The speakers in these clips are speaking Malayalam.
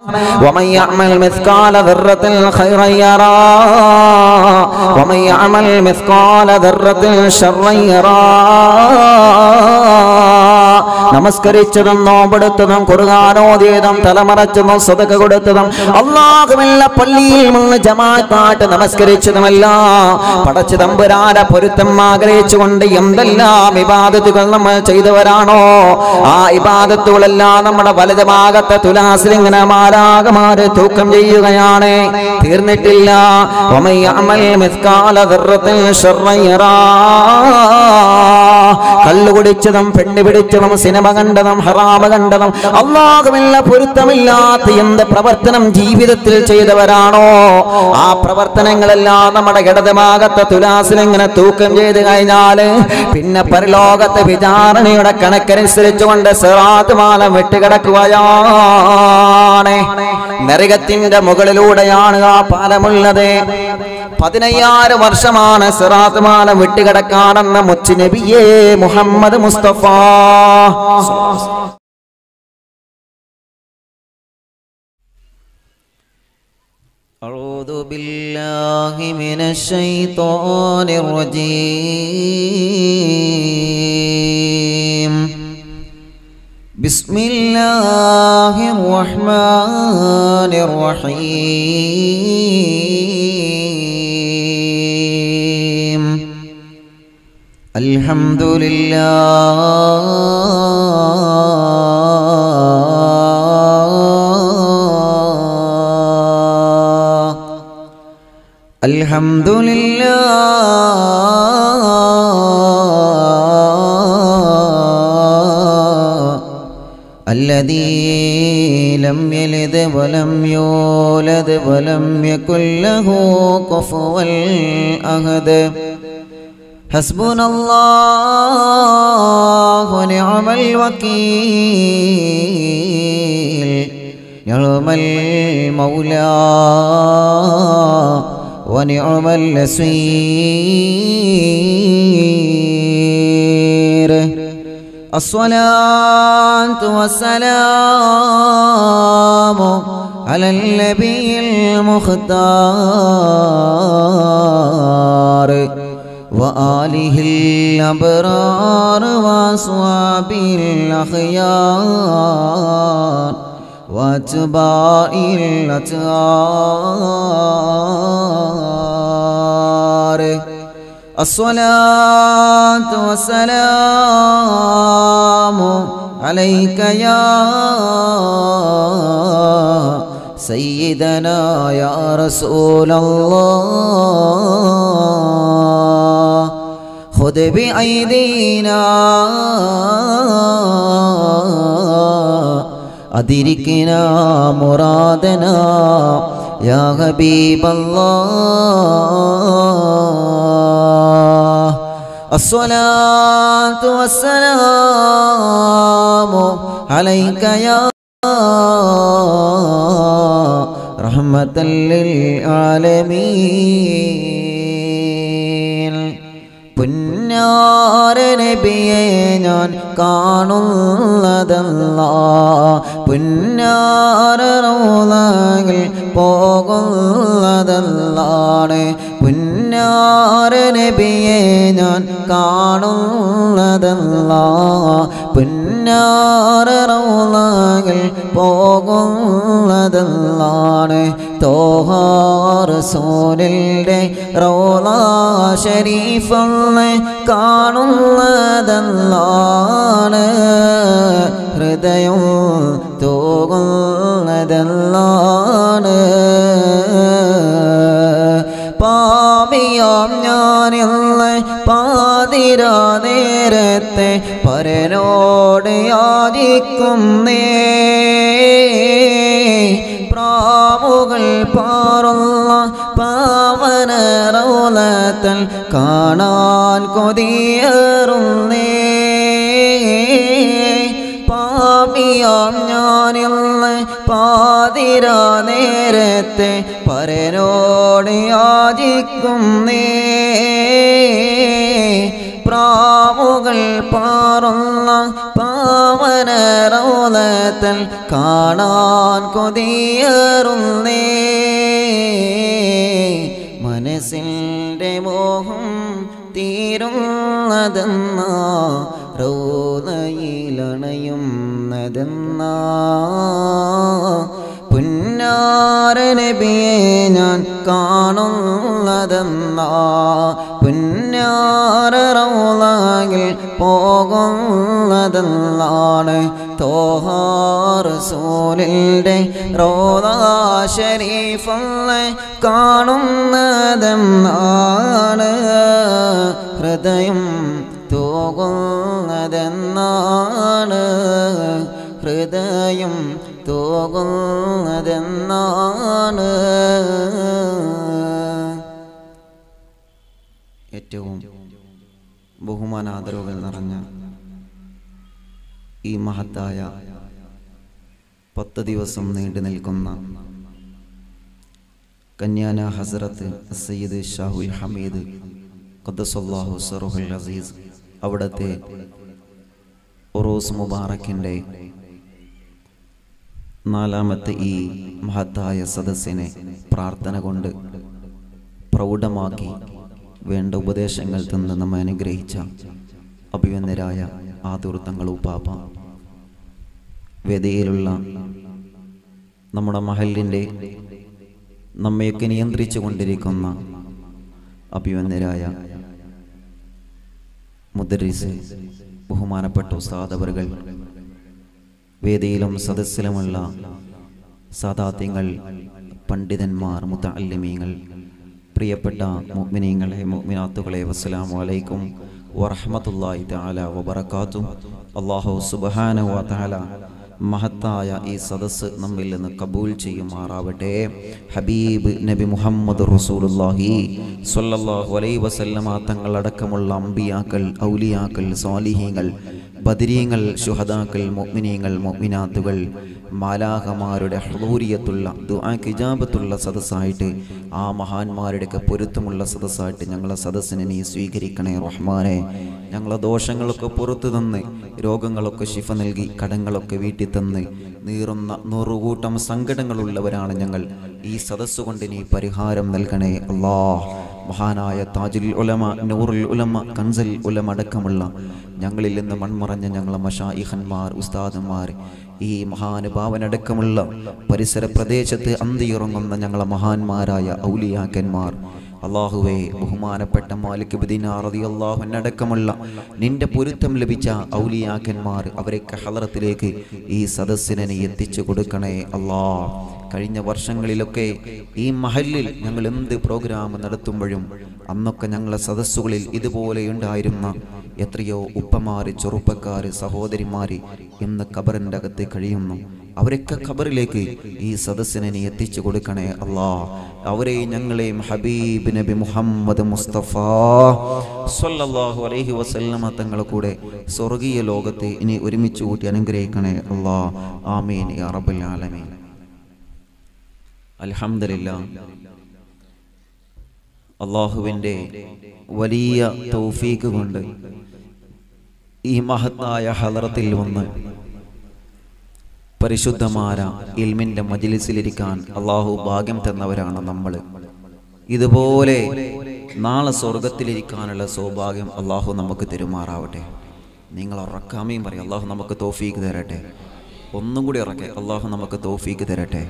ومن يعمل مثقال ذرة خيرا يرى ومن يعمل مثقال ذرة شرا يرى നമസ്കരിച്ചതും നോമ്പെടുത്തതും കുറുകാനോദിയതും തലമറച്ചതും സ്വതക കൊടുത്തതും അള്ളാഹുമില്ല പള്ളിയിൽ നിന്ന് ജമാക്കാട്ട് നമസ്കരിച്ചതുമല്ല പടച്ചു തമ്പുരാന പൊരുത്തം ആഗ്രഹിച്ചുകൊണ്ട് എന്തെല്ലാം ഇബാദത്തുകൾ നമ്മൾ ചെയ്തവരാണോ ആ ഇബാദത്തുകളെല്ലാം നമ്മുടെ വലത് ഭാഗത്തെ തുലാസിൽ ഇങ്ങനെ മാരാകമാര് തൂക്കം ചെയ്യുകയാണ് തീർന്നിട്ടില്ല ومن يعمل مثقال ذرة شرا يرى. കള്ളു കുടിച്ചതും പെണ്ണ് പിടിച്ചതും സിനിമ കണ്ടതും ഹറാമ കണ്ടതും അള്ളാഹുമില്ല പൊരുത്തമില്ലാത്ത എന്ത് പ്രവർത്തനം ജീവിതത്തിൽ ചെയ്തവരാണോ ആ പ്രവർത്തനങ്ങളെല്ലാം നമ്മുടെ ഇടതുഭാഗത്തെ തുലാസിൽ ഇങ്ങനെ തൂക്കം ചെയ്ത് കഴിഞ്ഞാല് പിന്നെ പരലോകത്തെ വിചാരണയുടെ കണക്കനുസരിച്ചുകൊണ്ട് സിറാത്ത് മാലം വിട്ടുകിടക്കുകയാണ് നരകത്തിന്റെ മുകളിലൂടെയാണ് ആ പാലമുള്ളത് പതിനയ്യായിരം വർഷമാണ് സിറാത്ത് മാലം വിട്ടുകിടക്കാനെന്ന മുച്ചു നബിയേ മുഹമ്മദ് മുസ്തഫ أعوذ بالله من الشيطان الرجيم بسم الله الرحمن الرحيم الحمد لله الحمد لله الذي لم يلد ولم يولد ولم يكن له كفوا أحد حسبنا الله ونعم الوكيل نعم المولى ونعم النصير الصلاة والسلام على النبي المختار وآله الأبرار وأصحابه الأخيار وأتباع الأتهار الصلاة والسلام عليك يا سيدنا يا رسول الله خذ بأيدينا أدركنا مرادنا يا حبيب الله الصلاة والسلام عليك يا رحمة للعالمين പുന്നാര നബിയെ ഞാൻ കാണുന്നതല്ല പുന്നാര റോളകൾ പോകുന്നതല്ലാണ് പുന്നാര നബിയെ ഞാൻ കാണുന്നതല്ല പുന്നാര റോളകൾ പോകുന്നതല്ലാണ് തോഹാറസോലിൻ്റെ റോള ഷരീഫൊന്ന് കാണുന്നതല്ലാണ് ഹൃദയം തോകുന്നതല്ലാണ് പാപിയാം ഞാനിന്ന് പാതിരാ നേരത്തെ പരനോട് യാചിക്കുന്നേ പ്രാവുകൾ പാറുള്ള പാവന റൗലത്തൽ കാണാൻ കൊതിയേറുന്നേ പാപിയാം ഞാനിന്ന് പാതിരാ നേരത്തെ പരനോട് യാചിക്കുന്നേ പ്രാവുകൾ പാറുന്ന പാവന റൗലത്തൽ കാണാൻ കൊതിയേറുന്നേ മനസ്സിൻ്റെ മോഹം തീരുന്നതെന്ന റോതയിലണയുന്നതെന്ന പുന്നാരനബിയെ ഞാൻ കാണുന്നതെന്ന പുന്നാറൗലാകിൽ പോകുന്നതെന്നാണ് തോഹാറസൂലിൻ്റെ റോദാ ഷരീഫല്ലേ കാണുന്നതെന്നാണ് ഹൃദയം തോകുന്നതെന്നാണ് ഹൃദയം തോകുന്നതെന്നാണ് ഏറ്റവും ബഹുമാനാദരവുകൾ നിറഞ്ഞ ഈ മഹത്തായ പത്ത് ദിവസം നീണ്ടു നിൽക്കുന്ന കന്യാന ഹസരത്ത് സയ്യിദ് ഷാഹുൽ ഹമീദ് ഖദ്ദസല്ലാഹു സറുഹുൽ അസീസ് അവിടുത്തെ ഉറൂസ് മുബാറക്കിൻ്റെ നാലാമത്തെ ഈ മഹത്തായ സദസ്സിനെ പ്രാർത്ഥന കൊണ്ട് പ്രൗഢമാക്കി വേണ്ട ഉപദേശങ്ങൾ തന്ന് നമ്മെ അനുഗ്രഹിച്ച അഭിവന്ദരായ ആതുർത്തങ്ങൾ ഉപ്പാപ്പ വേദിയിലുള്ള നമ്മുടെ മഹലിൻ്റെ നമ്മയൊക്കെ നിയന്ത്രിച്ചു കൊണ്ടിരിക്കുന്ന അഭിവന്ദരായ മുദരിസ് ബഹുമാനപ്പെട്ട ഉസ്താദവറുകൾ വേദിയിലും സദസ്സിലുമുള്ള സാദാത്യങ്ങൾ പണ്ഡിതന്മാർ മുത്തല്ലിമീങ്ങൾ പ്രിയപ്പെട്ട മുഅ്മിനീങ്ങളെ മുഅ്മിനാത്തുകളെ വസ്സലാമു അലൈക്കും വറഹ്മത്തുള്ളാഹി തആല വബറകാതുഹു അല്ലാഹു സുബ്ഹാനഹു വ തആല മഹത്തായ ഈ സദസ്സ് നമ്മിൽ നിന്ന് കബൂൽ ചെയ്യുമാറാവട്ടെ ഹബീബ് നബി മുഹമ്മദ് റസൂലുള്ളാഹി സ്വല്ലല്ലാഹു അലൈഹി വസല്ലമ തങ്ങളടക്കമുള്ള അമ്പിയാക്കൾ ഔലിയാക്കൾ സ്വാലിഹീങ്ങൾ ബദരീങ്ങൾ ശുഹദാക്കൾ മുഅ്മിനീങ്ങൾ മുഅ്മിനാത്തുകൾ മാലാഹമാരുടെ ഹളൂരിയത്തുള്ള ദുആ കിജാബത്തുള്ള സദസ്സായിട്ട് ആ മഹാന്മാരുടെയൊക്കെ പൊരുത്തമുള്ള സദസ്സായിട്ട് ഞങ്ങളെ സദസ്സിനെ നീ സ്വീകരിക്കണേ റഹ്മാനെ ഞങ്ങളെ ദോഷങ്ങളൊക്കെ പുറത്തു തന്ന് രോഗങ്ങളൊക്കെ ശിഫ നൽകി കടങ്ങളൊക്കെ വീട്ടിൽ തന്ന് നീറുന്ന നൂറുകൂട്ടം സങ്കടങ്ങളുള്ളവരാണ് ഞങ്ങൾ ഈ സദസ്സ് കൊണ്ട് നീ പരിഹാരം നൽകണേ അല്ലാ മഹാനായ താജുൽ ഉലമ നൂറുൽ ഉലമ കൻസൽ ഉലമ അടക്കമുള്ള ഞങ്ങളിൽ നിന്ന് മൺമറഞ്ഞ ഞങ്ങളെ മഷായിഹന്മാർ ഉസ്താദന്മാർ ഈ മഹാനുഭാവനടക്കമുള്ള പരിസര പ്രദേശത്ത് അന്തിയിറങ്ങുന്ന ഞങ്ങളെ മഹാന്മാരായ ഔലിയാക്കന്മാർ അള്ളാഹുവെ ബഹുമാനപ്പെട്ട മാലിക് അള്ളാഹുവിനടക്കമുള്ള നിന്റെ പൊരുത്തം ലഭിച്ച ഔലിയാക്കന്മാർ അവരൊക്കെ ഹലറത്തിലേക്ക് ഈ സദസ്സിനെ നീ എത്തിച്ചു കൊടുക്കണേ അല്ലാ കഴിഞ്ഞ വർഷങ്ങളിലൊക്കെ ഈ മഹലിൽ ഞങ്ങൾ എന്ത് പ്രോഗ്രാം നടത്തുമ്പോഴും അന്നൊക്കെ ഞങ്ങളെ സദസ്സുകളിൽ ഇതുപോലെ ഉണ്ടായിരുന്ന എത്രയോ ഉപ്പമാര് ചെറുപ്പക്കാര് സഹോദരിമാര് ഇന്ന് ഖബറിൻ്റെ അകത്ത് കഴിയുന്നു അവരൊക്കെ ഖബറിലേക്ക് ഈ സദസ്സിനെ നീ എത്തിച്ചു കൊടുക്കണേ അല്ലാ അവരെ ഞങ്ങളെയും ഹബീബ് നബി മുഹമ്മദ് മുസ്തഫ സ്വല്ലല്ലാഹു അലൈഹി വസല്ലമ തങ്ങളെ കൂടെ സ്വർഗീയ ലോകത്തെ ഇനി ഒരുമിച്ച് കൂട്ടി അനുഗ്രഹിക്കണേ അല്ലാ ആമീൻ യാ റബ്ബൽ ആലമീൻ അൽഹംദുലില്ലാ അള്ളാഹുവിൻ്റെ വലിയ തൗഫീക്ക് കൊണ്ട് ഈ മഹത്തായ ഹലറത്തിൽ വന്ന് പരിശുദ്ധമായ ഇൽമിൻ്റെ മജിലിസിലിരിക്കാൻ അള്ളാഹു ഭാഗ്യം തന്നവരാണ് നമ്മൾ ഇതുപോലെ നാളെ സ്വർഗത്തിലിരിക്കാനുള്ള സൗഭാഗ്യം അള്ളാഹു നമുക്ക് തെരുമാറാവട്ടെ നിങ്ങൾ ഉറക്കാമയും പറയും അള്ളാഹു നമുക്ക് തോഫീക്ക് തരട്ടെ ഒന്നും കൂടി ഉറക്കെ അള്ളാഹു നമുക്ക് തോഫീക്ക് തരട്ടെ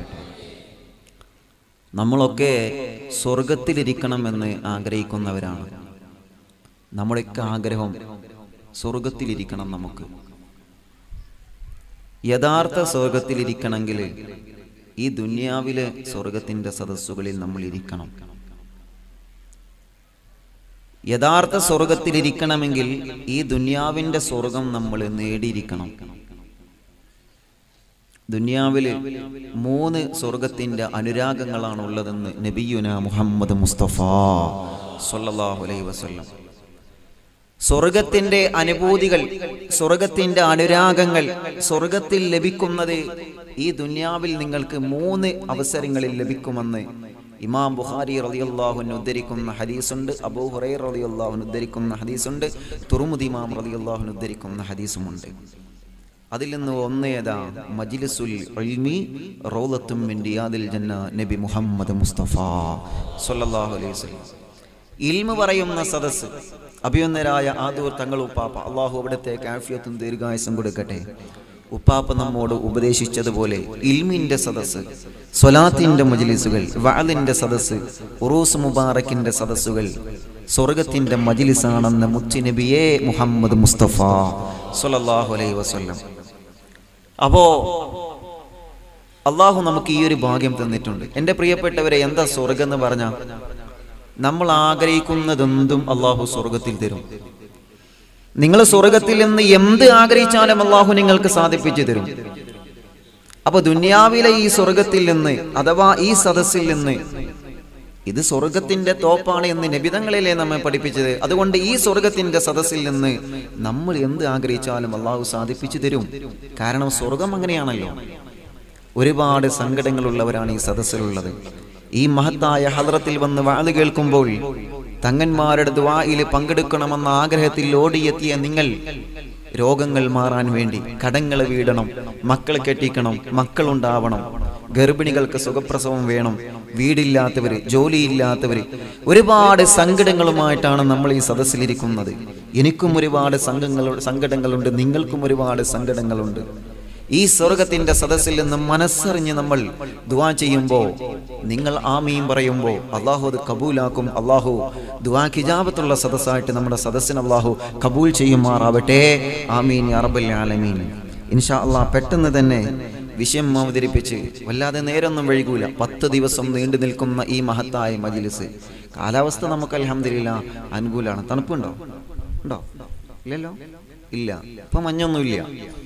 നമ്മളൊക്കെ സ്വർഗത്തിലിരിക്കണമെന്ന് ആഗ്രഹിക്കുന്നവരാണ് നമ്മുടെയൊക്കെ ആഗ്രഹം സ്വർഗത്തിലിരിക്കണം നമുക്ക് യഥാർത്ഥ സ്വർഗത്തിലിരിക്കണമെങ്കിൽ ഈ ദുന്യാവിലെ സ്വർഗത്തിൻ്റെ സദസ്സുകളിൽ നമ്മൾ ഇരിക്കണം യഥാർത്ഥ സ്വർഗത്തിലിരിക്കണമെങ്കിൽ ഈ ദുന്യാവിൻ്റെ സ്വർഗം നമ്മൾ നേടിയിരിക്കണം ദുനിയാവില് മൂന്ന് സ്വർഗത്തിന്റെ അനുരാഗങ്ങളാണ് ഉള്ളതെന്ന് നബിയുന മുഹമ്മദ് മുസ്തഫ സല്ലല്ലാഹു അലൈഹി വസല്ലം സ്വർഗത്തിന്റെ അനുഭൂതികൾ സ്വർഗത്തിന്റെ അനുരാഗങ്ങൾ സ്വർഗത്തിൽ ലഭിക്കുന്നത് ഈ ദുന്യാവിൽ നിങ്ങൾക്ക് മൂന്ന് അവസരങ്ങളിൽ ലഭിക്കുമെന്ന് ഇമാം ബുഖാരി റളിയല്ലാഹുവിന് ഉദ്ധരിക്കുന്ന ഹദീസുണ്ട് അബൂ ഹുറൈറ റളിയല്ലാഹുവിന് ഉദ്ധരിക്കുന്ന ഹദീസുണ്ട് തുറുമുദി ഇമാം റളിയല്ലാഹുവിന് ഉദ്ധരിക്കുന്ന ഹദീസുമുണ്ട് അതിൽ നിന്ന് ഒന്നേതാ മജ്ലിസുൽ ഇൽമി റൗലത്തും മിൻ റിയാദിൽ ജന്ന നബി മുഹമ്മദ് മുസ്തഫ സല്ലല്ലാഹു അലൈഹി വസല്ലം ഇൽമ പറയുന്ന സദസ്സ് അഭിയുന്നരായ ആദൂർ തങ്ങൾ ഉപ്പാപ്പ അള്ളാഹു അവിടത്തേക്ക് ആഫിയത്തും ദീർഘായുസും കൊടുക്കട്ടെ ഉപ്പാപ്പ നമ്മോട് ഉപദേശിച്ചതുപോലെ ഇൽമിന്റെ സദസ്സ് സ്വലാത്തിന്റെ മജ്ലിസുകൾ വാലിന്റെ സദസ്സ് ഉറൂസ് മുബാറക്കിന്റെ സദസ്സുകൾ സ്വർഗത്തിന്റെ മജ്ലിസാണെന്ന് മുത്തുനബിയെ മുഹമ്മദ് മുസ്തഫ സല്ലല്ലാഹു അലൈഹി വസല്ലം അപ്പോ അള്ളാഹു നമുക്ക് ഈ ഒരു ഭാഗ്യം തന്നിട്ടുണ്ട് എൻ്റെ പ്രിയപ്പെട്ടവരെ എന്താ സ്വർഗം എന്ന് പറഞ്ഞാൽ നമ്മൾ ആഗ്രഹിക്കുന്നതെന്തും അള്ളാഹു സ്വർഗത്തിൽ തരും നിങ്ങൾ സ്വർഗത്തിൽ നിന്ന് എന്ത് ആഗ്രഹിച്ചാലും അള്ളാഹു നിങ്ങൾക്ക് സാധിപ്പിച്ചു തരും അപ്പൊ ദുന്യാവിലെ ഈ സ്വർഗത്തിൽ നിന്ന് അഥവാ ഈ സദസ്സിൽ നിന്ന് ഇത് സ്വർഗത്തിന്റെ തോപ്പാണ് എന്ന് നബിതങ്ങളിലെ നമ്മെ പഠിപ്പിച്ചത് അതുകൊണ്ട് ഈ സ്വർഗത്തിന്റെ സദസ്സിൽ നിന്ന് നമ്മൾ എന്ത് ആഗ്രഹിച്ചാലും അള്ളാഹു സാധിപ്പിച്ചു തരും കാരണം സ്വർഗം അങ്ങനെയാണല്ലോ ഒരുപാട് സങ്കടങ്ങളുള്ളവരാണ് ഈ സദസ്സിലുള്ളത് ഈ മഹത്തായ ഹദ്രത്തിൽ വന്ന് വാത് കേൾക്കുമ്പോൾ തങ്ങന്മാരുടെ ദ്വായിൽ പങ്കെടുക്കണമെന്ന ആഗ്രഹത്തിൽ ഓടിയെത്തിയ നിങ്ങൾ രോഗങ്ങൾ മാറാൻ വേണ്ടി കടങ്ങൾ വീടണം മക്കളെ കെട്ടിക്കണം മക്കളുണ്ടാവണം ഗർഭിണികൾക്ക് സുഖപ്രസവം വേണം വീടില്ലാത്തവര് ജോലിയില്ലാത്തവര് ഒരുപാട് സങ്കടങ്ങളുമായിട്ടാണ് നമ്മൾ ഈ സദസ്സിലിരിക്കുന്നത് എനിക്കും ഒരുപാട് സംഘങ്ങൾ സങ്കടങ്ങളുണ്ട് നിങ്ങൾക്കും ഒരുപാട് സങ്കടങ്ങളുണ്ട് ഈ സ്വർഗത്തിന്റെ സദസ്സിൽ നിന്ന് മനസ്സറിഞ്ഞ് നമ്മൾ ദുവാ ചെയ്യുമ്പോൾ നിങ്ങൾ ആമീൻ പറയുമ്പോൾ അള്ളാഹു അത് കബൂലാക്കും അള്ളാഹു ദുവാ ഖിജാബത്തുള്ള സദസ്സായിട്ട് നമ്മുടെ സദസ്സിന് അള്ളാഹു കബൂൽ ചെയ്യുമാറാവട്ടെ ആമീൻ യാ റബ്ബൽ ആലമീൻ ഇൻഷാ അള്ളാഹ് പെട്ടെന്ന് തന്നെ വിഷയം അവതരിപ്പിച്ച് വല്ലാതെ നേരൊന്നും വൈകൂല പത്ത് ദിവസം നീണ്ടു നിൽക്കുന്ന ഈ മഹത്തായ മജിലിസ് കാലാവസ്ഥ നമുക്ക് അലഹമില്ല അനുകൂലമാണ് തണുപ്പുണ്ടോ ഉണ്ടോ ഇല്ലല്ലോ ഇല്ല ഇപ്പൊ മഞ്ഞൊന്നുമില്ല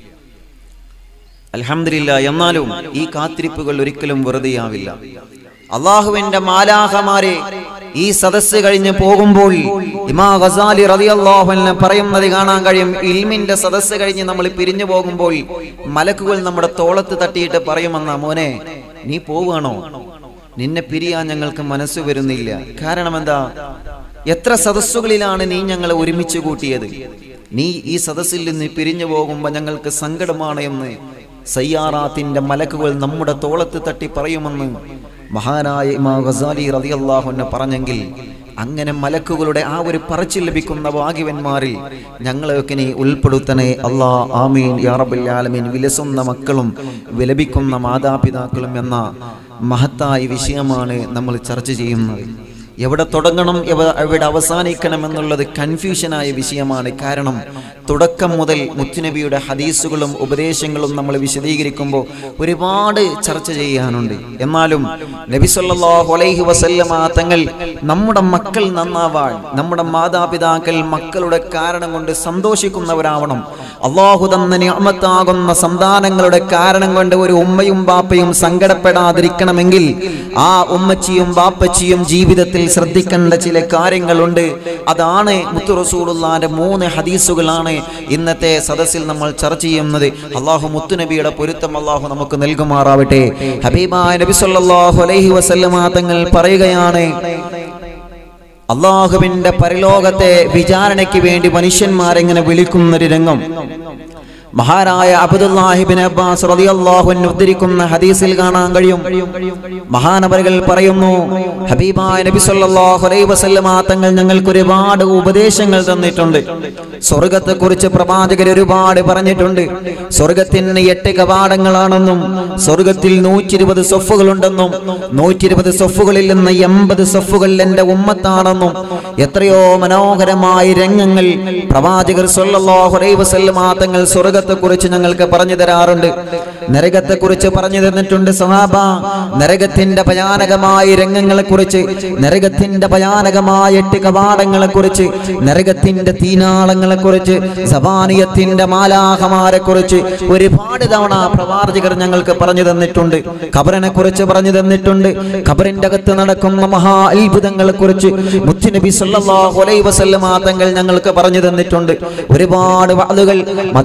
അൽഹംദുലില്ല എന്നാലും ഈ കാത്തിരിപ്പുകൾ ഒരിക്കലും വെറുതെയാവില്ല അള്ളാഹുവിന്റെ മാലാഹമാരെ ഈ സദസ്സ് കഴിഞ്ഞ് പോകുമ്പോൾ ഇമാ ഗസാലി റളിയല്ലാഹു അൻഹു പറയുന്നത് കാണാൻ കഴിയും ഇൽമിന്റെ സദസ്സ് കഴിഞ്ഞ് നമ്മൾ പിരിഞ്ഞു പോകുമ്പോൾ മലക്കുകൾ നമ്മുടെ തോളത്ത് തട്ടിയിട്ട് പറയുമെന്ന മോനെ നീ പോവുകയാണോ നിന്നെ പിരിയാൻ ഞങ്ങൾക്ക് മനസ്സ് വരുന്നില്ല കാരണം എന്താ എത്ര സദസ്സുകളിലാണ് നീ ഞങ്ങളെ ഒരുമിച്ച് കൂട്ടിയത് നീ ഈ സദസ്സിൽ നിന്ന് പിരിഞ്ഞു പോകുമ്പോൾ ഞങ്ങൾക്ക് സങ്കടമാണ് എന്ന് സയ്യാറാത്തിന്റെ മലക്കുകൾ നമ്മുടെ തോളത്ത് തട്ടി പറയുമെന്ന് മഹാനായ ഇമാ ഗസാലി റളിയല്ലാഹു അൻഹു പറഞ്ഞെങ്കിൽ അങ്ങനെ മലക്കുകളുടെ ആ ഒരു പറച്ചിൽ ലഭിക്കുന്ന ഭാഗ്യവന്മാരിൽ ഞങ്ങളെയൊക്കെ നീ ഉൾപ്പെടുത്തണേ അല്ലാ ആമീൻ യാ റബ്ബൽ ആലമീൻ വിലസുന്ന മക്കളും വിലപിക്കുന്ന മാതാപിതാക്കളും എന്ന മഹത്തായ വിഷയമാണ് നമ്മൾ ചർച്ച ചെയ്യുന്നത് എവിടെ തുടങ്ങണം എവ- എവിടെ അവസാനിക്കണം എന്നുള്ളത് കൺഫ്യൂഷനായ വിഷയമാണ് കാരണം തുടക്കം മുതൽ മുത്തുനബിയുടെ ഹദീസുകളും ഉപദേശങ്ങളും നമ്മൾ വിശദീകരിക്കുമ്പോൾ ഒരുപാട് ചർച്ച ചെയ്യാനുണ്ട് എന്നാലും നബി സല്ലല്ലാഹു അലൈഹി വസല്ലമ തങ്ങൾ നമ്മുടെ മക്കൾ നന്നാവാൻ നമ്മുടെ മാതാപിതാക്കൾ മക്കളുടെ കാരണം കൊണ്ട് സന്തോഷിക്കുന്നവരാവണം അള്ളാഹു തന്ന നിഅമത്താകുന്ന സന്താനങ്ങളുടെ കാരണം കൊണ്ട് ഒരു ഉമ്മയും ബാപ്പയും സങ്കടപ്പെടാതിരിക്കണമെങ്കിൽ ആ ഉമ്മച്ചിയും ബാപ്പച്ചിയും ജീവിതത്തിൽ ശ്രദ്ധിക്കേണ്ട ചില കാര്യങ്ങളുണ്ട് അതാണ് മുത്തു റസൂലുള്ളാന്റെ മൂന്ന് ഹദീസുകളാണ് ഇന്നത്തെ സദസ്സിൽ നമ്മൾ ചർച്ച ചെയ്യുന്നത് അള്ളാഹു മുത്തുനബിയുടെ പൊരുത്തം അള്ളാഹു നമുക്ക് നൽകുമാറാവട്ടെ ഹബീബായ നബി സല്ലല്ലാഹു അലൈഹി വസല്ലമ തങ്ങൾ പറയുകയാണ് അള്ളാഹുവിന്റെ പരലോകത്തെ വിചാരണയ്ക്ക് വേണ്ടി മനുഷ്യന്മാരെങ്ങനെ വിളിക്കുന്നൊരു രംഗം മഹാനായ അബ്ദുല്ലാഹിബിൻ അബ്ബാസ് റളിയല്ലാഹു അൻഹു ഉദ്ധരിക്കുന്ന ഹദീസിൽ കാണാൻ കഴിയും മഹാനവറുകൾ പറയുന്നു ഹബീബായ നബി സല്ലല്ലാഹു അലൈഹി വസല്ലമ തങ്ങൾ ഞങ്ങൾക്ക് ഒരുപാട് ഉപദേശങ്ങൾ തന്നിട്ടുണ്ട് സ്വർഗത്തെക്കുറിച്ച് പ്രവാചകർ ഒരുപാട് പറഞ്ഞിട്ടുണ്ട് സ്വർഗത്തിന് എട്ട് കവാടങ്ങളാണെന്നും സ്വർഗത്തിൽ നൂറ്റി ഇരുപത് സൊഫുകളുണ്ടെന്നും നൂറ്റി ഇരുപത് സൊഫുകളിൽ നിന്ന് എൺപത് സൊഫുകൾ എന്റെ ഉമ്മത്താണെന്നും എത്രയോ മനോഹരമായ രംഗങ്ങൾ പ്രവാചകർ സല്ലല്ലാഹു അലൈഹി വസല്ലമ തങ്ങൾ സ്വർഗത്തെക്കുറിച്ച് ഞങ്ങൾക്ക് പറഞ്ഞു തരാറുണ്ട് നരകത്തെക്കുറിച്ച് പറഞ്ഞു തന്നിട്ടുണ്ട് സഹാബ നരകത്തിന്റെ ഭയാനകമായ രംഗങ്ങളെ കുറിച്ച് നരകത്തിന്റെ ഭയാനകമായ എട്ട് കവാടങ്ങളെ കുറിച്ച് നരകത്തിന്റെ തീനാളങ്ങളെ കുറിച്ച് സബാനിയത്തിന്റെ മാലാഹമാരെ കുറിച്ച് ഒരുപാട് തവണ പ്രവാചകർ ഞങ്ങൾക്ക് പറഞ്ഞു തന്നിട്ടുണ്ട് ഖബറിനെ കുറിച്ച് പറഞ്ഞു തന്നിട്ടുണ്ട് ഖബറിന്റെ അകത്ത് നടക്കുന്ന മഹാ അത്ഭുതങ്ങളെ കുറിച്ച് മുത്തുനബി സല്ലല്ലാഹു അലൈഹി വസല്ലമ തങ്ങൾ ഞങ്ങൾക്ക് പറഞ്ഞു തന്നിട്ടുണ്ട് ഒരുപാട് വാളുകൾ മദീന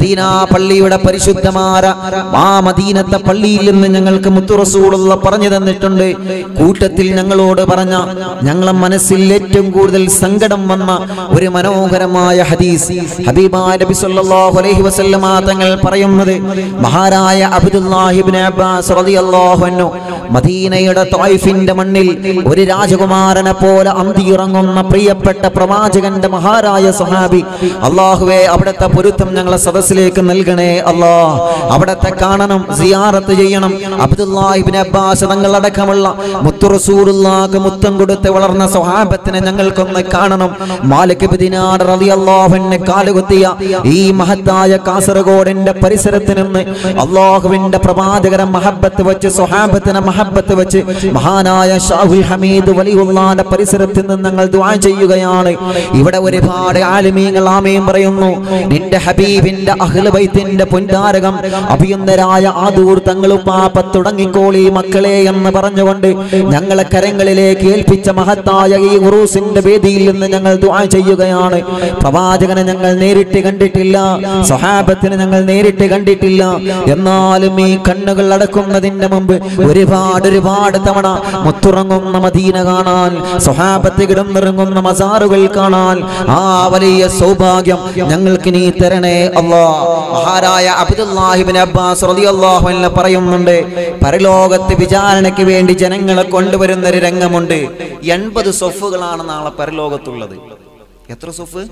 പള്ളിയുടെ പരിശുദ്ധമാര ആ മദീനത്തെ പള്ളിയിൽ നിന്ന് ഞങ്ങൾക്ക് മുത്തുറസൂളുള്ള പറഞ്ഞു തന്നിട്ടുണ്ട് കൂട്ടത്തിൽ ഞങ്ങളോട് പറഞ്ഞ ഞങ്ങളെ മനസ്സിൽ ഏറ്റവും കൂടുതൽ സങ്കടം വന്ന ഒരു മനോഹരമായ ഹദീസ് ഹബീബാ നബി സല്ലല്ലാഹു അലൈഹി വസല്ലമ തങ്ങൾ പറയുന്നത് മഹാരായ അബ്ദുല്ലാഹിബ്നു അബ്ബാസ് റളിയല്ലാഹു അൻഹു മദീനയുടെ ത്വായിഫിന്റെ മണ്ണിൽ ഒരു രാജകുമാരനെ പോലെ അന്തിയിറങ്ങുന്ന പ്രിയപ്പെട്ട പ്രവാചകന്റെ മഹാരായ സഹാബി അള്ളാഹുവെ അവിടുത്തെ പൊരുത്തം ഞങ്ങളെ സദസ്സിലേക്ക് നൽകണേ അല്ലാ അവിടത്തെ കാണണം സിയാറത്ത് ചെയ്യണം അബ്ദുല്ലാഹിബിൻ അബ്ബാസ് തങ്ങളടക്കമുള്ള മുത്തുറസൂറുള്ളാക്ക് മുത്തം കൊടുത്ത് വളർന്ന സ്വഹാബത്തിനെ ഞങ്ങൾക്കൊന്ന് കാണണം മാലിക് ബിൻ ദിനാർ റളിയല്ലാഹു അൻഹു കാലുകുത്തിയ ഈ മഹത്തായ കാസർഗോഡിന്റെ പരിസരത്ത് നിന്ന് അള്ളാഹുവിന്റെ പ്രവാചകരെ മഹബത്ത് വെച്ച് സ്വഹാബത്തിനെ മഹബത്ത് വെച്ച് മഹാനായ ഷാഹുൽ ഹമീദ് വലിയുള്ളാന്റെ പരിസരത്ത് നിന്ന് ഞങ്ങൾ ദുആ ചെയ്യുകയാണ് ഇവിടെ ഒരുപാട് ആലിമീങ്ങൾ ആമയും പറയുന്നു നിന്റെ ഹബീബിന്റെ അഹ്ല ബൈത്തിന്റെ പൊൻതാരകം അഭിയന്തരായ ആദൂർ തങ്ങളുപ്പാപ്പ തുടങ്ങിക്കോളി മക്കളെ എന്ന് പറഞ്ഞുകൊണ്ട് ഞങ്ങളെ കരങ്ങളിലേക്ക് ഏൽപ്പിച്ച മഹത്തായ ഈ ഉറൂസിന്റെ വേദിയിൽ നിന്ന് ഞങ്ങൾ ദുആ ചെയ്യുകയാണ് പ്രവാചകനെ ഞങ്ങൾ നേരിട്ട് കണ്ടിട്ടില്ല സഹാബത്തിനെ ഞങ്ങൾ നേരിട്ട് കണ്ടിട്ടില്ല എന്നാലും ഈ കണ്ണുകൾ അടക്കുന്നതിന്റെ മുമ്പ് ഒരുപാട് ഒരുപാട് തവണ മുത്തുറങ്ങുന്ന മദീന കാണാൻ സ്വഹാബത്ത് കിടന്നിറങ്ങുന്ന മസാറുകൾ കാണാൻ ആ വലിയ സൗഭാഗ്യം ഞങ്ങൾക്ക് നീ തരണേ അല്ലാ മഹാരായ അബ്ദുല്ലാഹിബിൻ അബ്ബാസ് റളിയല്ലാഹു അൻഹു പറയുന്നുണ്ട് പരലോകത്ത് വിചാരണയ്ക്ക് വേണ്ടി ജനങ്ങളെ കൊണ്ടുവരുന്ന ഒരു രംഗമുണ്ട് എൺപത് സൊഫുകളാണ് നാളെ പരലോകത്തുള്ളത് എത്ര സൊഫ്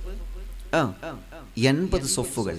ആ എൺപത് സൊഫുകൾ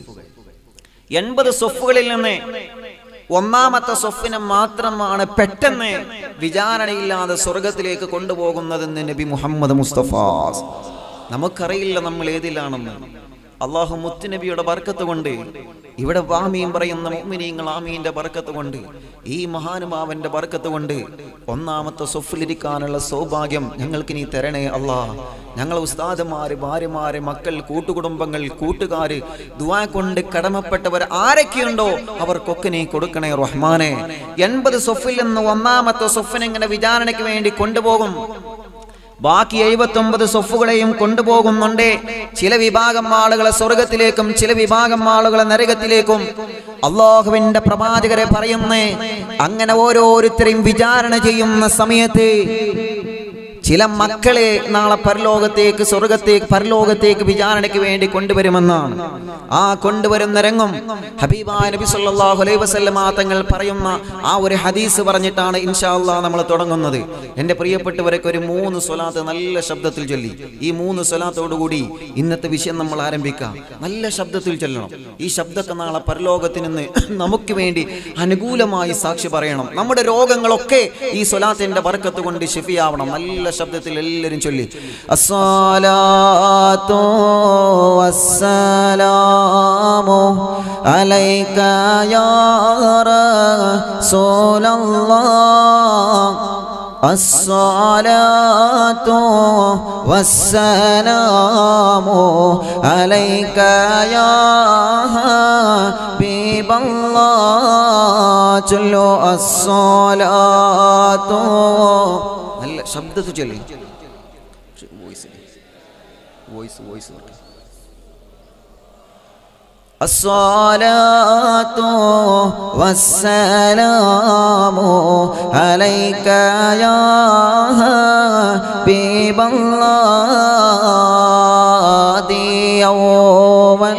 എൺപത് സൊഫുകളിൽ നിന്ന് ഒന്നാമത്തെ സൊഫിനെ മാത്രമാണ് പെട്ടെന്ന് വിചാരണയില്ലാതെ സ്വർഗത്തിലേക്ക് കൊണ്ടുപോകുന്നതെന്ന് നബി മുഹമ്മദ് മുസ്തഫ നമുക്കറിയില്ല നമ്മൾ ഏതിലാണെന്ന് അള്ളാഹു മുത്തുനബിയുടെ ബർക്കത്ത് കൊണ്ട് ഇവിടെ വാമീൻ പറയുന്ന മുഅ്മിനീങ്ങൾ ആമീന്റെ ബർക്കത്ത് കൊണ്ട് ഈ മഹാനുഭാവന്റെ ബർക്കത്ത് കൊണ്ട് ഒന്നാമത്തെ സൊഫിലിരിക്കാനുള്ള സൗഭാഗ്യം ഞങ്ങൾക്ക് നീ തരണേ അല്ലാ ഞങ്ങൾ ഉസ്താദന്മാര് ഭാര്യമാര് മക്കൾ കൂട്ടുകുടുംബങ്ങൾ കൂട്ടുകാര് ദുആ കൊണ്ട് കടമപ്പെട്ടവർ ആരൊക്കെയുണ്ടോ അവർക്കൊക്കെ നീ കൊടുക്കണേ റഹ്മാനെ എൺപത് സൊഫിൽ നിന്ന് ഒന്നാമത്തെ സൊഫിനെ ഇങ്ങനെ വിചാരണയ്ക്ക് വേണ്ടി കൊണ്ടുപോകും ബാക്കി എഴുപത്തി ഒമ്പത് സൊഫുകളെയും കൊണ്ടുപോകുന്നുണ്ട് ചില വിഭാഗം ആളുകളെ സ്വർഗത്തിലേക്കും ചില വിഭാഗം ആളുകളെ നരകത്തിലേക്കും അള്ളാഹുവിന്റെ പ്രവാചകരെ പറയുന്നേ അങ്ങനെ ഓരോരുത്തരെയും വിചാരണ ചെയ്യുന്ന സമയത്ത് ചില മക്കളെ നാളെ പരലോകത്തേക്ക് സ്വർഗത്തേക്ക് പരലോകത്തേക്ക് വിചാരണയ്ക്ക് വേണ്ടി കൊണ്ടുവരുമെന്നാണ് ആ കൊണ്ടുവരുന്ന രംഗം ഹബീബാ നബി സല്ലല്ലാഹു അലൈഹി വസല്ലമ തങ്ങൾ പറയുന്ന ആ ഒരു ഹദീസ് പറഞ്ഞിട്ടാണ് ഇൻഷാ അല്ലാഹ് നമ്മൾ തുടങ്ങുന്നത് എൻ്റെ പ്രിയപ്പെട്ടവരൊക്കെ ഒരു മൂന്ന് സ്വലാത്ത് നല്ല ശബ്ദത്തിൽ ചൊല്ലി ഈ മൂന്ന് സ്വലാത്തോടു കൂടി ഇന്നത്തെ വിഷയം നമ്മൾ ആരംഭിക്കാം നല്ല ശബ്ദത്തിൽ ചൊല്ലണം ഈ ശബ്ദമൊക്കെ നാളെ പരലോകത്തിൽ നിന്ന് നമുക്ക് വേണ്ടി അനുകൂലമായി സാക്ഷി പറയണം നമ്മുടെ രോഗങ്ങളൊക്കെ ഈ സ്വലാത്തിന്റെ ബർക്കത്ത് കൊണ്ട് ഷിഫിയാവണം നല്ല ശബ്ദത്തിൽ എല്ലാവരും ചൊല്ലി അസ്സലാത്തു വസ്സലാമു അലൈക യാ റസൂലല്ലാഹ് الصلاة والسلام عليك يا حبيب الله ചൊല്ലു الصلاة നല്ല ശബ്ദത്തിൽ ചൊല്ലി വോയിസ് വോയിസ് വോയിസ് الصلاة والسلام عليك يا حبيب الله ദിയൗവൽ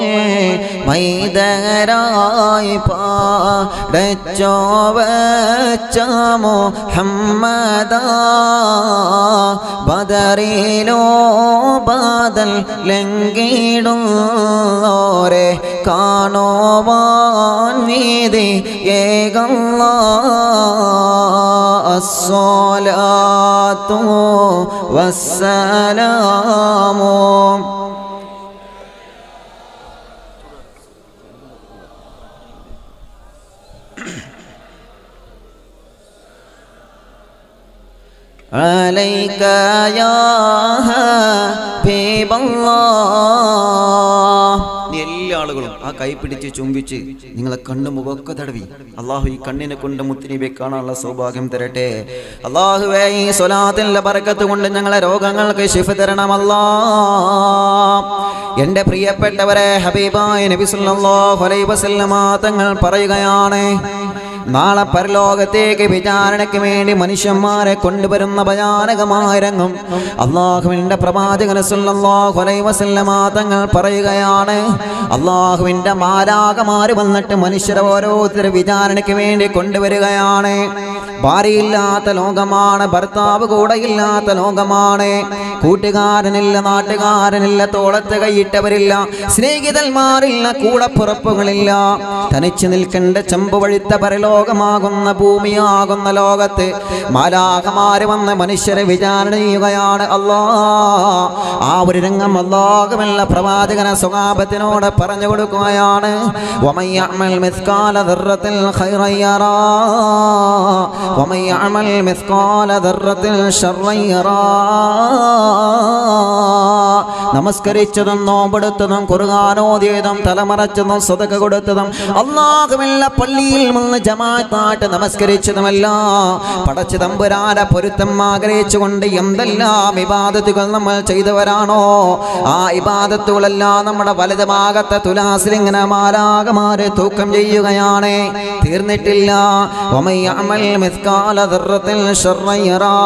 മൈതരായി പാടച്ചോ വച്ച മുഹമ്മദ ബദറിലോ ബദൽ ലംഘിടുന്നോരെ കാണുവാൻ വീതി ഏകല്ല അസ്സലാത്തു വസ്സലാമു عليك يا حبيب الله നീ എല്ലാ ആളുകളും ആ കൈ പിടിച്ച് ചുംബിച്ച് നിങ്ങളെ കണ്ണു മുഖമൊക്കെ തടവി അള്ളാഹു ഈ കണ്ണിനെ കൊണ്ട് മുത്തിനബിയെ കാണാനുള്ള സൗഭാഗ്യം തരട്ടെ അള്ളാഹുവേ ഈ സ്വലാത്തിന്റെ ബർക്കത്ത് കൊണ്ട് ഞങ്ങളെ രോഗങ്ങൾക്ക് ശിഫ തരണമല്ലാ എൻ്റെ പ്രിയപ്പെട്ടവരെ ഹബീബായ നബി സല്ലല്ലാഹു അലൈഹി വസല്ലമ തങ്ങൾ പറയുകയാണ് നാളെ പരലോകത്തേക്ക് വിചാരണയ്ക്ക് വേണ്ടി മനുഷ്യന്മാരെ കൊണ്ടുവരുന്ന ഭയാനകമായ രംഗം അള്ളാഹുവിൻ്റെ പ്രവാചകൻ സല്ലല്ലാഹു അലൈഹി വസല്ലമ തങ്ങൾ പറയുകയാണ് അള്ളാഹുവിൻ്റെ മാലാകമാര് വന്നിട്ട് മനുഷ്യരെ ഓരോരുത്തരെ വിചാരണയ്ക്ക് വേണ്ടി കൊണ്ടുവരികയാണ് ഭാര്യയില്ലാത്ത ലോകമാണ് ഭർത്താവ് കൂടെയില്ലാത്ത ലോകമാണ് കൂട്ടുകാരനില്ല നാട്ടുകാരനില്ല തോളത്ത് കൈയിട്ടവരില്ല സ്നേഹിതന്മാരില്ല കൂടപ്പുറപ്പുകളില്ല തനിച്ച് നിൽക്കേണ്ട ചെമ്പ് വഴുത്ത പരലോകമാകുന്ന ഭൂമിയാകുന്ന ലോകത്ത് മാലാകമാര് വന്ന് മനുഷ്യരെ വിചാരണ ചെയ്യുകയാണ് അല്ലാ ആ ഒരു രംഗം അല്ലാഹുമല്ല പ്രവാചകന സ്വഭാവത്തിനോട് പറഞ്ഞു കൊടുക്കുകയാണ് ومن يعمل مثقال ذرة خيرا يرى ومن يعمل مثقال ذرة شرا يرى നമസ്കരിച്ചതും നോമ്പെടുത്തതും കുറുകാനോദിയതും തലമറച്ചതും സ്വതക കൊടുത്തതും അള്ളാഹുമില്ല പള്ളിയിൽ നിന്ന് ജമാഅത്തായിട്ട് നമസ്കരിച്ചതുമല്ല പടച്ചു തമ്പുരാന പൊരുത്തം ആഗ്രഹിച്ചുകൊണ്ട് എന്തെല്ലാം ഇബാദത്തുകൾ നമ്മൾ ചെയ്തവരാണോ ആ ഇബാദത്തുകളെല്ലാം നമ്മുടെ വലത് ഭാഗത്തെ തുലാസിൽ ഇങ്ങനെ മാലാകമാരെ തൂക്കം ചെയ്യുകയാണ് തീർന്നിട്ടില്ല ومن يعمل مثقال ذرة شرا يرى.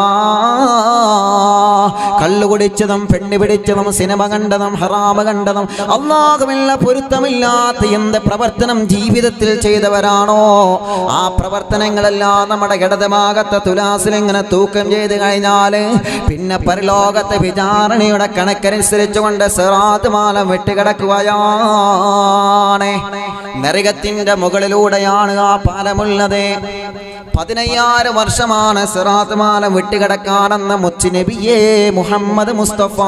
കള്ളു കുടിച്ചതും പെണ്ണ് പിടിച്ചതും സിനിമ കണ്ടതും ഹറാമ കണ്ടതും അള്ളാഹുമില്ല പൊരുത്തമില്ലാത്ത എന്ത് പ്രവർത്തനം ജീവിതത്തിൽ ചെയ്തവരാണോ ആ പ്രവർത്തനങ്ങളെല്ലാം നമ്മുടെ ഇടതുഭാഗത്തെ തുലാസിൽ ഇങ്ങനെ തൂക്കം ചെയ്ത് കഴിഞ്ഞാല് പിന്നെ പരലോകത്തെ വിചാരണയുടെ കണക്കനുസരിച്ചുകൊണ്ട് സിറാത്ത് മാലം വെട്ടിക്കിടക്കുകയാണ് നരകത്തിന്റെ മുകളിലൂടെയാണ് ആ പാലമുള്ളത് പതിനയ്യായിരം വർഷമാണ് സിറാത്ത് മാലം വിട്ടുകിടക്കാനെന്ന് മുച്ചു നബിയേ മുഹമ്മദ് മുസ്തഫ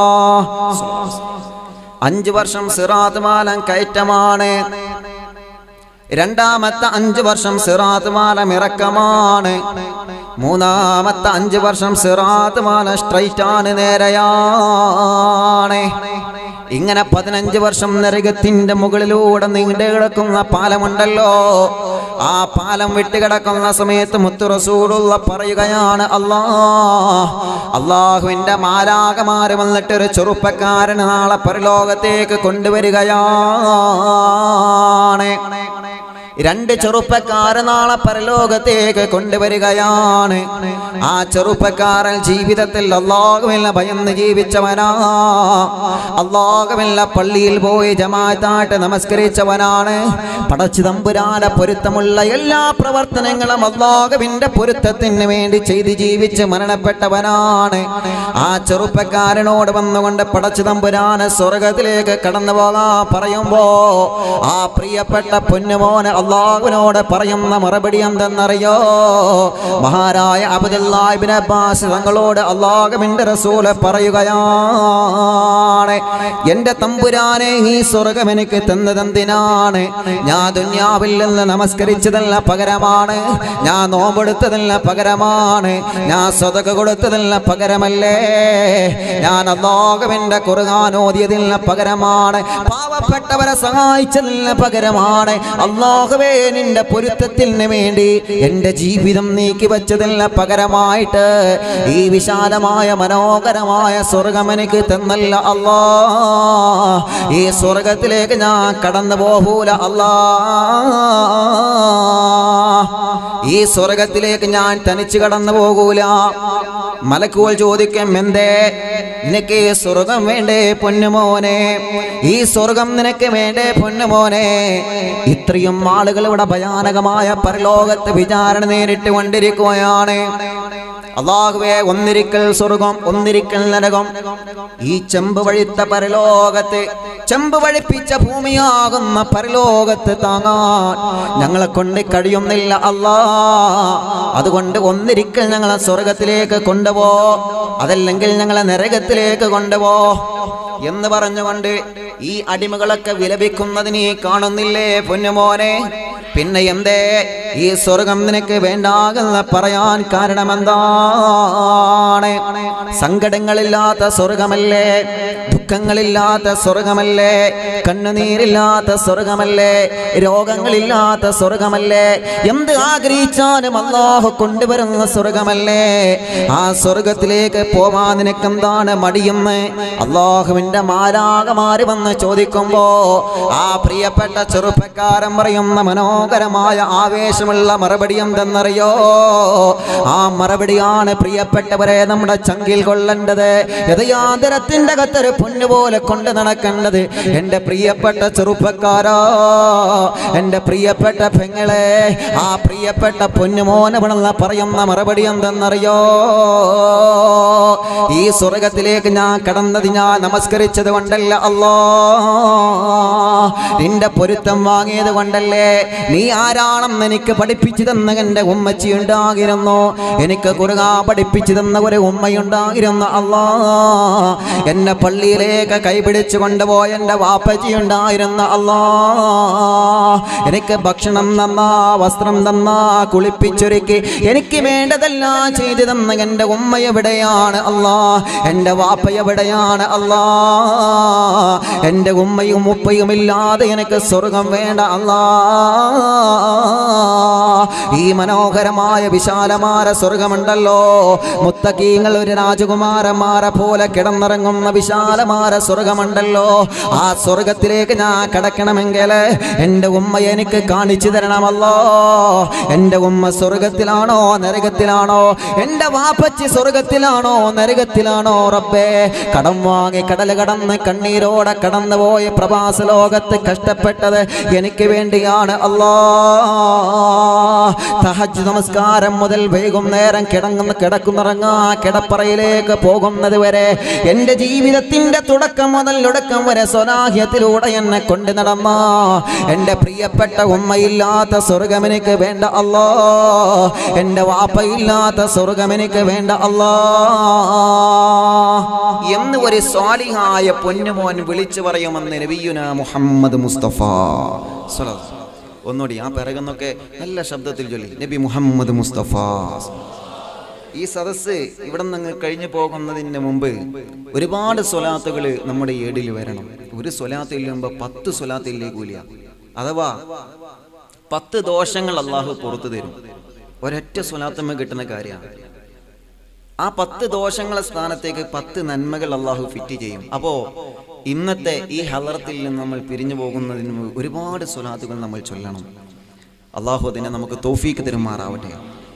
അഞ്ചു വർഷം സിറാത്ത് മാലം കയറ്റമാണ് രണ്ടാമത്തെ അഞ്ചു വർഷം സിറാത്ത് മാലം ഇറക്കമാണ് മൂന്നാമത്തെ അഞ്ചു വർഷം സിറാത്ത് മാലം സ്ട്രൈറ്റ് ആണ് നേരെയാണ് ഇങ്ങനെ പതിനഞ്ച് വർഷം നരകത്തിന്റെ മുകളിലൂടെ നീണ്ടു കിടക്കുന്ന പാലമുണ്ടല്ലോ ആ പാലം വിട്ടുകിടക്കുന്ന സമയത്ത് മുത്തു റസൂലുള്ള പറയുകയാണ് അല്ലാ അള്ളാഹുവിന്റെ മാലാകമാര് വന്നിട്ട് ഒരു ചെറുപ്പക്കാരന് നാളെ പരലോകത്തേക്ക് കൊണ്ടുവരികയാണ് രണ്ട് ചെറുപ്പക്കാരെ നാളെ പരലോകത്തേക്ക് കൊണ്ടുവരികയാണ് ആ ചെറുപ്പക്കാരൻ ജീവിതത്തിൽ അള്ളാഹുവില്ല ഭയന്ന് ജീവിച്ചവനാ അള്ളാഹുവില്ല പള്ളിയിൽ പോയി ജമാഅത്തായിട്ട് നമസ്കരിച്ചവനാണ് പടച്ചു തമ്പുരാന പൊരുത്തമുള്ള എല്ലാ പ്രവർത്തനങ്ങളും അള്ളാഹുവിന്റെ പൊരുത്തത്തിന് വേണ്ടി ചെയ്ത് ജീവിച്ച് മരണപ്പെട്ടവനാണ് ആ ചെറുപ്പക്കാരനോട് വന്നുകൊണ്ട് പടച്ചു തമ്പുരാന സ്വർഗത്തിലേക്ക് കടന്നു പോകാൻ പറയുമ്പോ ആ പ്രിയപ്പെട്ട പൊന്നുമോനെ അള്ളാഹുവിനോട് പറയുന്ന മറുപടി എന്തെന്നറിയോ മഹാരായ അബ്ദുല്ലാഹിബ്നു അബ്ബാസ് തങ്ങളോട് അള്ളാഹുവിന്റെ റസൂല് പറയുകയാണ് എന്റെ തമ്പുരാനെ ഈ സ്വർഗം എനിക്ക് തന്നതെന്തിനാണ് ഞാൻ ദുന്യാവിൽ നിന്ന് നമസ്കരിച്ചതല്ല പകരമാണ് ഞാൻ നോമ്പെടുത്തതല്ല പകരമാണ് ഞാൻ സ്വതക കൊടുത്തതല്ല പകരമല്ലേ ഞാൻ അള്ളാഹുവിന്റെ കുറുകാനോദിയതില്ല പകരമാണ് പാവപ്പെട്ടവരെ സഹായിച്ചതില്ല പകരമാണ് അള്ളാഹുവേ നിന്റെ പൊരുത്തത്തിന് വേണ്ടി എൻ്റെ ജീവിതം നീക്കി വച്ചതില്ല പകരമായിട്ട് ഈ വിശാലമായ മനോഹരമായ സ്വർഗം എനിക്ക് തന്നല്ല അല്ലാ ഈ സ്വർഗത്തിലേക്ക് ഞാൻ കടന്നു പോകൂല അല്ലാ ഈ സ്വർഗത്തിലേക്ക് ഞാൻ തനിച്ച് കടന്നു പോകൂല മലക്കുകൾ ചോദിക്കും എന്തേ നിനക്ക് ഈ സ്വർഗം വേണ്ടേ പൊന്നുമോനെ ഈ സ്വർഗം നിനക്ക് വേണ്ടേ പൊന്നുമോനെ ഇത്രയും ആളുകൾ ഇവിടെ ഭയാനകമായ പരലോകത്ത് വിചാരണ നേരിട്ട് കൊണ്ടിരിക്കുകയാണ് അള്ളാഹുവേ ഒന്നിരിക്കൽ സ്വർഗം ഒന്നിരിക്കൽ നരകം ഈ ചെമ്പ് വഴിത്ത പരലോകത്ത് ചെമ്പ് വഴിപ്പിച്ച ഭൂമിയാകുന്ന പരലോകത്ത് താങ്ങാൻ ഞങ്ങളെ കൊണ്ട് കഴിയുന്നില്ല അല്ലാ അതുകൊണ്ട് ഒന്നിരിക്കൽ ഞങ്ങളെ സ്വർഗത്തിലേക്ക് കൊണ്ടുപോ അതല്ലെങ്കിൽ ഞങ്ങളെ നരകത്തിലേക്ക് കൊണ്ടുപോ എന്ന് പറഞ്ഞുകൊണ്ട് ഈ അടിമകളൊക്കെ വിലപിക്കുന്നത് നീ കാണുന്നില്ലേ പൊന്നുമോനെ പിന്നെ എന്തേ ഈ സ്വർഗം നിനക്ക് വേണ്ടാകുന്ന പറയാൻ കാരണം എന്താണ് സങ്കടങ്ങളില്ലാത്ത സ്വർഗമല്ലേ ദുഃഖങ്ങളില്ലാത്ത സ്വർഗമല്ലേ കണ്ണുനീരില്ലാത്ത സ്വർഗമല്ലേ രോഗങ്ങളില്ലാത്ത സ്വർഗമല്ലേ എന്ത് ആഗ്രഹിച്ചാലും അള്ളാഹു കൊണ്ടുവരുന്ന സ്വർഗമല്ലേ ആ സ്വർഗത്തിലേക്ക് പോവാൻ നിനക്കെന്താണ് മടിയെന്ന് അള്ളാഹുവിന്റെ മാലാകമാര് വന്ന് ചോദിക്കുമ്പോ ആ പ്രിയപ്പെട്ട ചെറുപ്പക്കാരൻ പറയുന്ന മനോഹരമായ ആവേശമുള്ള മറുപടി എന്തെന്നറിയോ ആ മറുപടിയാണ് പ്രിയപ്പെട്ടവരെ നമ്മുടെ ചങ്കിൽ കൊള്ളേണ്ടത് യഥയാന്തരത്തിന്റെ കത്തൊരു പൊന്നുപോലെ കൊണ്ട് നടക്കേണ്ടത് എൻ്റെ പ്രിയപ്പെട്ട ചെറുപ്പക്കാരാ എൻ്റെ പ്രിയപ്പെട്ട പെങ്ങളെ ആ പ്രിയപ്പെട്ട പൊന്നുമോനെ വിളന്ന പറയുന്ന മറുപടി എന്തെന്നറിയോ ഈ സ്വർഗത്തിലേക്ക് ഞാൻ കടന്നത് ഞാൻ നമസ്കരിച്ചത് കൊണ്ടല്ല അല്ലോ നിന്റെ പൊരുത്തം വാങ്ങിയത് കൊണ്ടല്ലേ നീ ആരാണെന്ന് എനിക്ക് പഠിപ്പിച്ചു തന്ന എൻ്റെ ഉമ്മച്ചി ഉണ്ടാകിരുന്നു എനിക്ക് കുറുക പഠിപ്പിച്ചു തന്ന ഒരു ഉമ്മയുണ്ടായിരുന്നു അല്ലാ എന്നെ പള്ളിയിലേക്ക് കൈപിടിച്ചു കൊണ്ടുപോയ എൻ്റെ വാപ്പച്ചി ഉണ്ടായിരുന്ന അല്ലാ എനിക്ക് ഭക്ഷണം തന്നാ വസ്ത്രം തന്നാ കുളിപ്പിച്ചൊരുക്കി എനിക്ക് വേണ്ടതെല്ലാം ചെയ്തു തന്ന എൻ്റെ ഉമ്മ എവിടെയാണ് അല്ലാ എൻ്റെ വാപ്പ എവിടെയാണ് അല്ലാ എൻ്റെ ഉമ്മയും ഉപ്പയും ഇല്ലാതെ എനിക്ക് സ്വർഗം വേണ്ട അല്ലാ ഈ മനോഹരമായ വിശാലമായ സ്വർഗമുണ്ടല്ലോ മുത്തക്കീങ്ങൾ ഒരു രാജകുമാരന്മാരെ പോലെ കിടന്നിറങ്ങുന്ന വിശാലമായ സ്വർഗമുണ്ടല്ലോ ആ സ്വർഗത്തിലേക്ക് ഞാൻ കിടക്കണമെങ്കിൽ എൻ്റെ ഉമ്മ എനിക്ക് കാണിച്ചു തരണമല്ലോ എൻ്റെ ഉമ്മ സ്വർഗത്തിലാണോ നരകത്തിലാണോ എൻ്റെ വാപ്പച്ചി സ്വർഗത്തിലാണോ നരകത്തിലാണോ റബ്ബേ കടം വാങ്ങി കടൽ കടന്ന് കണ്ണീരോടെ കടന്നു പോയ പ്രവാസ ലോകത്ത് കഷ്ടപ്പെട്ടത് എനിക്ക് വേണ്ടിയാണ് അല്ലാ തഹജ് നമസ്കാരം മുതൽ വൈകുന്നേരം കിടങ്ങുന്ന കിടക്കുന്നിറങ്ങാ കിടപ്പറയിലേക്ക് പോകുന്നത് വരെ എൻ്റെ ജീവിതത്തിൻ്റെ തുടക്കം മുതൽ ഒടുക്കം വരെ സ്വലാഹ്യത്തിലൂടെ എന്നെ കൊണ്ട് നടന്ന എൻ്റെ പ്രിയപ്പെട്ട ഉമ്മയില്ലാത്ത സ്വർഗം എനിക്ക് വേണ്ട അല്ലോ എൻ്റെ വാപ്പയില്ലാത്ത സ്വർഗം എനിക്ക് വേണ്ട അല്ലോ എന്ന് ഒരു സ്വാലിഹായ പൊന്നുമോൻ വിളിച്ചു പറയുമെന്ന് നബിയുന മുഹമ്മദ് മുസ്തഫ സ്വല്ലല്ലാഹു ഒന്നുകൂടി ആ പിറകുന്നൊക്കെ നല്ല ശബ്ദത്തിൽ ചൊല്ലി നബി മുഹമ്മദ് മുസ്തഫ ഈ സദസ്സ് ഇവിടെ നിന്ന് കഴിഞ്ഞു പോകുന്നതിന് മുമ്പ് ഒരുപാട് സ്വലാത്തുകൾ നമ്മുടെ ഏടിൽ വരണം ഒരു സ്വലാത്ത് ഇല്ലുമ്പോൾ പത്ത് സ്വലാത്തില്ലേ കൂലിയ അഥവാ പത്ത് ദോഷങ്ങൾ അള്ളാഹു പുറത്തു തരും ഒരൊറ്റ സ്വലാത്തമ്മ കിട്ടുന്ന കാര്യമാണ് ആ പത്ത് ദോഷങ്ങളെ സ്ഥാനത്തേക്ക് പത്ത് നന്മകൾ അള്ളാഹു ഫിറ്റ് ചെയ്യും അപ്പോ ഇന്നത്തെ ഈ ഹലറത്തിൽ നിന്ന് നമ്മൾ പിരിഞ്ഞു പോകുന്നതിന് മുമ്പ് ഒരുപാട് സ്വലാത്തുകൾ നമ്മൾ ചൊല്ലണം അള്ളാഹു അതിനെ നമുക്ക് തോഫീക്ക് തരുമാറാവട്ടെ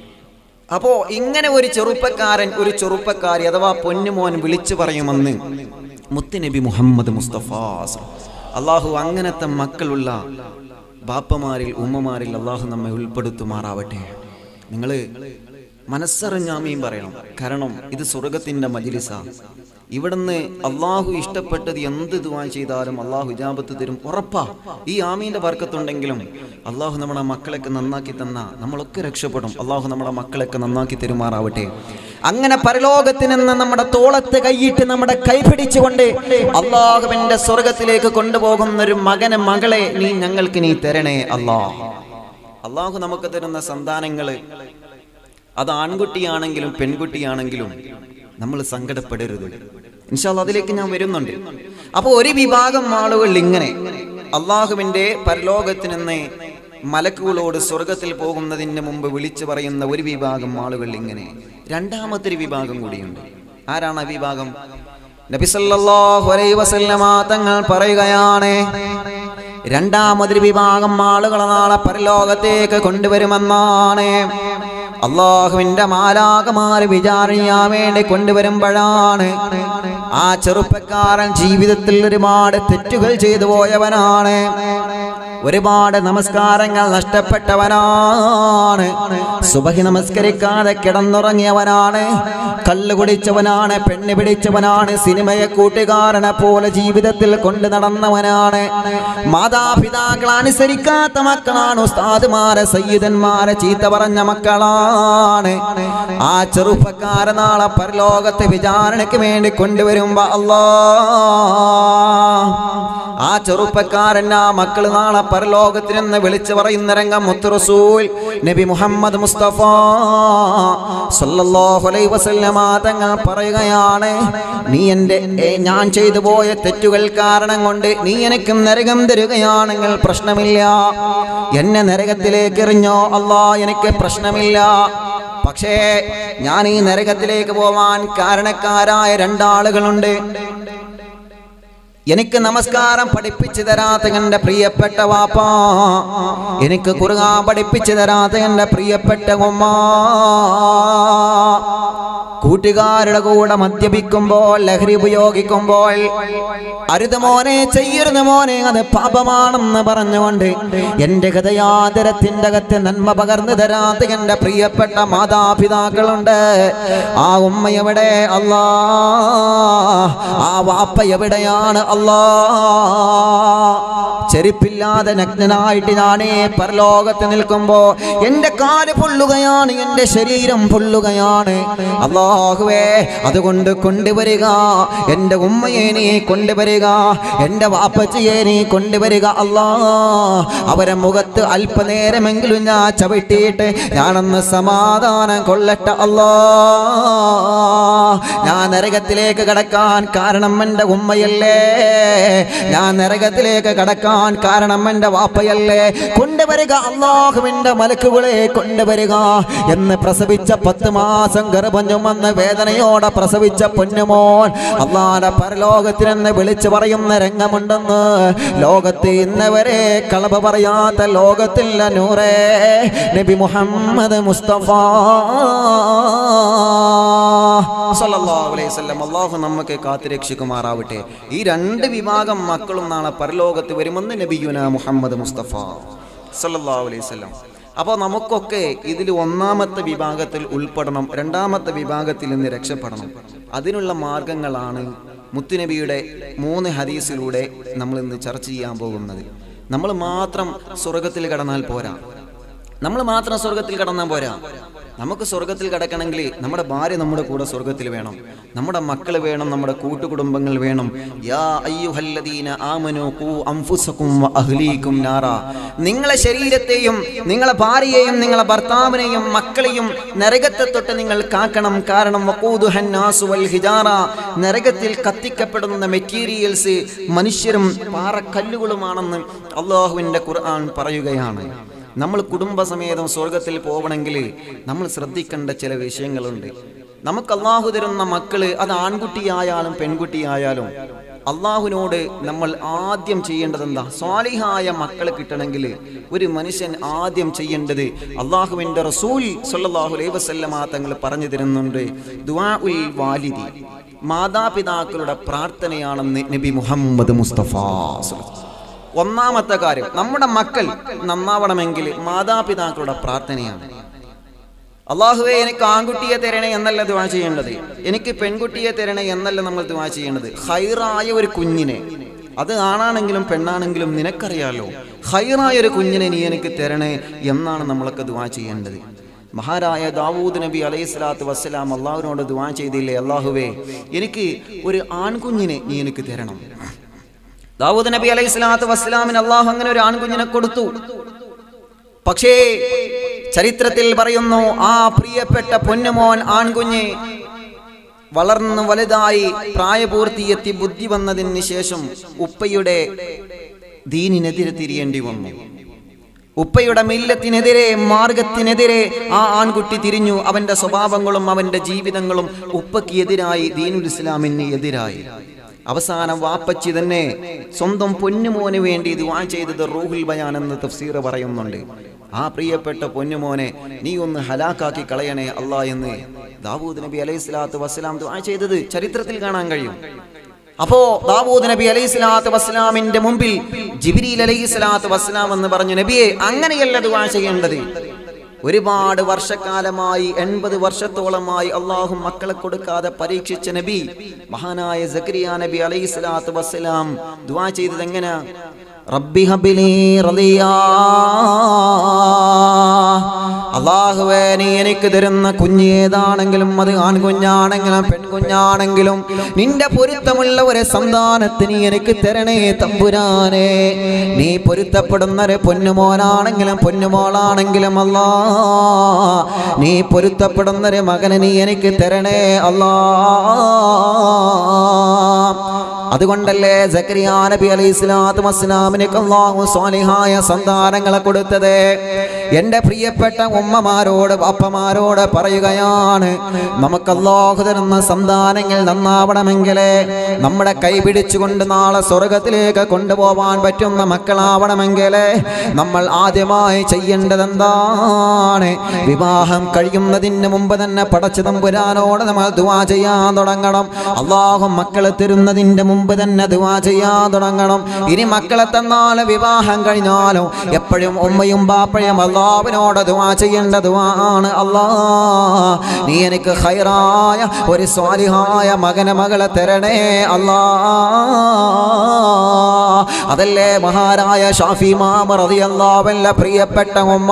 അപ്പോ ഇങ്ങനെ ഒരു ചെറുപ്പക്കാരൻ ഒരു ചെറുപ്പക്കാരി അഥവാ പൊന്നുമോൻ വിളിച്ചു പറയുമെന്ന് മുത്തുനബി മുഹമ്മദ് മുസ്തഫ അള്ളാഹു അങ്ങനത്തെ മക്കളുള്ള ബാപ്പമാരിൽ ഉമ്മമാരിൽ അള്ളാഹു നമ്മെ ഉൾപ്പെടുത്തുമാറാവട്ടെ നിങ്ങള് മനസ്സറിഞ്ഞാമയും പറയണം കാരണം ഇത് സ്വർഗത്തിന്റെ മജിലിസ ഇവിടുന്ന് അള്ളാഹു ഇഷ്ടപ്പെട്ടത് എന്ത് ദുവാ ചെയ്താലും അള്ളാഹു ഇജാബത്ത് തരും ഉറപ്പാ ഈ ആമീന്റെ വർക്കത്തുണ്ടെങ്കിലും അള്ളാഹു നമ്മുടെ മക്കളൊക്കെ നന്നാക്കി തന്ന നമ്മളൊക്കെ രക്ഷപ്പെടും അള്ളാഹു നമ്മുടെ മക്കളൊക്കെ നന്നാക്കി തരുമാറാവട്ടെ അങ്ങനെ പരലോകത്ത് നിന്ന് നമ്മുടെ തോളത്ത് കൈയിട്ട് നമ്മുടെ കൈ പിടിച്ചുകൊണ്ട് അള്ളാഹുവിന്റെ സ്വർഗത്തിലേക്ക് കൊണ്ടുപോകുന്ന ഒരു മകനെ മകളെ നീ ഞങ്ങൾക്ക് നീ തരണേ അള്ളാഹ് അള്ളാഹു നമുക്ക് തരുന്ന സന്താനങ്ങള് അത് ആൺകുട്ടിയാണെങ്കിലും പെൺകുട്ടിയാണെങ്കിലും നമ്മൾ സങ്കടപ്പെടരുത് ഇൻഷാല്ല അതിലേക്ക് ഞാൻ വരുന്നുണ്ട് അപ്പോൾ ഒരു വിഭാഗം ആളുകൾ ഇങ്ങനെ അള്ളാഹുവിന്റെ പരലോകത്ത് നിന്ന് മലക്കുകളോട് സ്വർഗത്തിൽ പോകുന്നതിന് മുമ്പ് വിളിച്ചു പറയുന്ന ഒരു വിഭാഗം ആളുകൾ ഇങ്ങനെ രണ്ടാമത്തെ ഒരു വിഭാഗം കൂടിയുണ്ട് ആരാണ് ആ വിഭാഗം നബിസല്ലാഹു അലൈഹി വസല്ലമ തങ്ങൾ പറയുകയാണ് രണ്ടാമതൊരു വിഭാഗം ആളുകളെ നാളെ പരലോകത്തേക്ക് കൊണ്ടുവരുമെന്നാണ് അള്ളാഹുവിന്റെ മാലാകമാര് വിചാരിക്കാൻ വേണ്ടി കൊണ്ടുവരുമ്പോഴാണ് ആ ചെറുപ്പക്കാരൻ ജീവിതത്തിൽ ഒരുപാട് തെറ്റുകൾ ചെയ്തു പോയവനാണ് ഒരുപാട് നമസ്കാരങ്ങൾ നഷ്ടപ്പെട്ടവനാണ് സുബഹി നമസ്കരിക്കാതെ കിടന്നുറങ്ങിയവനാണ് കള്ളു കുടിച്ചവനാണ് പെണ്ണ് പിടിച്ചവനാണ് സിനിമയെ കൂട്ടുകാരനെ പോലെ ജീവിതത്തിൽ കൊണ്ടു നടന്നവനാണ് മാതാപിതാക്കൾ അനുസരിക്കാത്ത മക്കളാണ് ഉസ്താദുമാരെ സയ്യിദന്മാരെ ചീത്ത പറഞ്ഞ മക്കളാണ് ആ ചെറുപ്പക്കാരെ നാളെ പരലോകത്തെ വിചാരണയ്ക്ക് വേണ്ടി കൊണ്ടുവരുമ്പോ അല്ലാ ആ ചെറുപ്പക്കാരൻ ആ മക്കള് നാളെ പരലോകത്തിൽ നിന്ന് വിളിച്ചു പറയുന്ന രംഗം മുത്ത് റസൂൽ നബി മുഹമ്മദ് മുസ്തഫ സല്ലല്ലാഹു അലൈഹി വസല്ലമ തങ്ങൾ പറയുകയാണ് നീ എൻ്റെ ഏ, ഞാൻ ചെയ്തു പോയ തെറ്റുകൾ കാരണം കൊണ്ട് നീ എനിക്ക് നരകം തരികയാണെങ്കിൽ പ്രശ്നമില്ല എന്നെ നരകത്തിലേക്ക് എറിഞ്ഞോ അല്ലാ എനിക്ക് പ്രശ്നമില്ല പക്ഷേ ഞാൻ ഈ നരകത്തിലേക്ക് പോവാൻ കാരണക്കാരായ രണ്ടാളുകളുണ്ട് എനിക്ക് നമസ്കാരം പഠിപ്പിച്ചു തരാത്ത എൻ്റെ പ്രിയപ്പെട്ട വാപ്പ എനിക്ക് കുറുകാൻ പഠിപ്പിച്ചു തരാത്ത എൻ്റെ പ്രിയപ്പെട്ട ഉമ്മ കൂട്ടുകാരുടെ കൂടെ മദ്യപിക്കുമ്പോൾ ലഹരി ഉപയോഗിക്കുമ്പോൾ അരുത് മോനെ ചെയ്യരുത് മോനെ അത് പാപമാണെന്ന് പറഞ്ഞുകൊണ്ട് എൻ്റെ ഹൃദയാദരത്തിൻ്റെ അകത്ത് നന്മ പകർന്നു തരാത്ത എൻ്റെ പ്രിയപ്പെട്ട മാതാപിതാക്കളുണ്ട് ആ ഉമ്മ എവിടെ അല്ലാ ആ വാപ്പ എവിടെയാണ് അല്ലാ ചെരുപ്പില്ലാതെ നഗ്നനായിട്ട് ഞാനേ പരലോകത്ത് നിൽക്കുമ്പോ എൻ്റെ കാല് പൊള്ളുകയാണ് എൻ്റെ ശരീരം പൊള്ളുകയാണ് അള്ളാഹുവേ അതുകൊണ്ട് കൊണ്ടുവരിക എൻ്റെ ഉമ്മയെ നീ കൊണ്ടുവരിക എൻ്റെ വാപ്പച്ചിയെ നീ കൊണ്ടുവരിക അല്ലാ അവരെ മുഖത്ത് അല്പനേരമെങ്കിലും ഞാൻ ചവിട്ടിയിട്ട് ഞാനൊന്ന് സമാധാനം കൊള്ളട്ടെ അല്ലാ ഞാൻ നരകത്തിലേക്ക് കടക്കാൻ കാരണം എൻ്റെ ഉമ്മയല്ലേ ഞാൻ നരകത്തിലേക്ക് കടക്കാൻ കാരണം എൻ്റെ വാപ്പയല്ലേ കൊണ്ടുവരിക അള്ളാഹുവിൻ്റെ മലക്കുകളെ കൊണ്ടുവരിക എന്ന് പ്രസവിച്ച പത്ത് മാസം ഗർഭം ചുമന്ന് വേദനയോടെ പ്രസവിച്ച പൊന്നുമോൻ അള്ളാന്റെ പരലോകത്തിനെന്ന് വിളിച്ചു പറയുന്ന രംഗമുണ്ടെന്ന് ലോകത്ത് ഇന്നവരെ കളവ് പറയാത്ത ലോകത്തില്ല നൂറേ നബി മുഹമ്മദ് മുസ്തഫ സല്ലല്ലാഹു അലൈഹി വസല്ലം അള്ളാഹു നമുക്ക് കാത്തുരക്ഷിക്കുമാറാവട്ടെ ഈ രണ്ട് വിഭാഗം മക്കളും നാളെ പരലോകത്ത് വരുമെന്ന് നബിയുന മുഹമ്മദ് മുസ്തഫ സല്ലല്ലാഹു അലൈഹി വസല്ലം അപ്പോൾ നമുക്കൊക്കെ ഇതിൽ ഒന്നാമത്തെ വിഭാഗത്തിൽ ഉൾപ്പെടണം രണ്ടാമത്തെ വിഭാഗത്തിൽ നിന്ന് രക്ഷപ്പെടണം അതിനുള്ള മാർഗങ്ങളാണ് മുത്തുനബിയുടെ മൂന്ന് ഹദീസിലൂടെ നമ്മൾ ഇന്ന് ചർച്ച ചെയ്യാൻ പോകുന്നത് നമ്മൾ മാത്രം സ്വർഗത്തിൽ കടന്നാൽ പോരാ നമ്മൾ മാത്രം സ്വർഗത്തിൽ കടന്നാൽ പോരാ നമുക്ക് സ്വർഗത്തിൽ കിടക്കണമെങ്കിൽ നമ്മുടെ ഭാര്യ നമ്മുടെ കൂടെ സ്വർഗത്തിൽ വേണം നമ്മുടെ മക്കൾ വേണം നമ്മുടെ കൂട്ടുകുടുംബങ്ങൾ വേണം യാ അയ്യുഹല്ലദീന ആമനു ഖൂ അൻഫുസകും വ അഹ്ലീകും നാറ നിങ്ങളെ ശരീരത്തെയും നിങ്ങളെ ഭാര്യയെയും നിങ്ങളെ ഭർത്താവിനെയും മക്കളെയും നരകത്തെ തൊട്ട് നിങ്ങൾ കാക്കണം കാരണം വഖൂദുഹൻ നാസു വൽ ഹിജാറ നരകത്തിൽ കത്തിക്കപ്പെടുന്ന മെറ്റീരിയൽസ് മനുഷ്യരും പാറക്കല്ലുകളുമാണെന്ന് അള്ളാഹുവിൻ്റെ ഖുർആൻ പറയുകയാണ് നമ്മൾ കുടുംബസമേതം സ്വർഗത്തിൽ പോകണമെങ്കിൽ നമ്മൾ ശ്രദ്ധിക്കേണ്ട ചില വിഷയങ്ങളുണ്ട് നമുക്ക് അള്ളാഹു തരുന്ന മക്കള് അത് ആൺകുട്ടിയായാലും പെൺകുട്ടിയായാലും അള്ളാഹുവിനോട് നമ്മൾ ആദ്യം ചെയ്യേണ്ടത് എന്താ സ്വാലിഹായ മക്കളെ കിട്ടണമെങ്കിൽ ഒരു മനുഷ്യൻ ആദ്യം ചെയ്യേണ്ടത് അള്ളാഹുവിൻ്റെ റസൂൽ സല്ലല്ലാഹു അലൈഹി വസല്ലമ തങ്ങൾ പറഞ്ഞു തരുന്നുണ്ട് ദുആ ഉൽ വാലിദി മാതാപിതാക്കളുടെ പ്രാർത്ഥനയാണെന്ന് നബി മുഹമ്മദ് മുസ്തഫ സ്വല്ലല്ലാഹു ഒന്നാമത്തെ കാര്യം നമ്മുടെ മക്കൾ നന്നാവണമെങ്കിൽ മാതാപിതാക്കളുടെ പ്രാർത്ഥനയാണ് അള്ളാഹുവെ എനിക്ക് ആൺകുട്ടിയെ തരണേ എന്നല്ല ദുവാ ചെയ്യേണ്ടത് എനിക്ക് പെൺകുട്ടിയെ തരണേ എന്നല്ല നമ്മൾ ദുവാ ചെയ്യേണ്ടത് ഹൈറായ ഒരു കുഞ്ഞിനെ അത് ആണാണെങ്കിലും പെണ്ണാണെങ്കിലും നിനക്കറിയാലോ ഹൈറായ ഒരു കുഞ്ഞിനെ നീ എനിക്ക് തരണേ എന്നാണ് നമ്മളൊക്കെ ദുവാ ചെയ്യേണ്ടത് മഹാരായ ദാവൂദ് നബി അലൈഹി സ്വലാത്തു വസ്സലാം അള്ളാഹുവിനോട് ദുവാ ചെയ്തില്ലേ അള്ളാഹുവേ എനിക്ക് ഒരു ആൺകുഞ്ഞിനെ നീ എനിക്ക് തരണം ദാവൂദ് നബി അലൈഹി സ്വലാത്തു വസ്സലാമിന് അള്ളാഹു അങ്ങനെ ഒരു ആൺകുഞ്ഞിനെ കൊടുത്തു പക്ഷേ ചരിത്രത്തിൽ പറയുന്നു ആ പ്രിയപ്പെട്ട പൊന്നുമോൻ ആൺകുഞ്ഞ് വളർന്നു വലുതായി പ്രായപൂർത്തിയെത്തി ബുദ്ധി വന്നതിന് ശേഷം ഉപ്പയുടെ ദീനിനെതിരെ തിരിയേണ്ടി വന്നു ഉപ്പയുടെ മില്ലത്തിനെതിരെ മാർഗത്തിനെതിരെ ആ ആൺകുട്ടി തിരിഞ്ഞു അവന്റെ സ്വഭാവങ്ങളും അവന്റെ ജീവിതങ്ങളും ഉപ്പയ്ക്ക് എതിരായി ദീനുൽ ഇസ്ലാമിന് എതിരായി അവസാനം വാപ്പച്ചി തന്നെ സ്വന്തം പൊന്നുമോന് വേണ്ടി ദുആ ചെയ്തത് റൂഹുൽ ബയാൻ എന്ന് തഫ്സീർ പറയുന്നുണ്ട് ആ പ്രിയപ്പെട്ട പൊന്നുമോനെ നീ ഒന്ന് ഹലാക്കാക്കി കളയണേ അല്ലാ എന്ന് ദാവൂദ് നബി അലൈഹി സ്വലാത്തു വസ്സലാം ദുആ ചെയ്തത് ചരിത്രത്തിൽ കാണാൻ കഴിയും അപ്പോ ദാവൂദ് നബി അലൈഹി സ്വലാത്തു വസ്സലാമിന്റെ മുമ്പിൽ ജിബിരിൽ അലൈഹി സ്വലാത്തു വസ്സലാം എന്ന് പറഞ്ഞു നബിയെ അങ്ങനെയല്ല ദുആ ചെയ്യേണ്ടത് ഒരുപാട് വർഷക്കാലമായി എൺപത് വർഷത്തോളമായി അള്ളാഹു മക്കളെ കൊടുക്കാതെ പരീക്ഷിച്ച നബി മഹാനായ സക്രിയ നബി അലൈഹി സ്വലാത്തു വസ്സലാം ദുആ ചെയ്തത് എങ്ങനെ റബ്ബി ഹബിലി റളിയാ അള്ളാഹുവേ നീ എനിക്ക് തരുന്ന കുഞ്ഞേതാണെങ്കിലും അത് ആൺകുഞ്ഞാണെങ്കിലും പെൺകുഞ്ഞാണെങ്കിലും നിന്റെ പൊരുത്തമുള്ള ഒരു സന്താനത്തിന് നീ എനിക്ക് തരണേ തമ്പുരാനെ നീ പൊരുത്തപ്പെടുന്ന ഒരു പൊന്നുമോനാണെങ്കിലും പൊന്നുമോളാണെങ്കിലും അല്ലാ നീ പൊരുത്തപ്പെടുന്ന ഒരു മകനെ നീ എനിക്ക് തരണേ അല്ലാ അതുകൊണ്ടല്ലേ സക്കരിയ നബി അലൈഹി സ്വലാത്തു വസ്സലാമിനൊക്കെ അല്ലാഹു സ്വാലിഹായ സന്താനങ്ങളെ കൊടുത്തത് എൻ്റെ പ്രിയപ്പെട്ട ഉമ്മമാരോട് അപ്പമാരോട് പറയുകയാണ് നമുക്ക് അല്ലാഹു തരുന്ന സന്താനങ്ങൾ നന്നാവണമെങ്കിൽ നമ്മുടെ കൈ പിടിച്ചുകൊണ്ട് നാളെ സ്വർഗത്തിലേക്ക് കൊണ്ടുപോകാൻ പറ്റുന്ന മക്കളാവണമെങ്കിൽ നമ്മൾ ആദ്യമായി ചെയ്യേണ്ടത് എന്താണ് വിവാഹം കഴിയുന്നതിന് മുമ്പ് തന്നെ പടച്ചു തമ്പുരാനോട് നമ്മൾ ദുവാ ചെയ്യാൻ തുടങ്ങണം അള്ളാഹു മക്കളെ തരുന്നതിൻ്റെ മുമ്പ് തന്നെ ദുവാ ചെയ്യാൻ തുടങ്ങണം ഇനി മക്കളെ തന്നാൽ വിവാഹം കഴിഞ്ഞാലും എപ്പോഴും ഉമ്മയും ബാപ്പയും അള്ളാവിനോട് ദുവാ ചെയ്യേണ്ട ദുവാണ് അല്ലാ നീ എനിക്ക് ഹൈറായ ഒരു സ്വാലിഹായ മകനെ മകളെ തരണേ അല്ലാ അതല്ലേ മഹാരായ ഷാഫി മാമ റളിയല്ലാഹുവല്ല പ്രിയപ്പെട്ട ഉമ്മ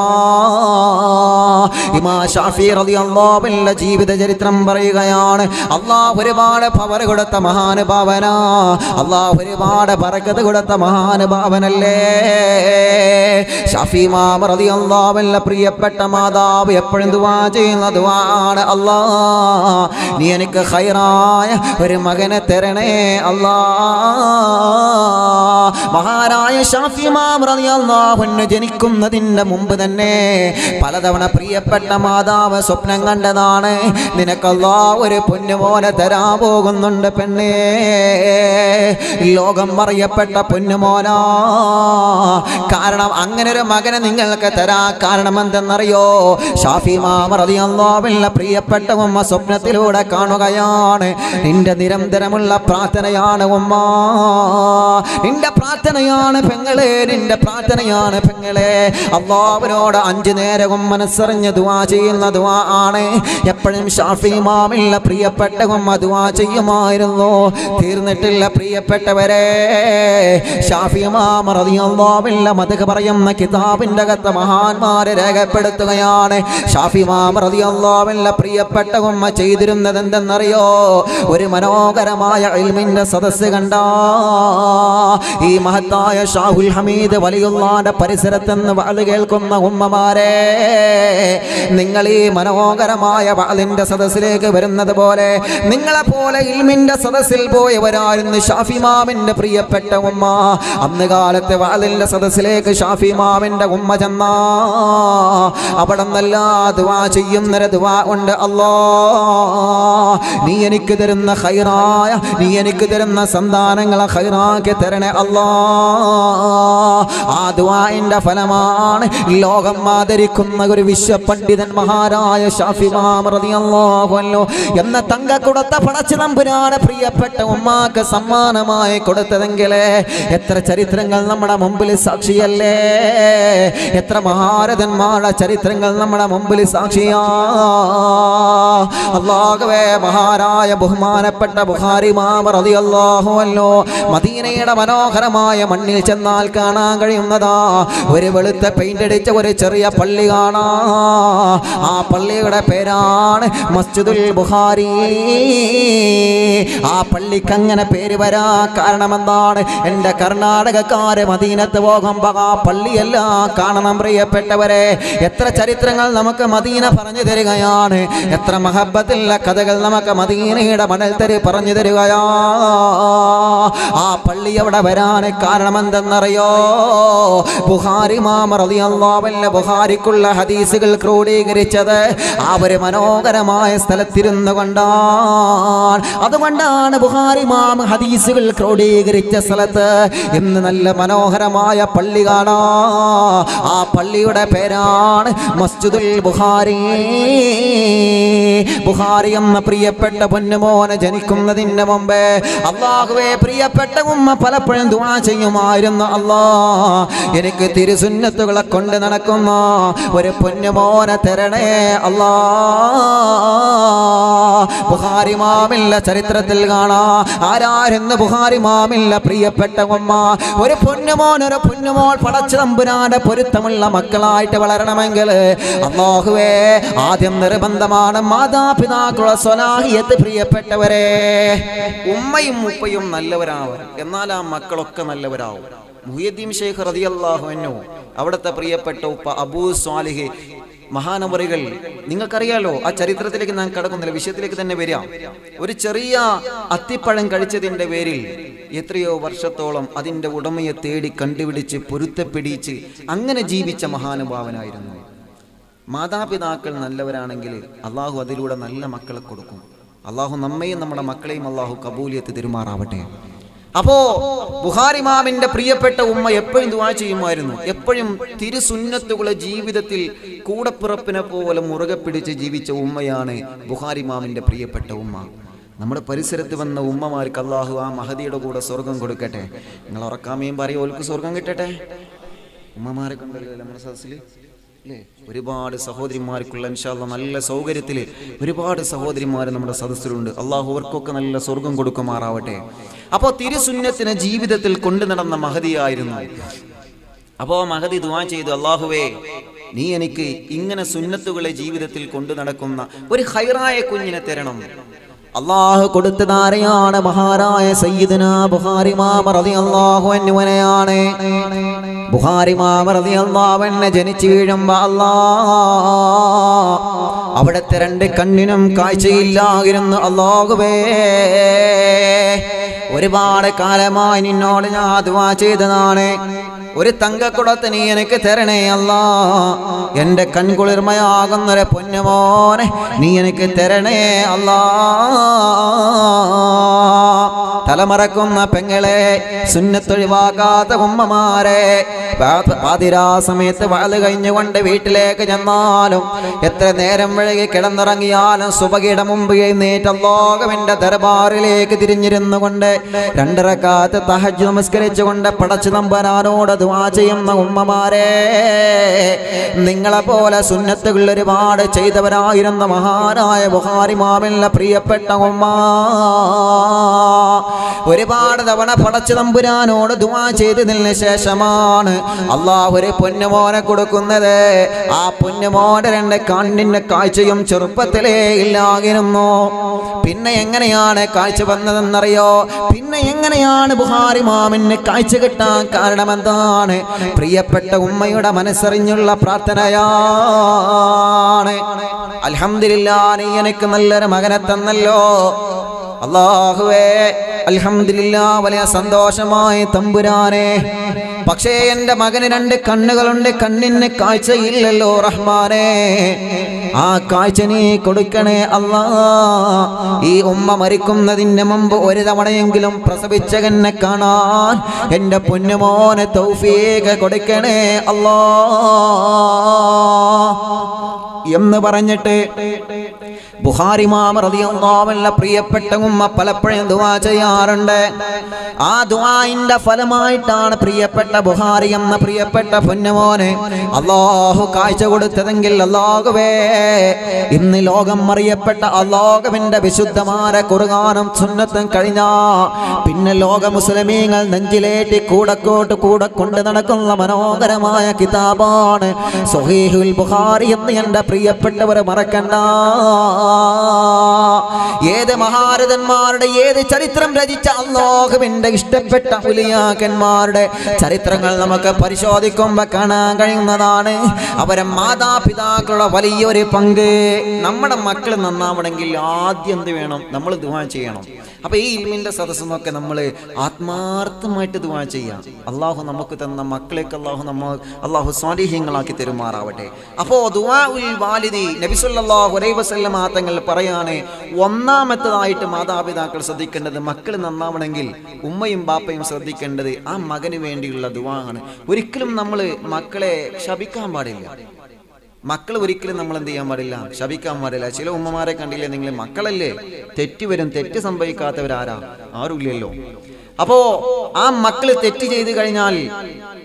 ഇമാ ഷാഫി റളിയല്ലാഹുവല്ല ജീവിത ചരിത്രം പറയുകയാണ് അള്ളാഹ് ഒരുപാട് പവർ കൊടുത്ത മഹാനുഭാവന അള്ളാഹ് ഒരുപാട് ബറക്കത്ത് കൊടുത്ത മഹാനുഭാവനല്ലേ ഷാഫി മാമ റളിയല്ലാഹുവല്ല പ്രിയപ്പെട്ട മാതാവ് എപ്പോഴും ദുആ ചെയ്യുന്ന ദുആണ് അല്ലാ നീ എനിക്ക് ഖൈറായ ഒരു മകനെ തരണേ അല്ലാ മഹാനായ ഷാഫി ഇമാം റളിയല്ലാഹു അൻഹു ജനിക്കുന്നതിന്റെ മുമ്പ് തന്നെ പലതവണ പ്രിയപ്പെട്ട മാതാവ് സ്വപ്നം കണ്ടതാണ് നിനക്കല്ലാ ഒരു പൊന്നുപോലെ തരാൻ പോകുന്നുണ്ട് പെണ്ണേ ലോകം അറിയപ്പെട്ട പൊന്നുമോനാ കാരണം അങ്ങനെ ഒരു മകനെ നിങ്ങൾക്ക് തരാ കാരണം എന്തെന്നറിയോ ഷാഫി ഇമാം റളിയല്ലാഹു അൻഹു പ്രിയപ്പെട്ട ഉമ്മ സ്വപ്നത്തിലൂടെ കാണുകയാണ് നിന്റെ നിരന്തരമുള്ള പ്രാർത്ഥനയാണ് ഉമ്മ നിന്റെ പ്രാർത്ഥനയാണ് പെങ്ങളെ നിന്റെ പ്രാർത്ഥനയാണ് പെങ്ങളെ അള്ളാവിനോട് അഞ്ചു നേരവും മനസ്സറിഞ്ഞ് ദുവാ ചെയ്യുന്ന ദുവാ ആണ് എപ്പോഴും ഷാഫി മാമില്ല പ്രിയപ്പെട്ട ഉമ്മ ദുവാ ചെയ്യുമായിരുന്നു തീർന്നിട്ടില്ല പ്രിയപ്പെട്ടവരെ ഷാഫി മാമ റളിയല്ലാഹുവില്ല മതക പറയുന്ന കിതാബിന്റെ അകത്ത് മഹാന്മാരെ രേഖപ്പെടുത്തുകയാണ് ഷാഫി മാമ റളിയല്ലാഹുവില്ല പ്രിയപ്പെട്ട ഉമ്മ ചെയ്തിരുന്നത് എന്തെന്നറിയോ ഒരു മനോഹരമായ ഇൽമിന്റെ സദസ്സ് കണ്ട ഈ മഹത്തായ ഷാഹുൽ ഹമീദ് വലിയുള്ളാന്റെ പരിസരത്തെന്ന് വാള് കേൾക്കുന്ന ഉമ്മമാരെ നിങ്ങൾ ഈ മനോഹരമായ വാളിന്റെ സദസ്സിലേക്ക് വരുന്നത് പോലെ നിങ്ങളെ പോലെ ഇൽമിന്റെ സദസ്സിൽ പോയവരായിരുന്നു ഷാഫി മാമിന്റെ പ്രിയപ്പെട്ട ഉമ്മ അന്ന് കാലത്തെ വാളിന്റെ സദസ്സിലേക്ക് ഷാഫി മാമിന്റെ ഉമ്മ ചെന്ന അവിടെ നിന്നല്ലാ ദുവാ ചെയ്യുന്നൊരു ദുവാ ഉണ്ട് അല്ലോ നീ എനിക്ക് തരുന്ന ഹൈറായ നീ എനിക്ക് തരുന്ന സന്താനങ്ങളെ ഹൈറാക്കി തരണേ അല്ലാ ആ ദുആഇന്റെ ഫലമാണ് ലോകം ആദരിക്കുന്ന ഒരു വിശ്വപണ്ഡിതൻ മഹാരായ ഷാഫി ഇമാം റളിയല്ലാഹു അൻഹു എന്ന തങ്ക കൊടുത്ത പടച്ചു നമ്പുരാനെ പ്രിയപ്പെട്ട ഉമ്മാക്ക് സമ്മാനമായി കൊടുത്തതെങ്കിലേ എത്ര ചരിത്രങ്ങൾ നമ്മുടെ മുമ്പിൽ സാക്ഷിയല്ലേ എത്ര മഹാരഥന്മാരുടെ ചരിത്രങ്ങൾ നമ്മുടെ മുമ്പിൽ സാക്ഷിയാ അള്ളാഹുവേ മഹാരായ ബഹുമാനപ്പെട്ട ബുഹാരി മാമ റളിയല്ലാഹു അൻഹു മദീനയുടെ മനോഹരമായ മണ്ണിൽ ചെന്നാൽ കാണാൻ കഴിയുന്നതാ ഒരു വെളുത്ത പെയിന്റ് അടിച്ച ഒരു ചെറിയ പള്ളി കാണാ ആ പള്ളിയുടെ പേരാണ് മസ്ജിദുൽ ബുഹാരി ആ പള്ളിക്ക് അങ്ങനെ പേര് വരാ കാരണം എന്താണ് എൻ്റെ കർണാടകക്കാര് മദീനത്ത് പോകുമ്പോൾ ആ പള്ളിയെല്ലാം കാണണം പ്രിയപ്പെട്ടവരെ എത്ര ചരിത്രങ്ങൾ നമുക്ക് മദീന പറഞ്ഞു തരികയാണ് എത്ര മഹബത്തുള്ള കഥകൾ നമുക്ക് മദീനയുടെ മണൽ തരി പറഞ്ഞു തരികയാ ആ പള്ളി അവിടെ വരാൻ കാരണം എന്തെന്നറിയോ ബുഹാരി മാമറിയല്ലാവല്ല ബുഹാരിക്കുള്ള ഹദീസുകൾ ക്രോഡീകരിച്ചത് ആ ഒരു മനോഹരമായ സ്ഥലത്തിരുന്നു കൊണ്ടാണ് അതുകൊണ്ടാണ് ബുഹാരി മാം ഹദീസുകൾ ക്രോഡീകരിച്ച സ്ഥലത്ത് ഇന്ന് നല്ല മനോഹരമായ പള്ളി കാണാ ആ പള്ളിയുടെ പേരാണ് മസ്ജിദുൽ ബുഹാരി ബുഹാരി എന്ന പ്രിയപ്പെട്ട പൊന്നുമോനെ ജനിക്കുന്നതിന് മുമ്പേ അള്ളാഹുവെ പ്രിയപ്പെട്ട ഉമ്മ പലപ്പോഴും ദുആ ചെയ്യുമായിരുന്നു അല്ലാ എനിക്ക് തിരുസുന്നത്തുകളെ കൊണ്ട് നടക്കുന്ന ഒരു പൊന്നുമോനെ തരണേ അല്ലാ ബുഹാരിമാമില്ല ചരിത്രത്തിൽ കാണാ ആരാരെന്ന് ബുഹാരിമാമില്ല പ്രിയപ്പെട്ട ഉമ്മ ഒരു പൊന്നുമോൻ ഒരു പൊന്നുമോൾ പടച്ച തമ്പുരാന്റെ പൊരുത്തമുള്ള മക്കളായിട്ട് വളരണമെങ്കിൽ അള്ളാഹുവേ ആദ്യം നിർബന്ധമാണ് മാതാപിതാക്കളുടെ സ്വലാഹിയത്ത് പ്രിയപ്പെട്ടവരെ ഉമ്മയും ഉപ്പയും നല്ലവരാവണം എന്നാൽ ആ മക്കളൊക്കെ നല്ലവരാവും മുഹിയദ്ദീൻ ഷെയ്ഖ് റതിയല്ലാഹുവിനു അവിടുത്തെ പ്രിയപ്പെട്ട ഉപ്പ അബൂ സ്വാലിഹ് മഹാനവറികൾ നിങ്ങൾക്കറിയാലോ ആ ചരിത്രത്തിലേക്ക് ഞാൻ കടക്കുന്നില്ല വിഷയത്തിലേക്ക് തന്നെ വരാം ഒരു ചെറിയ അത്തിപ്പഴം കഴിച്ചതിന്റെ പേരിൽ എത്രയോ വർഷത്തോളം അതിന്റെ ഉടമയെ തേടി കണ്ടുപിടിച്ച് പൊരുത്തപ്പിടിച്ച് അങ്ങനെ ജീവിച്ച മഹാനുഭാവനായിരുന്നു മാതാപിതാക്കൾ നല്ലവരാണെങ്കിൽ അള്ളാഹു അതിലൂടെ നല്ല മക്കളെ കൊടുക്കും അള്ളാഹു നമ്മയും നമ്മുടെ മക്കളെയും അള്ളാഹു കബൂലിയത്ത് തിരുമാറാവട്ടെ അപ്പോ ബുഹാരിമാമിന്റെ പ്രിയപ്പെട്ട ഉമ്മ എപ്പോഴും ദുവാ ചെയ്യുമായിരുന്നു എപ്പോഴും തിരുസുന്നത്തുകളെ ജീവിതത്തിൽ കൂടപ്പിറപ്പിനെ പോലെ മുറുകെ പിടിച്ച് ജീവിച്ച ഉമ്മയാണ് ബുഹാരിമാമിന്റെ പ്രിയപ്പെട്ട ഉമ്മ നമ്മുടെ പരിസരത്ത് വന്ന ഉമ്മമാർക്ക് അള്ളാഹു ആ മഹദിയുടെ കൂടെ സ്വർഗം കൊടുക്കട്ടെ നിങ്ങൾ ഉറക്കാമയും പറയും ഓൽക്ക് സ്വർഗം കിട്ടട്ടെ ഉമ്മമാരെ കണ്ടല്ലോ നമ്മുടെ സദസ്സിൽ അല്ലേ ഒരുപാട് സഹോദരിമാർക്കുള്ള ഇൻഷാല്ല നല്ല സൗകര്യത്തിൽ ഒരുപാട് സഹോദരിമാർ നമ്മുടെ സദസ്സിലുണ്ട് അള്ളാഹു അവർക്കൊക്കെ നല്ല സ്വർഗം കൊടുക്കുമാറാവട്ടെ അപ്പോൾ തിരുസുന്നത്തിനെ ജീവിതത്തിൽ കൊണ്ടു നടന്ന മഹതിയായിരുന്നു അപ്പോൾ മഹതി ദുവാ ചെയ്തു അള്ളാഹുവേ നീ എനിക്ക് ഇങ്ങനെ സുന്നത്തുകളെ ജീവിതത്തിൽ കൊണ്ടു നടക്കുന്ന ഒരു ഹൈറായ കുഞ്ഞിനെ തരണം അള്ളാഹു കൊടുത്തതാരെയാണ് മഹാരായ സയ്യിദന ബുഹാരി മാമറതി അള്ളാഹു എന്നിവനെയാണ് ബുഹാരി മാമറതി അള്ളാഹുവിനെ ജനിച്ചു വീഴുമ്പോ അല്ലാ അവിടുത്തെ രണ്ട് കണ്ണിനും കാഴ്ചയില്ലായിരുന്നു അള്ളാഹുവേ ഒരുപാട് കാലമായി നിന്നോട് ഞാൻ ദുവാ ചെയ്തതാണ് ഒരു തങ്കക്കുടത്ത് നീ എനിക്ക് തരണേ അല്ല എന്റെ കൺകുളിർമയാകുന്നൊരു പൊന്നുമോനെ നീ എനിക്ക് തരണേ അല്ല തലമറക്കുന്ന പെങ്ങളെ സുന്നത്തൊഴിവാക്കാത്ത ഉമ്മമാരെ പാ- പാതിരാ സമയത്ത് വാല് കഴിഞ്ഞുകൊണ്ട് വീട്ടിലേക്ക് ചെന്നാലും എത്ര നേരം വഴുകി കിടന്നിറങ്ങിയാലും സുബകിയുടെ മുമ്പ് എഴുന്നേറ്റ് ലോകവിന്റെ ദർബാറിലേക്ക് തിരിഞ്ഞിരുന്നു കൊണ്ട് രണ്ടരക്കാത്ത് തഹജ് നമസ്കരിച്ചുകൊണ്ട് പടച്ചു നമ്പരാനോട് ദുവാ ചെയ്യുന്ന ഉമ്മമാരെ നിങ്ങളെ പോലെ സുന്നത്തുകൾ ഒരുപാട് ചെയ്തവരായിരുന്ന മഹാനായ ബുഹാരി മാമില്ല പ്രിയപ്പെട്ട ഉമ്മ ഒരുപാട് തവണ പടച്ചു തമ്പുരാനോട് ദുവാ ചെയ്തതിന് ശേഷമാണ് അള്ളാഹ് ഒരു പൊന്നുമോനെ കൊടുക്കുന്നത് ആ പൊന്നുമോന്റെ രണ്ട് കണ്ണിന്റെ കാഴ്ചയും ചെറുപ്പത്തിലേ ഇല്ലാകിരുന്നു പിന്നെ എങ്ങനെയാണ് കാഴ്ച വന്നതെന്നറിയോ പിന്നെ എങ്ങനെയാണ് ബുഹാരി മാമിന് കാഴ്ച കിട്ടാൻ കാരണം എന്താണ് പ്രിയപ്പെട്ട ഉമ്മയുടെ മനസ്സറിഞ്ഞുള്ള പ്രാർത്ഥനയാണ് അൽഹംദുലില്ലാ നീ എനിക്ക് നല്ലൊരു മകനെ തന്നല്ലോ അള്ളാഹുവേ അൽഹംദുലില്ലാ വലിയ സന്തോഷമായി തമ്പുരാനെ പക്ഷേ എൻ്റെ മകന് രണ്ട് കണ്ണുകളുണ്ട് കണ്ണിന് കാഴ്ചയില്ലല്ലോ റഹ്മാനെ ആ കാഴ്ച നീ കൊടുക്കണേ അല്ലാ ഈ ഉമ്മ മരിക്കുന്നതിന് മുമ്പ് ഒരു തവണയെങ്കിലും പ്രസവിച്ചകന്നെ കാണാൻ എൻ്റെ പൊന്നുമോനെ തൗഫീക കൊടുക്കണേ അല്ലാ എന്ന് പറഞ്ഞിട്ട് ബുഹാരി മാമറിയുള്ള പ്രിയപ്പെട്ട ഉമ്മ പലപ്പോഴും ദുവാ ചെയ്യാറുണ്ട് ആ ദുവായിന്റെ ഫലമായിട്ടാണ് പ്രിയപ്പെട്ട ബുഹാരി എന്ന പ്രിയപ്പെട്ട പൊന്നുമോനെ അള്ളാഹു കാഴ്ച കൊടുത്തതെങ്കിൽ അള്ളാഹുവേ ഇന്ന് ലോകം അറിയപ്പെട്ട അള്ളാഹുവിന്റെ വിശുദ്ധമായ കുറുകാനും സുന്നത്തും കഴിഞ്ഞാ പിന്നെ ലോക മുസ്ലിമീങ്ങൾ നെഞ്ചിലേറ്റി കൂടക്കോട്ട് കൂടെ കൊണ്ട് നടക്കുന്ന മനോഹരമായ കിതാബാണ് സുഹീഹുൽ ബുഖാരി എന്ന് എൻ്റെ പ്രിയപ്പെട്ടവരെ മറക്കണ്ട ഏത് മഹാരഥന്മാരുടെ ഏത് ചരിത്രം രചിച്ച അള്ളാഹുവിന്റെ ഇഷ്ടപ്പെട്ട ഉലിയാക്കന്മാരുടെ ചരിത്രങ്ങൾ നമുക്ക് പരിശോധിക്കുമ്പോൾ കാണാൻ കഴിയുന്നതാണ് അവരെ മാതാപിതാക്കളുടെ വലിയൊരു പങ്ക് നമ്മുടെ മക്കൾ നന്നാവണമെങ്കിൽ ആദ്യം എന്ത് വേണം നമ്മൾ ദുവാ ചെയ്യണം അപ്പൊ ഈ ഇൽമിന്റെ സദസ്സെന്നൊക്കെ നമ്മൾ ആത്മാർത്ഥമായിട്ട് ദുവാ ചെയ്യാം അള്ളാഹു നമുക്ക് തന്ന മക്കളേക്ക് അള്ളാഹു നമ്മ അള്ളാഹു സ്വാധീനങ്ങളാക്കി തെരുമാറാവട്ടെ അപ്പോ ദുവാ ഉൽ വാലിദി നബിസുല്ലാഹു അലൈ വസല്ലം തങ്ങൾ പറയാണ് ഒന്നാമത്തതായിട്ട് മാതാപിതാക്കൾ ശ്രദ്ധിക്കേണ്ടത് മക്കൾ നന്നാവണമെങ്കിൽ ഉമ്മയും ബാപ്പയും ശ്രദ്ധിക്കേണ്ടത് ആ മകന് വേണ്ടിയുള്ള ദുവാ ആണ് ഒരിക്കലും നമ്മൾ മക്കളെ ശപിക്കാൻ പാടില്ല മക്കൾ ഒരിക്കലും നമ്മൾ എന്ത് ചെയ്യാൻ പാടില്ല ശപിക്കാൻ പാടില്ല ചില ഉമ്മമാരെ കണ്ടില്ലേ നിങ്ങൾ മക്കളല്ലേ തെറ്റ് വരും തെറ്റ് സംഭവിക്കാത്തവരാരാ ആരുമില്ലല്ലോ അപ്പോ ആ മക്കള് തെറ്റ് ചെയ്ത് കഴിഞ്ഞാൽ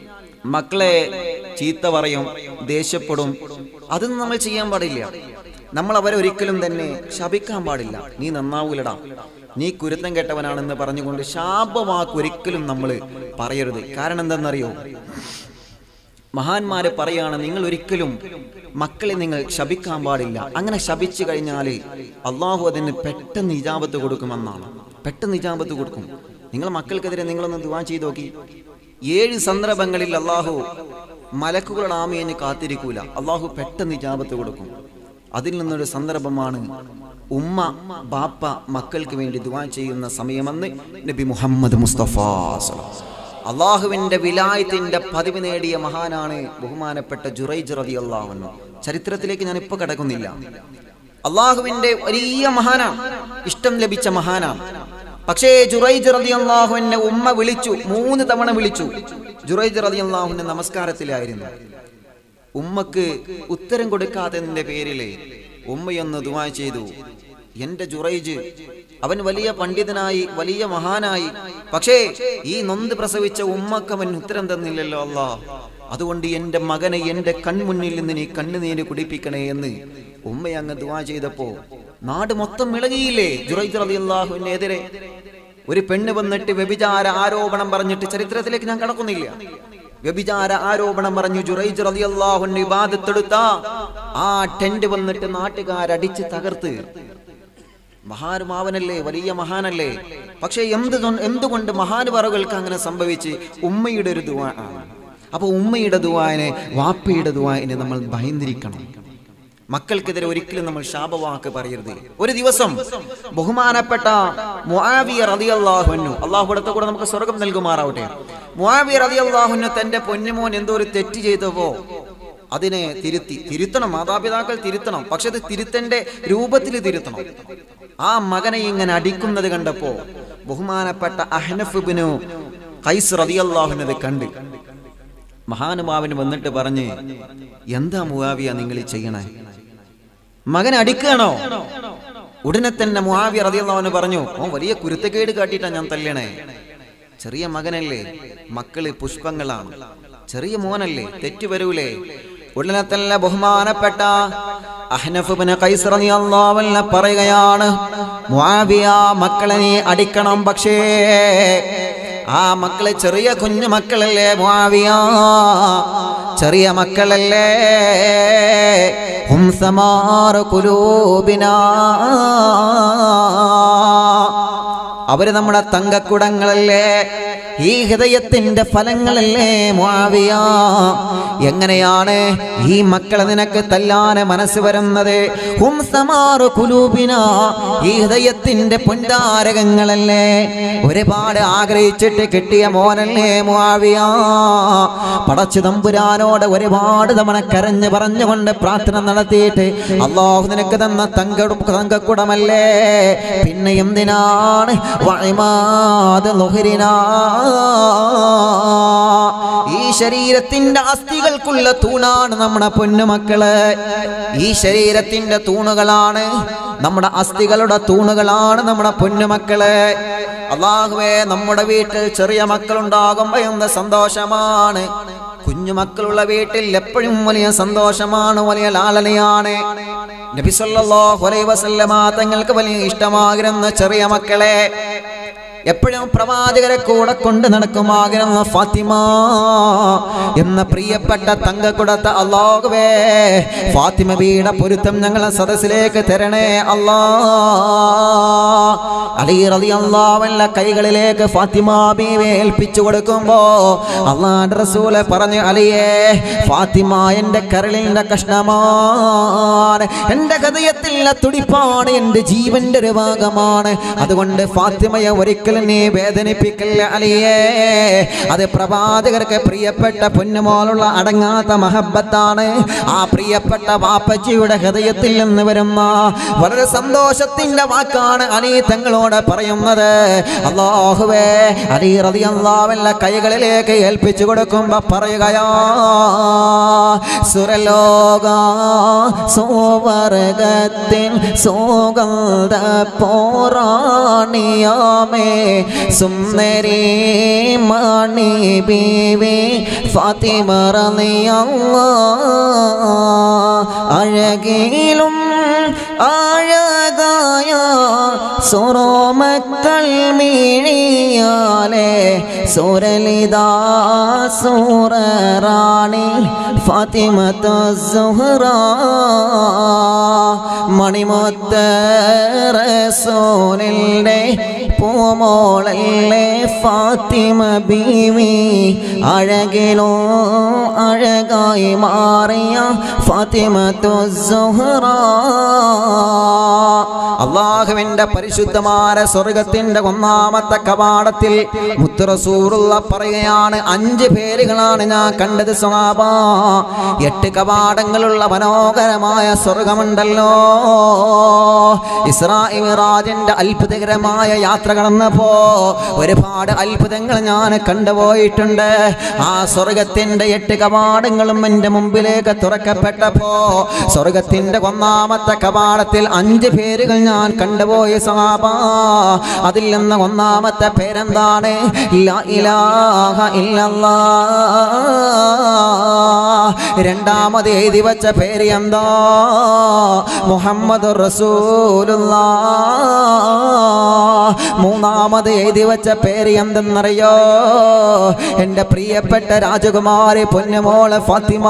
മക്കളെ ചീത്ത പറയും ദേഷ്യപ്പെടും അതൊന്നും നമ്മൾ ചെയ്യാൻ പാടില്ല നമ്മൾ അവരെ ഒരിക്കലും തന്നെ ശപിക്കാൻ പാടില്ല നീ നന്നാവൂലടാ നീ കുരുത്തം കെട്ടവനാണെന്ന് പറഞ്ഞുകൊണ്ട് ശാപവാക്ക് ഒരിക്കലും നമ്മൾ പറയരുത് കാരണം എന്തെന്നറിയോ മഹാന്മാര് പറയാണ് നിങ്ങൾ ഒരിക്കലും മക്കളെ നിങ്ങൾ ശപിക്കാൻ പാടില്ല അങ്ങനെ ശപിച്ചു കഴിഞ്ഞാൽ അള്ളാഹു അതിന് പെട്ടെന്ന് ഇജാബത്ത് കൊടുക്കുമെന്നാണ് പെട്ടെന്ന് ഇജാബത്ത് കൊടുക്കും നിങ്ങൾ മക്കൾക്കെതിരെ നിങ്ങളൊന്ന് ദുവാ ചെയ്ത് നോക്കി ഏഴ് സന്ദർഭങ്ങളിൽ അള്ളാഹു മലക്കുകളുടെ ആമയഞ്ഞ് കാത്തിരിക്കൂല അള്ളാഹു പെട്ടെന്ന് ഇജാബത്ത് കൊടുക്കും അതിൽ നിന്നൊരു സന്ദർഭമാണ് ഉമ്മ ബാപ്പ മക്കൾക്ക് വേണ്ടി ദുവാ ചെയ്യുന്ന സമയമെന്ന് നബി മുഹമ്മദ് മുസ്തഫ സ്വല്ലല്ലാഹു അള്ളാഹുവിന്റെ വിലായത്തിന്റെ പതിവ് നേടിയ മഹാനാണ് ബഹുമാനപ്പെട്ട ജുറൈജ് റതി അള്ളാഹുന്നു ചരിത്രത്തിലേക്ക് ഞാൻ ഇപ്പൊ കിടക്കുന്നില്ല അള്ളാഹുവിന്റെ വലിയ മഹാനാണ് ഇഷ്ടം ലഭിച്ച മഹാനാണ് പക്ഷേ ജുറൈജ് റതി അള്ളാഹുവിനെ ഉമ്മ വിളിച്ചു മൂന്ന് തവണ വിളിച്ചു ജുറൈജ് റതി അള്ളാഹുവിന്റെ നമസ്കാരത്തിലായിരുന്നു ഉമ്മക്ക് ഉത്തരം കൊടുക്കാത്തതിന്റെ പേരില് ഉമ്മയൊന്ന് ദുവാ ചെയ്തു എന്റെ ജുറൈജ് അവൻ വലിയ പണ്ഡിതനായി വലിയ മഹാനായി പക്ഷേ ഈ നൊന്ത് പ്രസവിച്ച ഉമ്മക്ക് അവൻ ഉത്തരം തന്നില്ലല്ലോ അല്ലാ അതുകൊണ്ട് എന്റെ മകനെ എന്റെ കൺമുന്നിൽ നിന്ന് നീ കണ്ണുനീര് കുടിപ്പിക്കണേ എന്ന് ഉമ്മ അങ്ങ് ദുവാ ചെയ്തപ്പോ നാട് മൊത്തം ഇളകിയില്ലേ ജുറൈജ് റളിയല്ലാഹുവിനെതിരെ ഒരു പെണ്ണ് വന്നിട്ട് വ്യഭിചാര ആരോപണം പറഞ്ഞിട്ട് ചരിത്രത്തിലേക്ക് ഞാൻ കടക്കുന്നില്ല വ്യഭിചാര ആരോപണം പറഞ്ഞു ജുറൈജ് റളിയല്ലാഹുവിന് ഇബാദത്തെടുത്ത ആ ടെന്റ് വന്നിട്ട് നാട്ടുകാരടിച്ച് തകർത്ത് മഹാനുമാവനല്ലേ വലിയ മഹാനല്ലേ പക്ഷെ എന്ത് തൊ- എന്തുകൊണ്ട് മഹാനുപറകൾക്ക് അങ്ങനെ സംഭവിച്ച് ഉമ്മയുടെ ഒരു ദുവാ ആണ് അപ്പൊ ഉമ്മയുടെ ദുവാനെ വാപ്പയുടെ ദുവാനെ നമ്മൾ ഭയന്നിരിക്കണം മക്കൾക്കെതിരെ ഒരിക്കലും നമ്മൾ ശാപവാക്ക് പറയരുത് ഒരു ദിവസം ബഹുമാനപ്പെട്ട മുആവിയ റളിയല്ലാഹുവിനു അള്ളാഹു അടുത്ത കൂടെ നമുക്ക് സ്വർഗം നൽകുമാറാവട്ടെ മുആവിയ റളിയല്ലാഹുവിനു തന്റെ പൊന്നുമോൻ എന്തോ ഒരു തെറ്റ് ചെയ്തപ്പോ അതിനെ തിരുത്തി തിരുത്തണം മാതാപിതാക്കൾ തിരുത്തണം പക്ഷെ അത് തിരുത്തന്റെ രൂപത്തിൽ തിരുത്തണം ആ മകനെ ഇങ്ങനെ അടിക്കുന്നത് കണ്ടപ്പോ ബഹുമാനപ്പെട്ട അഹ്നഫിബിനു കൈസ് റതിയല്ലാഹുവിനത് കണ്ട് മഹാനുഭാവന് വന്നിട്ട് പറഞ്ഞ് എന്താ മുവാവിയ നിങ്ങൾ ഈ ചെയ്യണേ മകൻ അടിക്കുകയാണോ ഉടനെ തന്നെ മുവാവിയ റതിയല്ലാഹുവിന് പറഞ്ഞു ഓ വലിയ കുരുത്തക്കേട് കാട്ടിയിട്ടാ ഞാൻ തല്ലണേ ചെറിയ മകനല്ലേ മക്കള് പുഷ്പങ്ങളാണ് ചെറിയ മോനല്ലേ തെറ്റു വരൂലേ ഉടനെ തന്നെ ബഹുമാനപ്പെട്ട അഹ്നഫുബിന് കൈസറനി അള്ളാവല്ല പറയുകയാണ് മുആവിയ മക്കളെ നീ അടിക്കണം പക്ഷേ ആ മക്കള് ചെറിയ കുഞ്ഞു മക്കളല്ലേ മുആവിയ ചെറിയ മക്കളല്ലേ ഹും സമാറു കുലൂബിനാ അവര് നമ്മുടെ തങ്കക്കുടങ്ങളല്ലേ ഈ ഹൃദയത്തിന്റെ ഫലങ്ങളല്ലേ മുആവിയ എങ്ങനെയാണ് ഈ മക്കളെ നിനക്ക് തല്ലാന് മനസ്സ് വരുന്നത് ഹും സമാറു കുലൂബിന ഈ ഹൃദയത്തിന്റെ പൊൻതാരകങ്ങളല്ലേ ഒരുപാട് ആഗ്രഹിച്ചിട്ട് കിട്ടിയ മോനല്ലേ മുആവിയ പടച്ചു തമ്പുരാനോട് ഒരുപാട് തവണ കരഞ്ഞ് പറഞ്ഞുകൊണ്ട് പ്രാർത്ഥന നടത്തിയിട്ട് അള്ളാഹു നിനക്ക് തന്ന തങ്ക തങ്കക്കുടമല്ലേ പിന്നെ എന്തിനാണ് വഴിമാത് ലുഹരിനാ ഈ ശരീരത്തിന്റെ അസ്ഥികൾക്കുള്ള തൂണാണ് നമ്മുടെ പൊന്നുമക്കള് ഈ ശരീരത്തിന്റെ തൂണുകളാണ് നമ്മുടെ അസ്ഥികളുടെ തൂണുകളാണ് നമ്മുടെ പൊന്നുമക്കള് അള്ളാഹുവേ നമ്മുടെ വീട്ടിൽ ചെറിയ മക്കളുണ്ടാകുമ്പോ എന്ത് സന്തോഷമാണ് കുഞ്ഞുമക്കളുള്ള വീട്ടിൽ എപ്പോഴും വലിയ സന്തോഷമാണ് വലിയ ലാലനയാണ് നബി സല്ലല്ലാഹു അലൈഹി വസല്ലമ തങ്ങൾക്ക് വലിയ ഇഷ്ടമാകുന്ന ചെറിയ മക്കളെ എപ്പോഴും പ്രവാചകരെ കൂടെ കൊണ്ട് നടക്കുമാകുന്ന ഫാത്തിമ എന്ന പ്രിയപ്പെട്ട തങ്ക കൊടുത്ത അള്ളാഹുവേ ഫാത്തിമ വീട പൊരുത്തം ഞങ്ങളെ സദസ്സിലേക്ക് തരണേ അല്ലാ അലി റതി അള്ളാവല്ല കൈകളിലേക്ക് ഫാത്തിമ ബീവെ ഏൽപ്പിച്ചു കൊടുക്കുമ്പോ അള്ളാന്റെ റസൂല് പറഞ്ഞു അലിയേ ഫാത്തിമ എന്റെ കരളിന്റെ കഷ്ണമാണ് എന്റെ ഹൃദയത്തിലെ തുടിപ്പാണ് എന്റെ ജീവന്റെ ഒരു ഭാഗമാണ് അതുകൊണ്ട് ഫാത്തിമയെ ഒരിക്കലും നീ വേദനിപ്പിക്കല്ല അലിയേ അത് പ്രവാചകർക്ക് പ്രിയപ്പെട്ട പൊന്നുമോലുള്ള അടങ്ങാത്ത മഹബത്താണ് ആ പ്രിയപ്പെട്ട വാപ്പച്ചിയുടെ ഹൃദയത്തിൽ നിന്ന് വരുന്ന വളരെ സന്തോഷത്തിന്റെ വാക്കാണ് അലി തങ്ങളോട് പറയുന്നത് അള്ളാഹുവേ അലി റതി അള്ളാവല്ല കൈകളിലേക്ക് ഏൽപ്പിച്ചു കൊടുക്കുമ്പോ പറയുകയാ സുരലോക സോവർഗത്തിൻ സോഗന്ധ പോറാണിയാമേ സുന്ദരി മണി ബീവി ഫാത്തിമ റളിയല്ലാഹ് അഴകിലും അഴകായ സുറോമക്കൾ മീഴിയാലെ സുരലിതാ സൂററാണി ഫാത്തിമത്ത് സുഹറ മണിമുത്ത റസൂലിൻ്റെ പൂമോളല്ലേ ഫാത്തിമ ബീവി അഴകിലോ അഴകായി മാറിയ ഫാത്തിമത്തു സുഹറ അള്ളാഹുവിന്റെ പരിശുദ്ധമായ സ്വർഗത്തിന്റെ ഒന്നാമത്തെ കവാടത്തിൽ മുത്തുറസൂറുള്ള പറയുകയാണ് അഞ്ച് പേരുകളാണ് ഞാൻ കണ്ടത് സ്വാബ എട്ട് കവാടങ്ങളുള്ള മനോഹരമായ സ്വർഗമുണ്ടല്ലോ ഇസ്രായിറാജിന്റെ അത്ഭുതകരമായ യാത്ര കടന്നപ്പോ ഒരുപാട് അത്ഭുതങ്ങൾ ഞാൻ കണ്ടുപോയിട്ടുണ്ട് ആ സ്വർഗത്തിന്റെ എട്ട് കവാടങ്ങളും എൻ്റെ മുമ്പിലേക്ക് തുറക്കപ്പെട്ടപ്പോ സ്വർഗത്തിന്റെ ഒന്നാമത്തെ കവാടത്തിൽ അഞ്ച് പേരുകൾ ഞാൻ കണ്ടുപോയി സഹാബ അതിൽ നിന്ന് ഒന്നാമത്തെ പേരെന്താണ് ലാ ഇലാഹ ഇല്ലല്ലാ രണ്ടാമത് എഴുതി വച്ച പേര് എന്താ മുഹമ്മദ് റസൂലുള്ള മൂന്നാമത് എഴുതി വച്ച പേര് എന്തെന്നറിയോ എൻ്റെ പ്രിയപ്പെട്ട രാജകുമാരി പൊന്നുമോള് ഫാത്തിമ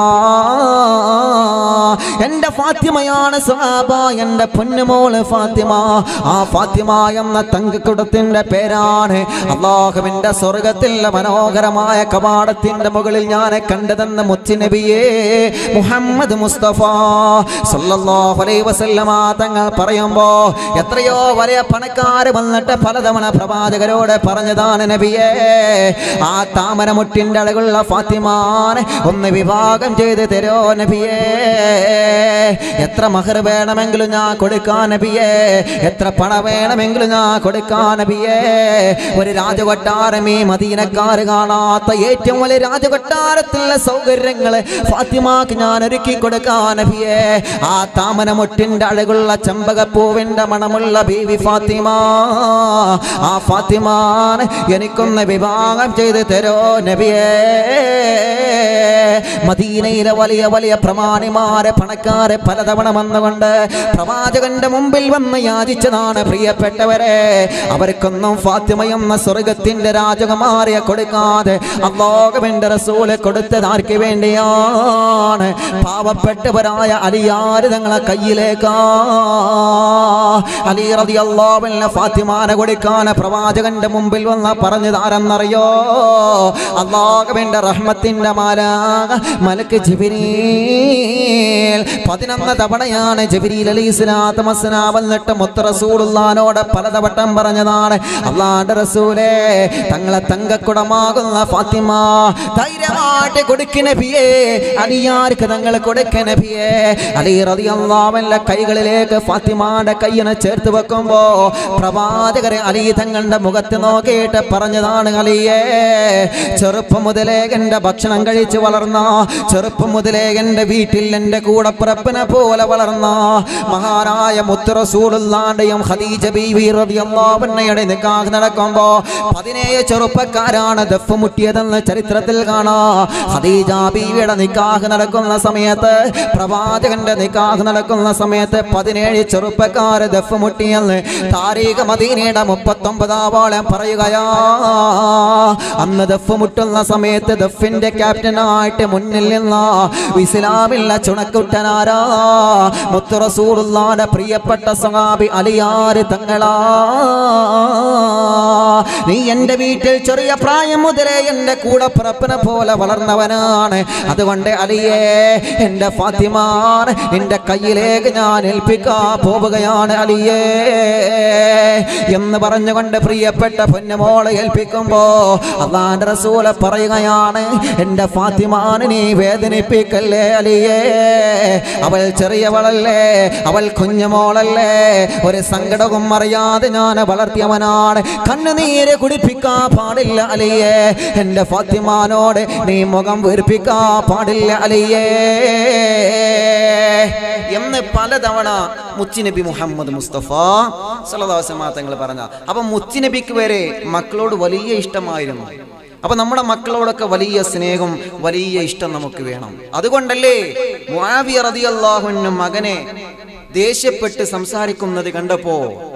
എൻ്റെ ഫാത്തിമയാണ് സാബ എൻ്റെ പൊന്നുമോള് ഫാത്തിമ ആ ഫാത്തിമ എന്ന തങ്കക്കുടത്തിൻ്റെ പേരാണ് അള്ളാഹുവിൻ്റെ സ്വർഗത്തിലെ മനോഹരമായ കവാടത്തിൻ്റെ മുകളിൽ ഞാൻ കണ്ടതെന്ന് മുത്തുനബിയേ മുഹമ്മദ് മുസ്തഫ സല്ലല്ലാഹു അലൈഹി വസല്ലമ തങ്ങൾ പറയുമ്പോ എത്രയോ വലിയ പണക്കാർ വന്നിട്ട് പലതവണ പ്രവാചകരോട് പറഞ്ഞതാണ് നബിയേ ആ താമരമുട്ടിൻ്റെ അഴകുള്ള ഫാത്തിമാനെ ഒന്ന് വിഭാഗം ചെയ്ത് തരോ നബിയേ എത്ര മഹർ വേണമെങ്കിലും ഞാൻ കൊടുക്കാൻ നബിയേ എത്ര പണം വേണമെങ്കിലും ഞാൻ കൊടുക്കാൻ നബിയേ ഒരു രാജകൊട്ടാരം ഈ മദീനക്കാര് കാണാത്ത ഏറ്റവും വലിയ രാജകൊട്ടാരത്തിലുള്ള സൗകര്യങ്ങള് ഫാത്തിമാക്ക് ഞാൻ ഒരുക്കി കൊടുക്കാൻ നബിയേ ആ താമരമുട്ടിൻ്റെ അഴകുള്ള ചെമ്പകപ്പൂവിൻ്റെ മണമുള്ള ബീവി ഫാത്തിമ ആ ഫാത്തിമാൻ എനിക്കൊന്ന് വിവാഹം ചെയ്ത് തരോ നബിയേ മദീനയിലെ വലിയ വലിയ പ്രമാണിമാരെ പണക്കാരെ പലതവണ വന്നുകൊണ്ട് പ്രവാചകന്റെ മുമ്പിൽ വന്ന് യാചിച്ചതാണ് പ്രിയപ്പെട്ടവരെ അവർക്കൊന്നും ഫാത്തിമ എന്ന സ്വർഗത്തിന്റെ രാജകുമാരിയെ കൊടുക്കാതെ അള്ളാഹുവിന്റെ റസൂല് കൊടുത്തത് ആർക്ക് വേണ്ടിയാണ് പാവപ്പെട്ടവരായ അലിയാര് തങ്ങളെ കയ്യിലേക്കാ അലി റതി അള്ളാഹുവിനെ ഫാത്തിമാനെ കൊടുക്കാൻ പ്രവാചകന്റെ മുമ്പിൽ വന്ന് പറഞ്ഞത് ആരെന്നറിയോ അള്ളാഹുവിന്റെ റഹ്മത്തിന്റെ മാലാക മലക്ക് ജിബിരീൽ പതിനൊന്ന് തവണയാണ് ജബിരീൽ അലി ഇസ്ലാത്ത് മസ്നാ വന്നിട്ട് മുത്ത റസൂലുള്ളാനോട് പലതവട്ടം പറഞ്ഞതാണ് അള്ളാന്റെ റസൂലേ തങ്ങളെ തങ്കക്കുടമാകുന്ന ഫാത്തിമ ധൈര്യമായിട്ട് കൊടുക്ക് നബിയേ അലിയാർക്ക് തങ്ങൾ കൊടുക്ക നബിയേ അലി റതി അള്ളാവന്റെ കൈകളിലേക്ക് ഫാത്തിമാന്റെ കയ്യിനെ ചേർത്ത് വെക്കുമ്പോ പ്രവാചകരെ അലി തങ്ങളുടെ മുഖത്ത് നോക്കിയിട്ട് പറഞ്ഞതാണ് അലിയേ ചെറുപ്പം മുതലേ എന്റെ ഭക്ഷണം കഴിച്ച് വളർന്ന ചെറുപ്പം മുതലേ എന്റെ വീട്ടിൽ എന്റെ കൂടെ പിറപ്പിനെ പോലെ വളർന്ന മഹാനായ മുത്തുറസൂളുള്ളാന്റെയും ഖദീജ ബീവി റളിയല്ലാഹുവിനയുടെ നിക്കാഹ് നടക്കുമ്പോ പതിനേഴ് ചെറുപ്പക്കാരാണ് ദഫ് മുട്ടിയതെന്ന് ചരിത്രത്തിൽ കാണാ ഖദീജ ബീവിയുടെ നിക്കാഹ് നടക്കുന്ന സമയത്ത് പ്രവാചകന്റെ നിക്കാഹ് നടക്കുന്ന സമയത്ത് പതിനേഴ് ചെറുപ്പക്കാര് ദഫ് മുട്ടിയെന്ന് താരീഖ് മദീനയുടെ മുപ്പത്തൊമ്പതാവോളം പറയുകയാ അന്ന് ദഫ് മുട്ടുന്ന സമയത്ത് ദഫിന്റെ ക്യാപ്റ്റനായിട്ട് മുന്നിൽ നിന്ന ഇസ്ലാമില്ല ചുണക്കുട്ടനാരാ മുത്തുറസൂറുള്ളാന്റെ പ്രിയപ്പെട്ട സഹാബി അലിയാര് തങ്ങളാ നീ എന്റെ വീട്ടിൽ ചെറിയ പ്രായം മുതലേ എന്റെ കൂടെ പിറപ്പിനെ പോലെ വളർന്നവനാണ് അതുകൊണ്ട് അലിയേ എന്റെ ഫാത്തിമാൻ നിന്റെ കയ്യിലേക്ക് ഞാൻ ഏൽപ്പിക്കാൻ പോവുകയാണ് അലിയേ എന്ന് പറഞ്ഞുകൊണ്ട് പ്രിയപ്പെട്ട പൊന്നുമോളെ ഏൽപ്പിക്കുമ്പോ അള്ളാന്റെ റസൂല പറയുകയാണ് എന്റെ ഫാത്തിമാനെ നീ വേദനിപ്പിക്കല്ലേ അലിയേ അവൾ ചെറിയവളല്ലേ അവൾ കുഞ്ഞുമോളല്ലേ ഒരു സങ്കടവും അറിയാതെ ഞാൻ വളർത്തിയവനാണ് കണ്ണുനീര് കുടിപ്പിക്കാൻ പാടില്ല അലിയേ എന്റെ ഫാത്തിമാനോട് നീ മുഖം വീർപ്പിക്കാൻ പാടില്ല അലിയേ എന്ന് പലതവണ മുച്ചിനബി മുഹമ്മദ് മുസ്തഫ സലദാസമാ തങ്ങൾ പറഞ്ഞ അപ്പൊ മുച്ചിനബിക്ക് വരെ മക്കളോട് വലിയ ഇഷ്ടമായിരുന്നു അപ്പൊ നമ്മുടെ മക്കളോടൊക്കെ വലിയ സ്നേഹം വലിയ ഇഷ്ടം നമുക്ക് വേണം അതുകൊണ്ടല്ലേ മുആവിയ റളിയല്ലാഹുവിന്റെ മകനെ ദേഷ്യപ്പെട്ട് സംസാരിക്കുന്നത് കണ്ടപ്പോ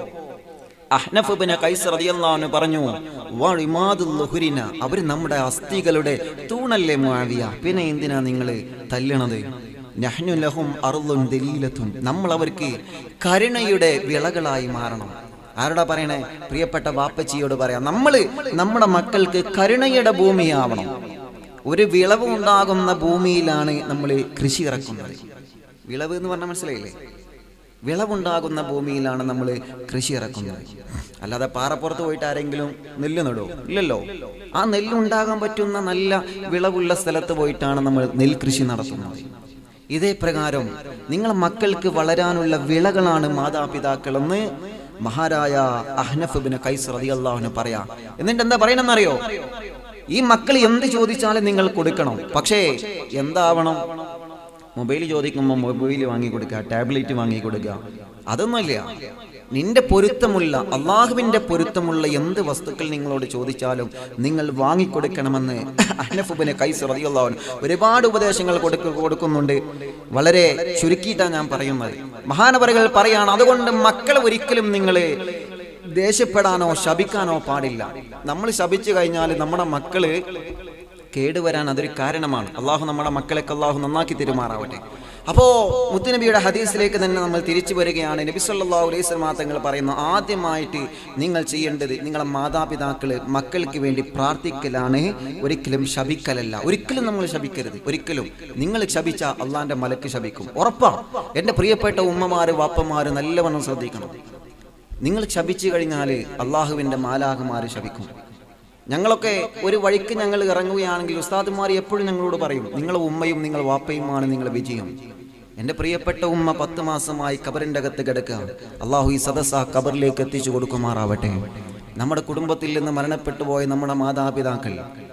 അഹ്നഫ് ബിൻ ഖൈസ് റളിയല്ലാഹു അൻഹു പറഞ്ഞു വഇമാദുൽ ലുഹുരിന അവർ നമ്മുടെ അസ്ഥികളുടെ തൂണല്ലേ മുആവിയ പിന്നെ എന്തിനാ നിങ്ങൾ തല്ലണത് നഹ്നു ലഹും അർളുൻ ദലീലത്തുൻ നമ്മൾ അവർക്ക് കരുണയുടെ വിളകളായി മാറണം ആരോടാ പറയണേ പ്രിയപ്പെട്ട വാപ്പച്ചിയോട് പറയാം നമ്മൾ നമ്മുടെ മക്കൾക്ക് കരുണയുടെ ഭൂമിയാവണം ഒരു വിളവ് ഉണ്ടാകുന്ന ഭൂമിയിലാണ് നമ്മൾ കൃഷി ഇറക്കുന്നത് വിളവ് എന്ന് പറഞ്ഞാൽ മനസ്സിലായില്ലേ വിളവുണ്ടാകുന്ന ഭൂമിയിലാണ് നമ്മൾ കൃഷി ഇറക്കുന്നത് അല്ലാതെ പാറപ്പുറത്ത് പോയിട്ട് ആരെങ്കിലും നെല്ല് നടുമോ ഇല്ലല്ലോ ആ നെല്ലുണ്ടാകാൻ പറ്റുന്ന നല്ല വിളവുള്ള സ്ഥലത്ത് പോയിട്ടാണ് നമ്മൾ നെൽകൃഷി നടത്തുന്നത് ഇതേ പ്രകാരം നിങ്ങളെ മക്കൾക്ക് വളരാനുള്ള വിളകളാണ് മാതാപിതാക്കളെന്ന് മഹാരായ അഹ്നഫിബിന് കൈസ് റളിയല്ലാഹുവിന് പറയാം എന്നിട്ട് എന്താ പറയണമെന്നറിയോ ഈ മക്കൾ എന്ത് ചോദിച്ചാലും നിങ്ങൾ കൊടുക്കണം പക്ഷേ എന്താവണം മൊബൈൽ ചോദിക്കുമ്പോൾ മൊബൈൽ വാങ്ങി കൊടുക്കുക ടാബ്ലറ്റ് വാങ്ങി കൊടുക്കുക അതൊന്നുമില്ല നിന്റെ പൊരുത്തമുള്ള അള്ളാഹുവിന്റെ പൊരുത്തമുള്ള എന്ത് വസ്തുക്കൾ നിങ്ങളോട് ചോദിച്ചാലും നിങ്ങൾ വാങ്ങിക്കൊടുക്കണമെന്ന് അഹ്നഫുബിന് കൈസ് റതിയുള്ളവൻ ഒരുപാട് ഉപദേശങ്ങൾ കൊടുക്ക കൊടുക്കുന്നുണ്ട് വളരെ ചുരുക്കിയിട്ടാണ് ഞാൻ പറയുന്നത് മഹാനവറുകൾ പറയാണ് അതുകൊണ്ട് മക്കൾ ഒരിക്കലും നിങ്ങൾ ദേഷ്യപ്പെടാനോ ശപിക്കാനോ പാടില്ല നമ്മൾ ശപിച്ചു കഴിഞ്ഞാൽ നമ്മുടെ മക്കള് കേടുവരാൻ അതൊരു കാരണമാണ് അള്ളാഹു നമ്മുടെ മക്കളെയൊക്കെ അള്ളാഹു നന്നാക്കി തെരുമാറാവട്ടെ അപ്പോ മുത്തുനബിയുടെ ഹദീസിലേക്ക് തന്നെ നമ്മൾ തിരിച്ചു വരികയാണ് നബി സല്ലല്ലാഹു അലൈഹി വസല്ലം തങ്ങൾ പറയുന്നു ആദ്യമായിട്ട് നിങ്ങൾ ചെയ്യേണ്ടത് നിങ്ങളെ മാതാപിതാക്കള് മക്കൾക്ക് വേണ്ടി പ്രാർത്ഥിക്കലാണ് ഒരിക്കലും ശപിക്കലല്ല ഒരിക്കലും നമ്മൾ ശപിക്കരുത് ഒരിക്കലും നിങ്ങൾ ശപിച്ച അള്ളാന്റെ മലക്ക് ശപിക്കും ഉറപ്പാണ് എൻ്റെ പ്രിയപ്പെട്ട ഉമ്മമാര് വാപ്പമാര് നല്ലവണ്ണം ശ്രദ്ധിക്കണം നിങ്ങൾ ശപിച്ചു കഴിഞ്ഞാൽ അള്ളാഹുവിൻ്റെ മാലാഹുമാര് ശപിക്കും ഞങ്ങളൊക്കെ ഒരു വഴിക്ക് ഞങ്ങൾ ഇറങ്ങുകയാണെങ്കിൽ ഉസ്താദുമാർ എപ്പോഴും ഞങ്ങളോട് പറയും നിങ്ങളെ ഉമ്മയും നിങ്ങൾ വാപ്പയുമാണ് നിങ്ങളെ വിജയം എൻ്റെ പ്രിയപ്പെട്ട ഉമ്മ പത്ത് മാസമായി കബറിൻ്റെ അകത്ത് കിടക്കുക അള്ളാഹു ഈ സദസ്സ ആ കബറിലേക്ക് എത്തിച്ചു കൊടുക്കുമാറാവട്ടെ നമ്മുടെ കുടുംബത്തിൽ നിന്ന് മരണപ്പെട്ടു പോയ നമ്മുടെ മാതാപിതാക്കൾ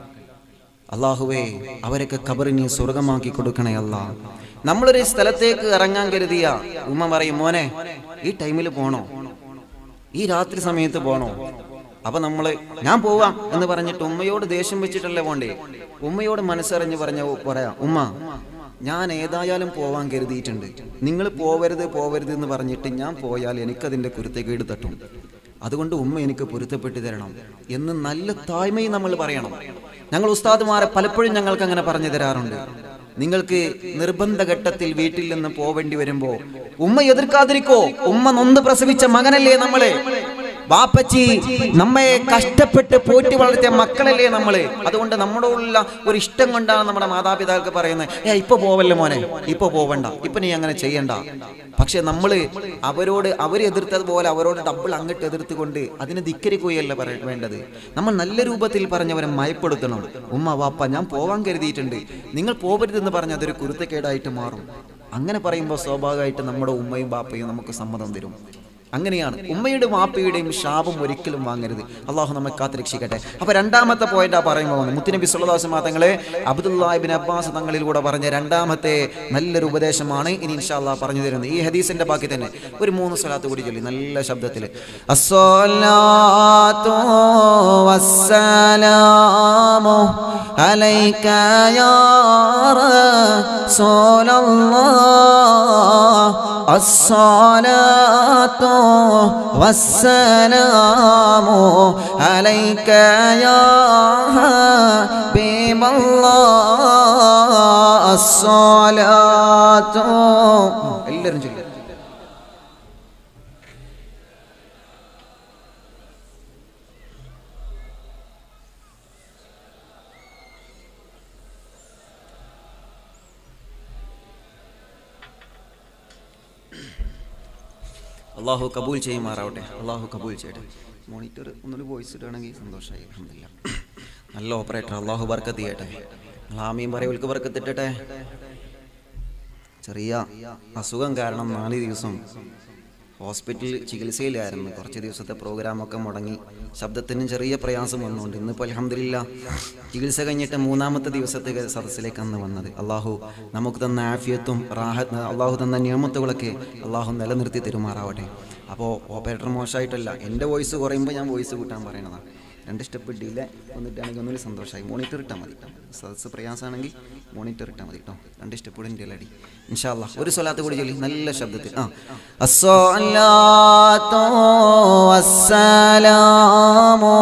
അള്ളാഹുവേ അവരൊക്കെ കബറിനെ സ്വർഗമാക്കി കൊടുക്കണേ അല്ല നമ്മളൊരു സ്ഥലത്തേക്ക് ഇറങ്ങാൻ കരുതിയ ഉമ്മ പറയും മോനെ ഈ ടൈമിൽ പോണോ ഈ രാത്രി സമയത്ത് പോണോ അപ്പൊ നമ്മള് ഞാൻ പോവാം എന്ന് പറഞ്ഞിട്ട് ഉമ്മയോട് ദേഷ്യം വെച്ചിട്ടല്ലേ പോണ്ടേ ഉമ്മയോട് മനസ്സറിഞ്ഞ് പറഞ്ഞ പറയാം ഉമ്മ ഞാൻ ഏതായാലും പോവാൻ കരുതിയിട്ടുണ്ട് നിങ്ങൾ പോവരുത് പോവരുത് എന്ന് പറഞ്ഞിട്ട് ഞാൻ പോയാൽ എനിക്കതിന്റെ കുരുത്തക്കേട് തട്ടും അതുകൊണ്ട് ഉമ്മ എനിക്ക് പൊരുത്തപ്പെട്ട് തരണം എന്ന് നല്ല താഴ്മയും നമ്മൾ പറയണം ഞങ്ങൾ ഉസ്താദുമാരെ പലപ്പോഴും ഞങ്ങൾക്ക് അങ്ങനെ പറഞ്ഞു തരാറുണ്ട് നിങ്ങൾക്ക് നിർബന്ധ ഘട്ടത്തിൽ വീട്ടിൽ നിന്ന് പോവേണ്ടി വരുമ്പോ ഉമ്മ എതിർക്കാതിരിക്കോ ഉമ്മ നൊന്ന് പ്രസവിച്ച മകനല്ലേ നമ്മള് വാപ്പച്ചി നമ്മെ കഷ്ടപ്പെട്ട് പോറ്റി വളർത്തിയ മക്കളല്ലേ നമ്മള് അതുകൊണ്ട് നമ്മളോടുള്ള ഒരു ഇഷ്ടം കൊണ്ടാണ് നമ്മുടെ മാതാപിതാക്കൾക്ക് പറയുന്നത് ഏ ഇപ്പൊ പോവല്ലേ മോനെ ഇപ്പൊ പോവണ്ട ഇപ്പൊ നീ അങ്ങനെ ചെയ്യണ്ട പക്ഷെ നമ്മള് അവരോട് അവർ എതിർത്തതുപോലെ അവരോട് ഡബിൾ അങ്ങോട്ട് എതിർത്തുകൊണ്ട് അതിന് ധിക്കരിക്കുകയല്ല പറ വേണ്ടത് നമ്മൾ നല്ല രൂപത്തിൽ പറഞ്ഞവരെ മയപ്പെടുത്തണം ഉമ്മ വാപ്പ ഞാൻ പോവാൻ കരുതിയിട്ടുണ്ട് നിങ്ങൾ പോകരുതെന്ന് പറഞ്ഞ അതൊരു കുരുത്തക്കേടായിട്ട് മാറും അങ്ങനെ പറയുമ്പോൾ സ്വാഭാവികമായിട്ട് നമ്മുടെ ഉമ്മയും ബാപ്പയും നമുക്ക് സമ്മതം തരും അങ്ങനെയാണ് ഉമ്മയുടെ വാപ്പയുടെയും ശാപം ഒരിക്കലും വാങ്ങരുത് അള്ളാഹു നമ്മെ കാത്തുരക്ഷിക്കട്ടെ അപ്പൊ രണ്ടാമത്തെ പോയിന്റ് ആ പറയുമ്പോൾ മുത്തുനബി സുല്ലാസ് തങ്ങളെ അബ്ദുല്ലാഹിബിൻ അബ്ബാസ് തങ്ങളിലൂടെ പറഞ്ഞ രണ്ടാമത്തെ നല്ലൊരു ഉപദേശമാണ് ഇനി ഇൻഷാ അള്ളാഹ് പറഞ്ഞു തരുന്നത് ഈ ഹദീസിന്റെ ബാക്കി തന്നെ ഒരു മൂന്ന് സ്ഥലത്ത് കൂടി ചൊല്ലി നല്ല ശബ്ദത്തിൽ അസ്സലാത്തു വസ്സലാമു അലൈക യാ റസൂലല്ലാഹ് അസ്സലാത്തു والسلام عليك يا حبيب الله الصلاة എല്ലാവരും ചൊല്ലുക അള്ളാഹു കബൂൽ ചെയ്യുമാറാവട്ടെ അള്ളാഹു കബൂൽ ചെയ്യട്ടെ മോണിറ്റർ ഒന്നുകൂടി വോയിസ് ഇടുകയാണെങ്കിൽ സന്തോഷമായി അൽഹംദുലില്ലാ നല്ല ഓപ്പറേറ്റർ അള്ളാഹു ബർക്കത്ത് ചെയ്യട്ടെ ആമീൻ പറയവർക്ക് ബർക്കത്തിട്ടെ ചെറിയ അസുഖം കാരണം നാല് ദിവസം ഹോസ്പിറ്റലിൽ ചികിത്സയിലായിരുന്നു കുറച്ച് ദിവസത്തെ പ്രോഗ്രാമൊക്കെ മുടങ്ങി ശബ്ദത്തിനും ചെറിയ പ്രയാസം വന്നുകൊണ്ട് ഇന്നിപ്പോൾ അലഹമില്ല ചികിത്സ കഴിഞ്ഞിട്ട് മൂന്നാമത്തെ ദിവസത്തെ സദസ്സിലേക്ക് അന്ന് വന്നത് അള്ളാഹു നമുക്ക് തന്ന ആഫിയത്തും റാഹത്ത് അള്ളാഹു തന്ന നിയമത്തുകളൊക്കെ അള്ളാഹു നിലനിർത്തി തെരുമാറാവട്ടെ അപ്പോൾ ഓപ്പറേറ്റർ മോശമായിട്ടല്ല എൻ്റെ വോയിസ് കുറയുമ്പോൾ ഞാൻ വോയിസ് കൂട്ടാൻ പറയണതാണ് രണ്ട് സ്റ്റെപ്പ് ഇട്ടില്ല വന്നിട്ടാണെങ്കിൽ ഒന്നുകൂടി സന്തോഷമായി മോണിറ്റർ ഇട്ടാൽ മതി സദസ് പ്രയാസമാണെങ്കിൽ മോണിറ്റർ ഇട്ടാൽ മതി കേട്ടോ രണ്ട് സ്റ്റെപ്പ് കൂടെ എൻ്റെ അടി ഇൻഷാല്ല ഒരു സ്വലാത്ത് കൂടി ചൊല്ലി നല്ല ശബ്ദത്തിൽ ആ അസ്സലാത്തു വസ്സലാമു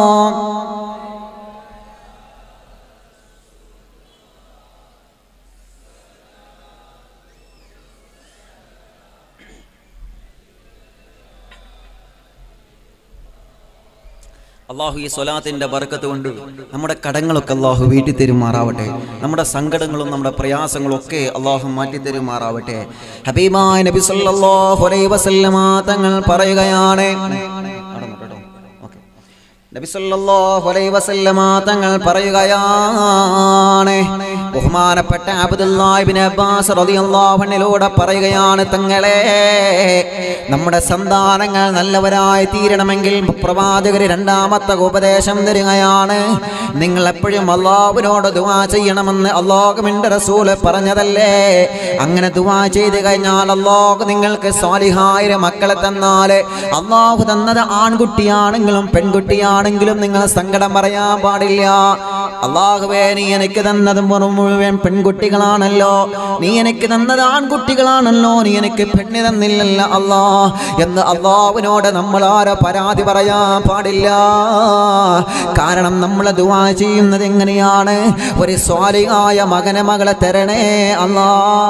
അള്ളാഹു ഈ സ്വലാത്തിന്റെ ബർക്കത്ത് കൊണ്ട് നമ്മുടെ കടങ്ങളൊക്കെ അള്ളാഹു വീട്ടി തരുമാറാവട്ടെ നമ്മുടെ സങ്കടങ്ങളും നമ്മുടെ പ്രയാസങ്ങളും ഒക്കെ അള്ളാഹു മാറ്റി തരുമാറാവട്ടെ ഹബീബായ നബി സല്ലല്ലാഹു അലൈഹി വസല്ലമ തങ്ങൾ പറയുകയാണ് നടന്നു കേട്ടോ. ഓക്കേ. നബി സല്ലല്ലാഹു അലൈഹി വസല്ലമ തങ്ങൾ പറയുകയാണ് ബഹുമാനപ്പെട്ട അബ്ദുല്ലാഹിബ്ൻ അബ്ബാസ് റളിയല്ലാഹു അൻഹുവിലൂടെ പറയുകയാണ് തങ്ങളെ നമ്മുടെ സന്താനങ്ങൾ നല്ലവരായി തീരണമെങ്കിൽ പ്രവാചകർ രണ്ടാമത്തെ ഉപദേശം തരികയാണ് നിങ്ങൾ എപ്പോഴും അള്ളാഹുവിനോട് ദുആ ചെയ്യണമെന്ന് അള്ളാഹുവിൻ്റെ റസൂല് പറഞ്ഞതല്ലേ അങ്ങനെ ദുആ ചെയ്ത് കഴിഞ്ഞാൽ അള്ളാഹു നിങ്ങൾക്ക് സ്വാലിഹായ മക്കളെ തന്നാൽ അള്ളാഹു തന്നത് ആൺകുട്ടിയാണെങ്കിലും പെൺകുട്ടിയാണെങ്കിലും നിങ്ങൾ സങ്കടം പറയാൻ പാടില്ല അള്ളാഹുവേ നീ എനിക്ക് തന്നത് വെറും മുഴുവൻ പെൺകുട്ടികളാണല്ലോ നീ എനിക്ക് തന്നത് ആൺകുട്ടികളാണല്ലോ നീ എനിക്ക് പെണ്ണി തന്നില്ലല്ലോ അല്ലാ എന്ന് അള്ളാഹുവിനോട് നമ്മൾ ആരോ പരാതി പറയാൻ പാടില്ല കാരണം നമ്മൾ ദുവാ ചെയ്യുന്നത് എങ്ങനെയാണ് ഒരു സ്വാലിഹായ മകനെ മകളെ തരണേ അല്ലാ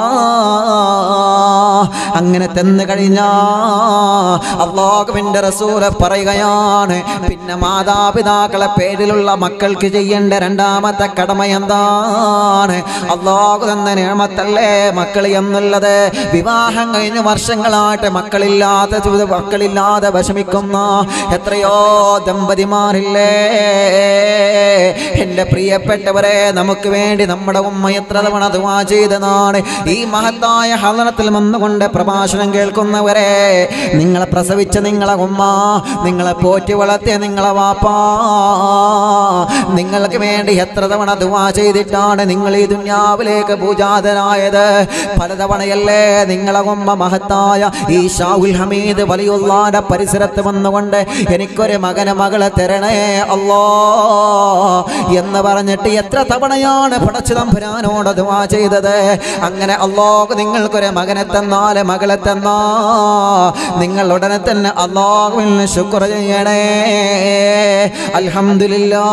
അങ്ങനെ തന്നു കഴിഞ്ഞാ അള്ളാഹുവിൻ്റെ റസൂല് പറയുകയാണ് പിന്നെ മാതാപിതാക്കളെ പേരിലുള്ള മക്കൾക്ക് ചെയ്യേണ്ട രണ്ടാമത്തെ കടമ എന്താണ് അള്ളാഹു തന്ന നിയമത്തല്ലേ മക്കൾ എന്നുള്ളത് വിവാഹം കഴിഞ്ഞ് വർഷങ്ങളായിട്ട് മക്കളില്ലാതെ ജീവിത- മക്കളില്ലാതെ വിഷമിക്കുന്ന എത്രയോ ദമ്പതിമാരില്ലേ എൻ്റെ പ്രിയപ്പെട്ടവരെ നമുക്ക് വേണ്ടി നമ്മുടെ ഉമ്മ എത്ര തവണ ദുവാ ചെയ്തതാണ് ഈ മഹത്തായ ഹലനത്തിൽ വന്നുകൊണ്ട് പ്രഭാഷണം കേൾക്കുന്നവരെ നിങ്ങളെ പ്രസവിച്ച നിങ്ങളെ ഉമ്മ നിങ്ങളെ പോറ്റി വളർത്തിയ നിങ്ങളെ വാപ്പാ നിങ്ങൾക്ക് വേണ്ടി എത്ര തവണ ദുവാ ചെയ്തിട്ടാണ് നിങ്ങൾ ഈ ദുന്യാവിലേക്ക് പൂജാതനായത് പലതവണയല്ലേ നിങ്ങളെ ഉമ്മ മഹത്തായ ഈ ഷാഹുൽ ഹമീദ് വലിയുള്ളാന്റെ പരിസരത്ത് വന്നുകൊണ്ട് എനിക്കൊരു മകനെ മകളെ തരണേ അല്ലോ എന്ന് പറഞ്ഞിട്ട് എത്ര തവണയാണ് പടച്ചു തമ്പുരാനോട് ദുവാ ചെയ്തത് അങ്ങനെ അള്ളാഹു നിങ്ങൾക്കൊരു മകനെ തന്നാൽ മകളെ തന്നാ നിങ്ങൾ ഉടനെ തന്നെ അള്ളാഹുവിന് ശുക്ർ ചെയ്യണേ അൽഹംദുലില്ലാ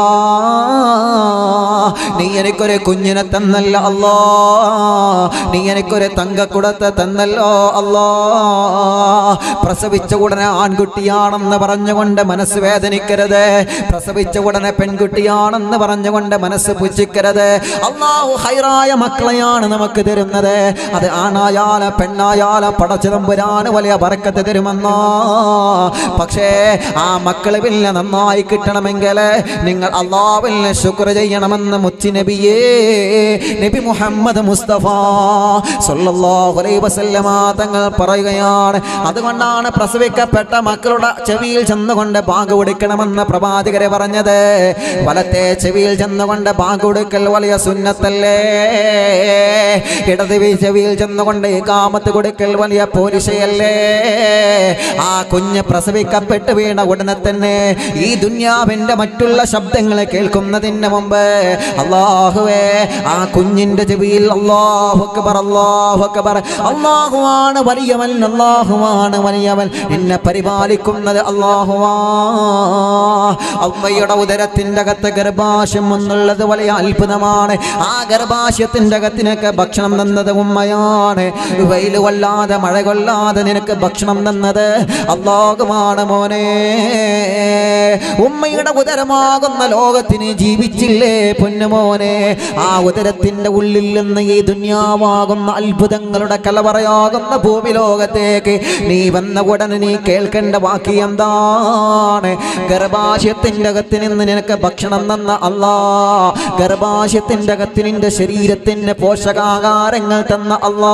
നീ എനിക്കൊരു കുഞ്ഞിനെ തന്നല്ല അല്ലോ നീ എനിക്കൊരു തങ്കക്കുടത്തെ തന്നല്ലോ അല്ലോ പ്രസവിച്ച ഉടനെ ആൺകുട്ടിയാണെന്ന് പറഞ്ഞുകൊണ്ട് മനസ്സ് വേദനിക്കരുത് പ്രസവിച്ച ഉടനെ പെൺകുട്ടിയാണെന്ന് പറഞ്ഞുകൊണ്ട് മനസ്സ് പുച്ഛിക്കരുത് അള്ളാഹു ഹൈറായ മക്കളെയാണ് നമുക്ക് തരുന്നത് അത് ആണായാല പെണ്ണായാല പടച്ചിതമ്പുരാന് വലിയ പറക്കത്ത് തരുമെന്നോ പക്ഷേ ആ മക്കള് പിന്നെ നന്നായി കിട്ടണമെങ്കിൽ നിങ്ങൾ അള്ളാഹുവിന് ശുക്ർ ചെയ്യണമെന്ന് മുത്തി നബിയേ നബി മുഹമ്മദ് മുസ്തഫ സല്ലല്ലാഹു അലൈഹി വസല്ലമ തങ്ങൾ പറയുകയാണ് അതുകൊണ്ടാണ് പ്രസവിക്കപ്പെട്ട മക്കളുടെ ചെവിയിൽ ചെന്നുകൊണ്ട് ബാങ്ക് കൊടുക്കണമെന്ന് പ്രവാചകരെ പറഞ്ഞത് വലത്തെ ചെവിയിൽ ചെന്നുകൊണ്ട് ബാങ്ക് കൊടുക്കൽ വലിയ സുന്നത്തല്ലേ ഇടത് ചെവിയിൽ ചെന്നുകൊണ്ട് കാമത്ത് കൊടുക്കൽ വലിയ പോരിശയല്ലേ ആ കുഞ്ഞ് പ്രസവിക്കപ്പെട്ട് വീണ ഉടനെ തന്നെ ഈ ദുന്യാവിന്റെ മറ്റുള്ള ശബ്ദങ്ങളെ കേൾക്കുന്നതിന് മുമ്പ് അള്ളാഹുവേ ആ കുഞ്ഞിന്റെ ചെവിയിൽ അള്ളാഹു അക്ബർ അള്ളാഹു അക്ബർ അള്ളാഹുവാണ് വലിയവൻ അള്ളാഹുവാണ് വലിയവൻ എന്നെ പരിപാലിക്കുന്നത് അള്ളാഹുവാ അമ്മയുടെ ഉദരത്തിന്റെ അകത്ത് ഗർഭാശയം എന്നുള്ളത് വലിയ അത്ഭുതമാണ് ആ ഗർഭാശയത്തിന്റെ അകത്തിനൊക്കെ ഭക്ഷണം തന്നത് ഉമ്മയാണ് വെയിൽ കൊള്ളാതെ മഴ കൊള്ളാതെ നിനക്ക് ഭക്ഷണം തന്നത് അള്ളാഹുമാണ് മോനെ ഉമ്മയുടെ ഉദരമാകുന്ന ലോകത്തിന് ജീവിച്ചില്ലേ പൊന്നുമോനെ ആ ഉദരത്തിന്റെ ഉള്ളിൽ നിന്ന് ഈ ദുന്യാവാകുന്ന അത്ഭുതങ്ങളുടെ കലവറയാകുന്ന ഭൂമി ലോകത്തേക്ക് നീ വന്ന ഉടനെ നീ കേൾക്കേണ്ട വാക്കി എന്താണ് ഗർഭാശയത്തിന്റെ അകത്ത് നിന്ന് നിനക്ക് ഭക്ഷണം തന്ന അല്ലാ ഗർഭാശയത്തിന്റെ അകത്ത് നിന്റെ ശരീരത്തിന് പോഷകാഹാരങ്ങൾ തന്ന അല്ലാ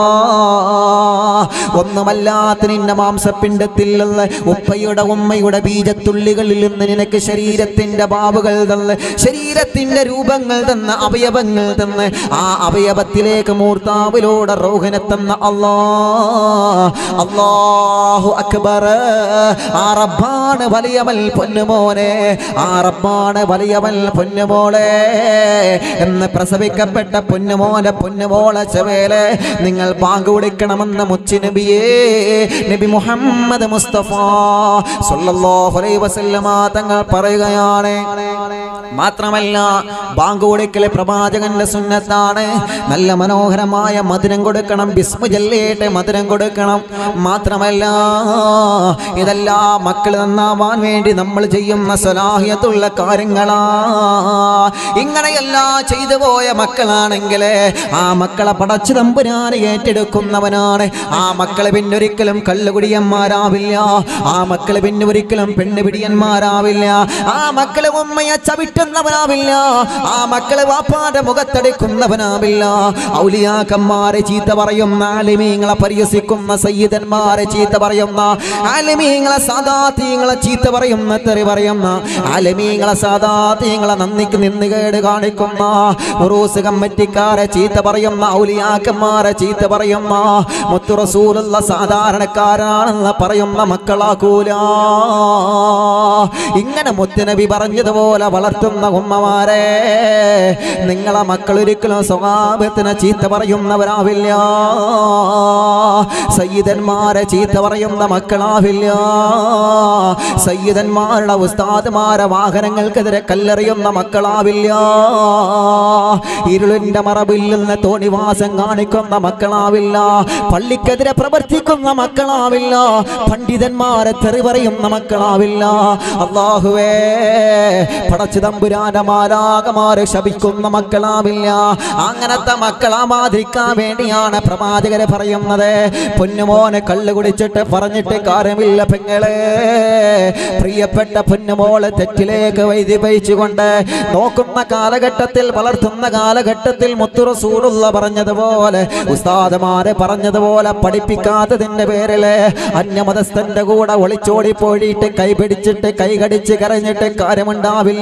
ഒന്നുമല്ലാത്ത നിന്റെ മാംസപിണ്ഡത്തിൽ നിന്ന് ഉപ്പയുടെ ഉമ്മയുടെ ബീജത്തുള്ളികളിൽ നിന്ന് നിന്ന് നിനക്ക് ശരീരത്തിന്റെ ബാബുകൾ തന്ന് ശരീരത്തിന്റെ രൂപങ്ങൾ തന്ന അവയവങ്ങൾ തന്ന് ആ അവയവത്തിലേക്ക് മൂർത്താവിലൂടെ റോഹിനെ തന്ന അല്ലാ അല്ലാഹു അക്ബർ ആ റബ്ബാണ് വലിയവൻ പൊന്നുമോനെ ആ റബ്ബാണ് വലിയവൻ പൊന്നുമോളെ എന്ന് പ്രസവിക്കപ്പെട്ട പൊന്നുമോനെ പൊന്നുമോളെ ചെവേലെ നിങ്ങൾ പാങ്ക് കൊടുക്കണമെന്ന് മുച്ചു നബിയേ നബി മുഹമ്മദ് മുസ്തഫ സല്ലല്ലാഹു അലൈഹി വസല്ലമ തങ്ങൾ പറയുകയാണ് മാത്രമല്ല ബാങ്ക് കൊടുക്കല് പ്രവാചകന്റെ സുന്നത്താണ് നല്ല മനോഹരമായ മധുരം കൊടുക്കണം ബിസ്മു ചൊല്ലിയിട്ട് മധുരം കൊടുക്കണം മാത്രമല്ല ഇതെല്ലാം മക്കൾ നന്നാവാൻ വേണ്ടി നമ്മൾ ചെയ്യുന്ന സ്വലാഹിയത്തുള്ള കാര്യങ്ങളാ ഇങ്ങനെയെല്ലാം ചെയ്തു പോയ മക്കളാണെങ്കിൽ ആ മക്കളെ പടച്ചു തമ്പുരാന് ഏറ്റെടുക്കുന്നവനാണ് ആ മക്കളെ പിന്നൊരിക്കലും കള്ളുകുടിയന്മാരാവില്ല ആ മക്കളെ പിന്നൊരിക്കലും പെണ്ണുപിടിയന്മാരാവില്ല ആ മക്കളെ ഉമ്മയെ ചവിട്ടുന്നവനാവില്ല ആ മക്കളെ വാപ്പാന്റെ മുഖത്തടിക്കുന്നവനാവില്ല ഔലിയാക്കന്മാരെ ചീത്ത പറയുന്ന ആലിമീങ്ങളെ പരിഹസിക്കുന്ന സയ്യിദന്മാരെ ചീത്ത പറയുന്ന ആലിമീങ്ങളെ സാദാത്തീങ്ങളെ ചീത്ത പറയുന്ന തെറി പറയുന്ന ആലിമീങ്ങളെ സാദാത്തീങ്ങളെ നന്ദിക്ക് നിന്നുകേട് കാണിക്കുന്ന ഉറൂസ് കമ്മിറ്റിക്കാരെ ചീത്ത പറയുന്ന ഔലിയാക്കന്മാരെ ചീത്ത പറയുന്ന മുത്തുറസൂലുള്ള സാധാരണക്കാരാണെന്ന് പറയുന്ന മക്കളാക്കൂല ഇങ്ങനെ മുത്തുനബി പറഞ്ഞതുപോലെ വളർത്തുന്ന ഉമ്മമാരെ നിങ്ങളെ മക്കൾ ഒരിക്കലും സ്വഭാവത്തിന് ചീത്ത പറയുന്നവരാവില്ല സയ്യിദന്മാരെ ചീത്ത പറയുന്ന മക്കളാവില്ല സയ്യിദന്മാരുടെ ഉസ്താദ്മാരെ വാഹനങ്ങൾക്കെതിരെ കല്ലെറിയുന്ന മക്കളാവില്ല ഇരുളിന്റെ മറവിൽ നിന്ന് തോണിവാസം കാണിക്കുന്ന മക്കളാവില്ല പള്ളിക്കെതിരെ പ്രവർത്തിക്കുന്ന മക്കളാവില്ല പണ്ഡിതന്മാരെ തെറി പറയുന്ന മക്കളാവില്ല അള്ളാഹുവേ പടച്ചു തമ്പുരാന്റെ മാലാകമാരെ ശപിക്കുന്ന മക്കളാവില്ല അങ്ങനത്തെ മക്കളാമാതിരിക്കാൻ വേണ്ടിയാണ് പ്രവാചകരെ പറയുന്നത് പൊന്നുമോനെ കള്ളു കുടിച്ചിട്ട് പറഞ്ഞിട്ട് കാര്യമില്ല പെങ്ങളെ പ്രിയപ്പെട്ട പൊന്നുമോളെ തെറ്റിലേക്ക് വൈദ്യപയിച്ചുകൊണ്ട് നോക്കുന്ന കാലഘട്ടത്തിൽ വളർത്തുന്ന കാലഘട്ടത്തിൽ മുത്തുറസൂറുള്ള പറഞ്ഞതുപോലെ ഉസ്താദമാരെ പറഞ്ഞതുപോലെ പഠിപ്പിക്കാത്തതിന്റെ പേരില് അന്യമതസ്ഥന്റെ കൂടെ ഒളിച്ചോടി പോയിട്ട് കൈ പിടിച്ചിട്ട് കൈ കടിച്ച് കരഞ്ഞിട്ട് കാര്യമുണ്ടാവില്ല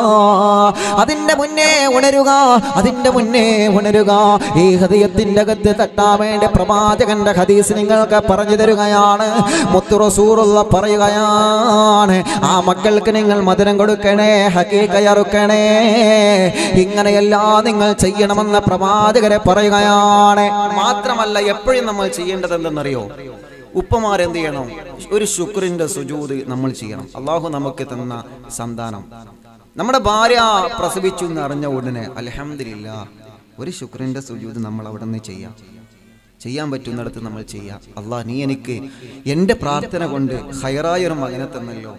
അതിന്റെ മുന്നേ ഉണരുക അതിന്റെ മുന്നേ ഉണരുക ഈ ഹൃദയത്തിന്റെ അകത്ത് തട്ടാൻ വേണ്ടി പ്രവാചകന്റെ ഹദീസ് നിങ്ങൾക്ക് പറഞ്ഞു തരുകയാണ് മുത്തുറസൂറുള്ള പറയുകയാണ് ആ മക്കൾക്ക് നിങ്ങൾ മധുരം കൊടുക്കണേ ഹക്കീക്കയറുക്കണേ ഇങ്ങനെയെല്ലാം നിങ്ങൾ ചെയ്യണമെന്ന് പ്രവാചകരെ പറയുകയാണ് മാത്രമല്ല എപ്പോഴും നമ്മൾ ചെയ്യേണ്ടത് എന്തെന്നറിയോ ഉപ്പമാരെന്ത് ചെയ്യണം ഒരു ശുക്രിന്റെ സുജൂത് നമ്മൾ ചെയ്യണം അള്ളാഹു നമുക്ക് തന്ന സന്താനം നമ്മുടെ ഭാര്യ പ്രസവിച്ചു എന്ന് അറിഞ്ഞ ഉടനെ അലഹമില്ല ഒരു ശുക്രിന്റെ സുജൂത് നമ്മൾ അവിടെ നിന്ന് ചെയ്യാം ചെയ്യാൻ പറ്റുന്നിടത്ത് നമ്മൾ ചെയ്യാം അള്ളാഹ് നീ എനിക്ക് എൻ്റെ പ്രാർത്ഥന കൊണ്ട് ഹൈറായ ഒരു മകനെ തന്നല്ലോ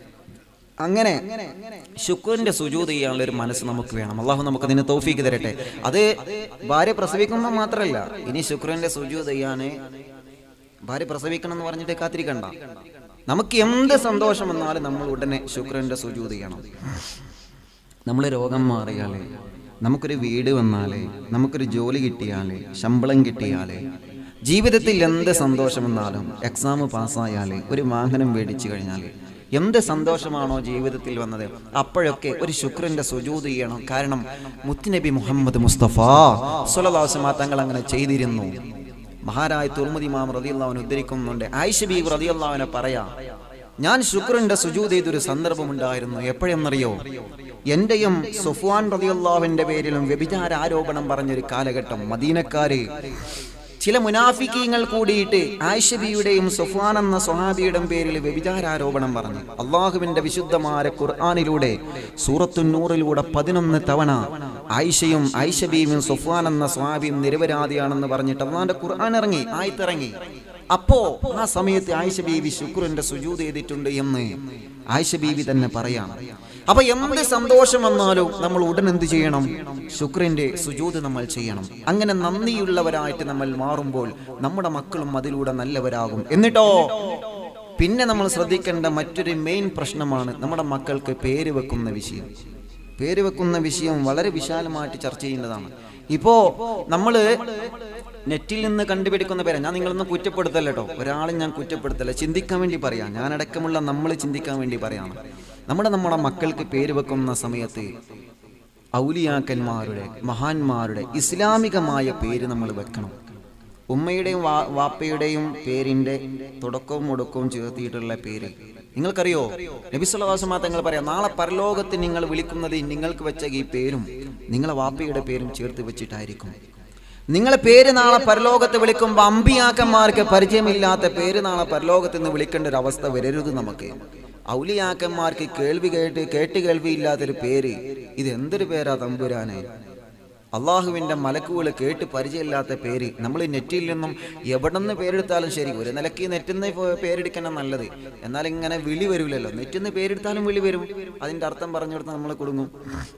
അങ്ങനെ ശുക്രിന്റെ സുജൂത് ചെയ്യാനുള്ള ഒരു മനസ്സ് നമുക്ക് വേണം അള്ളാഹു നമുക്ക് അതിന് തോഫീക്ക് തരട്ടെ അത് ഭാര്യ പ്രസവിക്കുമ്പോൾ മാത്രമല്ല ഇനി ശുക്രന്റെ സുജൂത് ചെയ്യാന് ഭാര്യ പ്രസവിക്കണം എന്ന് പറഞ്ഞിട്ട് കാത്തിരിക്കണ്ട നമുക്ക് എന്ത് സന്തോഷം വന്നാലും നമ്മൾ ഉടനെ ശുക്രന്റെ സുജൂത് ചെയ്യണം നമ്മൾ രോഗം മാറിയാലേ നമുക്കൊരു വീട് വന്നാലേ നമുക്കൊരു ജോലി കിട്ടിയാലേ ശമ്പളം കിട്ടിയാലേ ജീവിതത്തിൽ എന്ത് സന്തോഷം വന്നാലും എക്സാം പാസ്സായാലേ ഒരു വാഹനം മേടിച്ചു കഴിഞ്ഞാലേ എന്ത് സന്തോഷമാണോ ജീവിതത്തിൽ വന്നത് അപ്പോഴൊക്കെ ഒരു ശുക്രന്റെ സുജൂത് ചെയ്യണം കാരണം മുത്തുനബി മുഹമ്മദ് മുസ്തഫ സുലദാസമാ തങ്ങൾ അങ്ങനെ ചെയ്തിരുന്നു മഹാരായ തുർമുദി മാം റതിയുള്ളവൻ ഉദ്ധരിക്കുന്നുണ്ട് ആയിഷ ബീബ് റതിയുള്ളവനെ പറയാ ഞാൻ ശുക്രന്റെ സുജൂത് ചെയ്തൊരു സന്ദർഭമുണ്ടായിരുന്നു എപ്പോഴെന്നറിയോ എന്റെയും സുഫ്വാൻ റതിയുള്ളാവിന്റെ പേരിലും വ്യഭിചാര ആരോപണം പറഞ്ഞൊരു കാലഘട്ടം മദീനക്കാര് ചില മുനാഫിക്കീങ്ങൾ കൂടിയിട്ട് ആയിഷബിയുടെയും സുഫാൻ എന്ന സ്വഹാബിയുടെയും പേരിൽ വ്യഭിചാരാരോപണം പറഞ്ഞു അള്ളാഹുവിന്റെ വിശുദ്ധമായ ഖുർആാനിലൂടെ സൂറത്തുന്നൂറിലൂടെ പതിനൊന്ന് തവണ ആയിഷയും ആയിഷബിയും സുഫാൻ എന്ന സ്വഹാബിയും നിരപരാധിയാണെന്ന് പറഞ്ഞിട്ട് അള്ളാന്റെ ഖുർആൻ ഇറങ്ങി ആയത്തിറങ്ങി അപ്പോ ആ സമയത്ത് ആയിഷ ബീവി ശുക്രന്റെ സുജൂത് ചെയ്തിട്ടുണ്ട് എന്ന് ആയിഷ ബീവി തന്നെ പറയാം അപ്പൊ എന്ത് സന്തോഷം വന്നാലും നമ്മൾ ഉടൻ എന്ത് ചെയ്യണം ശുക്രന്റെ സുജൂത് നമ്മൾ ചെയ്യണം അങ്ങനെ നന്ദിയുള്ളവരായിട്ട് നമ്മൾ മാറുമ്പോൾ നമ്മുടെ മക്കളും അതിലൂടെ നല്ലവരാകും എന്നിട്ടോ പിന്നെ നമ്മൾ ശ്രദ്ധിക്കേണ്ട മറ്റൊരു മെയിൻ പ്രശ്നമാണ് നമ്മുടെ മക്കൾക്ക് പേര് വെക്കുന്ന വിഷയം പേര് വെക്കുന്ന വിഷയം വളരെ വിശാലമായിട്ട് ചർച്ച ചെയ്യേണ്ടതാണ് ഇപ്പോ നമ്മള് നെറ്റിൽ നിന്ന് കണ്ടുപിടിക്കുന്ന പേര് ഞാൻ നിങ്ങളൊന്നും കുറ്റപ്പെടുത്തല്ല കേട്ടോ ഒരാളും ഞാൻ കുറ്റപ്പെടുത്തല്ല ചിന്തിക്കാൻ വേണ്ടി പറയാം ഞാനടക്കമുള്ള നമ്മൾ ചിന്തിക്കാൻ വേണ്ടി പറയാണ് നമ്മുടെ നമ്മുടെ മക്കൾക്ക് പേര് വെക്കുന്ന സമയത്ത് ഔലിയാക്കന്മാരുടെ മഹാന്മാരുടെ ഇസ്ലാമികമായ പേര് നമ്മൾ വെക്കണം ഉമ്മയുടെയും വാ വാപ്പയുടെയും പേരിന്റെ തുടക്കവും ഒടുക്കവും ചേർത്തിയിട്ടുള്ള പേര് നിങ്ങൾക്കറിയോ നബിസ്വലവാസമാ തങ്ങൾ പറയാം നാളെ പരലോകത്ത് നിങ്ങൾ വിളിക്കുന്നത് നിങ്ങൾക്ക് വെച്ച ഈ പേരും നിങ്ങളെ വാപ്പയുടെ പേരും ചേർത്ത് വെച്ചിട്ടായിരിക്കും നിങ്ങളെ പേര് നാളെ പരലോകത്ത് വിളിക്കുമ്പോൾ അമ്പിയാക്കന്മാർക്ക് പരിചയമില്ലാത്ത പേര് നാളെ പരലോകത്ത് നിന്ന് വിളിക്കേണ്ട ഒരു അവസ്ഥ വരരുത് നമുക്ക് ഔലിയാക്കന്മാർക്ക് കേൾവി കേട്ട് കേട്ട് കേൾവിയില്ലാത്തൊരു പേര് ഇത് എന്തൊരു പേരാ തമ്പുരാനെ അള്ളാഹുവിൻ്റെ മലക്കുകൾ കേട്ട് പരിചയമില്ലാത്ത പേര് നമ്മൾ നെറ്റിൽ നിന്നും എവിടെ നിന്ന് പേരെടുത്താലും ശരി ഒരു നിലയ്ക്ക് നെറ്റിൽ നിന്ന് പേരെടുക്കണം നല്ലത് എന്നാൽ ഇങ്ങനെ വിളി വരില്ലല്ലോ നെറ്റിൽ നിന്ന് പേരെടുത്താലും വിളി വരും അതിൻ്റെ അർത്ഥം പറഞ്ഞു കൊടുത്താൽ നമ്മൾ കൊടുങ്ങും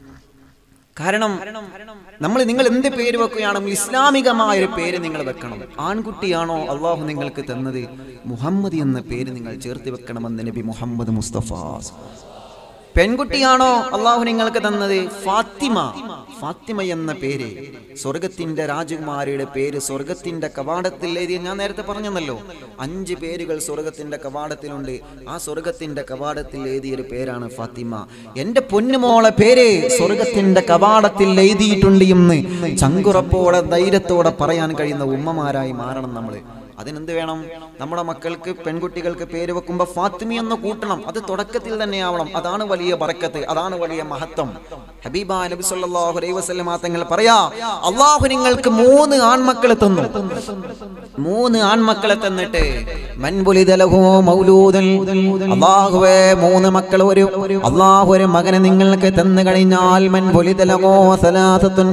കാരണം നമ്മൾ നിങ്ങൾ എന്ത് പേര് വെക്കുകയാണെങ്കിൽ ഇസ്ലാമികമായ ഒരു പേര് നിങ്ങൾ വെക്കണം ആൺകുട്ടിയാണോ അള്ളാഹു നിങ്ങൾക്ക് തന്നത് മുഹമ്മദ് എന്ന പേര് നിങ്ങൾ ചേർത്ത് വെക്കണമെന്ന് നബി മുഹമ്മദ് മുസ്തഫ പെൺകുട്ടിയാണോ അള്ളാഹു നിങ്ങൾക്ക് തന്നത് ഫാത്തിമ ഫാത്തിമ എന്ന പേര് സ്വർഗത്തിന്റെ രാജകുമാരിയുടെ പേര് സ്വർഗത്തിന്റെ കവാടത്തിൽ എഴുതി ഞാൻ നേരത്തെ പറഞ്ഞല്ലോ അഞ്ച് പേരുകൾ സ്വർഗത്തിന്റെ കവാടത്തിലുണ്ട് ആ സ്വർഗത്തിന്റെ കവാടത്തിൽ എഴുതിയൊരു പേരാണ് ഫാത്തിമ എന്റെ പൊന്നുമോളെ പേര് സ്വർഗത്തിന്റെ കവാടത്തിൽ എഴുതിയിട്ടുണ്ട് എന്ന് ചങ്കുറപ്പോടെ ധൈര്യത്തോടെ പറയാൻ കഴിയുന്ന ഉമ്മമാരായി മാറണം നമ്മള് അതിനെന്ത് വേണം നമ്മുടെ മക്കൾക്ക് പെൺകുട്ടികൾക്ക് പേര് വെക്കുമ്പോൾ ഫാത്തിമി എന്ന് കൂട്ടണം അത് തുടക്കത്തിൽ തന്നെ ആവണം അതാണ് വലിയ ബറക്കത്ത് അതാണ് വലിയ മഹത്വം ഹബീബ നബി സല്ലല്ലാഹു അലൈഹി വസല്ലം തങ്ങൾ പറയാ അള്ളാഹു നിങ്ങൾക്ക് മൂന്ന് ആൺമക്കളെ തന്നു മൂന്ന് ആൺമക്കളെ തന്നിട്ട് മൻബുലിദ ലഹു മൗലൂദൻ അള്ളാഹുവേ മൂന്ന് മക്കൾ ഒരു അള്ളാഹു ഒരു മകനെ നിങ്ങൾക്ക് തന്നു കഴിഞ്ഞാൽ മൻബുലിദ ലഹു സലാസത്തുൻ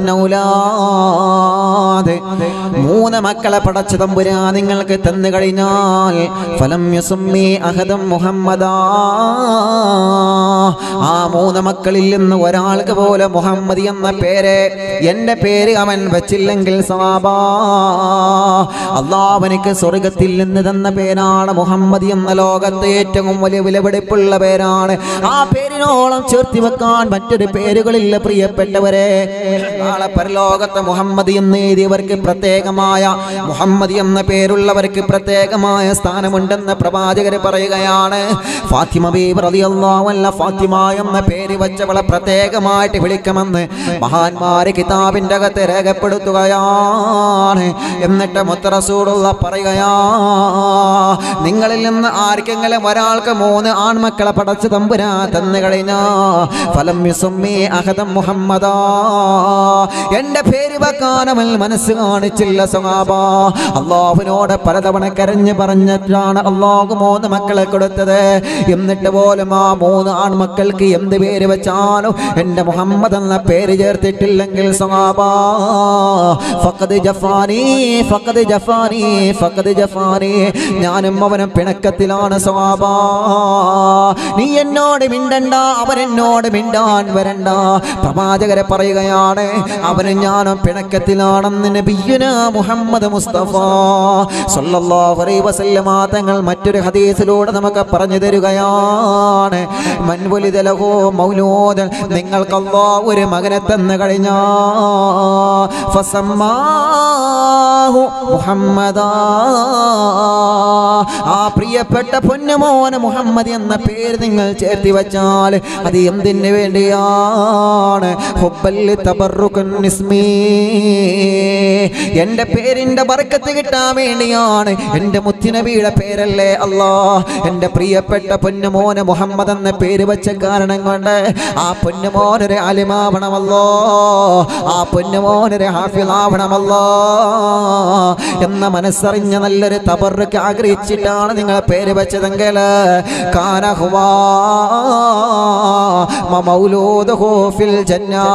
ഔലാദ് മൂന്ന് മക്കളെ പടച്ചു തമ്പുരാ നിങ്ങൾക്ക് തന്നു കഴിഞ്ഞാൽ ഫലം യുസുമ്മി അഹദം മുഹമ്മദാ ആ മൂന്ന് മക്കളിൽ നിന്ന് ഒരാൾക്ക് പോലെ മുഹമ്മദ് എന്ന പേര് എന്റെ പേര് അവൻ വെച്ചില്ലെങ്കിൽ സവാബാ അള്ളാഹുവിനിക്ക് സ്വർഗത്തിൽ നിന്ന് തന്ന പേരാണ് മുഹമ്മദ് എന്ന ലോകത്തെ ഏറ്റവും വലിയ വിലപിടിപ്പുള്ള പേരാണ് ആ പേരിനോളം ചേർത്തി വെക്കാൻ മറ്റൊരു പേരുകളില്ല പ്രിയപ്പെട്ടവരെ നാളെ പരലോകത്തെ മുഹമ്മദ് എന്ന് എഴുതിയവർക്ക് പ്രത്യേകമായ മുഹമ്മദ് എന്ന പേരുള്ളവർക്ക് പ്രത്യേകമായ സ്ഥാനമുണ്ടെന്ന് പ്രവാചകർ പറയുകയാണ് ഫാത്തിമ ബീബ് റളിയല്ലാഹു അൻഹ ഫാത്തിമ എന്ന പേര് വെച്ചവളെ പ്രത്യേകമായിട്ട് വിളിക്കുമെന്ന് മഹാന്മാര് കിതാബിന്റെ അകത്ത് രേഖപ്പെടുത്തുകയാണ് എന്നിട്ട് മുത്തറസൂടുള്ള പറയുകയാ നിങ്ങളിൽ നിന്ന് ആർക്കെങ്കിലും ഒരാൾക്ക് മൂന്ന് ആൺമക്കളെ പടച്ചു തമ്പുരാ തന്നു കഴിഞ്ഞാ ഫലം യുസുമ്മി അഹദം മുഹമ്മദാ എന്റെ പേര് വെക്കാനവൻ മനസ്സ് കാണിച്ചില്ല സഹാബ അള്ളാഹുവിനോട് പലതവണ കരഞ്ഞ് പറഞ്ഞിട്ടാണ് അള്ളാഹു മൂന്ന് മക്കളെ കൊടുത്തത് എന്നിട്ട് പോലും ആ മൂന്ന് ആൺമക്കൾക്ക് എന്ത് പേര് വെച്ചാലും എന്റെ മുഹമ്മദ് എന്ന പേര് ചേർത്തിട്ടില്ലെങ്കിൽ സഹാബ ഫഖദ് ജഫാനി ഫഖദ് ജഫാനി ഫഖദ് ജഫാനി ഞാനും അവനും പിണക്കത്തിലാണ് സഹാബ നീ എന്നോട് മിണ്ടണ്ട അവൻ എന്നോട് മിണ്ടാൻ വരണ്ട പ്രവാചകരെ പറയുകയാണ് അവനും ഞാനും പിണക്കത്തിലാണെന്ന് നബിയുന മുഹമ്മദ് മുസ്തഫ സല്ലല്ലാഹു അലൈഹി വസല്ലമ തങ്ങൾ മറ്റൊരു ഹദീസിലൂടെ നമുക്ക് പറഞ്ഞു തരുകയാണ് മൻവലിദ ലഹു മൗലൂദൻ നിങ്ങൾക്ക് അല്ലാഹു ഒരു മകനെ തന്നു കഴിഞ്ഞാ ഫസമ്മാഹു മുഹമ്മദാ ആ പ്രിയപ്പെട്ട പൊന്നുമോന് മുഹമ്മദ് എന്ന പേര് നിങ്ങൾ ചേർത്തി വെച്ചാൽ അത് എന്തിനു വേണ്ടിയാണ് ഹുബ്ബല്ലി തബറുക്കൻ ഇസ്മീ എന്റെ പേരിന്റെ ബർക്കത്ത് കിട്ടാൻ വേണ്ടിയാണ് എന്റെ മുത്തിനബിയുടെ പേരല്ലേ അല്ലാ എന്റെ പ്രിയപ്പെട്ട പൊന്നുമോന് മുഹമ്മദ് എന്ന പേര് വെച്ച കാരണം കൊണ്ട് ആ പൊന്നുമോനൊരു അലിമാവണമല്ലോ ആ പൊന്നുമോനൊരു ഹാഫിളാവണമല്ലോ എന്ന മനസ്സറിഞ്ഞ നല്ലൊരു തബറുക്ക് ആഗ്രഹിച്ചിട്ടാണ് നിങ്ങൾ പേര് വെച്ചതെങ്കിൽ കാനഹുവാ മൗലൂദുഹു ഫിൽ ജന്നാ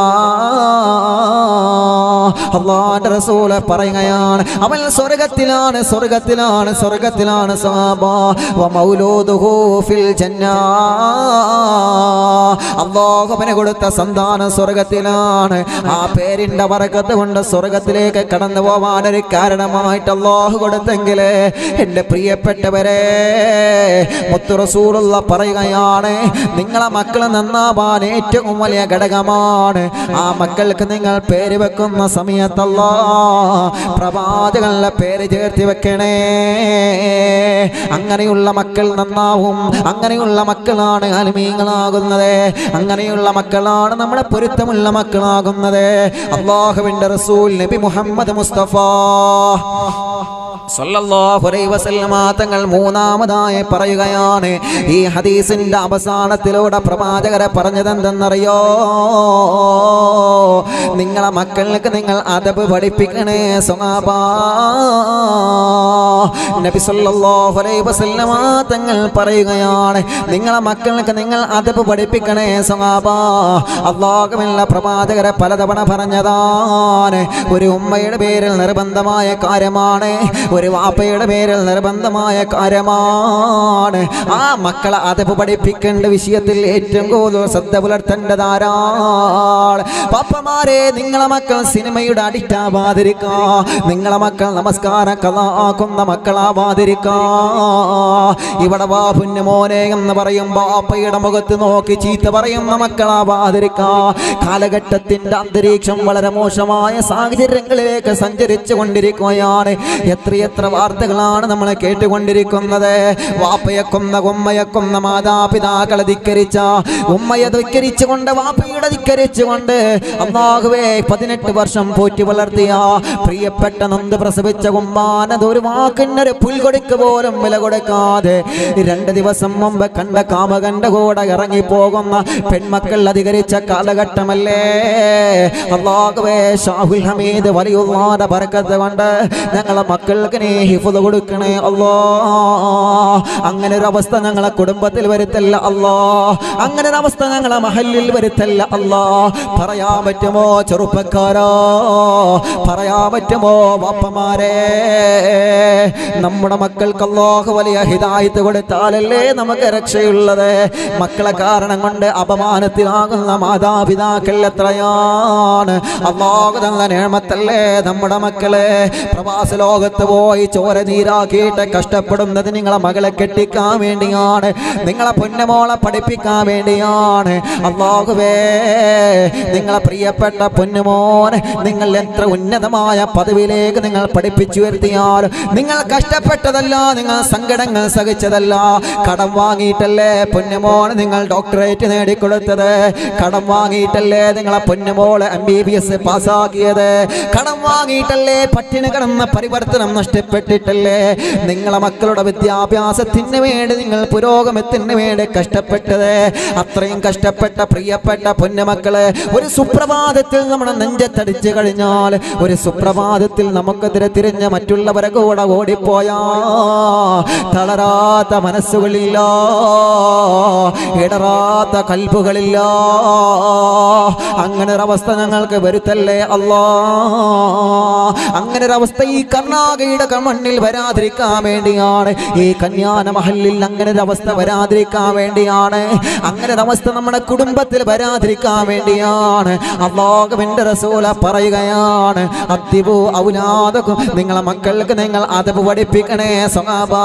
അള്ളാന്റെ റസൂല് പറയുകയാണ് അവൻ സ്വർഗത്തിലാണ് സ്വർഗത്തിലാണ് സ്വർഗത്തിലാണ് സാബാ വ മൗലൂദുഹു ഫിൽ ജന്നാ അള്ളാഹുവിന് കൊടുത്ത സന്താനം സ്വർഗത്തിലാണ് ആ പേരിന്റെ വറക്കത്ത് കൊണ്ട് സ്വർഗത്തിലേക്ക് കടന്നു പോവാൻ ഒരു കാരണമായിട്ട് അള്ളാഹു കൊടുത്തെങ്കിൽ എൻ്റെ പ്രിയപ്പെട്ടവരെ മുത്തു റസൂലുള്ള പറയുകയാണ് നിങ്ങളെ മക്കൾ നന്നാവാൻ ഏറ്റവും വലിയ ഘടകമാണ് ആ മക്കൾക്ക് നിങ്ങൾ പേര് വെക്കുന്ന സമയത്തല്ല പ്രവാചകളുടെ പേര് ചേർത്തി വെക്കണേ അങ്ങനെയുള്ള മക്കൾ നന്നാവും അങ്ങനെയുള്ള മക്കളാണ് അലിമീങ്ങളാകുന്നത് അങ്ങനെയുള്ള മക്കളാണ് നമ്മളെ പൊരുത്തമുള്ള മക്കളാകുന്നത് അള്ളാഹുവിന്റെ റസൂൽ നബി മുഹമ്മദ് മുസ്തഫ സല്ലല്ലാഹു അലൈഹി വസല്ലമ തങ്ങൾ മൂന്നാമതായി പറയുകയാണ് ഈ ഹദീസിന്റെ അവസാനത്തിലൂടെ പ്രവാചകരെ പറഞ്ഞതെന്തെന്നറിയോ നിങ്ങളെ മക്കൾക്ക് നിങ്ങൾ അദബ് പഠിപ്പിക്കണേ സ്വഹാബാ നബി സല്ലല്ലാഹു അലൈഹി വസല്ലമ തങ്ങൾ പറയുകയാണ് നിങ്ങളെ മക്കൾക്ക് നിങ്ങൾ അദബ് പഠിപ്പിക്കണേ സ്വഹാബാ അള്ളാഹുവിനുള്ള പ്രവാചകരെ പലതവണ പറഞ്ഞതാണ് ഒരു ഉമ്മയുടെ പേരിൽ നിർബന്ധമായ കാര്യമാണ് ഒരു വാപ്പയുടെ പേരിൽ നിർബന്ധമായ കാര്യമാണ് ആ മക്കളെ അതപ്പ് പഠിപ്പിക്കേണ്ട വിഷയത്തിൽ ഏറ്റവും കൂടുതൽ ശ്രദ്ധ പുലർത്തേണ്ടതാരാൾ പാപ്പമാരെ നിങ്ങളെ മക്കൾ സിനിമയുടെ അഡിക്റ്റ് ആവാതിരിക്കാ നിങ്ങളെ മക്കൾ നമസ്കാരം കലാക്കുന്ന മക്കളാവാതിരിക്കാ ഇവിടെ വാ പുന്നുമോനെ എന്ന് പറയും ബാപ്പയുടെ മുഖത്ത് നോക്കി ചീത്ത പറയുന്ന മക്കളാവാതിരിക്കാ കാലഘട്ടത്തിന്റെ അന്തരീക്ഷം വളരെ മോശമായ സാഹചര്യങ്ങളിലേക്ക് സഞ്ചരിച്ചു കൊണ്ടിരിക്കുകയാണ് എത്രയെത്ര വാർത്തകളാണ് നമ്മൾ കേട്ടുകൊണ്ടിരിക്കുന്നത് വാപ്പയെ കൊന്ന ഉമ്മയെ കൊന്ന മാതാപിതാക്കളെ ധിക്കരിച്ച ഉമ്മയെ ധിക്കരിച്ചുകൊണ്ട് വാപ്പയുടെ ധിക്കരിച്ചുകൊണ്ട് അള്ളാഹുവേ പതിനെട്ട് വർഷം പോറ്റി വളർത്തിയ പ്രിയപ്പെട്ട നന്ദ് പ്രസവിച്ച ഉമ്മാനത് ഒരു വാക്കിനൊരു പുൽകൊടിക്ക് പോലും വില കൊടുക്കാതെ രണ്ട് ദിവസം മുമ്പ് കണ്ട കാമകന്റെ കൂടെ ഇറങ്ങി പോകുന്ന പെൺമക്കൾ അധികരിച്ച കാലഘട്ടമല്ലേ അള്ളാഹുവേ ഷാഹുൽ ഹമീദ് വലിയുള്ളാന്റെ ബർക്കത്ത് കൊണ്ട് ഞങ്ങളെ മക്കൾക്ക് നീ ഹിഫുദ് കൊടുക്കണേ അല്ലോ അങ്ങനെ ഒരു അവസ്ഥ ഞങ്ങളെ കുടുംബത്തിൽ വരുത്തല്ല അല്ലോ അങ്ങനെ ഒരു അവസ്ഥ ഞങ്ങളെ മഹലിൽ വരുത്തല്ല അല്ലോ പറയാൻ പറ്റുമോ ചെറുപ്പക്കാരോ പറയാൻ പറ്റുമോ വാപ്പമാരെ നമ്മുടെ മക്കൾക്ക് അല്ലാഹു വലിയ ഹിദായത്ത് കൊടുത്താലല്ലേ നമുക്ക് രക്ഷയുള്ളത് മക്കളെ കാരണം കൊണ്ട് അപമാനത്തിലാകുന്ന മാതാപിതാക്കൾ എത്രയാണ് അള്ളാഹു തന്ന നേമത്തല്ലേ നമ്മുടെ മക്കളെ പ്രവാസ ലോകത്ത് പോയി ചോര നീരാക്കിയിട്ട് കഷ്ടപ്പെടുന്നത് നിങ്ങളെ മകളെ കെട്ടിക്കാൻ വേണ്ടിയാണ് നിങ്ങളെ പൊന്നമോളെ പഠിപ്പിക്കാൻ വേണ്ടിയാണ് അള്ളാഹുവേ നിങ്ങളെ പ്രിയപ്പെട്ട പൊന്നുമോനെ നിങ്ങൾ എത്ര ഉന്നതമായ പദവിയിലേക്ക് നിങ്ങൾ പഠിപ്പിച്ചു വരുത്തിയാൽ നിങ്ങൾ കഷ്ടപ്പെട്ടതല്ല നിങ്ങൾ സങ്കടങ്ങൾ സഹിച്ചതല്ല കടം വാങ്ങിയിട്ടല്ലേ പൊന്നുമോനെ നിങ്ങൾ ഡോക്ടറേറ്റ് നേടിക്കൊടുത്തത് കടം വാങ്ങിയിട്ടല്ലേ നിങ്ങളെ പൊന്നുമോളെ എം ബി ബി എസ് പാസ്സാക്കിയത് കടം വാങ്ങിയിട്ടല്ലേ പട്ടിണി കിടന്ന പരിവർത്തനം നഷ്ടപ്പെട്ടിട്ടല്ലേ നിങ്ങളെ മക്കളുടെ വിദ്യാഭ്യാസത്തിന് വേണ്ടി നിങ്ങൾ പുരോഗമനത്തിന് വേണ്ടി കഷ്ടപ്പെട്ടത് അത്രയും കഷ്ടപ്പെട്ട പ്രിയപ്പെട്ട പൊന്നുമക്കള് ഒരു സുപ്രഭാതത്തിൽ നമ്മുടെ നെഞ്ചത്തടിച്ചു കഴിഞ്ഞാൽ ഒരു സുപ്രഭാതത്തിൽ നമുക്കെതിരെ തിരിഞ്ഞ് മറ്റുള്ളവരെ കൂടെ ഓടിപ്പോയാ തളരാത്ത മനസ്സുകളില്ല ഇടറാത്ത കൽബുകളില്ല അങ്ങനെ ഒരു അവസ്ഥ ഞങ്ങൾക്ക് വരുത്തല്ലേ അല്ലാ അങ്ങനെ ഒരു അവസ്ഥ ഈ കർണാടകയുടെ ക- മണ്ണിൽ വരാതിരിക്കാൻ വേണ്ടിയാണ് ഈ കന്യാന മഹലിൽ അങ്ങനെ ഒരു അവസ്ഥ വരാതിരിക്കാൻ വേണ്ടിയാണ് അങ്ങനെ ഒരു അവസ്ഥ നമ്മുടെ കുടുംബത്തിൽ വരാതിരിക്കാൻ വേണ്ടിയാണ് അള്ളാഹുവിന്റെ റസൂല പറയുകയാണ് അത്തിബു ഔലാദക്കും നിങ്ങളെ മക്കൾക്ക് നിങ്ങൾ അതവ് പഠിപ്പിക്കണേ സ്വഹാബാ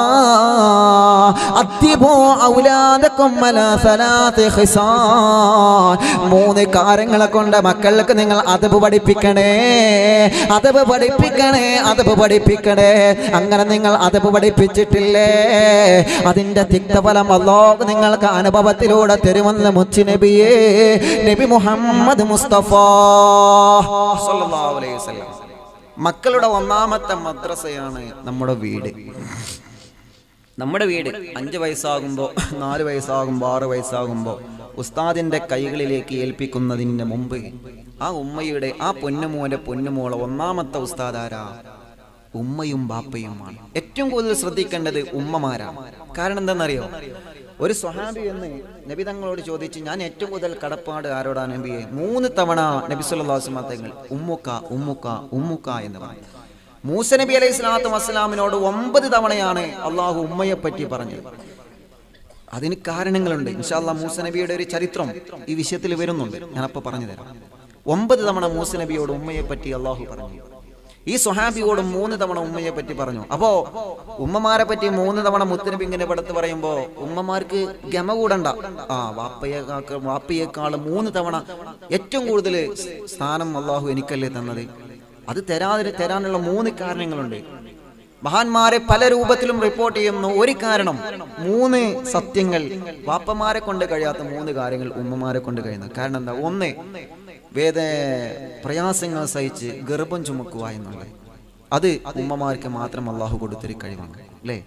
അത്തിബു ഔലാദക്കും അലാ സലാത്തി ഖിസാൻ മൂന്ന് കാര്യങ്ങളെ കൊണ്ട് മക്കൾക്ക് നിങ്ങൾ അതവ് പഠിപ്പിക്കണേ അതവ് പഠിപ്പിക്കണേ അതവ് പഠിപ്പിക്കണേ അങ്ങനെ നിങ്ങൾ അതവ് പഠിപ്പിച്ചിട്ടില്ലേ അതിന്റെ തിക്തഫലം അല്ലാഹു നിങ്ങൾക്ക് അനുഭവത്തിലൂടെ തരുമെന്ന് മുച്ചു നബിയേ നബി മുഹമ്മദ് മുസ്തഫ സല്ലല്ലാഹു അലൈഹി വസല്ലം മക്കളുടെ ഒന്നാമത്തെ മദ്രസയാണ് നമ്മുടെ വീട് നമ്മുടെ വീട് അഞ്ച് വയസ്സാകുമ്പോൾ നാല് വയസ്സാകുമ്പോൾ ആറ് വയസ്സാകുമ്പോൾ ഉസ്താദിന്റെ കൈകളിലേക്ക് ഏൽപ്പിക്കുന്നതിന് മുമ്പ് ആ ഉമ്മയുടെ ആ പൊന്നുമോന്റെ പൊന്നുമോളെ ഒന്നാമത്തെ ഉസ്താദാരാ ഉമ്മയും ബാപ്പയുമാണ് ഏറ്റവും കൂടുതൽ ശ്രദ്ധിക്കേണ്ടത് ഉമ്മമാരാണ് കാരണം എന്താണെന്നറിയോ ഒരു സ്വഹാബി എന്ന് നബി തങ്ങളോട് ചോദിച്ച് ഞാൻ ഏറ്റവും കൂടുതൽ കടപ്പാട് ആരോടാ നബിയെ മൂന്ന് തവണ നബി സല്ലാസ്മാ തങ്ങൾ ഉമ്മുക്ക ഉമ്മുക്ക ഉമ്മുക്ക എന്ന് പറഞ്ഞു മൂസ നബി അലൈഹി സ്വലാത്തു വസ്സലാമിനോട് ഒമ്പത് തവണയാണ് അള്ളാഹു ഉമ്മയെ പറ്റി പറഞ്ഞത് അതിന് കാരണങ്ങളുണ്ട് ഇൻഷാല്ല മൂസ നബിയുടെ ഒരു ചരിത്രം ഈ വിഷയത്തിൽ വരുന്നുണ്ട് ഞാനപ്പോൾ പറഞ്ഞു തരാം ഒമ്പത് തവണ മൂസ നബിയോട് ഉമ്മയെ പറ്റി അള്ളാഹു പറഞ്ഞു ഈ സ്വഹാബിയോട് മൂന്ന് തവണ ഉമ്മയെ പറ്റി പറഞ്ഞു അപ്പോ ഉമ്മമാരെ പറ്റി മൂന്ന് തവണ മുത്തനബി ഇങ്ങനെ പടുത്ത് പറയുമ്പോ ഉമ്മമാർക്ക് ഗമ കൂടണ്ട ആ വാപ്പയെ വാപ്പയേക്കാൾ മൂന്ന് തവണ ഏറ്റവും കൂടുതൽ സ്ഥാനം അള്ളാഹു എനിക്കല്ലേ തന്നത് അത് തരാതെ തരാനുള്ള മൂന്ന് കാരണങ്ങളുണ്ട് മഹാന്മാരെ പല രൂപത്തിലും റിപ്പോർട്ട് ചെയ്യുന്നു ഒരു കാരണം മൂന്ന് സത്യങ്ങൾ വാപ്പമാരെ കൊണ്ട് കഴിയാത്ത മൂന്ന് കാര്യങ്ങൾ ഉമ്മമാരെ കൊണ്ട് കഴിയുന്നു കാരണം എന്താ ഒന്ന് വേദ പ്രയാസങ്ങൾ സഹിച്ച് ഗർഭം ചുമക്കുക എന്നുള്ളത് അത് ഉമ്മമാർക്ക് മാത്രം അള്ളാഹു കൊടുത്തൊരു കഴിവാണ് അല്ലേ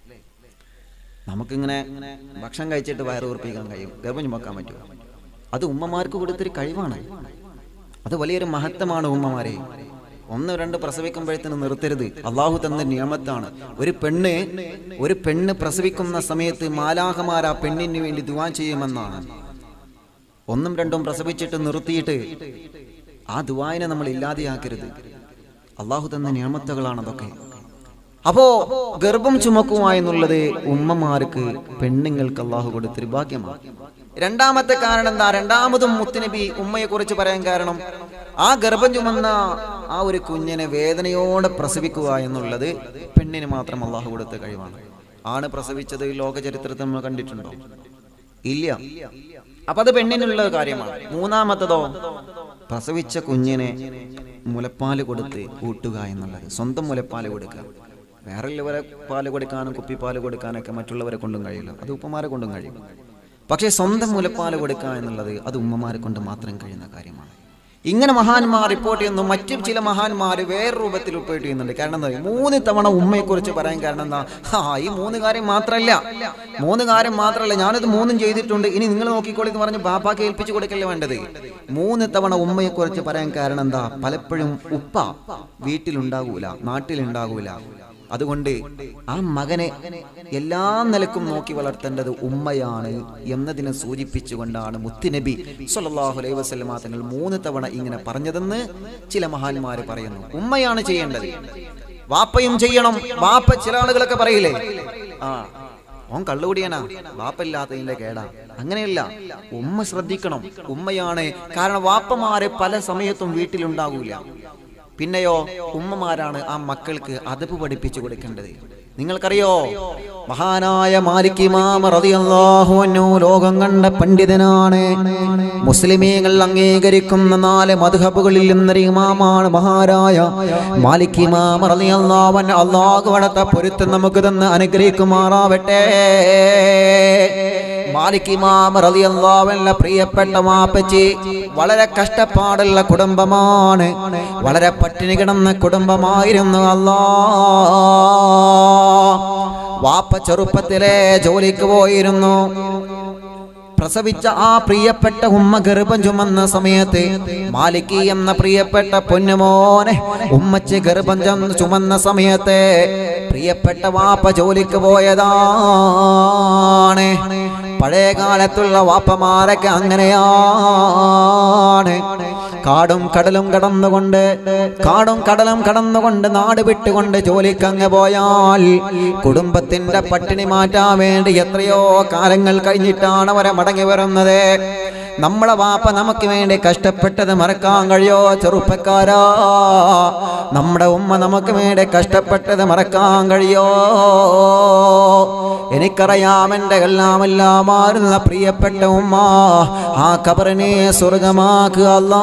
നമുക്കിങ്ങനെ ഭക്ഷണം കഴിച്ചിട്ട് വയറ് ഉറപ്പിക്കാൻ കഴിയും ഗർഭം ചുമക്കാൻ പറ്റുമോ അത് ഉമ്മമാർക്ക് കൊടുത്തൊരു കഴിവാണ് അത് വലിയൊരു മഹത്വമാണ് ഉമ്മമാരെ ഒന്ന് രണ്ട് പ്രസവിക്കുമ്പോഴത്തേന് നിർത്തരുത് അള്ളാഹു തന്ന നിയമത്താണ് ഒരു പെണ്ണ് ഒരു പെണ്ണ് പ്രസവിക്കുന്ന സമയത്ത് മാലാഹമാർ ആ പെണ്ണിന് വേണ്ടി ദുവാ ചെയ്യുമെന്നാണ് ഒന്നും രണ്ടും പ്രസവിച്ചിട്ട് നിർത്തിയിട്ട് ആ ദുവായിനെ നമ്മൾ ഇല്ലാതെയാക്കരുത് അള്ളാഹു തന്ന നിയമത്തകളാണ് അതൊക്കെ അപ്പോ ഗർഭം ചുമക്കുക എന്നുള്ളത് ഉമ്മമാർക്ക് പെണ്ണുങ്ങൾക്ക് അള്ളാഹു കൊടുത്തൊരു ഭാഗ്യമാണ് രണ്ടാമത്തെ കാരണം എന്താ രണ്ടാമതും മുത്തുനബി ഉമ്മയെ കുറിച്ച് പറയാൻ കാരണം ആ ഗർഭം ചുമന്ന ആ ഒരു കുഞ്ഞിനെ വേദനയോടെ പ്രസവിക്കുക എന്നുള്ളത് പെണ്ണിന് മാത്രം അള്ളാഹു കൊടുത്ത കഴിവാണ് ആണ് പ്രസവിച്ചത് ലോക ചരിത്രത്തിൽ നമ്മൾ കണ്ടിട്ടുണ്ടോ ഇല്ല അപ്പൊ അത് പെണ്ണിനുള്ള കാര്യമാണ് മൂന്നാമത്തതോ പ്രസവിച്ച കുഞ്ഞിനെ മുലപ്പാല് കൊടുത്ത് ഊട്ടുക എന്നുള്ളത് സ്വന്തം മുലപ്പാല് കൊടുക്കുക വേറെ ഉള്ളവരെ പാല് കൊടുക്കാനും കുപ്പിപ്പാല് കൊടുക്കാനൊക്കെ മറ്റുള്ളവരെ കൊണ്ടും കഴിയില്ല അത് ഉപ്പമാരെ കൊണ്ടും കഴിയും പക്ഷേ സ്വന്തം മുലപ്പാല് കൊടുക്കുക എന്നുള്ളത് അത് ഉമ്മമാരെ കൊണ്ട് മാത്രം കഴിയുന്ന കാര്യമാണ് ഇങ്ങനെ മഹാന്മാർ റിപ്പോർട്ട് ചെയ്യുന്നു മറ്റു ചില മഹാന്മാർ വേറെ രൂപത്തിൽ റിപ്പോർട്ട് ചെയ്യുന്നുണ്ട് കാരണം എന്താ മൂന്ന് തവണ ഉമ്മയെ കുറിച്ച് പറയാൻ കാരണം എന്താ ആ ഈ മൂന്ന് കാര്യം മാത്രമല്ല മൂന്ന് കാര്യം മാത്രമല്ല ഞാനത് മൂന്നും ചെയ്തിട്ടുണ്ട് ഇനി നിങ്ങൾ നോക്കിക്കോളി എന്ന് പറഞ്ഞ് ബാപ്പാക്ക് ഏൽപ്പിച്ചു കൊടുക്കല്ലേ വേണ്ടത് മൂന്ന് തവണ ഉമ്മയെ കുറിച്ച് പറയാൻ കാരണം എന്താ പലപ്പോഴും ഉപ്പ വീട്ടിലുണ്ടാകൂല നാട്ടിലുണ്ടാകൂല അതുകൊണ്ട് ആ മകനെ എല്ലാ നിലക്കും നോക്കി വളർത്തേണ്ടത് ഉമ്മയാണ് എന്നതിനെ സൂചിപ്പിച്ചുകൊണ്ടാണ് മുത്തുനബി സല്ലല്ലാഹു അലൈഹി വസല്ലമ തങ്ങൾ മൂന്ന് തവണ ഇങ്ങനെ പറഞ്ഞതെന്ന് ചില മഹാന്മാര് പറയുന്നു ഉമ്മയാണ് ചെയ്യേണ്ടത് വാപ്പയും ചെയ്യണം വാപ്പ ചില ആളുകളൊക്കെ പറയില്ലേ ആ ഓൻ കള്ളുകുടിയനാ വാപ്പയില്ലാത്തതിന്റെ കേടാ അങ്ങനെയല്ല ഉമ്മ ശ്രദ്ധിക്കണം ഉമ്മയാണ് കാരണം വാപ്പമാരെ പല സമയത്തും വീട്ടിലുണ്ടാകൂല പിന്നെയോ ഉമ്മമാരാണ് ആ മക്കൾക്ക് അതപ്പ് പഠിപ്പിച്ചു കൊടുക്കേണ്ടത് നിങ്ങൾക്കറിയോ മഹാനായ മാലിക് ഇമാം റളിയല്ലാഹു അൻഹു ലോകം കണ്ട പണ്ഡിതനാണ് മുസ്ലിമീങ്ങൾ അംഗീകരിക്കുന്ന നാല് മദ്ഹബുകളിൽ നിന്നൊരു ഇമാമാണ് മഹാരായ മാലിക് ഇമാം റളിയല്ലാഹു അൻഹു അല്ലാഹു അടുത്ത പൊരുത്തം നമുക്ക് തന്ന് അനുഗ്രഹിക്കുമാറാവട്ടെ മാലിക് ഇമാം റളിയല്ലാഹു അൻഹു പ്രിയപ്പെട്ട മാപ്പച്ചി വളരെ കഷ്ടപ്പാടുള്ള കുടുംബമാണ് വളരെ പട്ടിണി കിടന്ന കുടുംബമായിരുന്നു അല്ലാ വാപ്പ ചെറുപ്പത്തിലെ ജോലിക്ക് പോയിരുന്നു പ്രസവിച്ച ആ പ്രിയപ്പെട്ട ഉമ്മ ഗർഭം ചുമന്ന സമയത്ത് മാലിക്കി എന്ന പ്രിയപ്പെട്ട പൊന്നുമോനെ ഉമ്മച്ച് ഗർഭം ചുമ- ചുമന്ന സമയത്ത് പ്രിയപ്പെട്ട വാപ്പ ജോലിക്ക് പോയതാണ് പഴയ കാലത്തുള്ള വാപ്പമാരൊക്കെ അങ്ങനെയാണ് കാടും കടലും കടന്നുകൊണ്ട് കാടും കടലും കടന്നുകൊണ്ട് നാട് വിട്ടുകൊണ്ട് ജോലിക്ക് അങ്ങ് പോയാൽ കുടുംബത്തിന്റെ പട്ടിണി മാറ്റാൻ വേണ്ടി എത്രയോ കാലങ്ങൾ കഴിഞ്ഞിട്ടാണ് അവരെ മടങ്ങി വരുന്നത് നമ്മളെ വാപ്പ നമുക്ക് വേണ്ടി കഷ്ടപ്പെട്ടത് മറക്കാൻ കഴിയോ ചെറുപ്പക്കാരാ നമ്മുടെ ഉമ്മ നമുക്ക് വേണ്ടി കഷ്ടപ്പെട്ടത് മറക്കാൻ കഴിയോ എനിക്കറിയാം എൻ്റെ എല്ലാം എല്ലാം മാറുന്ന പ്രിയപ്പെട്ട ഉമ്മ ആ കബറിനെ സ്വർഗമാക്കുക അല്ലാ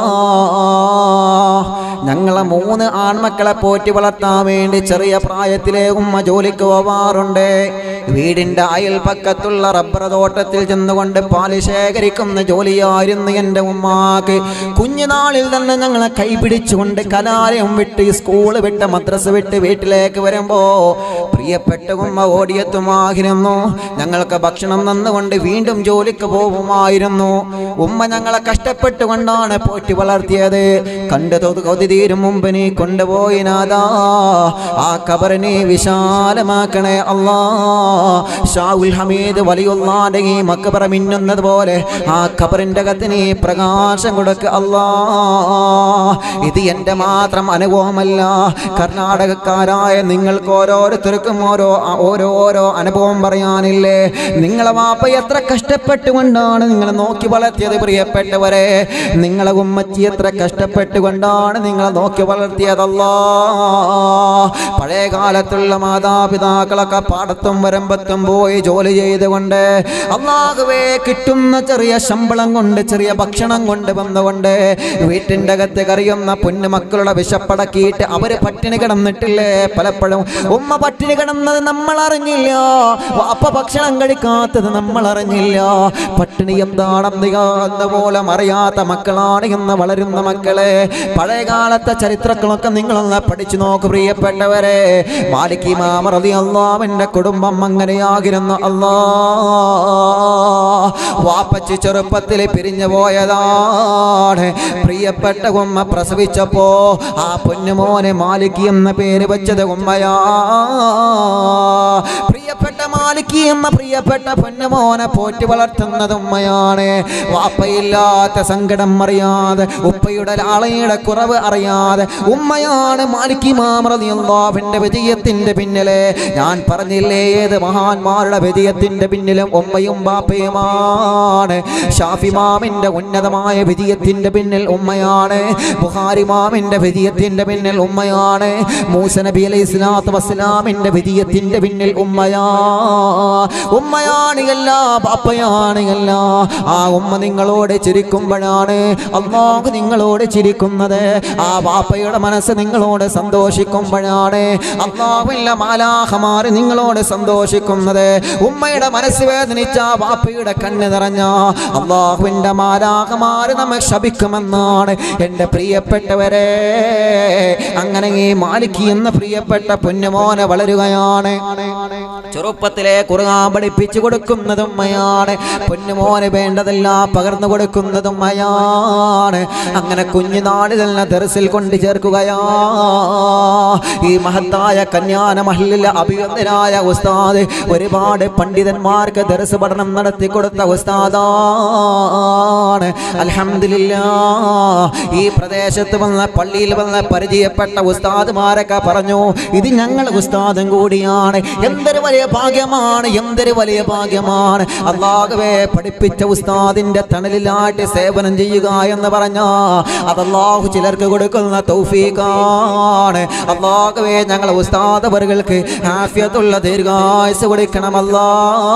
ഞങ്ങളെ മൂന്ന് ആൺമക്കളെ പോറ്റി വളർത്താൻ വേണ്ടി ചെറിയ പ്രായത്തിലെ ഉമ്മ ജോലിക്ക് പോവാറുണ്ട് വീടിന്റെ അയൽപക്കത്തുള്ള റബ്ബർ തോട്ടത്തിൽ ചെന്നുകൊണ്ട് പാല് ശേഖരിക്കുന്ന ജോലിയായിരുന്നു എൻ്റെ ഉമ്മാക്ക് കുഞ്ഞുനാളിൽ തന്നെ ഞങ്ങളെ കൈപിടിച്ചുകൊണ്ട് കലാലയം വിട്ട് സ്കൂള് വിട്ട് മദ്രസ വിട്ട് വീട്ടിലേക്ക് വരുമ്പോ പ്രിയപ്പെട്ട ഉമ്മ ഓടിയെത്തുമായിരുന്നു ഞങ്ങൾക്ക് ഭക്ഷണം തന്നുകൊണ്ട് വീണ്ടും ജോലിക്ക് പോകുമായിരുന്നു ഉമ്മ ഞങ്ങളെ കഷ്ടപ്പെട്ടുകൊണ്ടാണ് പോറ്റി വളർത്തിയത് കണ്ടു തൊതു കൊതി തീരും മുമ്പ് നീ കൊണ്ടുപോയി നാദാ ആ കബറിനെ വിശാലമാക്കണേ അല്ലാ ഷാഹുൽ ഹമീദ് വലിയുള്ളാന്റെ ഈ മക്കബറ മിന്നുന്നത് പോലെ ആ ഖബറിന്റെ അകത്ത് നീ പ്രകാശം കൊടുക്കുക അല്ലാ ഇത് എൻ്റെ മാത്രം അനുഭവമല്ല കർണാടകക്കാരായ നിങ്ങൾക്ക് ഓരോരുത്തർക്കും ഓരോ ഓരോ ഓരോ അനുഭവം പറയാനില്ലേ നിങ്ങളെ വാപ്പ എത്ര കഷ്ടപ്പെട്ടുകൊണ്ടാണ് നിങ്ങളെ നോക്കി വളർത്തിയത് പ്രിയപ്പെട്ടവരെ നിങ്ങളെ ഉമ്മച്ചി എത്ര കഷ്ടപ്പെട്ടുകൊണ്ടാണ് നിങ്ങളെ നോക്കി വളർത്തിയതല്ലാ പഴയ കാലത്തുള്ള മാതാപിതാക്കളൊക്കെ പാടത്തും വരമ്പത്തും പോയി ജോലി ചെയ്തുകൊണ്ട് അള്ളാഹുവേ കിട്ടുന്ന ചെറിയ ശമ്പളം കൊണ്ട് ചെറിയ ഭക്ഷണം കൊണ്ട് വന്നുകൊണ്ട് വീട്ടിൻ്റെ അകത്ത് കറിയുന്ന പൊന്നുമക്കളുടെ വിശപ്പടക്കിയിട്ട് അവര് പട്ടിണി കിടന്നിട്ടില്ലേ പലപ്പോഴും ഉമ്മ പട്ടിണി കിടന്നത് നമ്മൾ അറിഞ്ഞില്ല വാപ്പ ഭക്ഷണം കഴിക്കാത്തത് നമ്മൾ അറിഞ്ഞില്ല പട്ടിണി എന്താണെന്ന് എന്ന പോലെ അറിയാത്ത മക്കളാണ് എന്ന് വളരുന്ന മക്കളെ പഴയ കാലത്തെ ചരിത്രങ്ങളൊക്കെ നിങ്ങളൊന്ന് പഠിച്ചു നോക്ക് പ്രിയപ്പെട്ടവരെ മാലിക് ഇമാം റളിയല്ലാഹുവിന്റെ കുടുംബം അങ്ങനെയാകിരുന്നു അല്ലാ വാപ്പച്ചി ചെറുപ്പത്തിൽ പിരിഞ്ഞു പോയതാണ് പ്രിയപ്പെട്ട ഉമ്മ പ്രസവിച്ചപ്പോ ആ പൊന്നുമോനെ മാലിക് എന്ന പേര് വെച്ചത് ഉമ്മയാ പ്രിയപ്പെട്ട മാലിക് എന്ന പ്രിയപ്പെട്ട പൊന്നുമോനെ പോറ്റി വളർത്തുന്നത് ഉമ്മയാണ് വാപ്പയില്ലാത്ത സങ്കടം അറിയാതെ ഉപ്പയുടെ ലാളയുടെ കുറവ് അറിയാതെ ഉമ്മയാണ് മാലിക് മാമറിയാവിന്റെ വിജയത്തിന്റെ പിന്നിലെ ഞാൻ പറഞ്ഞില്ലേ ഏത് മഹാന്മാരുടെ വിജയത്തിന്റെ പിന്നിലും ഉമ്മയും ബാപ്പയുമാണ് ഷാഫി മാമിന്റെ ഉന്നതമായ വിജയത്തിന്റെ പിന്നിൽ ഉമ്മയാണ് ബുഹാരി മാമിന്റെ വിജയത്തിന്റെ പിന്നിൽ ഉമ്മയാണ് മൂസ നബി അലൈഹി സ്വലാത്തു വസ്സലാമിന്റെ വിജയത്തിന്റെ പിന്നിൽ ഉമ്മയാ ഉമ്മയാണ് എല്ലാ ബാപ്പയാണ് എല്ലാ ആ ഉമ്മ നിങ്ങളോട് ചിരിക്കുമ്പോഴാണ് അള്ളാഹു നിങ്ങളോട് ചിരിക്കുന്നത് ആ ബാപ്പയുടെ മനസ്സ് നിങ്ങളോട് സന്തോഷിക്കുമ്പോഴാണ് അള്ളാഹുവില്ല മാലാഹമാര് നിങ്ങളോട് സന്തോഷിക്കുന്നത് ഉമ്മയുടെ മനസ്സ് വേദനിച്ച ആ ബാപ്പയുടെ കണ്ണ് നിറഞ്ഞ അള്ളാഹുവിന്റെ മാലാഹമാര് നമ്മെ ശപിക്കുമെന്നാണ് എൻ്റെ പ്രിയപ്പെട്ടവരെ അങ്ങനെ ഈ മാലിക്കി എന്ന പ്രിയപ്പെട്ട പൊന്നുമോനെ വളരുകയാണ് ചെറുപ്പത്തിലെ ഖുർആൻ പഠിപ്പിച്ചു കൊടുക്കുന്നതും ഉമ്മയാണ് പൊന്നുമോന് വേണ്ടതെല്ലാം പകർന്നു കൊടുക്കുന്നതും ഉമ്മയാണ് അങ്ങനെ കുഞ്ഞുനാളിൽ തന്നെ ദർസിൽ കൊണ്ട് ചേർക്കുകയാ ഈ മഹത്തായ കന്യാന മഹലിൽ അഭിയന്തനായ ഉസ്താദ് ഒരുപാട് പണ്ഡിതന്മാർക്ക് ദർസ് പഠനം നടത്തി കൊടുത്ത ഉസ്താദാണ് അൽഹംദുലില്ലാ ഈ പ്രദേശത്ത് വന്ന പള്ളിയിൽ വന്ന പരിചയപ്പെട്ട ഉസ്താദുമാരൊക്കെ പറഞ്ഞു ഇത് ഞങ്ങൾ ഉസ്താദും കൂടിയാണ് എന്തൊരു വലിയ ഭാഗ്യമാണ് എന്തൊരു വലിയ ഭാഗ്യമാണ് അള്ളാഹുവേ പഠിപ്പിച്ച ഉസ്താദിന്റെ തണലിലായിട്ട് സേവനം ചെയ്യുക എന്ന് പറഞ്ഞ അത് അള്ളാഹു ചിലർക്ക് കൊടുക്കുന്ന തൗഫീഖാണ് അള്ളാഹുവേ ഞങ്ങൾ ഉസ്താദവറുകൾക്ക് ഹാഫിയത്തുള്ള ദീർഘായുസ് കൊടുക്കണമല്ലാ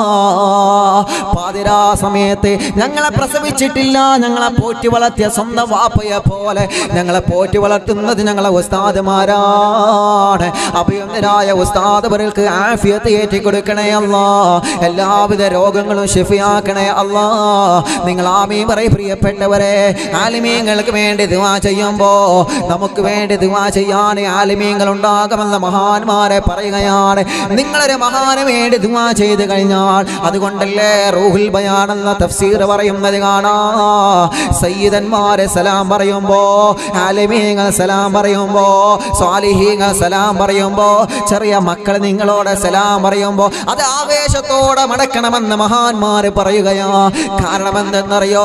പാതിരാ സമയത്ത് ഞങ്ങളെ പ്രസവിച്ചിട്ടില്ല ഞങ്ങളെ പോറ്റി വളർത്തിയ സ്വന്തം വാപ്പയെ പോലെ ഞങ്ങളെ പോറ്റി വളർത്തുന്നത് ഞങ്ങളെ ഉസ്താദുമാരാണ് അഭിയന്തരായ ഉസ്താദവർക്ക് ആഫിയത്ത് ഏറ്റി കൊടുക്കണേ അല്ലാ എല്ലാവിധ രോഗങ്ങളും ഷിഫിയാക്കണേ അല്ലാ നിങ്ങൾ ആമീ പറയും പ്രിയപ്പെട്ടവരെ ആലിമീങ്ങൾക്ക് വേണ്ടി ദുവാ ചെയ്യുമ്പോ നമുക്ക് വേണ്ടി ദുവാ ചെയ്യാൻ ആലിമീങ്ങൾ ഉണ്ടാകുമെന്ന് മഹാന്മാരെ പറയുകയാണ് നിങ്ങളൊരു മഹാന് വേണ്ടി ദുവാ ചെയ്ത് കഴിഞ്ഞാൽ അതുകൊണ്ടല്ലേ റൂഹുൽ ബയാനെന്ന തഫ്സീർ പറയുന്നത് കാണാ സയ്യിദന്മാരെ സലാം പറയുമ്പോ ആലിമീങ്ങൾ സലാം പറയുമ്പോ സ്വാലിഹീങ്ങൾ സലാം പറയുമ്പോ ചെറിയ മക്കൾ നിങ്ങളോട് സലാം പറയുമ്പോ അത് ആവേശത്തോടെ മടക്കണമെന്ന് മഹാന്മാര് പറയുകയാ കാരണം എന്തെന്നറിയോ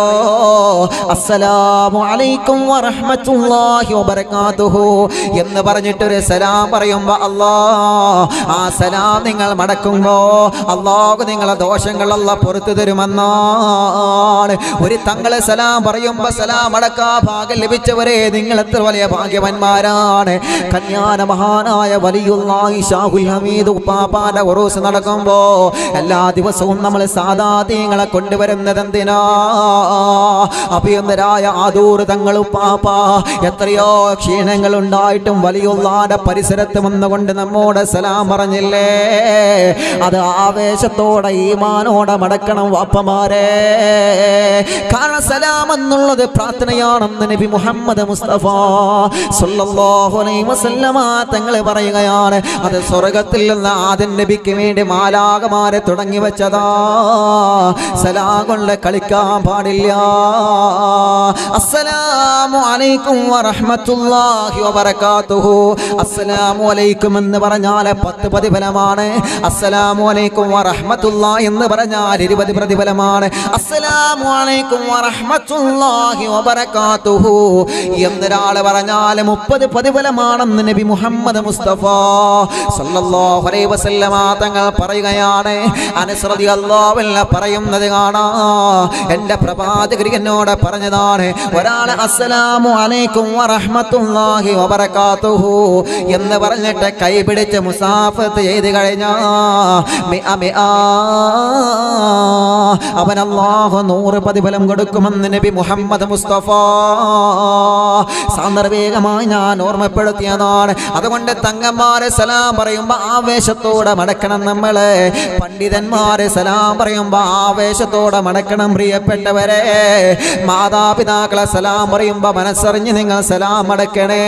അസ്സലാമു അലൈക്കും വറഹ്മത്തുള്ളാഹി വബറകാതുഹു എന്ന് പറഞ്ഞിട്ടൊരു സലാം പറയുമ്പോ അല്ലാ ആ സലാം നിങ്ങൾ മടക്കുമ്പോ അള്ളാഹു നിങ്ങളെ ദോഷങ്ങളല്ല പുറത്തു തരുമെന്നാണ് ഒരു തങ്ങളെ സലാം പറയുമ്പോ സലാം അടക്കാ ഭാഗ്യം ലഭിച്ചവരെ നിങ്ങൾ എത്ര വലിയ ഭാഗ്യവന്മാരാണ് കല്യാണ മഹാനായ വലിയുള്ളാഹി ഷാഹുൽ ഹമീദ് ഉപ്പാപ്പാന്റെ ഉറൂസ് നടക്കുമ്പോ എല്ലാ ദിവസവും നമ്മൾ സാധാത്യങ്ങളെ കൊണ്ടുവരുന്നത് എന്തിനാ അഭിയന്തരായ ആദൂർ തങ്ങൾ ഉപ്പാപ്പ എത്രയോ ക്ഷീണങ്ങൾ ഉണ്ടായിട്ടും വലിയുള്ളാന്റെ പരിസരത്ത് വന്നുകൊണ്ട് നമ്മോട് സലാം പറഞ്ഞില്ലേ അത് ആവേശത്തോടെ ഈമാനോടെ മടക്കണം വാപ്പമാരെ കാരണം സലാം എന്നുള്ളത് പ്രാർത്ഥനയാണെന്ന് നബി മുഹമ്മദ് മുസ്തഫ സല്ലല്ലാഹു അലൈഹി വസല്ലമ തങ്ങൾ പറയുകയാണ് അത് സ്വർഗത്തിൽ നിന്ന് ആദ്യം നബിക്ക് വേണ്ടി മാലാകമാരെ തുടങ്ങി വെച്ചതാ സലാം കൊണ്ട് കളിക്കാൻ പാടില്ല അസ്സലാമു അലൈക്കും വറഹ്മത്തുള്ളാഹി വബറകാതുഹു അസ്സലാമു അലൈക്കും എന്ന് പറഞ്ഞാൽ പത്ത് പ്രതിഫലമാണ് അസ്സലാമു അലൈക്കും വറഹ്മത്തുള്ളാ എന്ന് പറഞ്ഞാൽ ഇരുപത് പ്രതിഫലമാണ് അസ്സലാമു അലൈക്കും വറഹ്മത്തുള്ളാഹി വബറകാതുഹു എന്നൊരാൾ പറഞ്ഞാൽ മുപ്പത് പ്രതിഫലമാണെന്ന് നബി മുഹമ്മദ് മുസ്തഫ സല്ലല്ലാഹു അലൈഹി വസല്ലമ തങ്ങൾ പറയുകയാണ് അനസ് റളിയല്ലാഹു അൻഹു പറയുന്നത് കാണാ എൻ്റെ പ്രവാചകർ എന്നോട് പറഞ്ഞതാണ് ഒരാൾ അസ്സലാമു അലൈക്കും വറഹ്മത്തുള്ളാഹി വബറകാതുഹു എന്ന് പറഞ്ഞിട്ട് കൈ പിടിച്ച് മുസാഫത്ത് ചെയ്ത് കഴിഞ്ഞാ മിഅ മിഅ അവൻ അല്ലാഹു നൂറ് പ്രതിഫലം കൊടുക്കുമെന്ന് നബി മുഹമ്മദ് മുസ്തഫ സാന്ദർഭികമായി ഞാൻ ഓർമ്മപ്പെടുത്തിയതാണ് അതുകൊണ്ട് തങ്ങന്മാരെ സലാം പറയുമ്പോൾ ആവേശത്തോടെ മടക്കണം നമ്മള് പണ്ഡിതന്മാരെ സലാം പറയുമ്പോൾ ആവേശത്തോടെ മടക്കണം പ്രിയപ്പെട്ടവരെ മാതാപിതാക്കളെ സലാം പറയുമ്പോൾ മനസ്സറിഞ്ഞ് നിങ്ങൾ സലാം അടക്കണേ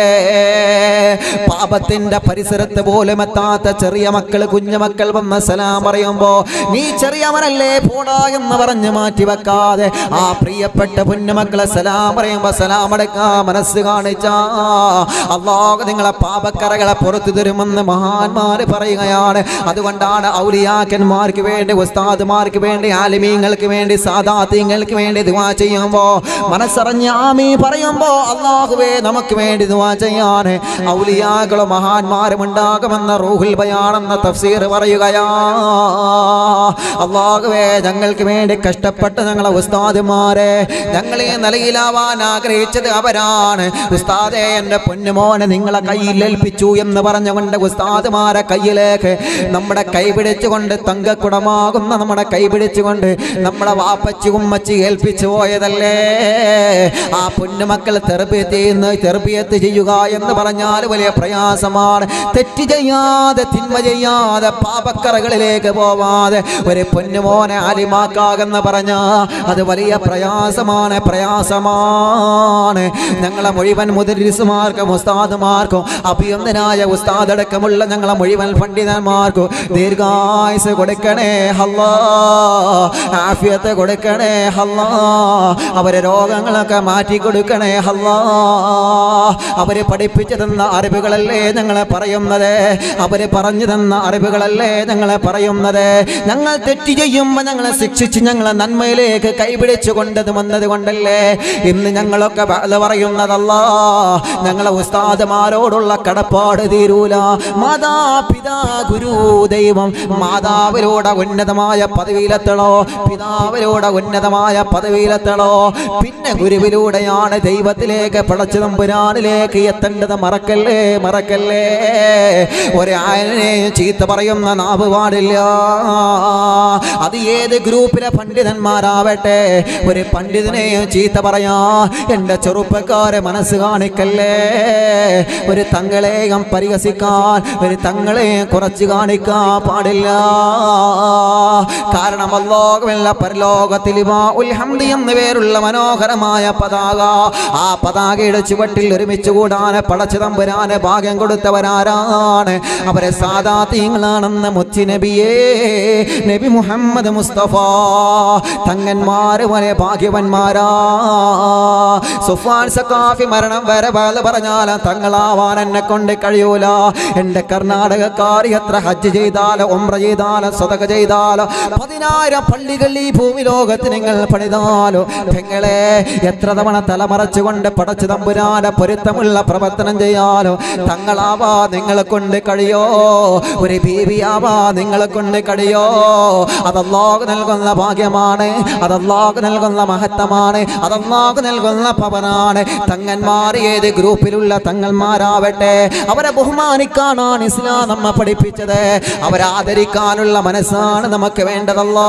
പാപത്തിന്റെ പരിസരത്ത് പോലും എത്താത്ത ചെറിയ മക്കൾ കുഞ്ഞുമക്കൾ വന്ന് സലാം പറയുമ്പോ നീ ചെറിയവനല്ലേ പോടാ എന്ന് പറഞ്ഞ് മാറ്റി വെക്കാതെ ആ പ്രിയപ്പെട്ട കുഞ്ഞുമക്കളെ സലാം പറയുമ്പോ സലാം അടക്കാ മനസ്സ് കാണിച്ച അള്ളാഹ് നിങ്ങളെ പാപക്കറകളെ പുറത്തു തരുമെന്ന് മഹാന്മാര് പറയുകയാണ് അതുകൊണ്ടാണ് ഔലിയാക്കന്മാർക്ക് വേണ്ടി ഉസ്താദുമാർക്ക് വേണ്ടി ആലിമീങ്ങൾക്ക് വേണ്ടി സാദാത്യങ്ങൾക്ക് വേണ്ടി ദുവാ ചെയ്യുമ്പോ മനസ്സറിഞ്ഞ് ആമീ പറയുമ്പോ അള്ളാഹുവേ നമുക്ക് വേണ്ടി ദുവാ ചെയ്യാൻ ഔലിയാക്കളും മഹാന്മാരും ഉണ്ടാകുമെന്ന റൂഹുൽ ബയാണെന്ന തഫ്സീർ പറയുകയാ അള്ളാഹുവേ ഞങ്ങൾക്ക് വേണ്ടി കഷ്ടപ്പെട്ട് ഞങ്ങളെ ഉസ്താദുമാരെ ഞങ്ങളെ നിലയിലാവാൻ ആഗ്രഹിച്ചത് അവരാണ് ഉസ്താദെ എൻ്റെ പൊന്നുമോനെ നിങ്ങളെ കയ്യിൽ ഏൽപ്പിച്ചു എന്ന് പറഞ്ഞുകൊണ്ട് ഉസ്താദുമാരെ കയ്യിലേക്ക് നമ്മുടെ കൈ പിടിച്ചുകൊണ്ട് തങ്കക്കുടമാകുന്ന നമ്മുടെ കൈ പിടിച്ചുകൊണ്ട് നമ്മുടെ വാപ്പച്ചി ഉമ്മച്ചി ഏൽപ്പിച്ചു പോയതല്ലേ ആ പൊന്നുമക്കൾ തെറബിയത്ത് ചെയ്യുന്ന തെറബിയത്ത് ചെയ്യുക എന്ന് പറഞ്ഞാൽ വലിയ പ്രയാസമാണ് തെറ്റ് ചെയ്യാതെ തിന്മ ചെയ്യാതെ പാപക്കറകളിലേക്ക് പോവാതെ ഒരു പൊന്നുമോനെ ആലിമാക്കാകെന്ന് പറഞ്ഞ അത് വലിയ പ്രയാസമാണ് പ്രയാസമാണ് ഞങ്ങളെ മുഴുവൻ മുദരിസുമാർക്കും ഉസ്താദുമാർക്കും അഭിയന്തനായ ഉസ്താദ് അടക്കമുള്ള ഞങ്ങളെ മുഴുവൻ പണ്ഡിതന്മാർക്കും ദീർഘായുസ് കൊടുക്കണേ ഹല്ലാ ആഫിയത്ത് കൊടുക്കണേ ഹല്ലാ അവരെ രോഗങ്ങളൊക്കെ മാറ്റി കൊടുക്കണേ ഹല്ലാ അവര് പഠിപ്പിച്ചു തന്ന അറിവുകളല്ലേ ഞങ്ങളെ പറയുന്നത് അവര് പറഞ്ഞു തന്ന അറിവുകളല്ലേ ഞങ്ങളെ പറയുന്നത് ഞങ്ങൾ തെറ്റ് ചെയ്യുമ്പോൾ ഞങ്ങളെ ശിക്ഷിച്ച് ഞങ്ങളെ നന്മയിലേക്ക് കൈപിടിച്ചു കൊണ്ടത് വന്നത് കൊണ്ടല്ലേ ഇന്ന് ഞങ്ങളൊക്കെ അത് പറയുന്നതല്ല ഞങ്ങളെ ഉസ്താദമാരോടുള്ള കടപ്പാട് തീരൂല മാതാപിതാ ഗുരു ദൈവം മാതാവിലൂടെ ഉന്നതമായ പദവിയിലെത്തണോ പിതാവിലൂടെ ഉന്നതമായ പദവിയിലെത്തണോ പിന്നെ ഗുരുവിലൂടെയാണ് ദൈവത്തിലേക്ക് പടച്ചു തമ്പുരാനിലേക്ക് എത്തേണ്ടത് മറക്കല്ലേ മറക്കല്ലേ ഒരായനെ ചീത്ത പറയുന്ന നാവ് പാടില്ല അത് ഏത് ഗ്രൂപ്പിലെ പണ്ഡിതന്മാരാവട്ടെ ഒരു പണ്ഡിതനെയും ചീത്ത പറയാ എൻ്റെ ചെറുപ്പക്കാരെ മനസ്സ് കാണിക്കല്ലേ ഒരു തങ്ങളെയും പരിഹസിക്കാൻ ഒരു തങ്ങളെയും കുറച്ച് കാണിക്കാൻ പാടില്ല കാരണം അല്ലോകമല്ല പരലോകത്തിൽ ഇവാ ഉൽ ഹംദി എന്ന് പേരുള്ള മനോഹരമായ പതാക ആ പതാകയുടെ ചുവട്ടിൽ ഒരുമിച്ച് കൂടാൻ പടച്ചു തമ്പുരാന് ഭാഗ്യം കൊടുത്തവരാരാണ് അവരെ സാധാത്യങ്ങളാണെന്ന് മുത്തി നബിയേ നബി മുഹമ്മദ് മുസ്തഫ തങ്ങന്മാര് വരെ ഭാഗ്യവന്മാരാ സുഫാൻ സക്കാഫി മരണം വരെ വേല പറഞ്ഞാൽ തങ്ങളാവാൻ എന്നെ കൊണ്ട് കഴിയൂല എൻ്റെ കർണാടകക്കാർ എത്ര ഹജ്ജ് ചെയ്താലോ ഉംറ ചെയ്താലോ സ്വതക ചെയ്താലോ പതിനായിരം പള്ളികൾ ഈ ഭൂമി ലോകത്ത് നിങ്ങൾ പണിതാലോ പെങ്ങളെ എത്ര തവണ തലമറച്ചുകൊണ്ട് പടച്ചു തമ്പുരാന പൊരുത്തമുള്ള പ്രവർത്തനം ചെയ്യാലോ തങ്ങളാവാ നിങ്ങളെ കൊണ്ട് കഴിയോ ഒരു ബീവിയാവാ നിങ്ങളെ കൊണ്ട് കഴിയോ അതല്ലാഹു നൽകുന്ന ഭാഗ്യമാണ് അതല്ലാഹു നൽകുന്ന മഹത്വമാണ് അതല്ലാഹു നൽകുന്ന പവനാണ് തങ്ങന്മാർ ഏത് ഗ്രൂപ്പിലുള്ള തങ്ങന്മാരാവട്ടെ അവരെ ബഹുമാനിക്കാനാണ് ഇസ്ലാം നമ്മ പഠിപ്പിച്ചത് അവരെ ആദരിക്കാനുള്ള മനസ്സാണ് നമുക്ക് വേണ്ടതല്ലോ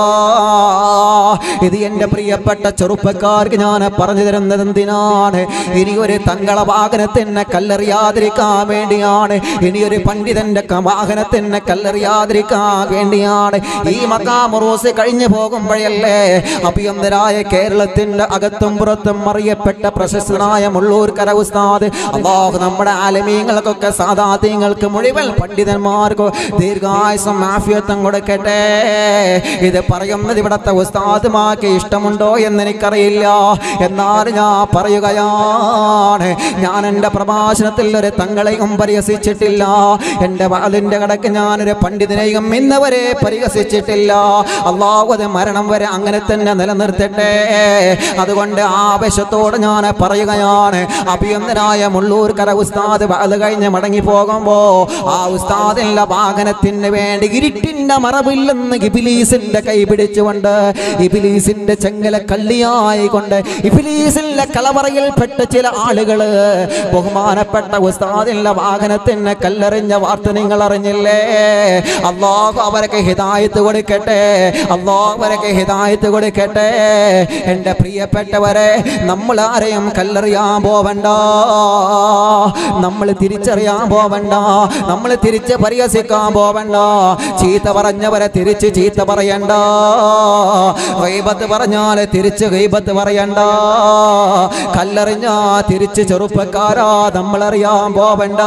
ഇത് എൻ്റെ പ്രിയപ്പെട്ട ചെറുപ്പക്കാർക്ക് ഞാൻ പറഞ്ഞു തരുന്നത് എന്തിനാണ് ഇനി ഒരു തങ്ങള വാഹനത്തിനെ കല്ലെറിയാതിരിക്കാൻ വേണ്ടിയാണ് ഇനി ഒരു പണ്ഡിതന്റെ ക- വാഹനത്തിനെ കല്ലെറിയാതിരിക്കാൻ വേണ്ടിയാണ് ഈ മക്കാമുറൂസ് കഴിഞ്ഞു പോകുമ്പോഴല്ലേ അഭിയന്തരാ മഹാനരായ കേരളത്തിന്റെ അകത്തും പുറത്തും അറിയപ്പെട്ട പ്രശസ്തനായ മുള്ളൂർക്കര ഉസ്താദ് അള്ളാഹു നമ്മുടെ ആലമീങ്ങൾക്കൊക്കെ സാധാത്യങ്ങൾക്ക് മുഴുവൻ പണ്ഡിതന്മാർക്കോ ദീർഘായുസം ആഫിയത്വം കൊടുക്കട്ടെ ഇത് പറയുന്നത് ഇവിടത്തെ ഉസ്താദുമാക്ക് ഇഷ്ടമുണ്ടോ എന്ന് എനിക്കറിയില്ല എന്നാൽ ഞാൻ പറയുകയാണ് ഞാൻ എൻ്റെ പ്രഭാഷണത്തിൽ ഒരു തങ്ങളെയും പരിഹസിച്ചിട്ടില്ല എൻ്റെ അതിൻ്റെ കടക്ക് ഞാനൊരു പണ്ഡിതനെയും ഇന്നവരെ പരിഹസിച്ചിട്ടില്ല അള്ളാഹു അത് മരണം വരെ അങ്ങനെ തന്നെ നിലനിർത്തട്ടെ അതുകൊണ്ട് ആവേശത്തോടെ ഞാൻ പറയുകയാണ് അഭിയന്തനായ മുള്ളൂർക്കര ഉസ്താദ് അത് കഴിഞ്ഞ് മടങ്ങി പോകുമ്പോ ആ ഉസ്താദിന്റെ വാഹനത്തിന് വേണ്ടി ഇരുട്ടിന്റെ മറവില്ലെന്ന് ഇബിലീസിന്റെ കൈ പിടിച്ചുകൊണ്ട് ഇബിലീസിന്റെ ചെങ്ങല കള്ളിയായി കൊണ്ട് ഇബിലീസിന്റെ കളവറയിൽപ്പെട്ട ചില ആളുകള് ബഹുമാനപ്പെട്ട ഉസ്താദിന്റെ വാഹനത്തിന് കല്ലെറിഞ്ഞ വാർത്ത നിങ്ങൾ അറിഞ്ഞില്ലേ അള്ളാഹു അവരൊക്കെ ഹിദായത്ത് കൊടുക്കട്ടെ അള്ളാഹു അവരൊക്കെ ഹിദായത്ത് കൊടുക്കട്ടെ എൻ്റെ പ്രിയപ്പെട്ടവരെ നമ്മൾ ആരെയും കല്ലെറിയാൻ പോവണ്ട നമ്മൾ തിരിച്ചറിയാൻ പോവണ്ട നമ്മൾ തിരിച്ച് പരിഹസിക്കാൻ പോവണ്ട ചീത്ത പറഞ്ഞവരെ തിരിച്ച് ചീത്ത പറയണ്ട ഗൈബത്ത് പറഞ്ഞാൽ തിരിച്ച് ഗൈബത്ത് പറയണ്ട കല്ലെറിഞ്ഞാ തിരിച്ച് ചെറുപ്പക്കാരാ നമ്മളറിയാൻ പോവണ്ട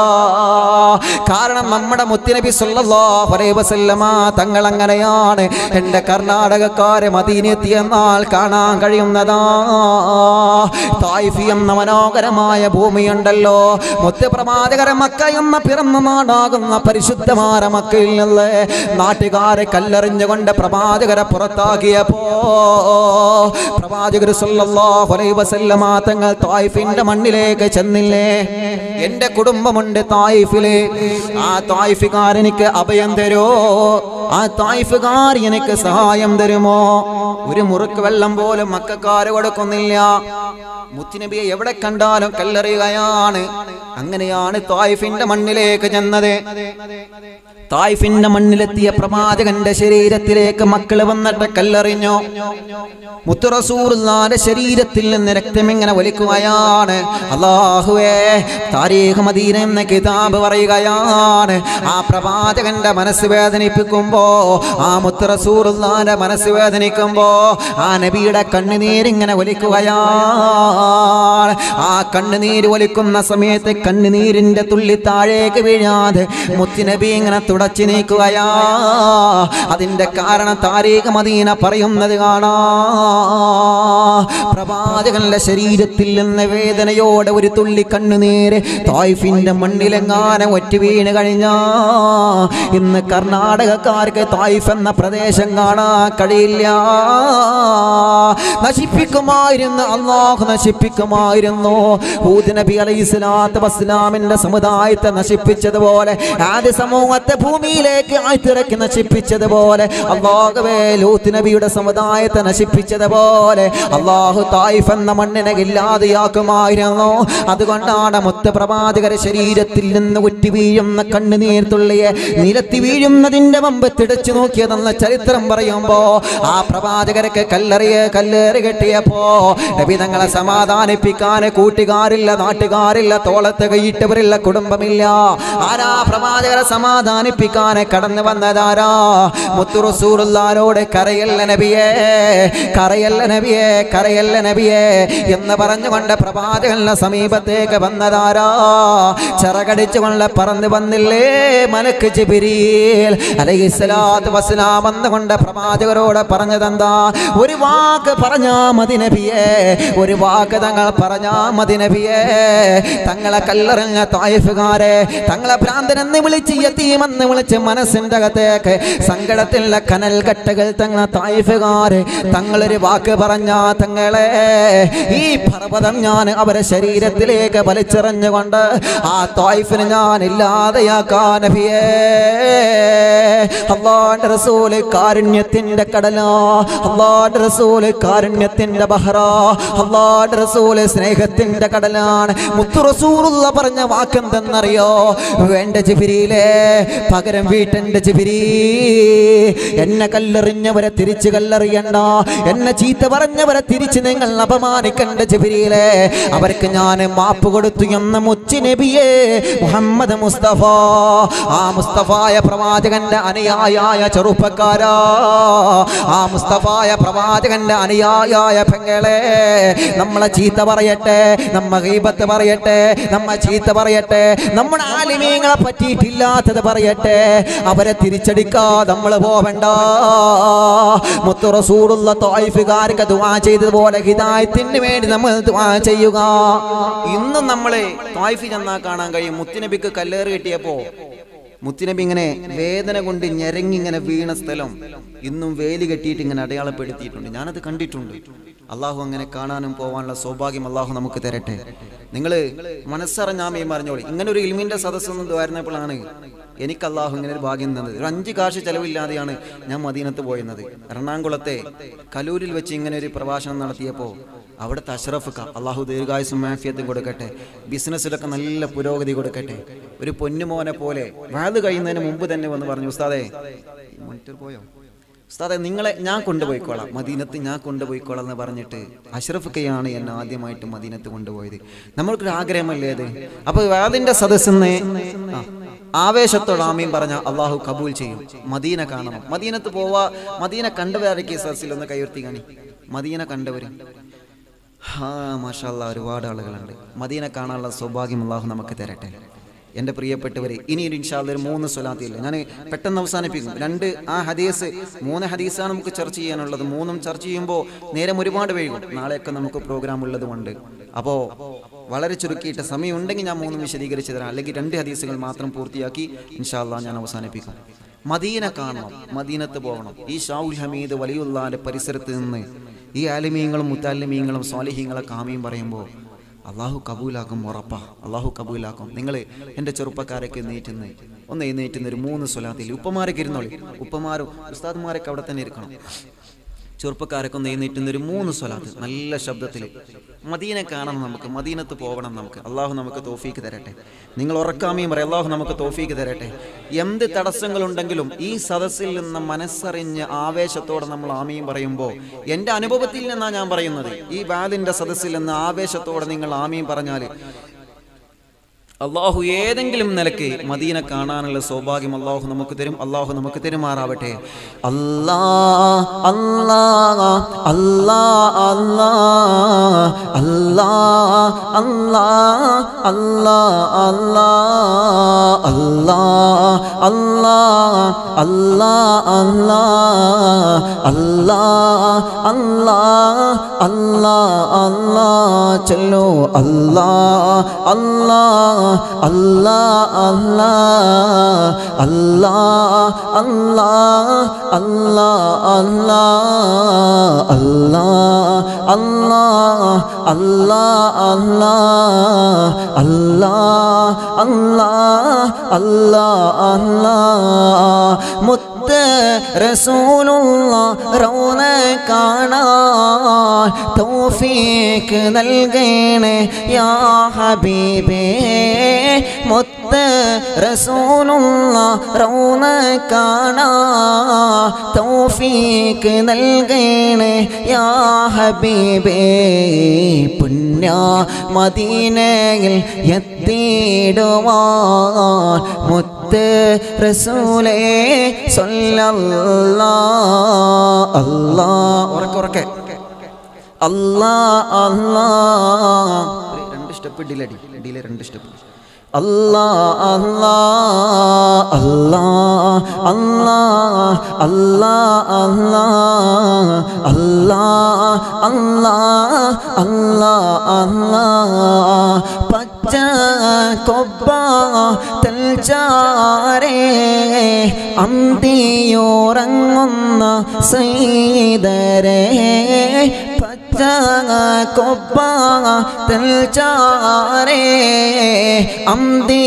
കാരണം നമ്മുടെ മുത്തുനബി സല്ലല്ലാഹു അലൈഹി വസല്ലമ തങ്ങൾ അങ്ങനെയാണ് എൻ്റെ കർണാടകക്കാരെ മദീനെത്തിയെന്നാൽ കാണാൻ കഴിയുന്നതാ തായിഫി എന്ന മനോഹരമായ ഭൂമിയുണ്ടല്ലോ മുത്തപ്രമാതകര മക്ക എന്ന പിറന്ന നാടാകുന്ന പരിശുദ്ധമായ മക്കയിൽ നിന്ന് നാട്ടുകാരെ കല്ലെറിഞ്ഞുകൊണ്ട് പ്രവാചകരെ പുറത്താക്കിയപ്പോ പ്രവാചകർ സല്ലല്ലാഹു അലൈഹി വസല്ലമ തങ്ങൾ തായിഫിന്റെ മണ്ണിലേക്ക് ചെന്നില്ലേ എന്റെ കുടുംബമുണ്ട് തായിഫില് ആ തായിഫുകാർ എനിക്ക് അഭയം തരോ ആ തായിഫുകാർ എനിക്ക് സഹായം തരുമോ ഒരു മുറുക്ക് വെള്ളം പോലും മക്കാര് കൊടുക്കുന്നില്ല മുത്തുനബിയെ എവിടെ കണ്ടാലും കല്ലെറിയുകയാണ് അങ്ങനെയാണ് തായിഫിന്റെ മണ്ണിലേക്ക് ചെന്നത് തായിഫിന്റെ മണ്ണിലെത്തിയ പ്രവാചകന്റെ ശരീരത്തിലേക്ക് മക്കള് വന്നിട്ട് കല്ലെറിഞ്ഞു മുത്തുറസൂറുല്ലാന്റെ ശരീരത്തിൽ നിന്ന് രക്തം ഇങ്ങനെ ഒലിക്കുകയാണ് അള്ളാഹുവേ താരീഖ് മദീന എന്ന കിതാബ് പറയുകയാണ് ആ പ്രവാചകന്റെ മനസ്സ് വേദനിപ്പിക്കുമ്പോ ആ മുത്തുറസൂറുല്ലാന്റെ മനസ്സ് വേദനിക്കുമ്പോ ആ നബിയുടെ കണ്ണുനീരിങ്ങനെ ഒലിക്കുകയാണ് ആ കണ്ണുനീര് ഒലിക്കുന്ന സമയത്ത് കണ്ണുനീരിന്റെ തുള്ളി താഴേക്ക് വീഴാതെ മുത്തുനബി ഇങ്ങനെ തുടച്ചു നീക്കുകയാ അതിന്റെ കാരണം താരീഖ് മദീന പറയുന്നത് കാണാ പ്രവാചകന്റെ ശരീരത്തിൽ നിന്ന് വേദനയോടെ ഒരു തുള്ളി കണ്ണുനീര് തായ്ഫിന്റെ മണ്ണിലെങ്ങാനെ ഒറ്റ വീണ് കഴിഞ്ഞാ ഇന്ന് കർണാടകക്കാർക്ക് തായ്ഫ് എന്ന പ്രദേശം കാണാൻ കഴിയില്ല നശിപ്പിക്കുമായിരുന്നു അള്ളാഹു നശിപ്പിക്കുമായിരുന്നു ഹൂദ് നബി അലൈഹി സ്വലാത്ത് വസ്ലാമിന്റെ സമുദായത്തെ നശിപ്പിച്ചതുപോലെ ആദ്യ സമൂഹത്തെ ഭൂമിയിലേക്ക് ആഴ്ത്തിറക്കി നശിപ്പിച്ചതുപോലെ അള്ളാഹുവേ ലൂത്ത് നബിയുടെ സമുദായത്തെ നശിപ്പിച്ചതുപോലെ അള്ളാഹു തായിഫ് എന്ന മണ്ണിനെ ഇല്ലാതെയാക്കുമായിരുന്നു അതുകൊണ്ടാണ് മുത്ത് പ്രവാചകര ശരീരത്തിൽ നിന്ന് ഉറ്റി വീഴുന്ന കണ്ണുനീർ തുള്ളിയെ നിലത്തി വീഴുന്നതിന്റെ മുമ്പ് തിടച്ചു നോക്കിയതെന്ന ചരിത്രം പറയുമ്പോ ആ പ്രവാചകരക്ക് കല്ലെറിയ കല്ലേറി കെട്ടിയപ്പോ നബി തങ്ങളെ സമാധാനിപ്പിക്കാൻ കൂട്ടുകാരില്ല നാട്ടുകാരില്ല തോളത്ത് കൈയിട്ടവരില്ല കുടുംബമില്ല ആരാ പ്രവാചകരെ സമാധാനിപ്പിക്കാൻ കടന്നു വന്നതാരാ മുത്തുറസൂറുല്ലാരോട് കരയല്ല നബിയേ കരയല്ല നബിയേ കരയല്ല നബിയേ എന്ന് പറഞ്ഞുകൊണ്ട് പ്രവാചകന്റെ സമീപത്തേക്ക് വന്നതാരാ ചിറകടിച്ചുകൊണ്ട് പറന്ന് വന്നില്ലേ മലക്ക് ജിബിരിൽ അലൈഹിസ്സലാത്തു വസ്സലാം വന്നുകൊണ്ട് പ്രവാചകരോട് പറഞ്ഞതെന്താ ഒരു വാക്ക് പറഞ്ഞാ മതി നബിയേ ഒരു വാക്ക് തങ്ങൾ പറഞ്ഞാ മതി നബിയേ തങ്ങളെ കല്ലെറിഞ്ഞ തായിഫുകാരെ തങ്ങളെ ഭ്രാന്തനെന്ന് വിളിച്ച് യത്തീമെന്ന് വിളിച്ച് മനസ്സിന്റെ അകത്തേക്ക് സങ്കടത്തിലുള്ള കനൽ കട്ടകൾ തങ്ങളെ തായിഫുകാര് തങ്ങളൊരു വാക്ക് പറഞ്ഞാ തങ്ങളെ ഈ പർവ്വതം ഞാൻ അവരെ ശരീരത്തിലേക്ക് വലിച്ചെറിഞ്ഞുകൊണ്ട് ആ തായിഫിന് ഞാൻ ഇല്ലാതെയാക്കാൻ നബിയേ അള്ളാന്റെ റസൂല് കാരുണ്യത്തിന്റെ കടലാ അള്ളാന്റെ റസൂല് കാരുണ്യത്തിന്റെ ബഹ്റാ അള്ളാന്റെ റസൂല് സ്നേഹത്തിന്റെ കടലാണ് മുത്തു റസൂലുള്ള പറഞ്ഞ വാക്കെന്തെന്നറിയോ വേണ്ട ജിബിരിയിലെ പകരം വീട്ടെന്റെ ജിബിരി എന്നെ കല്ലെറിഞ്ഞവരെ തിരിച്ച് കല്ലെറിയണ്ട എന്നെ ചീത്ത പറഞ്ഞവരെ തിരിച്ച് നിങ്ങൾ അപമാനിക്കണ്ട ജിബിരിയിലെ അവർക്ക് ഞാൻ മാപ്പ് കൊടുത്തു എന്ന മുച്ചു നബിയെ മുഹമ്മദ് മുസ്തഫ ആ മുസ്തഫായ പ്രവാചകന്റെ അനുയായായ ചെറുപ്പക്കാരാ ആ മുസ്തഫായ പ്രവാചകന്റെ അനുയായായ പെങ്ങളെ നമ്മളെ ചീത്ത പറയട്ടെ നമ്മ ഗീബത്ത് പറയട്ടെ നമ്മ ചീത്ത പറയട്ടെ നമ്മുടെ ആലിമീങ്ങളെ പറ്റിയിട്ടില്ലാത്തത് പറയട്ടെ അവരെ തിരിച്ചടിക്കാ നമ്മൾ പോവണ്ട മുത്തു റസൂലുള്ള തോയിഫുകാർക്ക് ദുആ ചെയ്തതുപോലെ ഹിദായത്തിന് വേണ്ടി നമ്മൾ ദുആ ചെയ്യുക ഇന്നും നമ്മളെ തോയിഫ് ചെന്നാ കാണാൻ കഴിയും മുത്തുനബിക്ക് കല്ലേറ് കിട്ടിയപ്പോ മുത്തുനബി ഇങ്ങനെ വേദന കൊണ്ട് ഞെരങ്ങി ഇങ്ങനെ വീണ സ്ഥലം ഇന്നും വേലി കെട്ടിയിട്ട് ഇങ്ങനെ അടയാളപ്പെടുത്തിയിട്ടുണ്ട് ഞാനത് കണ്ടിട്ടുണ്ട് അള്ളാഹു അങ്ങനെ കാണാനും പോകാനുള്ള സൗഭാഗ്യം അള്ളാഹു നമുക്ക് തരട്ടെ നിങ്ങൾ മനസ്സറിഞ്ഞാമയും പറഞ്ഞോളി ഇങ്ങനെ ഒരു ഇൽമിന്റെ സദസ്സൊന്നും വരുന്നപ്പോഴാണ് എനിക്ക് അള്ളാഹു ഇങ്ങനെ ഒരു ഭാഗ്യം തന്നത് ഒരു അഞ്ച് കാശ് ചെലവില്ലാതെയാണ് ഞാൻ മദീനത്ത് പോയിരുന്നത് എറണാകുളത്തെ കലൂരിൽ വെച്ച് ഇങ്ങനെ ഒരു പ്രഭാഷണം നടത്തിയപ്പോൾ അവിടുത്തെ അഷ്റഫ് ക അള്ളാഹു ദീർഘായുസും മാഫിയത്തും കൊടുക്കട്ടെ ബിസിനസ്സിലൊക്കെ നല്ല പുരോഗതി കൊടുക്കട്ടെ ഒരു പൊന്നുമോനെ പോലെ വാത് കഴിയുന്നതിന് മുമ്പ് തന്നെ വന്ന് പറഞ്ഞു ഉസ്താദേ മോണിറ്റർ പോയോ ഉസ്താദെ നിങ്ങളെ ഞാൻ കൊണ്ടുപോയിക്കോളാം മദീനത്ത് ഞാൻ കൊണ്ടുപോയിക്കോളാം എന്ന് പറഞ്ഞിട്ട് അഷ്റഫ് കയാണ് എന്നെ ആദ്യമായിട്ട് മദീനത്ത് കൊണ്ടുപോയത് നമ്മൾക്കൊരു ആഗ്രഹമല്ലേ അത് അപ്പൊ വാദിന്റെ സദസ്സിന്ന് ആ, ആവേശത്തോടെ ആമീൻ പറഞ്ഞ അള്ളാഹു കബൂൽ ചെയ്യും മദീന കാണണം മദീനത്ത് പോവാ മദീന കണ്ടവരായിരിക്കും ഈ സദസ്സിൽ ഒന്ന് കൈയുർത്തി കാണി മദീന കണ്ടവരും ഹാ മാഷാല്ല ഒരുപാട് ആളുകളുണ്ട് മദീന കാണാനുള്ള സൗഭാഗ്യം അള്ളാഹു നമുക്ക് തരട്ടെ എൻ്റെ പ്രിയപ്പെട്ടവരെ ഇനി ഒരു ഇൻഷാല്ല ഒരു മൂന്ന് സ്വലാത്തിയില്ല ഞാൻ പെട്ടെന്ന് അവസാനിപ്പിക്കും രണ്ട് ആ ഹദീസ് മൂന്ന് ഹദീസാണ് നമുക്ക് ചർച്ച ചെയ്യാനുള്ളത് മൂന്നും ചർച്ച ചെയ്യുമ്പോൾ നേരം ഒരുപാട് വൈകും നാളെയൊക്കെ നമുക്ക് പ്രോഗ്രാം ഉള്ളതുകൊണ്ട് അപ്പോൾ വളരെ ചുരുക്കിയിട്ട് സമയം ഉണ്ടെങ്കിൽ ഞാൻ മൂന്നും വിശദീകരിച്ച് തരാം അല്ലെങ്കിൽ രണ്ട് ഹദീസുകൾ മാത്രം പൂർത്തിയാക്കി ഇൻഷാല്ല ഞാൻ അവസാനിപ്പിക്കും മദീന കാണണം മദീനത്ത് പോകണം ഈ ഷാഉൽ ഹമീദ് വലിയുള്ളാന്റെ പരിസരത്ത് നിന്ന് ഈ ആലിമീങ്ങളും മുത്താലിമീങ്ങളും സ്വാലിഹീങ്ങളൊക്കെ ആമീം പറയുമ്പോൾ അള്ളാഹു കബൂലാക്കും ഉറപ്പാ അള്ളാഹു കബൂലാക്കും നിങ്ങൾ എൻ്റെ ചെറുപ്പക്കാരൊക്കെ എഴുന്നേറ്റുന്ന് ഒന്ന് എഴുന്നേറ്റുന്ന ഒരു മൂന്ന് സ്വലാത്തിൽ ഉപ്പമാരൊക്കെ ഇരുന്നോളി ഉപ്പമാരും ഉസ്താദ്മാരൊക്കെ അവിടെ തന്നെ ഇരിക്കണം ചെറുപ്പക്കാരൊക്കെ ഒന്ന് എഴുന്നേറ്റുന്ന ഒരു മൂന്ന് സ്വലാത്ത് നല്ല ശബ്ദത്തിൽ മദീനെ കാണണം നമുക്ക് മദീനത്ത് പോകണം നമുക്ക് അള്ളാഹു നമുക്ക് തോഫീക്ക് തരട്ടെ നിങ്ങൾ ഉറക്കാമയും പറയും അള്ളാഹു നമുക്ക് തോഫീക്ക് തരട്ടെ എന്ത് തടസ്സങ്ങളുണ്ടെങ്കിലും ഈ സദസ്സിൽ നിന്ന് മനസ്സറിഞ്ഞ് ആവേശത്തോടെ നമ്മൾ ആമയും പറയുമ്പോൾ എൻ്റെ അനുഭവത്തിൽ നിന്നാണ് ഞാൻ പറയുന്നത് ഈ വാലിൻ്റെ സദസ്സിൽ നിന്ന് ആവേശത്തോടെ നിങ്ങൾ ആമയും പറഞ്ഞാൽ അള്ളാഹു ഏതെങ്കിലും നിലയ്ക്ക് മദീന കാണാനുള്ള സൗഭാഗ്യം അള്ളാഹു നമുക്ക് തരും അള്ളാഹു നമുക്ക് തെരുമാറാവട്ടെ അല്ലാ അല്ലാ അല്ലാ അല്ലാ അല്ലാ അല്ലാ അല്ലാ അല്ലാ അല്ലാ അല്ലാ അല്ലാ അല്ലാ അല്ലാ അല്ലാ അല്ലാ അല്ലാ ചൊല്ലോ അല്ലാ അല്ലാ അല്ലാ അല്ലാ അല്ലാ അല്ലാ അല്ലാ അല്ലാ അല്ലാ അല്ലാ അല്ലാ അല്ലാ അല്ലാ അല്ലാ അല്ലാ അല്ലാ മുത്ത് റസൂലുള്ള റൗന കാണാൻ തൗഫീക്ക് നൽകണേ യാ ഹബീബേ മുത്ത് റസൂലുള്ള റൗന കാണാൻ തൗഫീക്ക് നൽകണേ യാ ഹബീബേ പുണ്യ മദീനയിൽ എത്തിയിടുവാൻ മുത്ത് റസൂലേ സല്ലല്ലാ അല്ലാ ഉറക്കെ ഉറക്കെ അല്ലാ അല്ലാ ഒരു രണ്ട് സ്റ്റെപ്പ് ഡിലേ ഡിലേ രണ്ട് സ്റ്റെപ്പ് അല്ലാ അല്ലാ അല്ലാ അല്ലാ അല്ലാ അല്ലാ അല്ലാ അല്ലാ അല്ലാ അല്ലാ പച്ച കൊബ്ബ തൽച്ചാരേ അന്തിയോറങ്ങുന്ന സൈതരേ പച്ച കൊബ്ബ തൽച്ചാരേ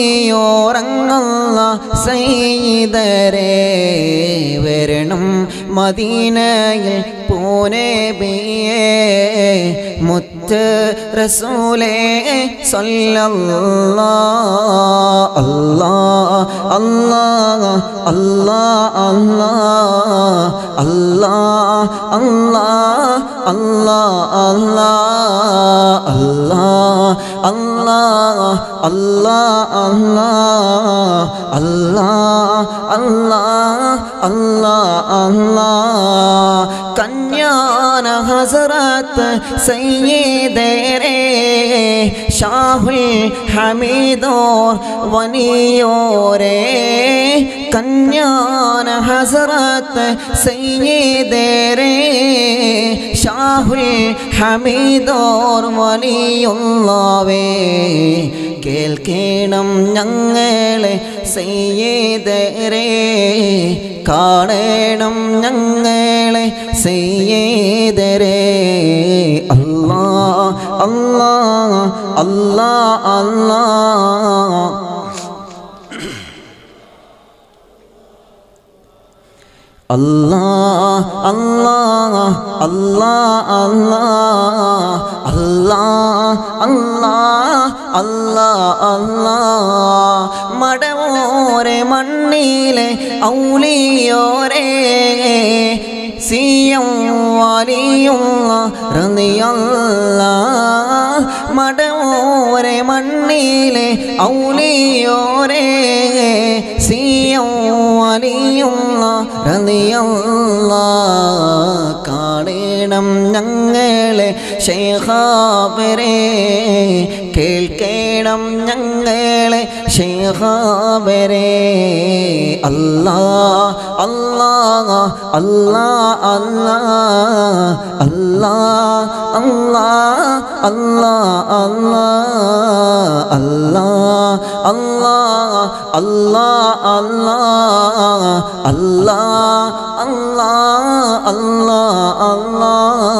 അന്തിയോറങ്ങുന്ന സൈതരേ വരണം മദീനയിൽ പൂനബിയേ മുത്ത് റസൂലേ സല്ലല്ലാ അല്ലാ അല്ലാ അല്ലാ അല്ലാ അല്ലാ അല്ലാ അല്ലാ അല്ലാ അല്ലാ അല്ലാ അല്ലാ അല്ലാ അല്ലാ അല്ലാ അല്ലാ അല്ലാ കന്യാന ഹസറത്ത് സയ്യിദരേ ഷാഹുൽ ഹമീദോർ വനിയോരേ കന്യാന ഹസറത്ത് സയ്യിദരേ ഷാഹുൽ ഹമീദോർ വലിയുള്ളവേ കേൾക്കണം ഞങ്ങളെ സയ്യേദരേ കാണണം ഞങ്ങളെ സയ്യേദരേ അല്ലാ അല്ലാ അല്ലാ അല്ലാ അല്ലാ അല്ലാ അല്ലാ അല്ലാ അല്ലാ അല്ലാ അല്ലാ അല്ലാ മടവോരെ മണ്ണിലെ ഔലിയോരേ സിയം വലിയുള്ള റളിയല്ല മടവോരെ മണ്ണിലെ ഔലിയോരേ സിയം വലിയുള്ള റളിയല്ല കാണണം ഞങ്ങളെ ശേഖാവരെ കേൾക്കണം ഞങ്ങളെ ശേഖാവരെ അല്ലാ അല്ലാ അല്ലാ അല്ലാ അല്ലാ അല്ലാ അല്ലാ അല്ലാ അല്ലാ അല്ലാ അല്ലാ അല്ലാ അല്ലാ അല്ലാ അല്ലാ അല്ലാ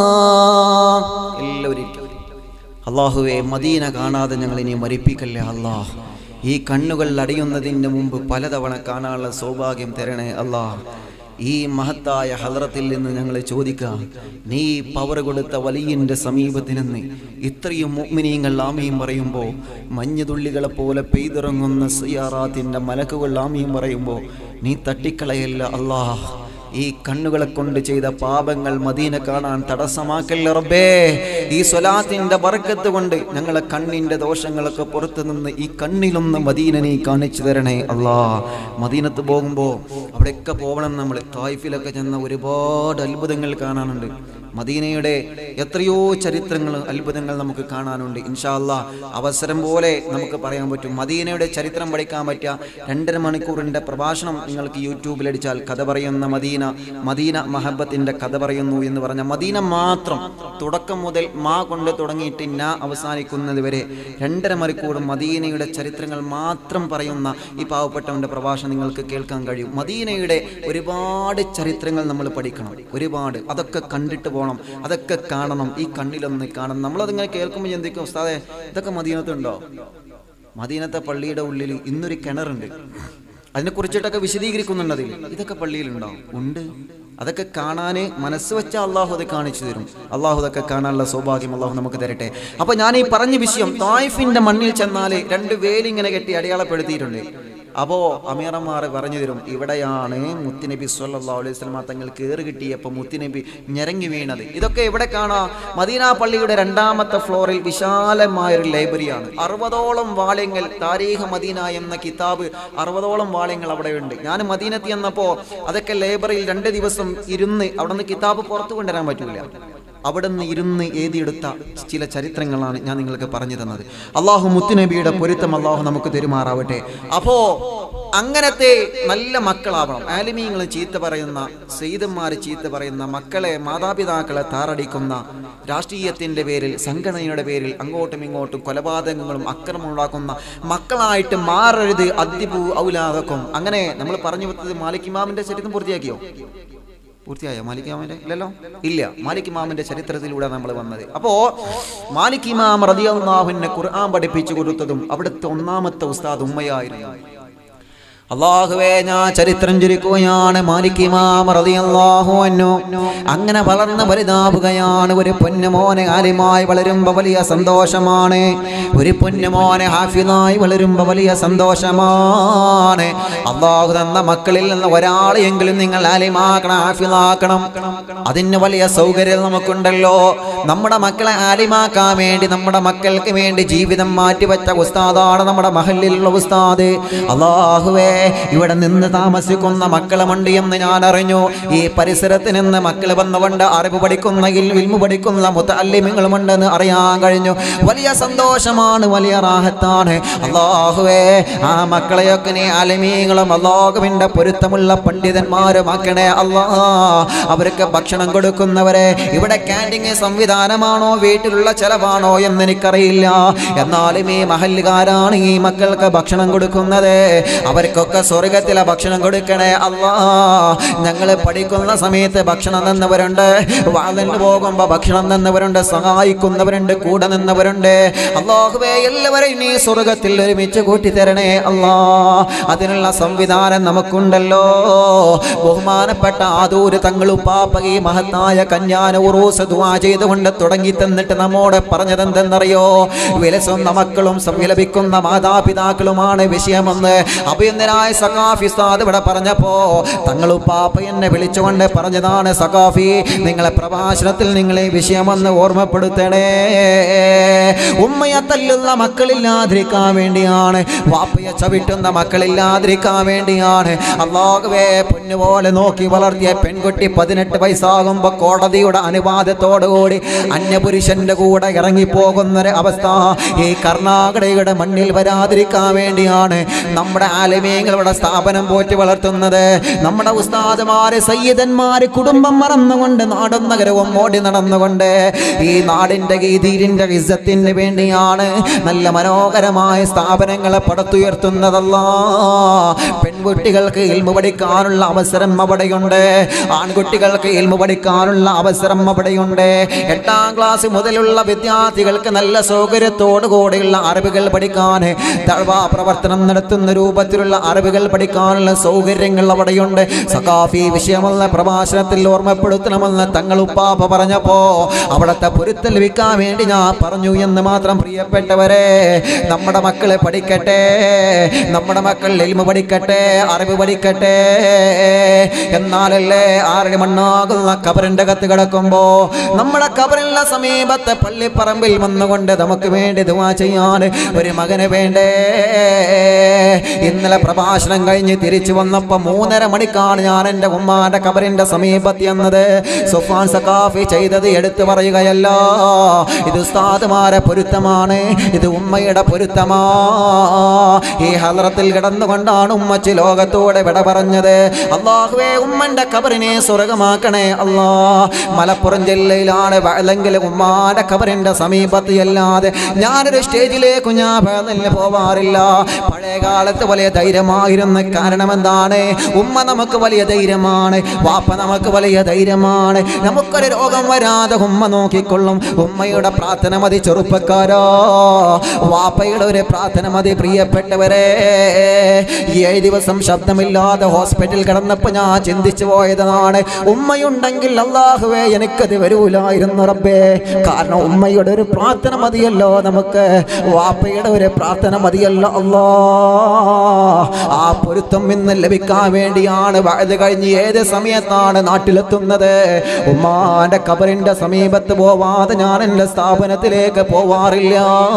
എല്ലാവരും അള്ളാഹുവെ മദീന കാണാതെ ഞങ്ങൾ ഇനി മരിപ്പിക്കല്ലേ അള്ളാഹ് ഈ കണ്ണുകൾ അടയുന്നതിന് മുമ്പ് പലതവണ കാണാനുള്ള സൗഭാഗ്യം തരണേ അള്ളാഹ് ഈ മഹത്തായ ഹലറത്തിൽ നിന്ന് ഞങ്ങൾ ചോദിക്കാം നീ പവർ കൊടുത്ത വലിയൻ്റെ സമീപത്ത് നിന്ന് ഇത്രയും മുഗ്മിനീങ്ങൾ ആമയും പറയുമ്പോൾ മഞ്ഞുതുള്ളികളെ പോലെ പെയ്തിറങ്ങുന്ന സിയാറാത്തിൻ്റെ മലക്കുകൾ ആമയും പറയുമ്പോൾ നീ തട്ടിക്കളയല്ല അള്ളാഹ് ഈ കണ്ണുകളെ കൊണ്ട് ചെയ്ത പാപങ്ങൾ മദീന കാണാൻ തടസ്സമാക്കല്ല റബ്ബേ ഈ സ്വലാത്തിന്റെ ബർക്കത്ത് കൊണ്ട് ഞങ്ങളെ കണ്ണിന്റെ ദോഷങ്ങളൊക്കെ പുറത്തു നിന്ന് ഈ കണ്ണിലൊന്ന് മദീന നീ കാണിച്ചു തരണേ അല്ലാ മദീനത്ത് പോകുമ്പോൾ അവിടെയൊക്കെ പോകണം നമ്മൾ തായ്ഫിലൊക്കെ ചെന്ന ഒരുപാട് അത്ഭുതങ്ങൾ കാണാനുണ്ട് മദീനയുടെ എത്രയോ ചരിത്രങ്ങൾ അത്ഭുതങ്ങൾ നമുക്ക് കാണാനുണ്ട് ഇൻഷാ അല്ലാ അവസരം പോലെ നമുക്ക് പറയാൻ പറ്റും മദീനയുടെ ചരിത്രം പഠിക്കാൻ പറ്റിയ രണ്ടര മണിക്കൂറിൻ്റെ പ്രഭാഷണം നിങ്ങൾക്ക് യൂട്യൂബിൽ അടിച്ചാൽ കഥ പറയുന്ന മദീന മദീന മഹബത്തിൻ്റെ കഥ പറയുന്നു എന്ന് പറഞ്ഞ മദീന മാത്രം തുടക്കം മുതൽ മാ കൊണ്ട് തുടങ്ങിയിട്ട് നാ അവസാനിക്കുന്നത് വരെ രണ്ടര മണിക്കൂർ മദീനയുടെ ചരിത്രങ്ങൾ മാത്രം പറയുന്ന ഈ പാവപ്പെട്ടവൻ്റെ പ്രഭാഷണം നിങ്ങൾക്ക് കേൾക്കാൻ കഴിയും മദീനയുടെ ഒരുപാട് ചരിത്രങ്ങൾ നമ്മൾ പഠിക്കണം ഒരുപാട് അതൊക്കെ കണ്ടിട്ട് പോകണം അതൊക്കെ കാണണം ഈ കണ്ണിലൊന്ന് കാണണം നമ്മളതിങ്ങനെ കേൾക്കുമ്പോൾ ചിന്തിക്കും ഉസ്താദെ ഇതൊക്കെ മദീനത്തുണ്ടോ മദീനത്തെ പള്ളിയുടെ ഉള്ളിൽ ഇന്നൊരു കിണറുണ്ട് അതിനെക്കുറിച്ചിട്ടൊക്കെ വിശദീകരിക്കുന്നുണ്ട് അതിൽ ഇതൊക്കെ പള്ളിയിലുണ്ടോ ഉണ്ട് അതൊക്കെ കാണാന് മനസ്സ് വെച്ച അള്ളാഹു അത് കാണിച്ചു തരും അള്ളാഹു അതൊക്കെ കാണാനുള്ള സൗഭാഗ്യം അള്ളാഹു നമുക്ക് തരട്ടെ അപ്പൊ ഞാൻ ഈ പറഞ്ഞ വിഷയം തായ്ഫിന്റെ മണ്ണിൽ ചെന്നാൽ രണ്ട് വേലിങ്ങനെ കെട്ടി അടയാളപ്പെടുത്തിയിട്ടുണ്ട് അപ്പോ അമീറന്മാർ പറഞ്ഞു തരും ഇവിടെയാണ് മുത്തുനബി സല്ലല്ലാഹു അലൈഹി വസല്ലമ തങ്ങൾ കയറി കിട്ടിയപ്പോൾ മുത്തുനബി ഞെരങ്ങി വീണത് ഇതൊക്കെ എവിടെ കാണാം മദീന പള്ളിയുടെ രണ്ടാമത്തെ ഫ്ലോറിൽ വിശാലമായൊരു ലൈബ്രറിയാണ് അറുപതോളം വാള്യങ്ങൾ താരീഖ് മദീന എന്ന കിതാബ് അറുപതോളം വാള്യങ്ങൾ അവിടെയുണ്ട് ഞാൻ മദീനത്തി എന്നപ്പോൾ അതൊക്കെ ലൈബ്രറിയിൽ രണ്ട് ദിവസം ഇരുന്ന് അവിടെ നിന്ന് കിതാബ് പുറത്തു കൊണ്ടുവരാൻ പറ്റൂല അവിടെ നിന്ന് ഇരുന്ന് എഴുതിയെടുത്ത ചില ചരിത്രങ്ങളാണ് ഞാൻ നിങ്ങൾക്ക് പറഞ്ഞു തന്നത് അള്ളാഹു മുത്തുനബിയുടെ പൊരുത്തം അള്ളാഹു നമുക്ക് തെരുമാറാവട്ടെ അപ്പോ അങ്ങനത്തെ നല്ല മക്കളാവണം ആലിമീങ്ങൾ ചീത്ത പറയുന്ന സെയ്തന്മാർ ചീത്ത പറയുന്ന മക്കളെ മാതാപിതാക്കളെ താറടിക്കുന്ന രാഷ്ട്രീയത്തിന്റെ പേരിൽ സംഘടനയുടെ പേരിൽ അങ്ങോട്ടും ഇങ്ങോട്ടും കൊലപാതകങ്ങളും അക്രമം ഉണ്ടാക്കുന്ന മക്കളായിട്ട് മാറരുത് അദ്ദിപു ഔലാദക്കും അങ്ങനെ നമ്മൾ പറഞ്ഞു വെച്ചത് മാലിക് ഇമാമിന്റെ ചരിത്രം പൂർത്തിയാക്കിയോ പൂർത്തിയായോ മാലിക് ഇമാമിന്റെ ഇല്ലല്ലോ ഇല്ല മാലിക് ഇമാമിന്റെ ചരിത്രത്തിലൂടെ നമ്മൾ വന്നത് അപ്പോ മാലിക് ഇമാം റതിയാഹുവിനെ ഖുർആൻ പഠിപ്പിച്ചു കൊടുത്തതും അവിടുത്തെ ഒന്നാമത്തെ ഉസ്താദ് ഉമ്മയായിരുന്നു അള്ളാഹുവേ ഞാൻ ചരിത്രം ചുരുക്കുകയാണ് മാലിക്കിമാമറിയാഹു അന്നു അങ്ങനെ വളർന്ന് വലുതാവുകയാണ് ഒരു പൊന്നുമോനെ ആലിമായി വളരുമ്പോ വലിയ സന്തോഷമാണ് ഒരു പൊന്നുമോനെ ഹാഫിനായി വളരുമ്പോ വലിയ സന്തോഷമാണ് അള്ളാഹു തന്ന മക്കളിൽ നിന്ന് ഒരാളെയെങ്കിലും നിങ്ങൾ ആലിമാക്കണം ഹാഫിനാക്കണം അതിന് വലിയ സൗകര്യം നമുക്കുണ്ടല്ലോ നമ്മുടെ മക്കളെ ആലിമാക്കാൻ വേണ്ടി നമ്മുടെ മക്കൾക്ക് വേണ്ടി ജീവിതം മാറ്റിവെച്ച ഉസ്താദാണ് നമ്മുടെ മഹലിലുള്ള ഉസ്താദ് അള്ളാഹുവേ ഇവിടെ നിന്ന് താമസിക്കുന്ന മക്കളുമുണ്ട് എന്ന് ഞാൻ അറിഞ്ഞു ഈ പരിസരത്ത് നിന്ന് മക്കൾ വന്നുകൊണ്ട് അറിവ് പഠിക്കുന്ന ഇൽമു പഠിക്കുന്ന മുത്തല്ലിമിങ്ങളുമുണ്ടെന്ന് അറിയാൻ കഴിഞ്ഞു വലിയ സന്തോഷമാണ് വലിയ റാഹത്താണ് അള്ളാഹുവേ ആ മക്കളെയൊക്കെ നീ അലിമീങ്ങളും അള്ളാഹുവിൻ്റെ പൊരുത്തമുള്ള പണ്ഡിതന്മാരും ആക്കണേ അള്ളാ അവർക്ക് ഭക്ഷണം കൊടുക്കുന്നവരെ ഇവിടെ ക്യാൻറ്റീൻ സംവിധാനമാണോ വീട്ടിലുള്ള ചെലവാണോ എന്ന് എനിക്കറിയില്ല എന്നാലും ഈ മഹല്ലുകാരാണ് ഈ മക്കൾക്ക് ഭക്ഷണം കൊടുക്കുന്നത് അവർക്കൊക്കെ സ്വർഗത്തിലെ ഭക്ഷണം കൊടുക്കണേ അല്ലാ ഞങ്ങൾ പഠിക്കുന്ന സമയത്ത് ഭക്ഷണം തന്നവരുണ്ട് വാതിന് പോകുമ്പോൾ ഭക്ഷണം തന്നവരുണ്ട് സഹായിക്കുന്നവരുണ്ട് കൂടെ നിന്നവരുണ്ട് അള്ളാഹുവേ എല്ലാവരെയും നീ സ്വർഗത്തിൽ ഒരുമിച്ച് കൂട്ടിത്തരണേ അല്ലാ അതിനുള്ള സംവിധാനം നമുക്കുണ്ടല്ലോ ബഹുമാനപ്പെട്ട ആദൂര് തങ്ങളുപ്പാപ്പ ഈ മഹത്തായ കന്യാന ഉറൂസ് ദുആ ചെയ്തുകൊണ്ട് തുടങ്ങി തന്നിട്ട് നമ്മോട് പറഞ്ഞതെന്തെന്നറിയോ വിലസുന്ന മക്കളും സംവിലപിക്കുന്ന മാതാപിതാക്കളുമാണ് വിഷയമെന്ന് അഭിനന്ദനായ സഖാഫി ഉസ്താദ് ഇവിടെ പറഞ്ഞപ്പോ തങ്ങളുപ്പാപ്പ എന്നെ വിളിച്ചുകൊണ്ട് പറഞ്ഞതാണ് സഖാഫി നിങ്ങളെ പ്രഭാഷണത്തിൽ നിങ്ങളെ വിഷയമെന്ന് ഓർമ്മപ്പെടുത്തണേ ഉമ്മയെ തല്ലുന്ന മക്കളില്ലാതിരിക്കാൻ വേണ്ടിയാണ് വാപ്പയെ ചവിട്ടുന്ന മക്കളില്ലാതിരിക്കാൻ വേണ്ടിയാണ് അള്ളാഹുവേ പൊന്നുപോലെ നോക്കി വളർത്തിയ പെൺകുട്ടി പതിനെട്ട് വയസ്സാകുമ്പോ കോടതിയുടെ അനുവാദത്തോടുകൂടി അന്യപുരുഷന്റെ കൂടെ ഇറങ്ങിപ്പോകുന്നൊരു അവസ്ഥ ഈ കർണാടകയുടെ മണ്ണിൽ വരാതിരിക്കാൻ വേണ്ടിയാണ് നമ്മുടെ ആലമീങ്ങളുടെ സ്ഥാപനം പോറ്റി വളർത്തുന്നത് നമ്മുടെ ഉസ്താദുമാര് സയ്യിദന്മാര് കുടുംബം മറന്നുകൊണ്ട് നാടും നഗരവും ഓടി നടന്നുകൊണ്ട് ഈ നാടിന്റെ ഗീതീരിന്റെ ഇസ്സത്തിന് വേണ്ടിയാണ് നല്ല മനോഹരമായ സ്ഥാപനങ്ങളെ പടുത്തുയർത്തുന്നതല്ല പെൺകുട്ടികൾക്ക് ഇൽമു പഠിക്കാനുള്ള അവസരം അവിടെയുണ്ട് ആൺകുട്ടികൾക്ക് ഇൽമു പഠിക്കാനുള്ള അവസരം അവിടെയുണ്ട് എട്ടാം ക്ലാസ് മുതലുള്ള വിദ്യാർത്ഥികൾക്ക് നല്ല സൗകര്യത്തോടു കൂടിയുള്ള അറിവുകൾ പഠിക്കാൻ തഴവാ പ്രവർത്തനം നടത്തുന്ന രൂപത്തിലുള്ള അറിവുകൾ പഠിക്കാനുള്ള സൗകര്യങ്ങൾ അവിടെയുണ്ട് സഖാഫി വിഷയമെന്ന പ്രഭാഷണത്തിൽ ഓർമ്മപ്പെടുത്തണമെന്ന് തങ്ങൾ ഉപ്പാപ്പ പറഞ്ഞപ്പോ അവിടുത്തെ പൊരുത്തൽ വിൽക്കാൻ വേണ്ടി ഞാൻ പറഞ്ഞു എന്ന് മാത്രം പ്രിയപ്പെട്ടവരെ നമ്മുടെ മക്കളെ പഠിക്കട്ടെ നമ്മുടെ മക്കൾ എൽമ പഠിക്കട്ടെ അറിവ് പഠിക്കട്ടെ എന്നാലല്ലേ ആരുടെ മണ്ണാകുന്ന കബറിന്റെ കത്ത് കിടക്കുമ്പോ നമ്മുടെ കബറിലുള്ള സമീപത്തെ പള്ളിപ്പറമ്പിൽ വന്നുകൊണ്ട് നമുക്ക് വേണ്ടി ദുവാ ചെയ്യാൻ ഒരു മകന് വേണ്ടേ ഇന്നലെ പ്രഭാഷണം കഴിഞ്ഞ് തിരിച്ചു വന്നപ്പോ മൂന്നര മണിക്കാണ് ഞാൻ എൻ്റെ ഉമ്മാന്റെ കബറിന്റെ സമീപത്ത് എന്നത് സുഫാൻ സഖാഫി ചെയ്തത് എടുത്തു പറയുകയല്ല ഇത് ഉസ്താദുമാരെ പൊരുത്തമാണ് ഇത് ഉമ്മയുടെ പൊരുത്തമാ ഈ ഹലറത്തിൽ കിടന്നുകൊണ്ടാണ് ഉമ്മച്ചി ലോകത്തോടെ വിട പറഞ്ഞത് അള്ളാഹുവേ ഉമ്മന്റെ കബറിനെ സ്വർഗമാക്കണേ അല്ലാ മലപ്പുറം ജില്ലയിലാണ് അല്ലെങ്കിൽ ഉമ്മാന്റെ കബറിന്റെ സമീപത്ത് അല്ലാതെ ഞാനൊരു സ്റ്റേജിലേക്ക് ഞാൻ വേദന പോവാറില്ല പഴയ കാലത്ത് വലിയ ധൈര്യമായിരുന്ന കാരണം എന്താണ് ഉമ്മ നമുക്ക് വലിയ ധൈര്യമാണ് വാപ്പ നമുക്ക് വലിയ ധൈര്യമാണ് നമുക്കൊരു രോഗം വരാതെ ഉമ്മ നോക്കിക്കൊള്ളും ഉമ്മയുടെ പ്രാർത്ഥന മതി ചെറുപ്പക്കാരോ വാപ്പയുടെ ഒരു പ്രാർത്ഥന മതി പ്രിയപ്പെട്ടവരെ ഏഴ് ദിവസം ശബ്ദമില്ലാതെ ഹോസ്പിറ്റലിൽ കിടന്നപ്പോ ഞാൻ ചിന്തിച്ചു പോയതാണ് ഉമ്മയുണ്ടെങ്കിൽ അള്ളാഹുവേ എനിക്കത് വരൂലായിരുന്നു റബ്ബേ കാരണം ഉമ്മയുടെ ഒരു പ്രാർത്ഥന മതിയല്ലോ നമുക്ക് വാപ്പയുടെ ഒരു പ്രാർത്ഥന മതിയല്ലോ അല്ലാ ആ പൊരുത്തം ഇന്ന് ലഭിക്കാൻ വേണ്ടിയാണ് വയത് കഴിഞ്ഞ് ഏത് സമയത്താണ് നാട്ടിലെത്തുന്നത് ഉമ്മാന്റെ കബറിന്റെ സമീപത്ത് പോവാതെ ഞാൻ എൻ്റെ സ്ഥാപനത്തിലേക്ക് പോവാറില്ല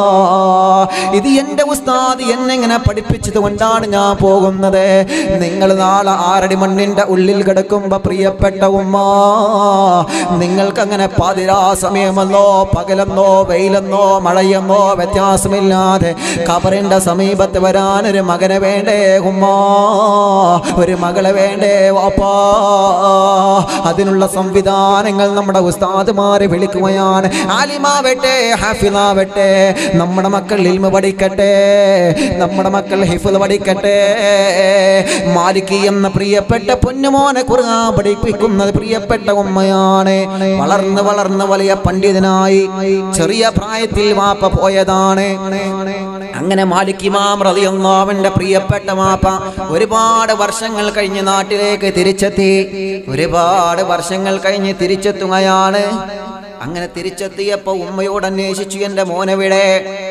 ഇത് എൻ്റെ ഉസ്താദ് എന്നെങ്ങനെ പഠിപ്പിച്ചത് കൊണ്ടാണ് ഞാൻ പോകുന്നത് നിങ്ങൾ നാളെ ആറടി മണ്ണിന്റെ ഉള്ളിൽ കിടക്കുമ്പോ പ്രിയപ്പെട്ട ഉമ്മ നിങ്ങൾക്ക് അങ്ങനെ പാതിരാ സമയമെന്നോ പകലെന്നോ വെയിലെന്നോ മഴയെന്നോ വ്യത്യാസമില്ലാതെ കബറിന്റെ സമീപത്ത് വരാനൊരു മകനെ വേണ്ടേ ഉമ്മ ഒരു മകളെ വേണ്ടേ വാപ്പാ അതിനുള്ള സംവിധാനങ്ങൾ നമ്മുടെ ഉസ്താദുമാരെ വിളിക്കുകയാണ് ആലിമാവട്ടെ ഹാഫിലാവട്ടെ നമ്മുടെ മക്കൾ ഇൽമ പഠിക്കട്ടെ നമ്മുടെ മക്കൾ ഹിഫുൽ പഠിക്കട്ടെ മാലിക്കി എന്ന പ്രിയപ്പെട്ട പൊന്നുമോനെ കുറുകാ പഠിപ്പിക്കുന്നത് പ്രിയപ്പെട്ട ഉമ്മയാണ് വളർന്ന് വളർന്ന് വലിയ പണ്ഡിതനായി ചെറിയ പ്രായത്തിൽ വാപ്പ പോയതാണ് അങ്ങനെ മാലിക് ഇമാം റളിയല്ലാഹുവിന്റെ പ്രിയപ്പെട്ട മാപ്പ ഒരുപാട് വർഷങ്ങൾ കഴിഞ്ഞ് നാട്ടിലേക്ക് തിരിച്ചെത്തി ഒരുപാട് വർഷങ്ങൾ കഴിഞ്ഞ് തിരിച്ചെത്തുകയാണ് അങ്ങനെ തിരിച്ചെത്തിയപ്പോ ഉമ്മയോട് അന്വേഷിച്ചു എന്റെ മോനെവിടെ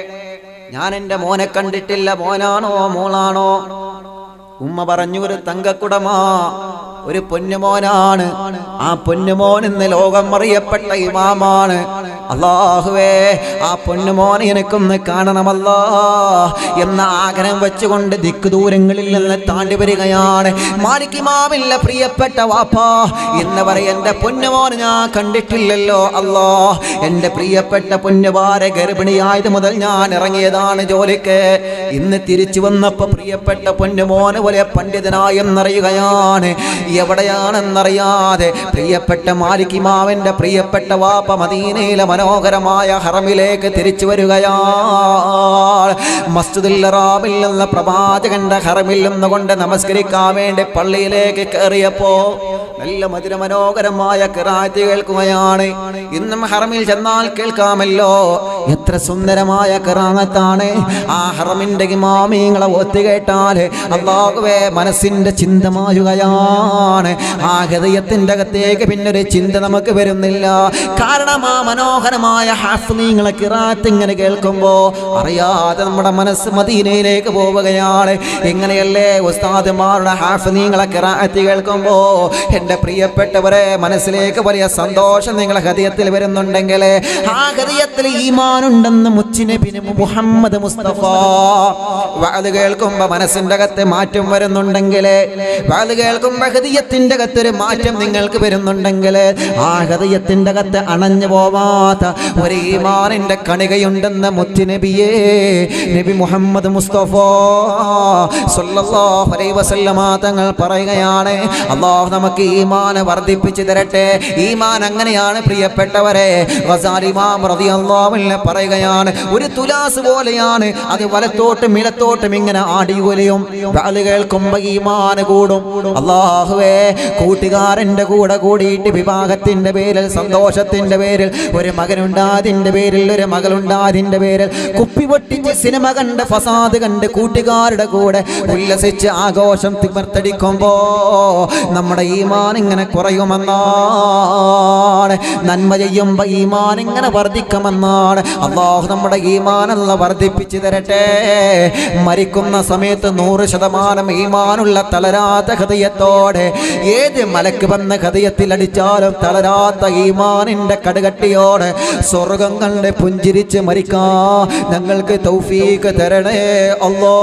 ഞാൻ എന്റെ മോനെ കണ്ടിട്ടില്ല മോനാണോ മോളാണോ ഉമ്മ പറഞ്ഞു ഒരു തങ്കക്കുടമാ ഒരു പൊന്നുമോനാണ് ആ പൊന്നുമോൻ ഇന്ന് ലോകം അറിയപ്പെട്ട ഇമാമാണ് അള്ളാഹുവേ ആ പൊന്നുമോൻ എനിക്കൊന്ന് കാണണമല്ലാ എന്ന ആഗ്രഹം വെച്ചുകൊണ്ട് ദിക്ക് ദൂരങ്ങളിൽ നിന്ന് താണ്ടി വരികയാണ് മാലിക് ഇമാമില്ല പ്രിയപ്പെട്ട വാപ്പാ ഇന്ന് വരെ എന്റെ പൊന്നുമോൻ ഞാൻ കണ്ടിട്ടില്ലല്ലോ അല്ലാ എന്റെ പ്രിയപ്പെട്ട പൊന്നുവാരെ ഗർഭിണിയായത് മുതൽ ഞാൻ ഇറങ്ങിയതാണ് ജോലിക്ക് ഇന്ന് തിരിച്ചു വന്നപ്പോ പ്രിയപ്പെട്ട പൊന്നുമോന് പോലെ പണ്ഡിതനായി എന്നറിയുകയാണ് എവിടെയാണെന്നറിയാതെ പ്രിയപ്പെട്ട മാലിക് ഇമാവിന്റെ പ്രിയപ്പെട്ട വാപ്പ മദീനയിലെ മനോഹരമായ ഹറമിലേക്ക് തിരിച്ചു വരികയാണ് മസ്ജിദുൽ ഹറാമിൽ നിന്ന് പ്രവാചകന്റെ ഹറമിൽ നിന്നുകൊണ്ട് നമസ്കരിക്കാൻ വേണ്ടി പള്ളിയിലേക്ക് കയറിയപ്പോ നല്ല മധുര മനോഹരമായ കിറാറ്റ് കേൾക്കുകയാണ് ഇന്നും ഹറമിൽ ചെന്നാൽ കേൾക്കാമല്ലോ എത്ര സുന്ദരമായ കിറാങ്ങത്താണ് ആ ഹറമിന്റെ ഇമാമിങ്ങളെ ഒത്തു കേട്ടാൽ അള്ളാഹുവേ മനസ്സിന്റെ ചിന്തമായുകയാണ് ആ ഹൃദയത്തിന്റെ അകത്തേക്ക് പിന്നൊരു ചിന്ത നമുക്ക് വരുന്നില്ല കാരണം ആ മനോഹരമായ ഹാഫ്ലീങ്ങളെ കിറാത്ത് ഇങ്ങനെ കേൾക്കുമ്പോ അറിയാതെ നമ്മുടെ മനസ്സ് മദീനയിലേക്ക് പോവുകയാണ് എങ്ങനെയല്ലേ ഉസ്താദുമാരുടെ ഹാഫ്ലീങ്ങളെ കിറാത്ത് കേൾക്കുമ്പോ എൻ്റെ പ്രിയപ്പെട്ടവരെ മനസ്സിലേക്ക് വലിയ സന്തോഷം നിങ്ങളെ ഹൃദയത്തിൽ വരുന്നുണ്ടെങ്കിൽ ആ ഹൃദയത്തിൽ ഈമാനുണ്ടെന്ന് മുച്ചിനബിന് മുഹമ്മദ് മുസ്തഫ വാത് കേൾക്കുമ്പോ മനസ്സിന്റെ അകത്ത് മാറ്റം വരുന്നുണ്ടെങ്കിൽ വാത് കേൾക്കുമ്പോ ഹൃദയത്തിന്റെ അകത്ത് ഒരു മാറ്റം നിങ്ങൾക്ക് വരുന്നുണ്ടെങ്കിൽ ആ ഹൃദയത്തിന്റെ അകത്ത് അണഞ്ഞു പോവാത്ത ഒരു ഈമാനിന്റെ കണികയുണ്ടെന്ന് മുത്തുനബിയേ നബി മുഹമ്മദ് മുസ്തഫ സല്ലല്ലാഹു അലൈഹി വസല്ലമ തങ്ങൾ പറയുകയാണ് അള്ളാഹു നമുക്ക് ഈമാൻ വർദ്ധിപ്പിച്ചു തരട്ടെ ഈമാൻ അങ്ങനെയാണ് പ്രിയപ്പെട്ടവരെ ഗസാലി ഇമാം റളിയല്ലാഹു അൻഹു പറയുകയാണ് ഒരു തുലാസ് പോലെയാണ് അത് വലത്തോട്ടും ഇടത്തോട്ടും ഇങ്ങനെ ആടിയുലയും വാല് കേൾക്കുമ്പോ ഈമാൻ കൂടും അള്ളാഹുവേ കൂട്ടുകാരന്റെ കൂടെ കൂടിയിട്ട് വിവാഹത്തിന്റെ പേരിൽ സന്തോഷത്തിന്റെ പേരിൽ ഒരു മകനുണ്ടാതിന്റെ പേരിൽ ഒരു മകളുണ്ടാതിന്റെ പേരിൽ കുപ്പി പൊട്ടിച്ച് സിനിമ കണ്ട് ഫസാദ് കണ്ട് കൂട്ടുകാരുടെ കൂടെ ഉല്ലസിച്ച് ആഘോഷം തിമർത്തടിക്കുമ്പോ നമ്മുടെ ഈമാൻ ഇങ്ങനെ കുറയുമെന്നാണ് നന്മ ചെയ്യുമ്പോ ഈമാൻ ഇങ്ങനെ വർദ്ധിക്കുമെന്നാണ് അള്ളാഹു നമ്മുടെ ഈമാനല്ല വർദ്ധിപ്പിച്ചു തരട്ടെ മരിക്കുന്ന സമയത്ത് നൂറ് ശതമാനം ഈമാനുള്ള തളരാത്ത ഹൃദയത്തോടെ ഏത് മലക്ക് വന്ന ഹൃദയത്തിൽ അടിച്ചാലും തളരാത്ത ഈമാനിന്റെ കടുകട്ടിയോടെ സ്വർഗം കണ്ട് പുഞ്ചിരിച്ച് മരിക്കാ ഞങ്ങൾക്ക് തൗഫീക്ക് തരണേ അല്ലോ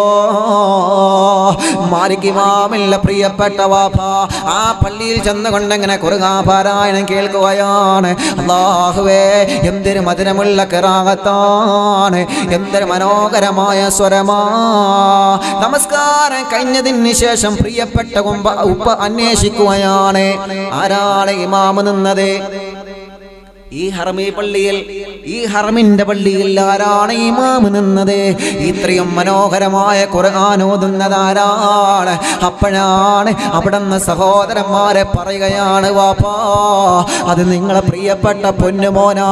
മാലിക്കിമാമില്ല പ്രിയപ്പെട്ട വാപ്പ ആ പള്ളിയിൽ ചെന്നുകൊണ്ട് ഇങ്ങനെ കുറുകാപാരായണം കേൾക്കുകയാണ് അള്ളാഹുവേ എന്തൊരു മധുരമുള്ള കിറാകത്താണ് എന്തൊരു മനോഹരമായ സ്വരമാ നമസ്കാരം കഴിഞ്ഞതിന് ശേഷം പ്രിയപ്പെട്ട ഉമ്പ ഉപ്പ അന്വേഷിക്കുകയാണ് ആരാണ് ഇമാമ് നിന്നത് ഈ ഹറമി പള്ളിയിൽ ഈ ഹറമിന്റെ പള്ളിയിൽ ആരാണ് ഇമാമ് നിന്നത് ഇത്രയും മനോഹരമായ ഖുർആൻ ഓതുന്നത് ആരാണ് അപ്പോഴാണ് അവിടുന്ന് സഹോദരന്മാരെ പറയുകയാണ് വാപ്പാ അത് നിങ്ങളെ പ്രിയപ്പെട്ട പൊന്നുമോനാ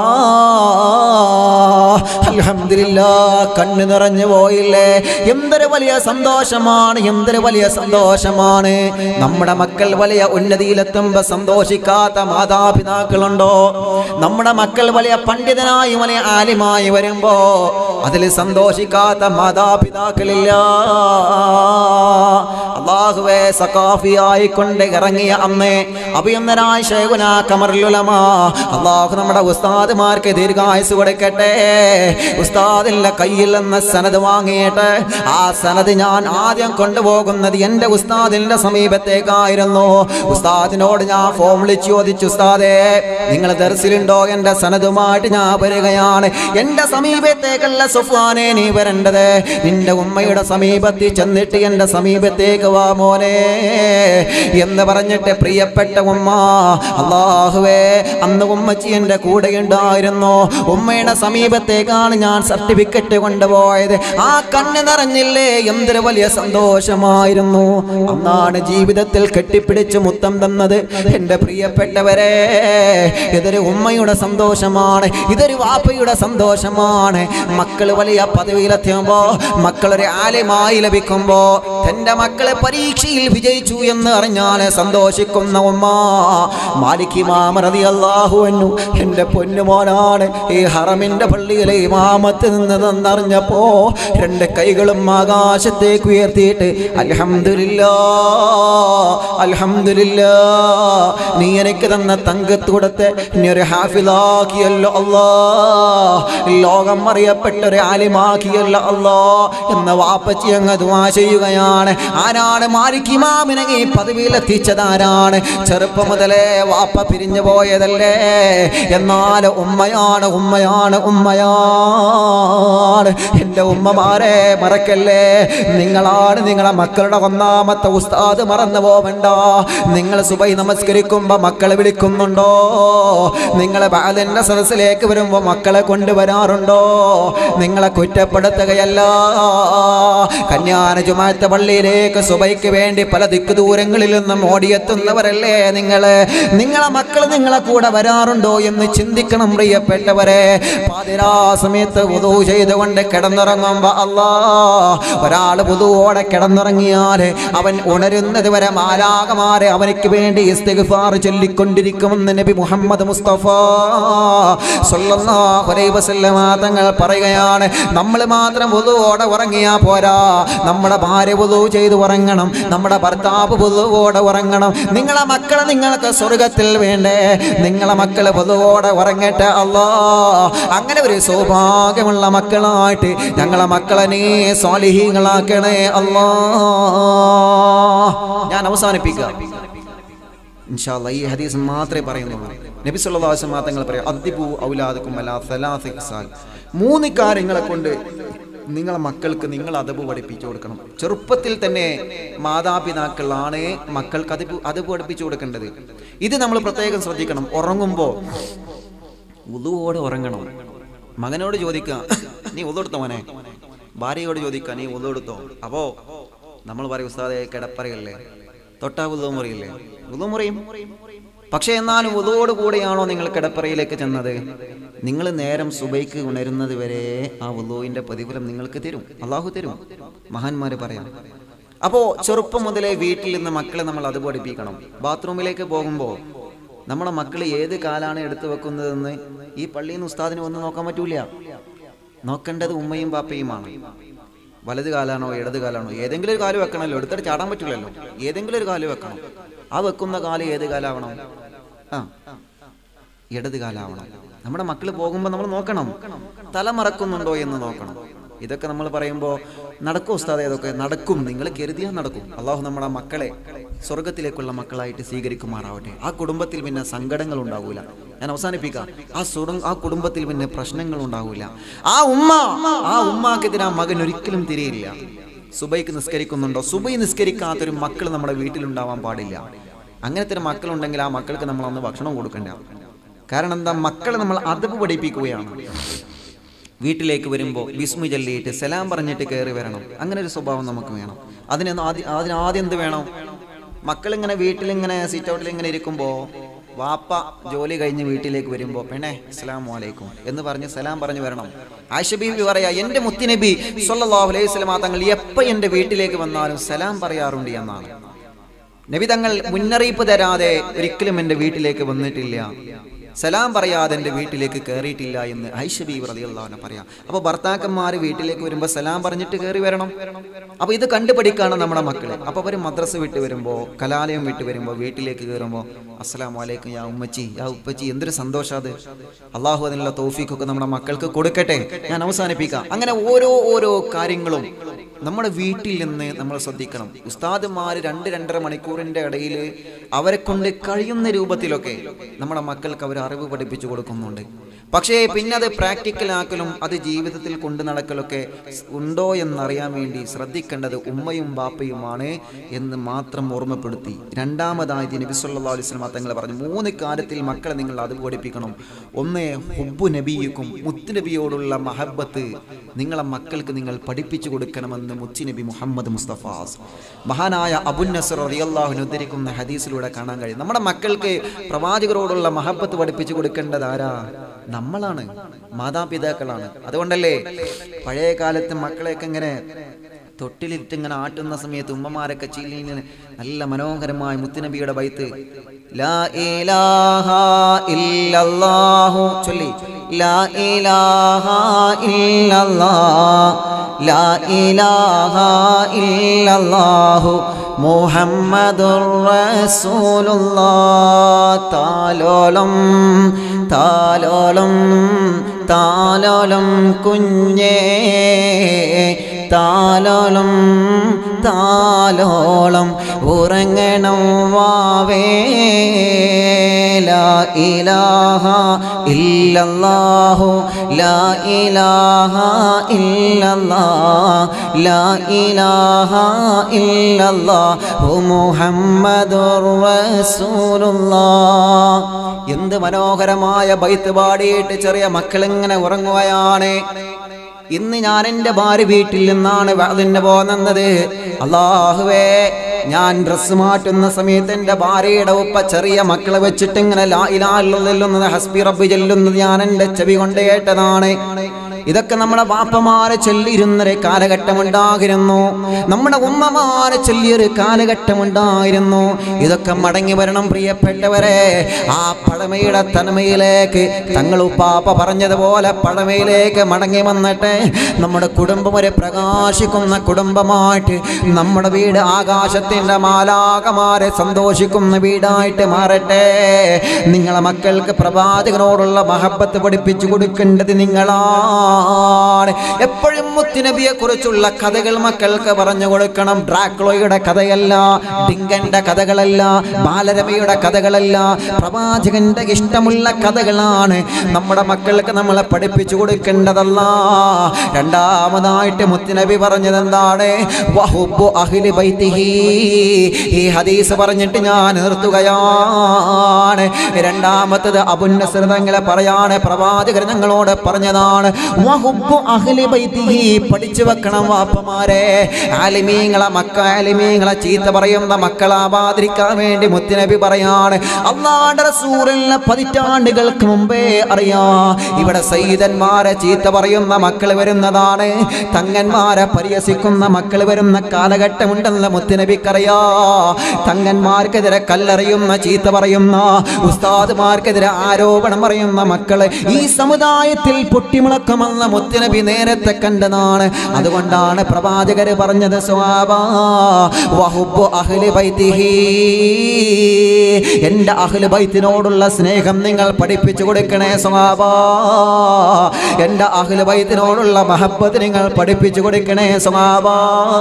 അൽഹംദുലില്ലാ കണ്ണു നിറഞ്ഞു പോയില്ലേ എന്തൊരു വലിയ സന്തോഷമാണ് എന്തൊരു വലിയ സന്തോഷമാണ് നമ്മുടെ മക്കൾ വലിയ ഉന്നതിയിലെത്തുമ്പോ സന്തോഷിക്കാത്ത മാതാപിതാക്കളുണ്ടോ നമ്മുടെ മക്കൾ വലിയ പണ്ഡിതനായി വലിയ ആലിമായി വരുമ്പോ അതിൽ സന്തോഷിക്കാത്ത മാതാപിതാക്കളില്ല അള്ളാഹുവെ സക്കാഫിയായി കൊണ്ട് ഇറങ്ങിയ അമ്മേ അഭിയന്നരായ ശേഖുന കമറുലമ അള്ളാഹു നമ്മുടെ ഉസ്താദുമാർക്ക് ദീർഘായുസ് കൊടുക്കട്ടെ ഉസ്താദിന്റെ കയ്യിൽ നിന്ന് സനത് വാങ്ങിയിട്ട് ആ സനത് ഞാൻ ആദ്യം കൊണ്ടുപോകുന്നത് എൻ്റെ ഉസ്താദിന്റെ സമീപത്തേക്കായിരുന്നു ഉസ്താദിനോട് ഞാൻ ഫോം വിളിച്ച് ചോദിച്ചു ഉസ്താദേ നിങ്ങൾ ദർസിലുണ്ടോ എൻ്റെ സനതുമായിട്ട് ഞാൻ വരികയാണ് എൻ്റെ സമീപത്തേക്കല്ല സുഫാനെ നീ വരേണ്ടത് നിന്റെ ഉമ്മയുടെ സമീപത്തിൽ ചെന്നിട്ട് എൻ്റെ സമീപത്തേക്ക് വാ മോനെ എന്ന് പറഞ്ഞിട്ട് പ്രിയപ്പെട്ട ഉമ്മ അള്ളാഹുവേ അന്ന് ഉമ്മച്ചി എൻ്റെ കൂടെ ഉണ്ടായിരുന്നു ഉമ്മയുടെ സമീപത്തേക്കാണ് ഞാൻ സർട്ടിഫിക്കറ്റ് കൊണ്ടുപോയത് ആ കണ്ണ് നിറഞ്ഞില്ലേ എന്തൊരു വലിയ സന്തോഷമായിരുന്നു അന്നാണ് ജീവിതത്തിൽ കെട്ടിപ്പിടിച്ച് മുത്തം തന്നത് എൻ്റെ പ്രിയപ്പെട്ടവരെ ഇതൊരു ഉമ്മയുടെ സന്തോഷമാണ് ഇതൊരു വാപ്പയുടെ സന്തോഷമാണ് മക്കൾ വലിയ പദവിയിലെത്തുമ്പോ മക്കളൊരു ആലയമായി ലഭിക്കുമ്പോ തന്റെ മക്കളെ പരീക്ഷയിൽ വിജയിച്ചു എന്ന് അറിഞ്ഞാൽ സന്തോഷിക്കുന്ന ഉമ്മ മാലിക് മാമറതി അള്ളാഹു എന്നു എന്റെ പൊന്നുമോനാണ് ഈ ഹറമിന്റെ പള്ളിയിലെ ഇമാമത്ത് നിന്നതെന്നറിഞ്ഞപ്പോ രണ്ട് കൈകളും ആകാശത്തേക്ക് ഉയർത്തിയിട്ട് അൽഹംദുലില്ലാ അൽഹംദുലില്ലാ നീ എനിക്ക് തന്ന തങ്കത്തൂടത്തെ നീ ഒരു ഹാഫിലാക്കിയല്ലോ അല്ലാ ലോകം അറിയപ്പെട്ട ഒരു ആലിമാക്കിയല്ലോ അല്ലാ എന്ന വാപ്പച്ചി അങ്ങ് ദുആ ചെയ്യുകയാണ് ആരാണ് മാലിക് ഇമാമിനെ ഈ പദവിയിലെത്തിച്ചത് ആരാണ് ചെറുപ്പം മുതലേ വാപ്പ പിരിഞ്ഞു പോയതല്ലേ എന്നാൽ ഉമ്മയാണ് ഉമ്മയാണ് ഉമ്മയാണ് എൻ്റെ ഉമ്മമാരെ മറക്കല്ലേ നിങ്ങളാണ് നിങ്ങളെ മക്കളുടെ ഒന്നാമത്തെ ഉസ്താദ് മറന്നു പോവണ്ട നിങ്ങൾ സുബൈ നമസ്കരിക്കുമ്പോൾ മക്കളെ വിളിക്കുന്നുണ്ടോ നിങ്ങളെ ബാലന്റെ സദസ്സിലേക്ക് വരുമ്പോൾ മക്കളെ കൊണ്ടുവരാറുണ്ടോ നിങ്ങളെ കുറ്റപ്പെടുത്തുകയല്ല കന്യാന ജുമാത്ത പള്ളിയിലേക്ക് സുബൈക്ക് വേണ്ടി പല ദിക്ക് ദൂരങ്ങളിൽ നിന്നും ഓടിയെത്തുന്നവരല്ലേ നിങ്ങള് നിങ്ങളെ മക്കൾ നിങ്ങളെ കൂടെ വരാറുണ്ടോ എന്ന് ചിന്തിക്കണം പ്രിയപ്പെട്ടവരെ പാതിരാ സമയത്ത് ഉദു ചെയ്തുകൊണ്ട് കിടന്നുറങ്ങുമ്പോ അല്ലാ ഒരാൾ പുതുവോടെ കിടന്നുറങ്ങിയാൽ അവൻ ഉണരുന്നത് വരെ മാലാകമാരെ അവനക്ക് വേണ്ടി ഇസ്തിഗ്ഫാർ ചൊല്ലിക്കൊണ്ടിരിക്കുമെന്ന് നബി മുഹമ്മദ് മുസ്തഫ സല്ലല്ലാഹു അലൈഹി വസല്ലമ തങ്ങൾ പറയുകയാണ് നമ്മൾ മാത്രം പുതുവോടെ ഉറങ്ങിയാ പോരാ നമ്മുടെ ഭാര്യ പുതു ചെയ്ത് ഉറങ്ങണം നമ്മുടെ ഭർത്താവ് പുതുവോടെ ഉറങ്ങണം നിങ്ങളെ മക്കളെ നിങ്ങൾക്ക് സ്വർഗത്തിൽ വേണ്ടേ നിങ്ങളെ മക്കള് പൊതുവോടെ ഉറങ്ങട്ടെ അല്ലാ അങ്ങനെ ഒരു സൗഭാഗ്യമുള്ള മക്കളായിട്ട് ഞങ്ങളെ മക്കളെ നീ സ്വാലിഹീങ്ങളാക്കണേ അല്ലാ ഞാൻ അവസാനിപ്പിക്കാം ഇൻഷാ അല്ലാ, ഈ ഹദീസ് മാത്രമേ പറയുന്നുള്ളൂ നബി സല്ലല്ലാഹു അലൈഹി വസല്ലം തങ്ങൾ പറയും അദ്ദിബു ഔലാദക്കും അലാ സലാസി ഖിസാൽ മൂന്ന് കാര്യങ്ങളെ കൊണ്ട് നിങ്ങളെ മക്കൾക്ക് നിങ്ങൾ അതബ് പഠിപ്പിച്ചു കൊടുക്കണം ചെറുപ്പത്തിൽ തന്നെ മാതാപിതാക്കളാണ് മക്കൾക്ക് അത് അത് പഠിപ്പിച്ചു കൊടുക്കേണ്ടത് ഇത് നമ്മൾ പ്രത്യേകം ശ്രദ്ധിക്കണം ഉറങ്ങുമ്പോൾ ഉതുവോടെ ഉറങ്ങണം മകനോട് ചോദിക്കുക നീ ഉതെടുത്തോ മോനെ ഭാര്യയോട് ചോദിക്കുക നീ ഉതെടുത്തോ അപ്പോ നമ്മൾ പറയും ഉസ്താദെ കിടപ്പറയല്ലേ തൊട്ടാ ഉദു മുറിയില്ലേ ഉദു മുറിയും പക്ഷേ എന്നാലും ഉദുവോട് കൂടെയാണോ നിങ്ങൾ കിടപ്പറയിലേക്ക് ചെന്നത് നിങ്ങൾ നേരം സുബൈക്ക് ഉണരുന്നത് വരെ ആ ഉദുവിന്റെ പ്രതിഫലം നിങ്ങൾക്ക് തരും അള്ളാഹു തരും മഹാന്മാര് പറയാം അപ്പോ ചെറുപ്പം മുതലേ വീട്ടിൽ നിന്ന് മക്കളെ നമ്മൾ അത് പഠിപ്പിക്കണം ബാത്റൂമിലേക്ക് പോകുമ്പോൾ നമ്മുടെ മക്കൾ ഏത് കാലാണ് എടുത്തു വെക്കുന്നതെന്ന് ഈ പള്ളിയിൽ നിന്ന് ഉസ്താദിന് വന്ന് നോക്കാൻ പറ്റൂല നോക്കേണ്ടത് ഉമ്മയും പാപ്പയുമാണ് വലത് കാലാണോ ഇടത് കാലാണോ ഏതെങ്കിലും ഒരു കാല് വെക്കണമല്ലോ എടുത്തിട്ട് ചാടാൻ പറ്റില്ലല്ലോ ഏതെങ്കിലും ഒരു കാല് വെക്കണം ആ വെക്കുന്ന കാല് ഏത് കാലാവണം ആ ഇടത് കാലാവണം നമ്മുടെ മക്കൾ പോകുമ്പോൾ നമ്മൾ നോക്കണം തല മറക്കുന്നുണ്ടോ എന്ന് നോക്കണം ഇതൊക്കെ നമ്മൾ പറയുമ്പോൾ നടക്കും ഉസ്താദ് ഇതൊക്കെ നടക്കും നിങ്ങൾ കരുതിയാൽ നടക്കും അള്ളാഹു നമ്മുടെ മക്കളെ സ്വർഗത്തിലേക്കുള്ള മക്കളായിട്ട് സ്വീകരിക്കുമാറാവട്ടെ ആ കുടുംബത്തിൽ പിന്നെ സങ്കടങ്ങൾ ഉണ്ടാവൂല ഞാൻ അവസാനിപ്പിക്കാം ആ സുറ ആ കുടുംബത്തിൽ പിന്നെ പ്രശ്നങ്ങൾ ഉണ്ടാവൂല ആ ഉമ്മ ആ ഉമ്മാക്കെതിരെ ആ മകൻ ഒരിക്കലും തിരിയില്ല സുബൈക്ക് നിസ്കരിക്കുന്നുണ്ടോ സുബൈ നിസ്കരിക്കാത്തൊരു മക്കൾ നമ്മുടെ വീട്ടിലുണ്ടാവാൻ പാടില്ല അങ്ങനത്തെ ഒരു മക്കളുണ്ടെങ്കിൽ ആ മക്കൾക്ക് നമ്മൾ അന്ന് ഭക്ഷണം കൊടുക്കണ്ട കാരണം എന്താ മക്കളെ നമ്മൾ അതവ് പഠിപ്പിക്കുകയാണ് വീട്ടിലേക്ക് വരുമ്പോൾ വിസ്മു ചൊല്ലിയിട്ട് സലാം പറഞ്ഞിട്ട് കയറി വരണം അങ്ങനെ ഒരു സ്വഭാവം നമുക്ക് വേണം അതിന് ആദ്യം അതിന് ആദ്യം എന്ത് വേണം മക്കളിങ്ങനെ വീട്ടിലിങ്ങനെ സീറ്റ് ഔട്ടിൽ ഇങ്ങനെ ഇരിക്കുമ്പോൾ വാപ്പ ജോലി കഴിഞ്ഞ് വീട്ടിലേക്ക് വരുമ്പോൾ പെണ്ണെ അസ്സലാമു അലൈക്കും എന്ന് പറഞ്ഞ് സലാം പറഞ്ഞു വരണം ആയിഷ ബീവി പറയാ എൻ്റെ മുത്തിനബി സല്ലല്ലാഹു അലൈഹി വസല്ലമ തങ്ങൾ എപ്പോൾ എൻ്റെ വീട്ടിലേക്ക് വന്നാലും സലാം പറയാറുണ്ട് എന്നാണ് നബി തങ്ങൾ മുന്നറിയിപ്പ് തരാതെ ഒരിക്കലും എൻ്റെ വീട്ടിലേക്ക് വന്നിട്ടില്ല സലാം പറയാതെ എൻ്റെ വീട്ടിലേക്ക് കയറിയിട്ടില്ല എന്ന് ഐഷബി റളിയല്ലാഹു പറയാം അപ്പോൾ ഭർത്താക്കന്മാർ വീട്ടിലേക്ക് വരുമ്പോൾ സലാം പറഞ്ഞിട്ട് കയറി വരണം അപ്പോൾ ഇത് കണ്ടുപഠിക്കാണ് നമ്മുടെ മക്കള് അപ്പോൾ അവർ മദ്രസ വിട്ട് വരുമ്പോൾ കലാലയം വിട്ട് വരുമ്പോൾ വീട്ടിലേക്ക് കയറുമ്പോൾ അസ്സലാമു അലൈക്കും യാ ഉമ്മച്ചി യാ ഉപ്പച്ചി എന്തൊരു സന്തോഷം അത് അള്ളാഹു അതിനുള്ള തോഫീക്കൊക്കെ നമ്മുടെ മക്കൾക്ക് കൊടുക്കട്ടെ ഞാൻ അവസാനിപ്പിക്കാം അങ്ങനെ ഓരോ ഓരോ കാര്യങ്ങളും നമ്മുടെ വീട്ടിൽ നിന്ന് നമ്മൾ ശ്രദ്ധിക്കണം ഉസ്താദുമാർ രണ്ട് രണ്ടര മണിക്കൂറിന്റെ ഇടയിൽ അവരെ കൊണ്ട് കഴിയുന്ന രൂപത്തിലൊക്കെ നമ്മുടെ മക്കൾക്ക് അവർ അറിവ് പഠിപ്പിച്ചു കൊടുക്കുന്നുണ്ട് പക്ഷേ പിന്നെ അത് പ്രാക്ടിക്കലാക്കലും അത് ജീവിതത്തിൽ കൊണ്ടു നടക്കലൊക്കെ ഉണ്ടോ എന്നറിയാൻ വേണ്ടി ശ്രദ്ധിക്കേണ്ടത് ഉമ്മയും ബാപ്പയുമാണ് എന്ന് മാത്രം ഓർമ്മപ്പെടുത്തി രണ്ടാമതായി നബി സല്ലല്ലാഹു അലൈഹി വസല്ലം തങ്ങൾ പറഞ്ഞു മൂന്ന് കാര്യത്തിൽ മക്കളെ നിങ്ങൾ അത് പഠിപ്പിക്കണം ഒന്ന് ഹുബ്ബു നബിയുക്കും മുത്തുനബിയോടുള്ള മഹബത്ത് നിങ്ങളെ മക്കൾക്ക് നിങ്ങൾ പഠിപ്പിച്ചു കൊടുക്കണമെന്ന് മുച്ചിനബി മുഹമ്മദ് മുസ്തഫാസ് മഹാനായ അബുൻ നസർ റളിയല്ലാഹുവിനെ ഉദ്ധരിക്കുന്ന ഹദീസിലൂടെ കാണാൻ കഴിയും നമ്മുടെ മക്കൾക്ക് പ്രവാചകരോടുള്ള മഹബത്ത് പഠിപ്പിച്ചു കൊടുക്കേണ്ടത് ആരാ നമ്മളാണ് മാതാപിതാക്കളാണ് അതുകൊണ്ടല്ലേ പഴയ കാലത്ത് മക്കളെയൊക്കെ ഇങ്ങനെ തൊട്ടിലിട്ട് ഇങ്ങനെ ആട്ടുന്ന സമയത്ത് ഉമ്മമാരൊക്കെ ചീലിന് നല്ല മനോഹരമായ മുത്തുനബിയുടെ ബൈത്ത് ലാ ഇലാഹ ഇല്ലല്ലാഹു ചൊല്ലി ലാ ഇലാഹ ഇല്ലല്ലാഹ് ലാ ഇലാഹ ഇല്ലല്ലാഹു മുഹമ്മദുർ റസൂലുള്ളാഹ് താലോലം താലോലം താലോലം കുഞ്ഞേ താലോലം താലോളം ഉറങ്ങണം വാവേ ലാ ഇലാഹ ഇല്ലല്ലാഹു ലാ ഇലാഹ ഇല്ലല്ലാഹ് ലാ ഇലാഹ ഇല്ലല്ലാഹു മുഹമ്മദുർ റസൂലുള്ളാഹ് എന്ത് മനോഹരമായ ബൈത്ത് പാടിയിട്ട് ചെറിയ മക്കളിങ്ങനെ ഉറങ്ങുകയാണ് ഇന്ന് ഞാൻ എൻ്റെ ഭാര്യ വീട്ടിൽ നിന്നാണ് അതിന് പോകുന്നത് അള്ളാഹുവേ ഞാൻ ഡ്രസ്സ് മാറ്റുന്ന സമയത്ത് എൻ്റെ ഭാര്യയുടെ ഉപ്പ ചെറിയ മക്കളെ വെച്ചിട്ട് ഇങ്ങനെ ലാ ഇലാഹ ഇല്ലല്ലാഹ് ഹസ്ബി റബ്ബി ചെല്ലുന്നത് ഞാൻ എൻ്റെ ചെവി കൊണ്ട് കേട്ടതാണ് ഇതൊക്കെ നമ്മുടെ ബാപ്പമാരെ ചൊല്ലിയിരുന്നൊരു കാലഘട്ടമുണ്ടായിരുന്നു നമ്മുടെ ഉമ്മമാരെ ചൊല്ലിയൊരു കാലഘട്ടമുണ്ടായിരുന്നു ഇതൊക്കെ മടങ്ങി വരണം പ്രിയപ്പെട്ടവരെ ആ പഴമയുടെ തനമയിലേക്ക് തങ്ങൾ ഉപ്പാപ്പ പറഞ്ഞതുപോലെ പഴമയിലേക്ക് മടങ്ങി വന്നിട്ട് നമ്മുടെ കുടുംബം ഒരു പ്രകാശിക്കുന്ന കുടുംബമായിട്ട് നമ്മുടെ വീട് ആകാശത്തിന്റെ മാലാകമാരെ സന്തോഷിക്കുന്ന വീടായിട്ട് മാറട്ടെ നിങ്ങളെ മക്കൾക്ക് പ്രവാചകനോടുള്ള മഹബത്ത് പഠിപ്പിച്ചു കൊടുക്കേണ്ടത് നിങ്ങളാണ് എപ്പോഴും മുത്തുനബിയെ കുറിച്ചുള്ള കഥകൾ മക്കൾക്ക് പറഞ്ഞു കൊടുക്കണം ഡ്രാക്ലോയുടെ കഥയല്ല ഡിങ്കന്റെ കഥകളല്ല ബാലരമയുടെ കഥകളല്ല പ്രവാചകന്റെ ഇഷ്ടമുള്ള കഥകളാണ് നമ്മുടെ മക്കൾക്ക് നമ്മളെ പഠിപ്പിച്ചു കൊടുക്കേണ്ടതല്ല രണ്ടാമതായിട്ട് മുത്തുനബി പറഞ്ഞത് എന്താണ് വഹുബ്ബു അഹ്ലി ബൈത്തിഹി ഈ ഹദീസ് പറഞ്ഞിട്ട് ഞാൻ നിർത്തുകയാണ് രണ്ടാമത്തത് അബുന്നസൃതങ്ങളെ പറയാണ് പ്രവാചകർ ഞങ്ങളോട് പറഞ്ഞതാണ് വഹുബ്ബു അഹ്ലി ബൈത്തിഹി പഠിച്ചു വെക്കണം വാപ്പമാരെ ആലിമീങ്ങളെ മക്ക ആലിമീങ്ങളെ ചീത്ത പറയുന്ന മക്കളാവാതിരിക്കാൻ വേണ്ടി മുത്തുനബി പറയാണ് അള്ളാന്റെ റസൂലിനെ പതിറ്റാണ്ടുകൾക്ക് മുമ്പേ അറിയാ ഇവിടെ സയ്യിദന്മാരെ ചീത്ത പറയുന്ന മക്കൾ വരുന്നതാണ് തങ്ങന്മാരെ പരിഹസിക്കുന്ന മക്കൾ വരുന്ന കാലഘട്ടമുണ്ടെന്ന് മുത്തുനബിക്കറിയാ തങ്ങന്മാർക്കെതിരെ കല്ലെറിയുന്ന ചീത്ത പറയുന്ന ഉസ്താദുമാർക്കെതിരെ ആരോപണം പറയുന്ന മക്കള് ഈ സമുദായത്തിൽ പൊട്ടിമുളക്കമെന്ന മുത്തുനബി നേരത്തെ കണ്ടതാണ് അതുകൊണ്ടാണ് പ്രവാചകര് പറഞ്ഞത് സ്വാബാ വഹുബ്ബു അഹ്ലി ബൈത്തിഹി എന്റെ അഹ്ലു ബൈത്തിനോടുള്ള സ്നേഹം നിങ്ങൾ പഠിപ്പിച്ചു കൊടുക്കണേ സ്വാബാ എന്റെ അഹ്ലു ബൈത്തിനോടുള്ള മഹബത്ത് നിങ്ങൾ പഠിപ്പിച്ചു കൊടുക്കണേ സ്വാബാ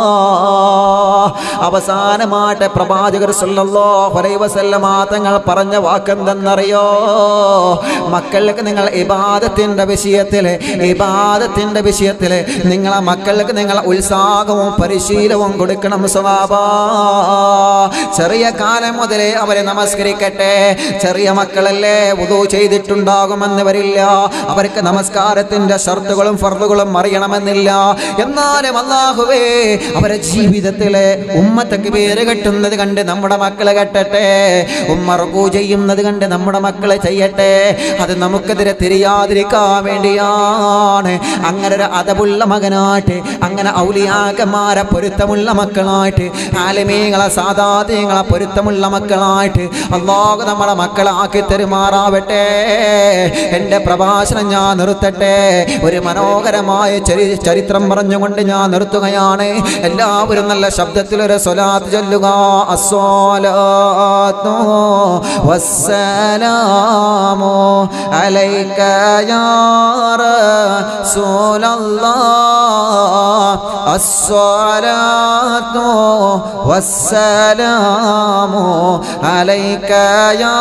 അവസാനമായിട്ട് പ്രവാചകർ സല്ലല്ലാഹു അലൈഹി വസല്ലമ തങ്ങൾ പറഞ്ഞ വാക്കെന്തെന്നറിയോ മക്കൾക്ക് നിങ്ങൾ ഇബാദത്തിന്റെ വിഷയത്തിൽ ഇബാദത്തിന്റെ വിഷയത്തിൽ നിങ്ങളെ മക്കൾക്ക് നിങ്ങൾ ഉത്സാഹവും പരിശീലനവും കൊടുക്കണം സ്വഭാവ ചെറിയ കാലം മുതലേ അവരെ നമസ്കരിക്കട്ടെ ചെറിയ മക്കളല്ലേ ഉദു ചെയ്തിട്ടുണ്ടാകുമെന്ന് വരില്ല അവർക്ക് നമസ്കാരത്തിന്റെ ഷർത്തുകളും ഫർദുകളും അറിയണമെന്നില്ല എന്നാലും അള്ളാഹുവേ അവരെ ജീവിതത്തിലെ ഉമ്മത്തൊക്കെ പേര് കെട്ടുന്നത് കണ്ട് നമ്മുടെ മക്കളെ കെട്ടട്ടെ ഉമ്മ റുക്കു ചെയ്യുന്നത് കണ്ട് നമ്മുടെ മക്കളെ ചെയ്യട്ടെ അത് നമുക്കെതിരെ തിരിയാതിരിക്കാൻ വേണ്ടിയാണ് അങ്ങനെ ഒരു അതവുള്ള മകനായിട്ട് അങ്ങനെ ഔലിയാക്കന്മാരെ പൊരുത്തമുള്ള മക്കളായിട്ട് ആലിമീങ്ങളെ സാധാത്യങ്ങളെ പൊരുത്തമുള്ള മക്കളായിട്ട് അള്ളാഹു നമ്മുടെ മക്കളെ ആക്കി തെരുമാറാവട്ടെ എൻ്റെ പ്രഭാഷണം ഞാൻ നിർത്തട്ടെ ഒരു മനോഹരമായ ചരി ചരിത്രം പറഞ്ഞുകൊണ്ട് ഞാൻ നിർത്തുകയാണ് എല്ലാവരും നല്ല ശബ്ദത്തിൽ ഒരു സ്വലാത്ത് ചൊല്ലുക അസ്വാലാത്തോ വസ്സലാമോ അലൈക യാ റസൂലല്ലാഹ് അസ്സലാത്തു വസ്സലാമു അലൈക യാ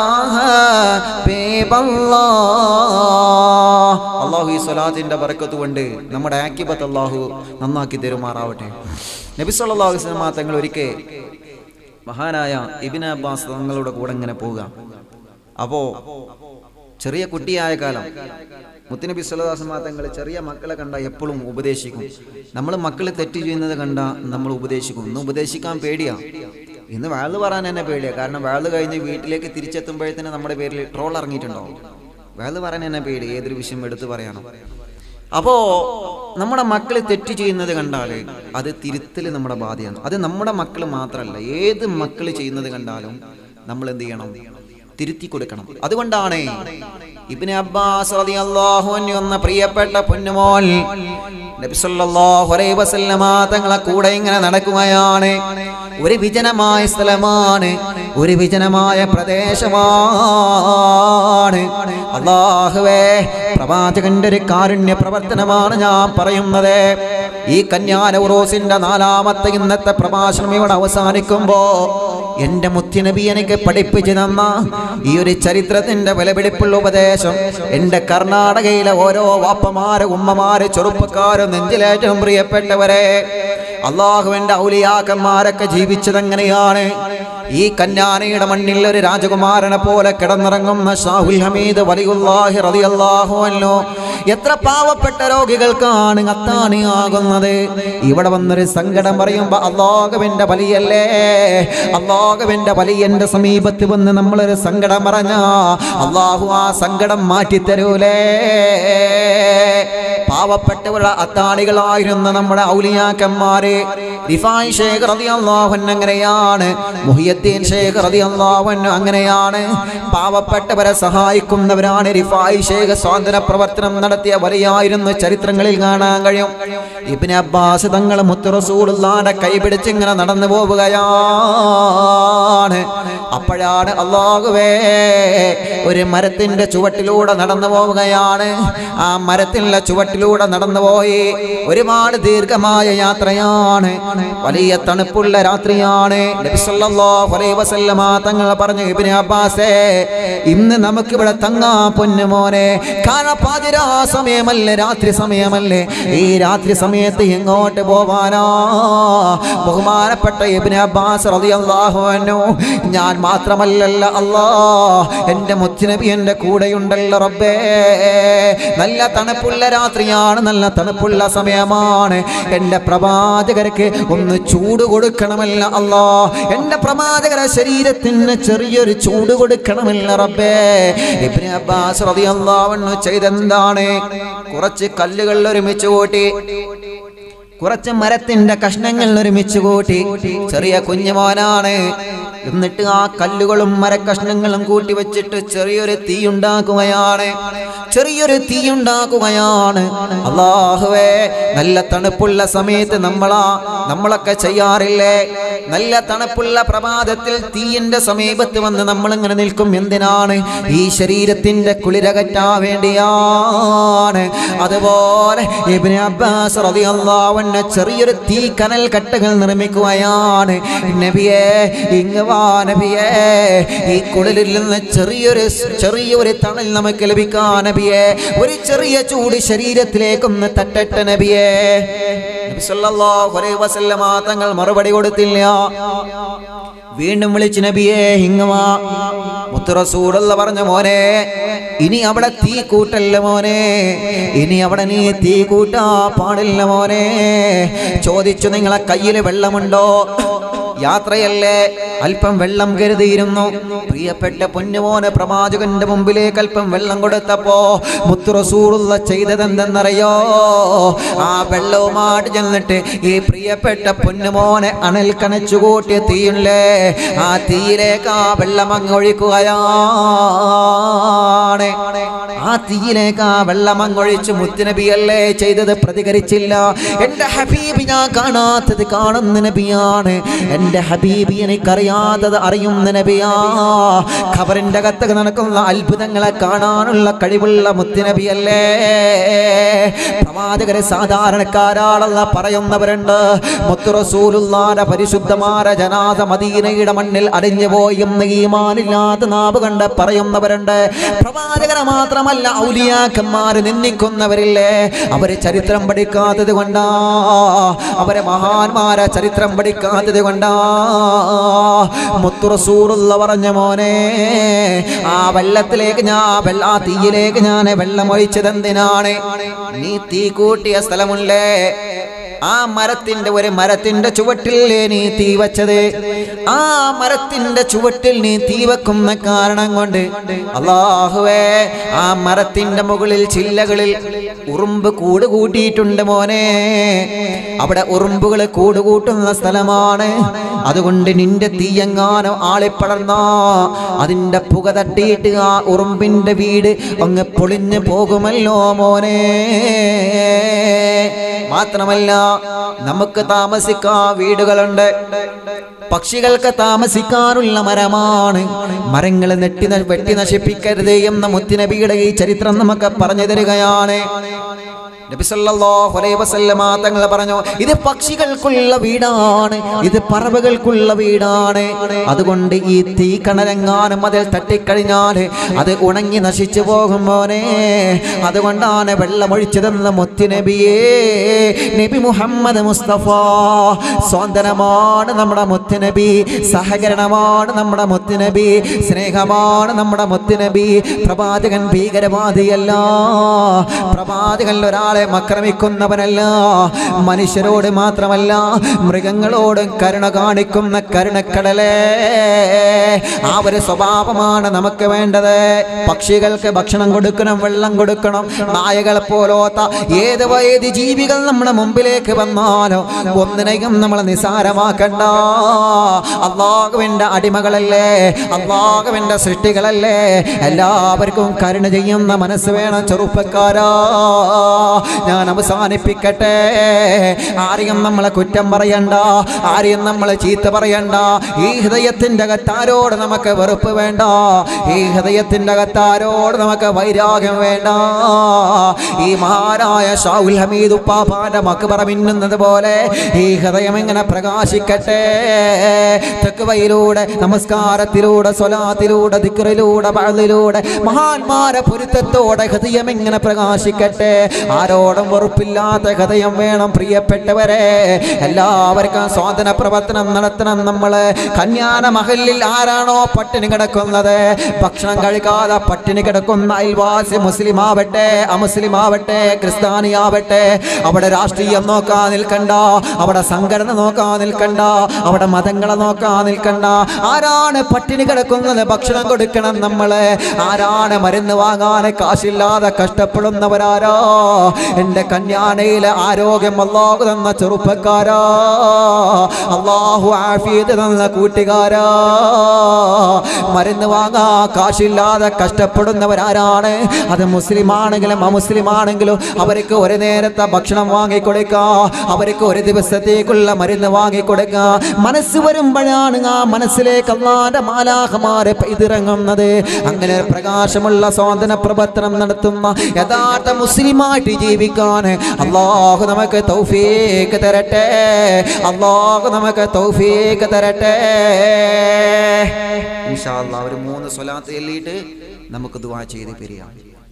ഹബീബല്ലാഹ് അള്ളാഹു ഈ സ്വലാത്തിന്റെ ബർക്കത്ത് കൊണ്ട് നമ്മുടെ ആക്കിബത്ത് അള്ളാഹു നന്നാക്കി തരുമാറാവട്ടെ നബി സല്ലല്ലാഹു അലൈഹി വസല്ലം തങ്ങൾ ഒരിക്കൽ മഹാനായ ഇബിൻ അബ്ബാസ് തങ്ങളുടെ കൂടെ ഇങ്ങനെ പോവുക അപ്പോ ചെറിയ കുട്ടിയായ കാലം മുത്തുനബി സ്വലദാസമാ തങ്ങൾ ചെറിയ മക്കളെ കണ്ട എപ്പോഴും ഉപദേശിക്കും നമ്മൾ മക്കൾ തെറ്റ് ചെയ്യുന്നത് കണ്ട നമ്മൾ ഉപദേശിക്കും ഇന്ന് ഉപദേശിക്കാൻ പേടിയാ ഇന്ന് വാള് പറയാൻ തന്നെ പേടിയാ കാരണം വാള് കഴിഞ്ഞ് വീട്ടിലേക്ക് തിരിച്ചെത്തുമ്പോഴത്തേന് നമ്മുടെ പേരിൽ ട്രോൾ ഇറങ്ങിയിട്ടുണ്ടാവും വാള് പറയാൻ തന്നെ പേടി ഏതൊരു വിഷയം എടുത്ത് പറയാനോ അപ്പോ നമ്മുടെ മക്കൾ തെറ്റ് ചെയ്യുന്നത് കണ്ടാൽ അത് തിരുത്തൽ നമ്മുടെ ബാധ്യതയാണ് അത് നമ്മുടെ മക്കൾ മാത്രമല്ല ഏത് മക്കൾ ചെയ്യുന്നത് കണ്ടാലും നമ്മൾ എന്ത് ചെയ്യണം തിരുത്തി കൊടുക്കണം അതുകൊണ്ടാണ് ഇബ്നു അബ്ബാസ് റളിയല്ലാഹു അൻഹു എന്ന പ്രിയപ്പെട്ട പൊന്നുമോൻ നബി സല്ലല്ലാഹു അലൈഹി വസല്ലമ തങ്ങളെ കൂടെ ഇങ്ങനെ നടക്കുകയാണ് ഒരു വിജനമായ സ്ഥലമാണ് ഒരു വിജനമായ പ്രദേശമാണ് അള്ളാഹുവേ പ്രവാചകന്റെ ഒരു കാരുണ്യ പ്രവർത്തനമാണ് ഞാൻ പറയുന്നത് ഈ കന്യാന ഉറോസിന്റെ നാലാമത്തെ ഇന്നത്തെ പ്രഭാഷണം ഇവിടെ അവസാനിക്കുമ്പോ എന്റെ മുത്തിനബി എനിക്ക് പഠിപ്പിച്ചു തന്ന ഈ ഒരു ചരിത്രത്തിന്റെ വിലപിടിപ്പുള്ള ഉപദേശം എന്റെ കർണാടകയിലെ ഓരോ വാപ്പമാര് ഉമ്മമാര് ചെറുപ്പക്കാരും നെഞ്ചിലേറ്റവും പ്രിയപ്പെട്ടവരെ അള്ളാഹുവിന്റെ ഔലിയാക്കന്മാരൊക്കെ ജീവിച്ചത് എങ്ങനെയാണ് ഈ കന്യാനയുടെ മണ്ണിൽ ഒരു രാജകുമാരനെ പോലെ കിടന്നിറങ്ങുന്ന ഷാഹുൽ ഹമീദ് വലിയുല്ലാഹി റളിയല്ലാഹു അൻഹു എത്ര പാവപ്പെട്ട രോഗികൾക്കാണ് അത്താണിയാകുന്നത് ഇവിടെ വന്നൊരു സങ്കടം പറയുമ്പോ അള്ളാഹുവിന്റെ വലിയല്ലേ അള്ളാഹുവിന്റെ വലിയന്റെ സമീപത്ത് വന്ന് നമ്മളൊരു സങ്കടം പറഞ്ഞ അള്ളാഹു ആ സങ്കടം മാറ്റിത്തരൂലേ പാവപ്പെട്ടവരുടെ അത്താണികളായിരുന്ന നമ്മുടെ ഔലിയാക്കന്മാരെ റിഫായ് ഷേഖ് റളിയല്ലാഹു അൻഹു അങ്ങനെയാണ് മുഹിയദ്ദീൻ ഷേഖ് റളിയല്ലാഹു അൻഹു അങ്ങനെയാണ് പാവപ്പെട്ടവരെ സഹായിക്കുന്നവരാണ് റിഫായ് ഷേഖ് സ്വാതന്ത്ര്യ പ്രവർത്തനം നടത്തിയ വലിയായിരുന്നു ചരിത്രങ്ങളിൽ കാണാൻ കഴിയും ഇബ്നു അബ്ബാസ് തങ്ങൾ മുത്തു റസൂലുള്ളാഹിന്റെ കൈപിടിച്ച് ഇങ്ങനെ നടന്നു പോവുകയാണ് അപ്പോഴാണ് അള്ളാഹുവേ ഒരു മരത്തിന്റെ ചുവട്ടിലൂടെ നടന്നു പോവുകയാണ് ആ മരത്തിന്റെ ചുവട്ടിലൂടെ നടന്നു പോയി ഒരുപാട് ദീർഘമായ യാത്രയാണ് വലിയ തണുപ്പുള്ള രാത്രിയാണ് നബി സല്ലല്ലാഹു അലൈഹി വസല്ലമ തങ്ങൾ പറഞ്ഞു ഇബ്നു അബ്ബാസേ ഇന്ന് നമുക്കിവിടെ തങ്ങാ പൊന്നുമോനെ കാരണം പാതിരാ സമയമല്ലേ രാത്രി സമയമല്ലേ ഈ രാത്രി സമയത്ത് എങ്ങോട്ട് പോവാനാ ബഹുമാനപ്പെട്ട ഇബ്നു അബ്ബാസ് റളിയല്ലാഹു അൻഹു ഞാൻ മാത്രമല്ലല്ല അല്ലാ എൻ്റെ മുത്തുനബി എൻ്റെ കൂടെയുണ്ടല്ലോ റബ്ബേ നല്ല തണുപ്പുള്ള രാത്രിയാണ് നല്ല തണുപ്പുള്ള സമയമാണ് എൻ്റെ പ്രവാചകർക്ക് ഒന്ന് ചൂട് കൊടുക്കണമല്ല അല്ലാ എൻ്റെ പ്രവാചകരെ ശരീരത്തിന് ചെറിയൊരു ചൂട് കൊടുക്കണമല്ല റബ്ബേ ഇബ്നു അബ്ബാസ് റളിയല്ലാഹു അൻഹു ചെയ്തെന്താണ് കുറച്ച് കല്ലുകൾ ഒരുമിച്ച് കൂട്ടി കുറച്ച് മരത്തിന്റെ കഷ്ണങ്ങൾ ഒരുമിച്ച് കൂട്ടി ചെറിയ കുഞ്ഞുമോനാണ് എന്നിട്ട് ആ കല്ലുകളും മരക്കഷ്ണങ്ങളും കൂട്ടി വെച്ചിട്ട് ചെറിയൊരു തീ ഉണ്ടാക്കുകയാണ് ചെറിയൊരു തീ ഉണ്ടാക്കുകയാണ് അള്ളാഹുവേ നല്ല തണുപ്പുള്ള സമയത്ത് നമ്മളാ നമ്മളൊക്കെ ചെയ്യാറില്ലേ നല്ല തണുപ്പുള്ള പ്രഭാതത്തിൽ തീയിന്റെ സമീപത്ത് വന്ന് നമ്മൾ ഇങ്ങനെ നിൽക്കും എന്തിനാണ് ഈ ശരീരത്തിന്റെ കുളിരകറ്റാൻ വേണ്ടിയാണ് അതുപോലെ ഇബ്നു അബ്ബാസ് റളിയല്ലാഹു അൻഹു ചെറിയൊരു തീ കനൽ കട്ടകൾ നിർമ്മിക്കുകയാണ് നബിയേ ഇങ്ങ് വാ നബിയേ ഈ കുളിരിൽ നിന്ന് ചെറിയൊരു ചെറിയൊരു തണൽ നമുക്ക് ലഭിക്കാൻ നബിയേ ഒരു ചെറിയ ചൂട് ശരീരത്തിലേക്കൊന്ന് തട്ടട്ടെ നബിയേ നബി സല്ലല്ലാഹു അലൈഹി വസല്ലമ തങ്ങൾ മറുപടി കൊടുത്തില്ല വീണ്ടും വിളിച്ച് നബിയേ ഹിങ്ങവാ മുത്തുറസൂടുള്ള പറഞ്ഞ മോനെ ഇനി അവിടെ തീ കൂട്ടല്ല മോനെ ഇനി അവിടെ നീ തീ കൂട്ടാ പാടില്ല മോനെ ചോദിച്ചു നിങ്ങളെ കയ്യിൽ വെള്ളമുണ്ടോ യാത്രയല്ലേ അല്പം വെള്ളം കരുതിയിരുന്നു പ്രിയപ്പെട്ട പൊന്നുമോനെ പ്രവാചകന്റെ മുമ്പിലേക്ക് അല്പം വെള്ളം കൊടുത്തപ്പോ മുത്തുറസൂറുള്ള ചെയ്തതെന്തെന്നറിയോ ആ വെള്ളവുമായിട്ട് ചെന്നിട്ട് ഈ പ്രിയപ്പെട്ട പൊന്നുമോനെ അണൽ കണച്ചു കൂട്ടിയ തീയില്ലേ ആ തീയിലേക്ക് ആ വെള്ളം അങ്ങ് ഒഴിക്കുകയാണ് ആ തീയിലേക്ക് ആ വെള്ളം അങ്ങൊഴിച്ച് മുത്തുനബിയല്ലേ ചെയ്തത് പ്രതികരിച്ചില്ല എന്റെ ഹബീബ് ഞാൻ കാണാത്തത് കാണുന്ന നബിയാണ് എന്റെ ഹബീബ് എനിക്കറിയാത്തത് അറിയുന്ന നബിയാ ഖബറിന്റെ അകത്ത് നടക്കുന്ന അത്ഭുതങ്ങളെ കാണാനുള്ള കഴിവുള്ള മുത്തുനബിയല്ലേ പ്രവാചകരെ സാധാരണക്കാരാളല്ല പറയുന്നവരുണ്ട് മുത്തുറസൂലുള്ളാന്റെ പരിശുദ്ധമായ ജനാദ മദീനയുടെ മണ്ണിൽ അടിഞ്ഞു പോയി എന്ന് ഈമാനില്ലാത്ത നാവ് കണ്ട് പറയുന്നവരുണ്ട് പ്രവാചകരെ മാത്രമല്ല ഔലിയാക്കന്മാര് നിന്ദിക്കുന്നവരില്ലേ അവര് ചരിത്രം പഠിക്കാത്തത് കൊണ്ടാ അവരെ മഹാന്മാരെ ചരിത്രം പഠിക്കാത്തത് കൊണ്ടാ മുത്തുറസൂറുള്ള പറഞ്ഞ മോനെ ആ വെള്ളത്തിലേക്ക് ഞാൻ വെള്ള ആ തീയിലേക്ക് ഞാൻ വെള്ളം ഒഴിച്ചത് എന്തിനാണ് നീ തീ കൂട്ടിയ സ്ഥലമുള്ളേ ആ മരത്തിന്റെ ഒരു മരത്തിന്റെ ചുവട്ടിൽ നീ തീ വച്ചത് ആ മരത്തിന്റെ ചുവട്ടിൽ നീ തീ വെക്കുന്ന കാരണം കൊണ്ട് അള്ളാഹുവേ ആ മരത്തിന്റെ മുകളിൽ ചില്ലകളിൽ ഉറുമ്പ് കൂട് കൂട്ടിയിട്ടുണ്ട് മോനെ അവിടെ ഉറുമ്പുകൾ കൂട് കൂട്ടുന്ന സ്ഥലമാണ് അതുകൊണ്ട് നിന്റെ തീയെങ്ങാനും ആളിപ്പടർന്ന അതിന്റെ പുക തട്ടിയിട്ട് ആ ഉറുമ്പിന്റെ വീട് അങ്ങ് പൊളിഞ്ഞു പോകുമല്ലോ മോനെ മാത്രമല്ല നമുക്ക് താമസിക്കാൻ വീടുകളുണ്ട് പക്ഷികൾക്ക് താമസിക്കാനുള്ള മരമാണ് മരങ്ങൾ നെട്ടി ന- വെട്ടി നശിപ്പിക്കരുത് എന്ന മുത്തിനബിയുടെ ഈ ചരിത്രം നമുക്ക് പറഞ്ഞു തരികയാണ് നബി സല്ലല്ലാഹു അലൈഹി വസല്ലമ തങ്ങൾ പറഞ്ഞു ഇത് പക്ഷികൾക്കുള്ള വീടാണ് ഇത് പറവകൾക്കുള്ള വീടാണ് അതുകൊണ്ട് ഈ തീ കണരങ്ങാനും അതിൽ തട്ടിക്കഴിഞ്ഞാൽ അത് ഉണങ്ങി നശിച്ചു പോകും മോനെ അതുകൊണ്ടാണ് വെള്ളമൊഴിച്ചതെന്ന് മുത്തുനബിയേ നബി മുഹമ്മദ് മുസ്തഫ സ്വാതന്ത്ര്യമാണ് നമ്മുടെ മുത്തുനബി സഹകരണമാണ് നമ്മുടെ മുത്തുനബി സ്നേഹമാണ് നമ്മുടെ മുത്തുനബി പ്രവാചകൻ ഭീകരവാദിയല്ല പ്രവാചകൻ ഒരാളെ ആക്രമിക്കുന്നവനല്ല മനുഷ്യരോട് മാത്രമല്ല മൃഗങ്ങളോടും കരുണ കാണിക്കുന്ന കരുണക്കടലേ ആ ഒരു സ്വഭാവമാണ് നമുക്ക് വേണ്ടത് പക്ഷികൾക്ക് ഭക്ഷണം കൊടുക്കണം വെള്ളം കൊടുക്കണം നായകളെ പോലോത്ത ഏത് ഏത് ജീവികൾ നമ്മുടെ മുമ്പിലേക്ക് വന്നാലോ ഒന്നിനെയും നമ്മൾ നിസാരമാക്കണ്ട അള്ളാഹുവിൻ്റെ അടിമകളല്ലേ അള്ളാഹുവിൻ്റെ സൃഷ്ടികളല്ലേ എല്ലാവർക്കും കരുണ ചെയ്യുന്ന മനസ്സ് വേണം ചെറുപ്പക്കാരാ ഞാൻ അവസാനിപ്പിക്കട്ടെ ആരെയും നമ്മളെ കുറ്റം പറയണ്ട ആരെയും നമ്മളെ ചീത്ത പറയണ്ട ഈ ഹൃദയത്തിൻ്റെ അകത്താരോട് നമുക്ക് വെറുപ്പ് വേണ്ട ഈ ഹൃദയത്തിൻ്റെ അകത്താരോട് നമുക്ക് വൈരാഗ്യം വേണ്ട ഈ മഹാനായ ഷാഹുൽ ഹമീദ് ഉപ്പാപ്പാന്റെ മക്ബറ മിന്നുന്നത് പോലെ ഈ ഹൃദയം എങ്ങനെ പ്രകാശിക്കട്ടെ തെക്കുവയിലൂടെ നമസ്കാരത്തിലൂടെ സ്വലാത്തിലൂടെ ദിക്റിലൂടെ പഴലിലൂടെ മഹാന്മാരെ പൊരുത്തത്തോടെ ഹൃദയം എങ്ങനെ പ്രകാശിക്കട്ടെ ആരോടും വെറുപ്പില്ലാത്ത ഹൃദയം വേണം പ്രിയപ്പെട്ടവരെ എല്ലാവർക്കും സ്വാതന്ത്ര്യ പ്രവർത്തനം നടത്തണം നമ്മള് കന്യാന മഹലിൽ ആരാണോ പട്ടിണി കിടക്കുന്നത് ഭക്ഷണം കഴിക്കാതെ പട്ടിണി കിടക്കുന്ന അയൽവാസി മുസ്ലിം ആവട്ടെ അമുസ്ലിം ആവട്ടെ ക്രിസ്ത്യാനി ആവട്ടെ അവിടെ രാഷ്ട്രീയം നോക്കാൻ നിൽക്കണ്ട അവിടെ സംഘടന നോക്കാൻ നിൽക്കണ്ട അവിടെ മതങ്ങളെ നോക്കാൻ നിൽക്കണ്ട ആരാണ് പട്ടിണി കിടക്കുന്നത് ഭക്ഷണം കൊടുക്കണം നമ്മള് ആരാണ് മരുന്ന് വാങ്ങാൻ കാശില്ലാതെ കഷ്ടപ്പെടുന്നവരാരോ എൻ്റെ കന്യാനയിലെ ആരോഗ്യം അള്ളാഹു തന്ന ചെറുപ്പക്കാരാ അള്ളാഹു ആഫിയത് തന്ന കൂട്ടുകാരാ മരുന്ന് വാങ്ങാ കാശില്ലാതെ കഷ്ടപ്പെടുന്നവരാരാണ് അത് മുസ്ലിം ആണെങ്കിലും അമുസ്ലിം ആണെങ്കിലും അവർക്ക് ഒരു നേരത്തെ ഭക്ഷണം വാങ്ങിക്കൊടുക്കുക അവർക്ക് ഒരു ദിവസത്തേക്കുള്ള മരുന്ന് വാങ്ങിക്കൊടുക്കുക മനസ്സ് വരുമ്പോഴാണ് ആ മനസ്സിലേക്ക് അള്ളാന്റെ മാലാഹമാരെ പെയ്തിറങ്ങുന്നത് അങ്ങനെ ഒരു പ്രകാശമുള്ള സ്വാതന്ത്ര്യ പ്രവർത്തനം നടത്തുന്ന യഥാർത്ഥ മുസ്ലിമായിട്ട് ജീവിക്കാൻ അള്ളാഹു നമുക്ക് തൗഫീക്ക് തരട്ടെ അള്ളാഹു നമുക്ക് തൗഫീക്ക് തരട്ടെ ഇൻഷാ അല്ലാ ഒരു മൂന്ന് സ്വലാത്ത് ചൊല്ലിയിട്ട് നമുക്ക് ദുആ ചെയ്ത് പിരിയാം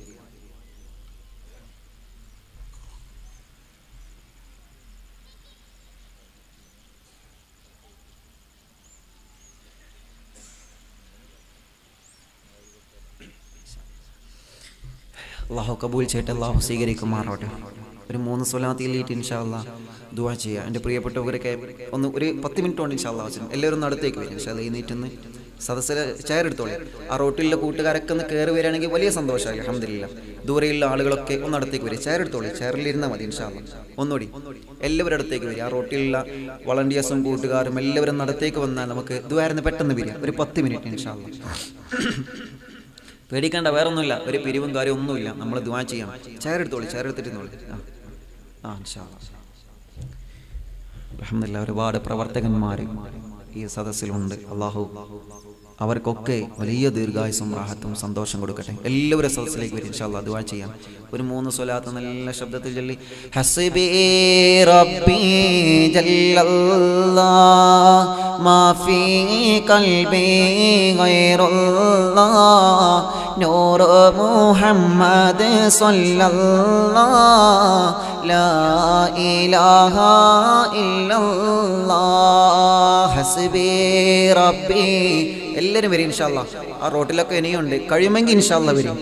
അള്ളാഹു കബൂൽ ചെയ്യട്ടെ അള്ളാഹു സ്വീകരിക്കുമാറോട്ടെ ഒരു മൂന്ന് സ്വലാത്ത് ചൊല്ലിയിട്ട് ഇൻഷാ അല്ലാ ദുആ ചെയ്യാം എൻ്റെ പ്രിയപ്പെട്ടവരൊക്കെ ഒന്ന് ഒരു പത്ത് മിനിറ്റ് കൊണ്ട് ഇൻഷാ അല്ലാ വെച്ചിട്ടുണ്ട് എല്ലാവരും ഒന്ന് അടുത്തേക്ക് വരും ഇൻഷാ അല്ലാ എഴുന്നേറ്റൊന്ന് സദസ്സിൽ ചെയർ എടുത്തോളി ആ റോട്ടിലെ കൂട്ടുകാരൊക്കെ ഒന്ന് കയറി വരികയാണെങ്കിൽ വലിയ സന്തോഷമായി അഹമ്മദില്ല ദൂരെയുള്ള ആളുകളൊക്കെ ഒന്ന് അടുത്തേക്ക് വരും ചെയർ എടുത്തോളി ചെയറിൽ ഇരുന്നാൽ മതി ഇൻഷാ അല്ലാ ഒന്നുകൂടി എല്ലാവരും അടുത്തേക്ക് വരും ആ റോട്ടിലുള്ള വളണ്ടിയേഴ്സും കൂട്ടുകാരും എല്ലാവരും ഒന്ന് അടുത്തേക്ക് വന്നാൽ നമുക്ക് ദുആരുന്ന് പെട്ടെന്ന് വരിക ഒരു പത്ത് മിനിറ്റ് ഇൻഷാ അല്ലാ പേടിക്കേണ്ട വേറെ ഒന്നുമില്ല ഒരു പിരിവും കാര്യം ഒന്നുമില്ല നമ്മൾ ദ്വാ ചെയ്യാം ചെയർ എടുത്തോളി ചെയർ എടുത്തിരുന്നോളി ആ ആ ഇൻഷാ അല്ലാ. അൽഹംദുലില്ലാ ഒരുപാട് പ്രവർത്തകന്മാർ ഈ സദസ്സിലുണ്ട് അള്ളാഹു അവർക്കൊക്കെ വലിയ ദീർഘായുസും റാഹത്തും സന്തോഷം കൊടുക്കട്ടെ എല്ലാവരും സദസ്സിലേക്ക് വരും ഇൻഷാ അല്ലാ ദുആ ചെയ്യാം ഒരു മൂന്ന് സ്വലാത്ത് നല്ല ശബ്ദത്തിൽ ചൊല്ലി ഹസ്ബി റബ്ബി ജല്ലല്ലാ മാ ഫീ ഖൽബി ഗൈറുല്ലാ نور محمد صلى الله لا إله إلا الله حسبي ربي എല്ലാവരും വരും ഇൻഷാല്ല ആ റോട്ടിലൊക്കെ ഇനിയുണ്ട് കഴിയുമെങ്കിൽ ഇൻഷാല്ല വരും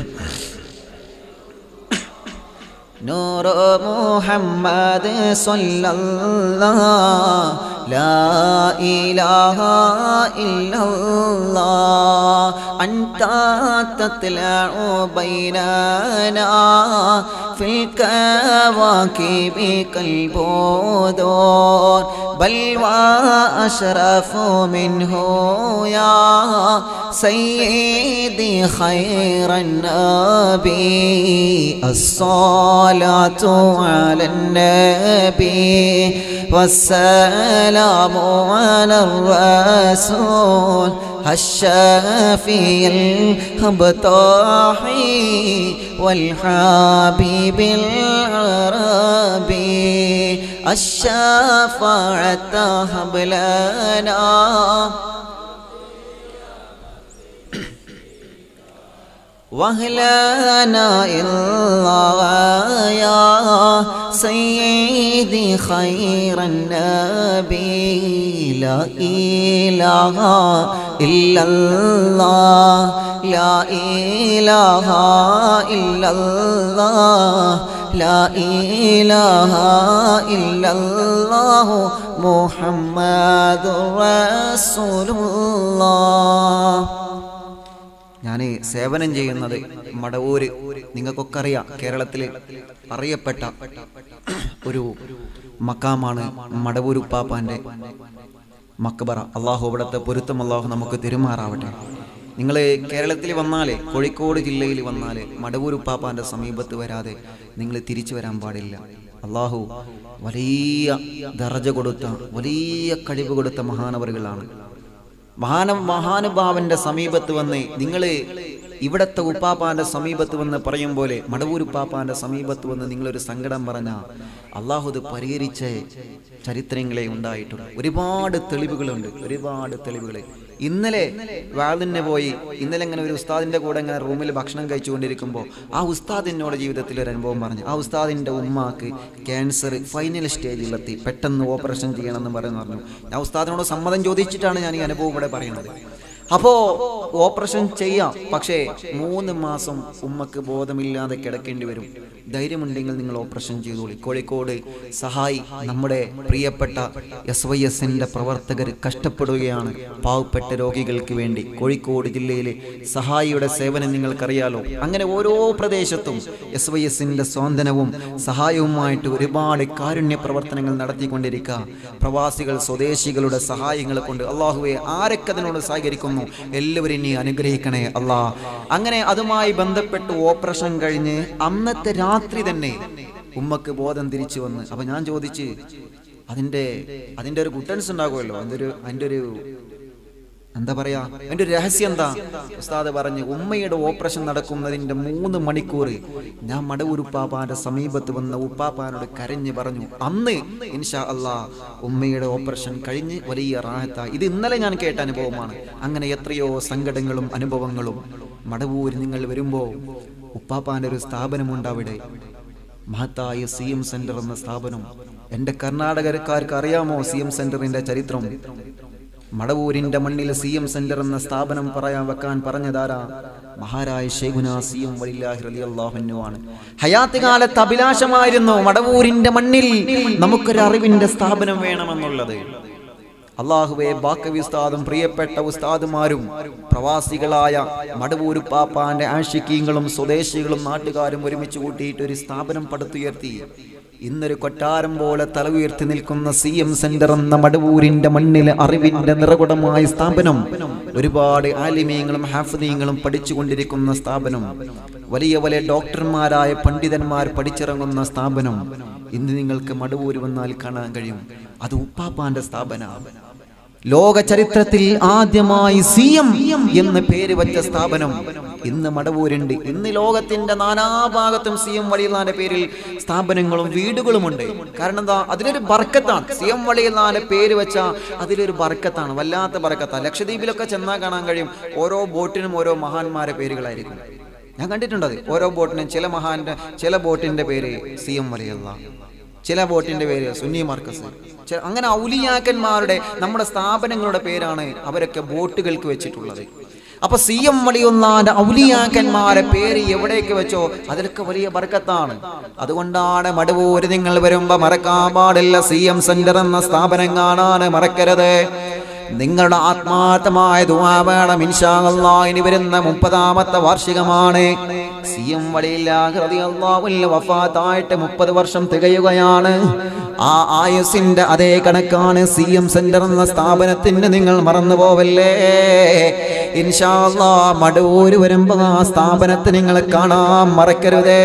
نور محمد صلى الله لا إله إلا الله أنت تطلع بيننا في الكواكب كالبدور بل وأشرف منه يا سيدي خير النبي الصلاة على النبي والسلام على الرسول الشافي الهبطاحي والحبيب العربي الشفاعة هب لنا وهلنا إلا يا سيدي خير النبي لا إله إلا الله لا إله إلا الله لا إله إلا الله محمد رسول الله ഞാൻ സേവനം ചെയ്യുന്നത് മടവൂര് നിങ്ങൾക്കൊക്കെ അറിയാം കേരളത്തിൽ അറിയപ്പെട്ട ഒരു മക്കാമാണ് മടവൂർ ഉപ്പാപ്പാൻ്റെ മക്കബറ അള്ളാഹു അവിടുത്തെ പൊരുത്തം അള്ളാഹു നമുക്ക് തെരുമാറാവട്ടെ നിങ്ങൾ കേരളത്തിൽ വന്നാൽ കോഴിക്കോട് ജില്ലയിൽ വന്നാൽ മടവൂർ ഉപ്പാപ്പാൻ്റെ സമീപത്ത് വരാതെ നിങ്ങൾ തിരിച്ചു വരാൻ പാടില്ല അള്ളാഹു വലിയ ദറജ കൊടുത്ത വലിയ കഴിവ് കൊടുത്ത മഹാനവറുകളാണ് മഹാന മഹാനുഭാവന്റെ സമീപത്ത് വന്ന് നിങ്ങൾ ഇവിടത്തെ ഉപ്പാപ്പാന്റെ സമീപത്ത് വന്ന് പറയും പോലെ മടവൂർ ഉപ്പാപ്പാന്റെ സമീപത്ത് വന്ന് നിങ്ങളൊരു സങ്കടം പറഞ്ഞ അള്ളാഹു ഇത് പരിഹരിച്ച ചരിത്രങ്ങളെ ഉണ്ടായിട്ടുണ്ട് ഒരുപാട് തെളിവുകളുണ്ട് ഒരുപാട് തെളിവുകൾ ഇന്നലെ വാതിനെ പോയി ഇന്നലെ ഇങ്ങനെ ഒരു ഉസ്താദിന്റെ കൂടെ ഇങ്ങനെ റൂമിൽ ഭക്ഷണം കഴിച്ചുകൊണ്ടിരിക്കുമ്പോൾ ആ ഉസ്താദ് എന്നോട് ജീവിതത്തിൽ ഒരു അനുഭവം പറഞ്ഞു ആ ഉസ്താദിന്റെ ഉമ്മാക്ക് ക്യാൻസർ ഫൈനൽ സ്റ്റേജിലെത്തി പെട്ടെന്ന് ഓപ്പറേഷൻ ചെയ്യണമെന്ന് പറയുന്നു പറഞ്ഞു ഞാൻ ഉസ്താദിനോട് സമ്മതം ചോദിച്ചിട്ടാണ് ഞാൻ ഈ അനുഭവം ഇവിടെ പറയുന്നത് അപ്പോ ഓപ്പറേഷൻ ചെയ്യാം പക്ഷേ മൂന്ന് മാസം ഉമ്മക്ക് ബോധമില്ലാതെ കിടക്കേണ്ടി വരും ധൈര്യമുണ്ടെങ്കിൽ നിങ്ങൾ ഓപ്പറേഷൻ ചെയ്തോളി കോഴിക്കോട് സഹായി നമ്മുടെ പ്രിയപ്പെട്ട എസ് വൈ എസിന്റെ പ്രവർത്തകർ കഷ്ടപ്പെടുകയാണ് പാവപ്പെട്ട രോഗികൾക്ക് വേണ്ടി കോഴിക്കോട് ജില്ലയിലെ സഹായിയുടെ സേവനം നിങ്ങൾക്കറിയാലോ അങ്ങനെ ഓരോ പ്രദേശത്തും എസ് വൈ എസിന്റെ സ്വാന്തനവും സഹായവുമായിട്ട് ഒരുപാട് കാരുണ്യ പ്രവർത്തനങ്ങൾ നടത്തിക്കൊണ്ടിരിക്കുക പ്രവാസികൾ സ്വദേശികളുടെ സഹായങ്ങൾ കൊണ്ട് അള്ളാഹുവെ ആരൊക്കെ അതിനോട് സഹകരിക്കുന്നു എല്ലാവരും നീ അനുഗ്രഹിക്കണേ അല്ലാ അങ്ങനെ അതുമായി ബന്ധപ്പെട്ട് ഓപ്പറേഷൻ കഴിഞ്ഞ് അന്നത്തെ രാത്രി തന്നെ ഉമ്മക്ക് ബോധം തിരിച്ചു വന്ന് അപ്പൊ ഞാൻ ചോദിച്ച് അതിന്റെ അതിന്റെ ഒരു ഗുട്ടൻസ് ഉണ്ടാകുമല്ലോ അതിന്റെ ഒരു അതിന്റെ ഒരു എന്താ പറയാ അതിന്റെ ഒരു രഹസ്യം എന്താ ഉസ്താദ് പറഞ്ഞു ഉമ്മയുടെ ഓപ്പറേഷൻ നടക്കുന്നതിന്റെ മൂന്ന് മണിക്കൂർ ഞാൻ മടവൂർ ഉപ്പാപ്പാന്റെ സമീപത്ത് വന്ന ഉപ്പാപ്പാനോട് കരഞ്ഞ് പറഞ്ഞു അന്ന് ഇൻഷാ അല്ലാ ഉമ്മയുടെ ഓപ്പറേഷൻ കഴിഞ്ഞ് വലിയ റാഹത്ത ഇത് ഇന്നലെ ഞാൻ കേട്ട അനുഭവമാണ് അങ്ങനെ എത്രയോ സങ്കടങ്ങളും അനുഭവങ്ങളും മടവൂര് നിങ്ങൾ വരുമ്പോ ഉപ്പാപ്പാന്റെ ഒരു സ്ഥാപനമുണ്ട് അവിടെ മഹത്തായ സി എം സെന്റർ എന്ന സ്ഥാപനം എന്റെ കർണാടകക്കാർക്ക് അറിയാമോ സി എം സെന്ററിന്റെ ചരിത്രം മടവൂരിന്റെ മണ്ണിൽ സി എം സെന്റർ എന്ന സ്ഥാപനം പറയാൻ വെക്കാൻ പറഞ്ഞതാരാ മഹാരായ ഷെയ്ഖുന സി എം വലില്ലാഹി റളിയല്ലാഹു ആണ് ഹയാത്ത് കാലത്ത് അഭിലാഷമായിരുന്നു മടവൂരിന്റെ മണ്ണിൽ നമുക്കൊരു അറിവിന്റെ സ്ഥാപനം വേണമെന്നുള്ളത് അള്ളാഹുവെ ബാക്കവി ഉസ്താദും പ്രിയപ്പെട്ട ഉസ്താദുമാരും പ്രവാസികളായ മടവൂർ പാപ്പാന്റെ ആഷിക്കീങ്ങളും സ്വദേശികളും നാട്ടുകാരും ഒരുമിച്ച് കൂട്ടിയിട്ട് ഒരു സ്ഥാപനം പടുത്തുയർത്തി ഇന്നൊരു കൊട്ടാരം പോലെ തല ഉയർത്തി നിൽക്കുന്ന സി എം സെന്റർ എന്ന മടവൂരിന്റെ മണ്ണിലെ അറിവിന്റെ നിറകുടമായ സ്ഥാപനം ഒരുപാട് ആലിമീങ്ങളും ഹാഫദീങ്ങളും പഠിച്ചുകൊണ്ടിരിക്കുന്ന സ്ഥാപനം വലിയ വലിയ ഡോക്ടർമാരായ പണ്ഡിതന്മാർ പഠിച്ചിറങ്ങുന്ന സ്ഥാപനം ഇന്ന് നിങ്ങൾക്ക് മടവൂര് വന്നാൽ കാണാൻ കഴിയും അത് ഉപ്പാപ്പാന്റെ സ്ഥാപനമാണ് ലോക ചരിത്രത്തിൽ ആദ്യമായി സി എം എന്ന് പേര് വച്ച സ്ഥാപനം ഇന്ന് മടവൂരുണ്ട് ഇന്ന് ലോകത്തിന്റെ നാനാഭാഗത്തും സി എം വളിയുള്ളാന്റെ പേരിൽ സ്ഥാപനങ്ങളും വീടുകളുമുണ്ട് കാരണം എന്താ അതിലൊരു ബർക്കത്താണ് സി എം വളിയുള്ളാന്റെ പേര് വെച്ച അതിലൊരു ബർക്കത്താണ് വല്ലാത്ത ബർക്കത്താണ് ലക്ഷദ്വീപിലൊക്കെ ചെന്നാൽ കാണാൻ കഴിയും ഓരോ ബോട്ടിനും ഓരോ മഹാന്മാരെ പേരുകളായിരിക്കും ഞാൻ കണ്ടിട്ടുണ്ട് അത് ഓരോ ബോട്ടിനും ചില മഹാന്റെ ചില ബോട്ടിന്റെ പേര് സി എം വലിയുള്ള ചില ബോട്ടിന്റെ പേര് സുന്നി മാർക്കസ് ചെ- അങ്ങനെ ഔലിയാക്കന്മാരുടെ നമ്മുടെ സ്ഥാപനങ്ങളുടെ പേരാണ് അവരൊക്കെ ബോട്ടുകൾക്ക് വെച്ചിട്ടുള്ളത് അപ്പൊ സി എം വളിയൊന്നാന്റെ ഔലിയാക്കന്മാരെ പേര് എവിടേക്ക് വെച്ചോ അതിലൊക്കെ വലിയ ബർക്കത്താണ് അതുകൊണ്ടാണ് മടവൂര് നിങ്ങൾ വരുമ്പോ മറക്കാൻ പാടില്ല സി എം സെന്റർ എന്ന സ്ഥാപനം കാണാൻ മറക്കരുത് നിങ്ങളുടെ ആത്മാർത്ഥമായ ദുആ വേണം ഇൻഷാ അല്ലാഹ് ഇനി വരുന്ന മുപ്പതാമത്തെ വാർഷികമാണ് സി എം വളിയില്ലാഹുൽ വഫാത്തായിട്ട് മുപ്പത് വർഷം തികയുകയാണ് ആ ആയുസിന്റെ അതേ കണക്കാണ് സി എം സെന്റർ എന്ന സ്ഥാപനത്തിന് നിങ്ങൾ മറന്നു പോവല്ലേ ഇൻഷാ അല്ലാഹ് മടവൂര് വരുമ്പോ ആ സ്ഥാപനത്തെ നിങ്ങൾ കാണാൻ മറക്കരുതേ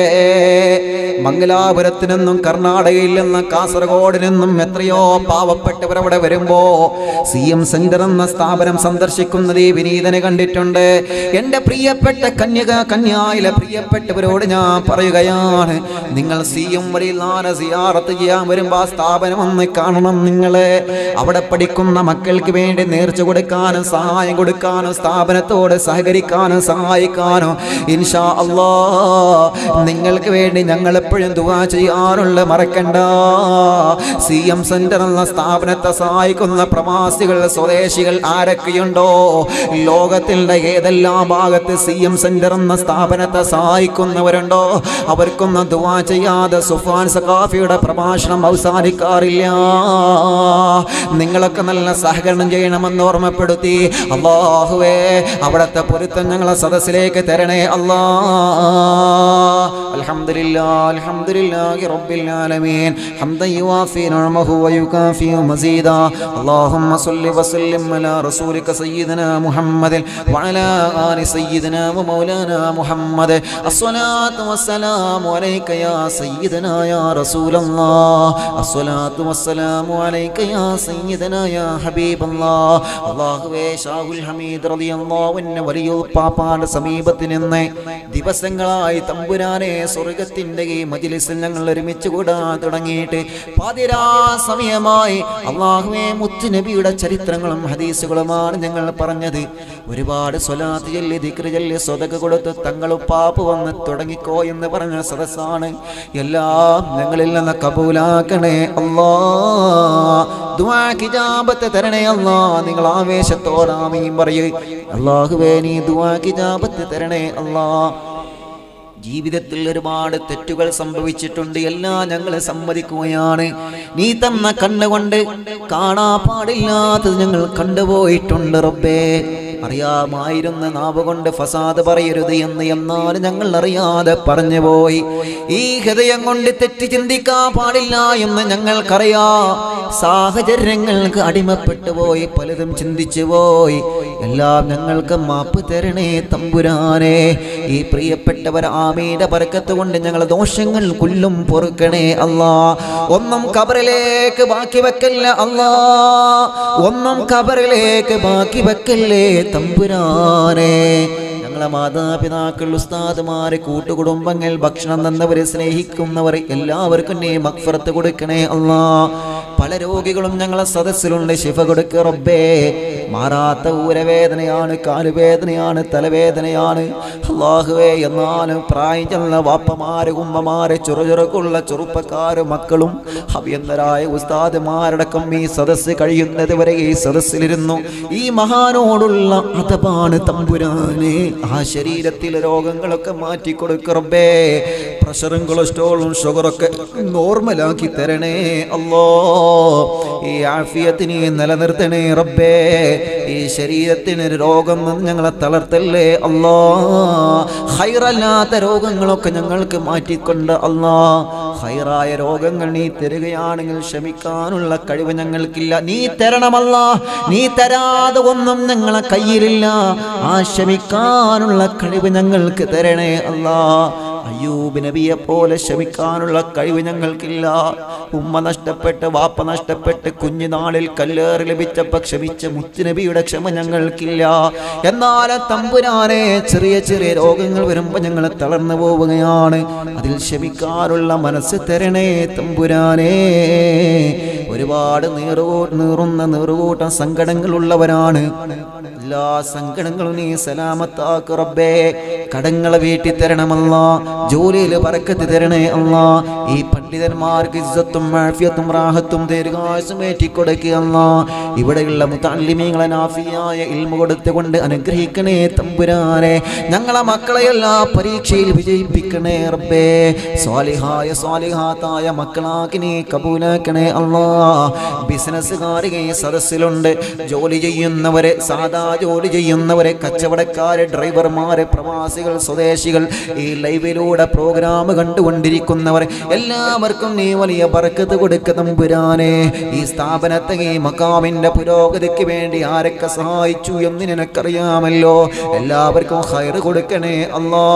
മംഗലാപുരത്ത് നിന്നും കർണാടകയിൽ നിന്നും കാസർഗോഡ് നിന്നും എത്രയോ പാവപ്പെട്ടവർ അവിടെ വരുമ്പോ സി എം സെന്റർ എന്ന സ്ഥാപനം സന്ദർശിക്കുന്നത് ഈ വിനീതനെ കണ്ടിട്ടുണ്ട് എന്റെ പ്രിയപ്പെട്ട കന്യക കന്യായിലെ പ്രിയപ്പെട്ടവരോട് ഞാൻ പറയുകയാണ് നിങ്ങൾ സി എം വഴിയിൽ നാല് സിയാറത്ത് ചെയ്യാൻ വരുമ്പോ ആ സ്ഥാപനം ഒന്ന് കാണണം നിങ്ങള് അവിടെ പഠിക്കുന്ന മക്കൾക്ക് വേണ്ടി നേർച്ച കൊടുക്കാനും സഹായം കൊടുക്കാനും സ്ഥാപനത്തോട് സഹകരിക്കാനും സഹായിക്കാനും ഇൻഷാ അല്ലാ നിങ്ങൾക്ക് വേണ്ടി ഞങ്ങൾ എപ്പോഴും ദുവാ ചെയ്യാറുള്ള മറക്കണ്ട സി എം സെന്റർ എന്ന സ്ഥാപനത്തെ സഹായിക്കുന്ന പ്രവാസികൾ സ്വദേശികൾ ആരൊക്കെയുണ്ടോ ലോകത്തിന്റെ ഏതെല്ലാം ഭാഗത്ത് സി എം സെന്റർ എന്ന സ്ഥാപനത്തെ സഹായിക്കുന്നവരുണ്ടോ അവർക്കൊന്നും ദുവാ ചെയ്യാതെ സുഫാൻ സഖാഫിയുടെ പ്രഭാഷണം അവസാനിക്കാറില്ല നിങ്ങളൊക്കെ നല്ല സഹകരണം ചെയ്യണമെന്ന് ഓർമ്മപ്പെടുത്തി അള്ളാഹുവേ അവിടത്തെ പൊരുത്തം ഞങ്ങളെ സദസ്സിലേക്ക് തരണേ അല്ലാ അൽഹംദുലില്ലാ അൽഹംദുലില്ലാഹി റബ്ബിൽ ആലമീൻ ഹംദൻ യുവാഫി നഅമഹു വയുകാഫി മസീദാ اللهم صل وسلم على رسولك سيدنا محمد وعلى آل سيدنا ومولانا محمد الصلاة والسلام عليك يا سيدنا يا رسول الله الصلاة والسلام عليك يا سيدنا يا حبيب الله അള്ളാഹുവേ ഷാഹുൽ ഹമീദ് റളിയല്ലാഹുവിന്റെ വലിയ പാപ്പാന്റെ സമീപത്ത് നിന്ന് ദിവസങ്ങളായി തമ്പുരാനെ സ്വർഗത്തിന്റെ ഈ മജിലിസിൽ ഞങ്ങൾ ഒരുമിച്ച് കൂടാൻ തുടങ്ങിയിട്ട് പാതിരാ സമയമായി അള്ളാഹുവേ മുത്തുനബിയുടെ ചരിത്രങ്ങളും ഹദീസുകളുമാണ് ഞങ്ങൾ പറഞ്ഞത് ഒരുപാട് സ്വലാത്ത് ചൊല്ലി ദിക്റ് ചൊല്ലി സ്വതക കൊടുത്ത് തങ്ങളും പാപ്പ് വന്ന് തുടങ്ങിക്കോ എന്ന് പറഞ്ഞ സദസ്സാണ് എല്ലാം ഞങ്ങളിൽ നിന്ന് കബൂലാക്കണേ അല്ലാ ദുആ കിജാബത്ത് തരണേ അല്ലാ നിങ്ങൾ ആവേശത്തോടാമീൻ പറയൂ അള്ളാഹുവേ നീ ദുആ കിജാബത്ത് തരണേ അല്ലാ ജീവിതത്തിൽ ഒരുപാട് തെറ്റുകൾ സംഭവിച്ചിട്ടുണ്ട് എല്ലാം ഞങ്ങൾ സമ്മതിക്കുകയാണ് നീ തന്ന കണ്ണുകൊണ്ട് കാണാ പാടില്ലാത്തത് ഞങ്ങൾ കണ്ടുപോയിട്ടുണ്ട് റബ്ബേ അറിയാമായിരുന്ന നാവ് കൊണ്ട് ഫസാദ് പറയരുത് എന്ന് എന്നാൽ ഞങ്ങൾ അറിയാതെ പറഞ്ഞു പോയി ഈ ഹൃദയം കൊണ്ട് തെറ്റ് ചിന്തിക്കാൻ പാടില്ല എന്ന് ഞങ്ങൾക്കറിയാ സാഹചര്യങ്ങൾക്ക് അടിമപ്പെട്ടു പോയി പലതും ചിന്തിച്ചു പോയി എല്ലാം ഞങ്ങൾക്ക് മാപ്പ് തരണേ തമ്പുരാനെ ഈ പ്രിയപ്പെട്ടവർ ആമീന്റെ പരക്കത്ത് കൊണ്ട് ഞങ്ങൾ ദോഷങ്ങൾ കൊല്ലും പൊറുക്കണേ അല്ലാ ഒന്നും കബറിലേക്ക് ബാക്കി വെക്കല്ല അല്ലാ ഒന്നും കബറിലേക്ക് ബാക്കി വെക്കല്ലേ തമ്പുരാനെ ഞങ്ങളെ മാതാപിതാക്കൾ ഉസ്താദുമാര് കൂട്ടുകുടുംബങ്ങൾ ഭക്ഷണം തന്നവരെ സ്നേഹിക്കുന്നവർ എല്ലാവർക്കും നീ മക്ഫറത്ത് കൊടുക്കണേ അല്ലാ പല രോഗികളും ഞങ്ങളെ സദസ്സിലുണ്ട് ശിഫ കൊടുക്ക റബ്ബേ മാറാത്ത ഊരവേദനയാണ് കാലുവേദനയാണ് തലവേദനയാണ് അള്ളാഹുവേ എന്നാലും പ്രായം ചെന്ന വാപ്പമാര് ഉമ്മമാര് ചുറുചുറുക്കുള്ള ചെറുപ്പക്കാര് മക്കളും അഭ്യന്തരായ ഉസ്താദുമാരടക്കം ഈ സദസ്സ് കഴിയുന്നത് വരെ ഈ സദസ്സിലിരുന്നു ഈ മഹാനോടുള്ള അതപാണ് തമ്പുരാനെ ആ ശരീരത്തിലെ രോഗങ്ങളൊക്കെ മാറ്റി കൊടുക്കറബേ പ്രഷറും കൊളസ്ട്രോളും ഷുഗറൊക്കെ നോർമലാക്കി തരണേ അല്ലോ ഈ ആഫിയത്തിനെ നിലനിർത്തണേ റബ്ബേ ഈ ശരീരത്തിന് രോഗം ഞങ്ങളെ തളർത്തല്ലേ അല്ലോ ഹൈറല്ലാത്ത രോഗങ്ങളൊക്കെ ഞങ്ങൾക്ക് മാറ്റിക്കൊണ്ട് അല്ലാ ഹൈറായ രോഗങ്ങൾ നീ തരികയാണെങ്കിൽ ക്ഷമിക്കാനുള്ള കഴിവ് ഞങ്ങൾക്കില്ല നീ തരണമല്ല നീ തരാതെ ഒന്നും ഞങ്ങളെ കയ്യിലില്ല ആ ക്ഷമിക്കാനുള്ള കഴിവ് ഞങ്ങൾക്ക് തരണേ അല്ലാ അയ്യൂബ് നബിയെ പോലെ ക്ഷമിക്കാനുള്ള കഴിവ് ഞങ്ങൾക്കില്ല ഉമ്മ നഷ്ടപ്പെട്ട് വാപ്പ നഷ്ടപ്പെട്ട് കുഞ്ഞുനാളിൽ കല്ലേറ് ലഭിച്ചപ്പോ ക്ഷമിച്ച മുത്തുനബിയുടെ ക്ഷമ ഞങ്ങൾക്കില്ല എന്നാൽ തമ്പുരാനെ ചെറിയ ചെറിയ രോഗങ്ങൾ വരുമ്പോ ഞങ്ങൾ തളർന്നു പോവുകയാണ് അതിൽ ക്ഷമിക്കാനുള്ള മനസ്സ് തരണേ തമ്പുരാനേ ഒരുപാട് നീറുകൂ നീറുന്ന നീറുകൂട്ടം സങ്കടങ്ങളുള്ളവരാണ് എല്ലാ സങ്കടങ്ങളും നീ സലാമത്താക്ക് റബ്ബേ കടങ്ങളെ വീട്ടി തരണമല്ല ജോലിയിൽ പറക്കത്ത് തരണേ അല്ല ഈ പണ്ഡിതന്മാർക്ക് ഇസ്സത്തും ആഫിയത്തും റാഹത്തും ദീർഘായുസും ഏറ്റിക്കൊടുക്കുക അല്ല ഇവിടെയുള്ള മുത്താലിമീങ്ങളെ നാഫിയായ ഇൽമ കൊടുത്തുകൊണ്ട് അനുഗ്രഹിക്കണേ തമ്പുരാനെ ഞങ്ങളെ മക്കളെയെല്ലാം പരീക്ഷയിൽ വിജയിപ്പിക്കണേ റബ്ബേ സ്വാലിഹായ സ്വാലിഹാത്തായ മക്കളാക്കി നീ കബൂലാക്കണേ അല്ലാ ബിസിനസ്സുകാരി ഈ സദസ്സിലുണ്ട് ജോലി ചെയ്യുന്നവരെ സാധാ ജോലി ചെയ്യുന്നവരെ കച്ചവടക്കാരെ ഡ്രൈവർമാരെ പ്രവാസികൾ സ്വദേശികൾ ഈ ലൈവിലൂടെ പ്രോഗ്രാം കണ്ടുകൊണ്ടിരിക്കുന്നവർ എല്ലാവർക്കും നീ വലിയ ബർക്കത്ത് കൊടുക്ക തമ്പുരാനെ ഈ സ്ഥാപനത്തെ ഈ മക്കാമിന്റെ പുരോഗതിക്ക് വേണ്ടി ആരൊക്കെ സഹായിച്ചു എന്ന് നിനക്കറിയാമല്ലോ എല്ലാവർക്കും ഹൈർ കൊടുക്കണേ അല്ലാ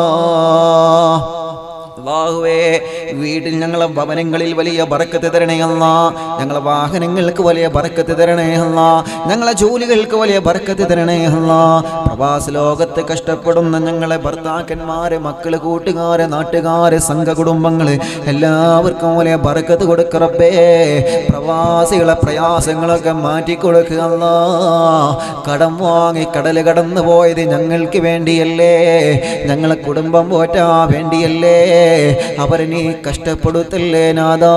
അള്ളാഹുവേ വീട്ടിൽ ഞങ്ങളെ ഭവനങ്ങളിൽ വലിയ ബറക്കത്ത് തരണേ അല്ല ഞങ്ങളെ വാഹനങ്ങൾക്ക് വലിയ ബറക്കത്ത് തരണേ അല്ല ഞങ്ങളെ ജോലികൾക്ക് വലിയ ബറക്കത്ത് തരണേ അല്ല പ്രവാസ ലോകത്ത് കഷ്ടപ്പെടുന്ന ഞങ്ങളെ ഭർത്താക്കന്മാരെ മക്കള് കൂട്ടുകാരെ നാട്ടുകാരെ സംഘ കുടുംബങ്ങള് എല്ലാവർക്കും വലിയ ബറക്കത്ത് കൊടുക്കറപ്പേ പ്രവാസികളെ പ്രയാസങ്ങളൊക്കെ മാറ്റി കൊടുക്കുക അല്ല കടം വാങ്ങി കടല് കടന്നു പോയത് ഞങ്ങൾക്ക് വേണ്ടിയല്ലേ ഞങ്ങളെ കുടുംബം പോറ്റാ വേണ്ടിയല്ലേ അവരെ നീ കഷ്ടപ്പെടുത്തല്ലേ നാദാ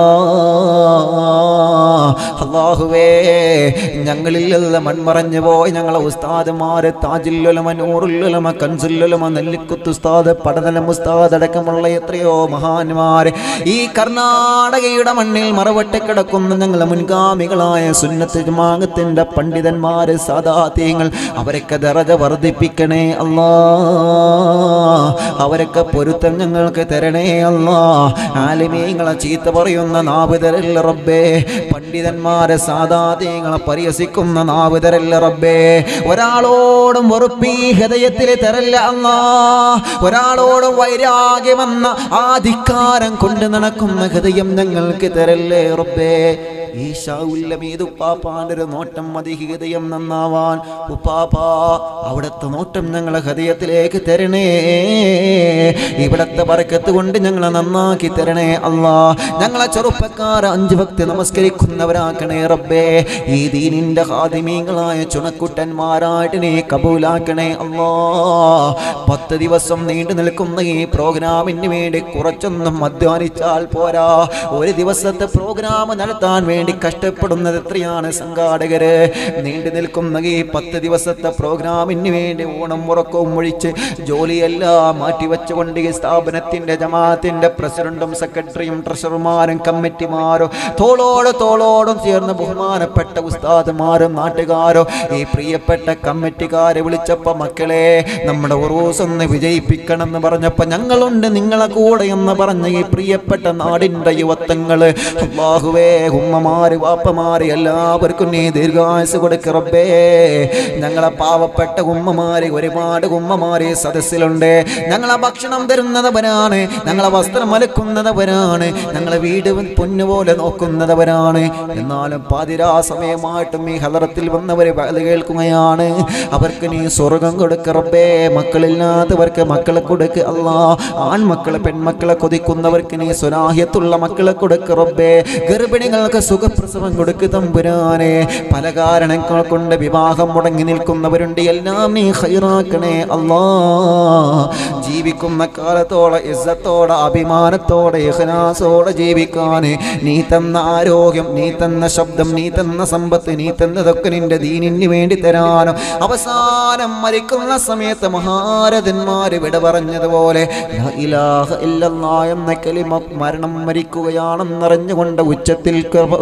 അള്ളാഹുവേ ഞങ്ങളിൽ നിന്ന് മൺമറഞ്ഞു പോയി ഞങ്ങളെ ഉസ്താദുമാരെ താജുല്ലുലമ നൂറുല്ലുലമ കൻസുല്ലുലമ നെല്ലിക്കുത്ത് ഉസ്താദ് പടതലം ഉസ്താദ് അടക്കമുള്ള എത്രയോ മഹാന്മാരെ ഈ കർണാടകയുടെ മണ്ണിൽ മറവട്ട് കിടക്കുന്ന ഞങ്ങളെ മുൻഗാമികളായ സുന്നത്ത് ജമാഅത്തിന്റെ പണ്ഡിതന്മാര് സാദാത്യങ്ങൾ അവരൊക്കെ ദറജ വർദ്ധിപ്പിക്കണേ അല്ലാ അവരൊക്കെ പൊരുത്തം ഞങ്ങൾക്ക് തരണേ അല്ലാ ആലിമീങ്ങളെ ചീത്ത പറയുന്ന നാവിതരല്ല റബ്ബേ പണ്ഡിതന്മാരെ സാധാത്യങ്ങളെ പരിഹസിക്കുന്ന നാവിതരല്ല റബ്ബേ ഒരാളോടും വെറുപ്പീ ഹൃദയത്തിൽ തരല്ല അല്ലാ ഒരാളോടും വൈരാഗ്യമെന്ന ആ ധിക്കാരം കൊണ്ട് നടക്കുന്ന ഹൃദയം ഞങ്ങൾക്ക് തരല്ലേ റബ്ബേ ഈ ഷാഉല്ലമീത് ഉപ്പാപ്പാന്റെ ഒരു നോട്ടം മതി ഹൃദയം നന്നാവാൻ ഉപ്പാപ്പാ അവിടുത്തെ നോട്ടം ഞങ്ങളെ ഹൃദയത്തിലേക്ക് തരണേ ഇവിടത്തെ പറക്കത്ത് കൊണ്ട് ഞങ്ങളെ നന്നാക്കി തരണേ അല്ലാ ഞങ്ങളെ ചെറുപ്പക്കാർ അഞ്ച് ഭക്തി നമസ്കരിക്കുന്നവരാക്കണേ റബ്ബേ ഈ ദീനിന്റെ ഹാദിമീങ്ങളായ ചുണക്കുട്ടന്മാരായിട്ട് നീ കബൂലാക്കണേ അല്ലാ പത്ത് ദിവസം നീണ്ടു നിൽക്കുന്ന ഈ പ്രോഗ്രാമിന് വേണ്ടി കുറച്ചൊന്നും അധ്വാനിച്ചാൽ പോരാ ഒരു ദിവസത്തെ പ്രോഗ്രാം നടത്താൻ വേണ്ടി കഷ്ടപ്പെടുന്നത് എത്രയാണ് സംഘാടകര് നീണ്ടു നിൽക്കുന്ന ഈ പത്ത് ദിവസത്തെ പ്രോഗ്രാമിന് വേണ്ടി ഊണം ഉറക്കവും ഒഴിച്ച് ജോലിയെല്ലാം മാറ്റിവെച്ചുകൊണ്ട് ഈ സ്ഥാപനത്തിന്റെ ജമാഅത്തിന്റെ പ്രസിഡന്റും സെക്രട്ടറിയും ട്രഷറർമാരും കമ്മിറ്റിമാരും തോളോട് തോളോടും ചേർന്ന് ബഹുമാനപ്പെട്ട ഉസ്താദുമാരും നാട്ടുകാരും ഈ പ്രിയപ്പെട്ട കമ്മിറ്റിക്കാരെ വിളിച്ചപ്പോ മക്കളെ നമ്മുടെ ഉറൂസ് ഒന്ന് വിജയിപ്പിക്കണം എന്ന് പറഞ്ഞപ്പോ ഞങ്ങളുണ്ട് നിങ്ങളെ കൂടെ എന്ന് പറഞ്ഞ ഈ പ്രിയപ്പെട്ട നാടിന്റെ യുവത്വങ്ങള് അള്ളാഹുവേ ഉമ്മമാര് വാപ്പമാര് എല്ലാവർക്കും നീ ദീർഘായുസ് കൊടുക്കറബേ ഞങ്ങളെ പാവപ്പെട്ട ഉമ്മമാര് ഒരുപാട് ഉമ്മമാര് ഈ സദസ്സിലുണ്ട് ഞങ്ങളെ ഭക്ഷണം തരുന്നതവരാണ് ഞങ്ങളെ വസ്ത്രം അലക്കുന്നതവരാണ് ഞങ്ങളെ വീട് പൊന്നുപോലെ നോക്കുന്നതവരാണ് എന്നാലും പാതിരാ സമയമായിട്ടും ഈ ഹലറത്തിൽ വന്നവര് വയത് കേൾക്കുകയാണ് അവർക്ക് നീ സ്വർഗം കൊടുക്കറബേ മക്കളില്ലാത്തവർക്ക് മക്കളെ കൊടുക്ക് അല്ലാ ആൺമക്കളെ പെൺമക്കളെ കൊതിക്കുന്നവർക്ക് നീ സ്വനാഹ്യത്തുള്ള മക്കളെ കൊടുക്ക് റബ്ബേ ഗർഭിണികൾക്ക് സുഖപ്രസവം കൊടുക്ക് തമ്പുരാനെ പല കാരണങ്ങൾ കൊണ്ട് വിവാഹം മുടങ്ങി നിൽക്കുന്നവരുണ്ട് എല്ലാം നീ ഹൈറാക്കണേ അല്ലാ ജീവിക്കുന്ന കാലത്തോടെ ഇസ്സത്തോടെ അഭിമാനത്തോടെ ഇഹ്ലാസോടെ ജീവിക്കാൻ നീ തന്ന ആരോഗ്യം നീ തന്ന ശബ്ദം നീ തന്ന സമ്പത്ത് നീ തന്നതൊക്കെ നിന്റെ ദീനിന് വേണ്ടി തരാനോ അവസാനം മരിക്കുന്ന സമയത്ത് മഹാരഥന്മാര് വിട പറഞ്ഞതുപോലെ ലാ ഇലാഹ ഇല്ലല്ലാ എന്ന കലിമ മരണം മരിക്കുകയാണെന്നറിഞ്ഞുകൊണ്ട് ഉച്ചത്തിൽ കൃപ- ഉച്ചത്തിൽ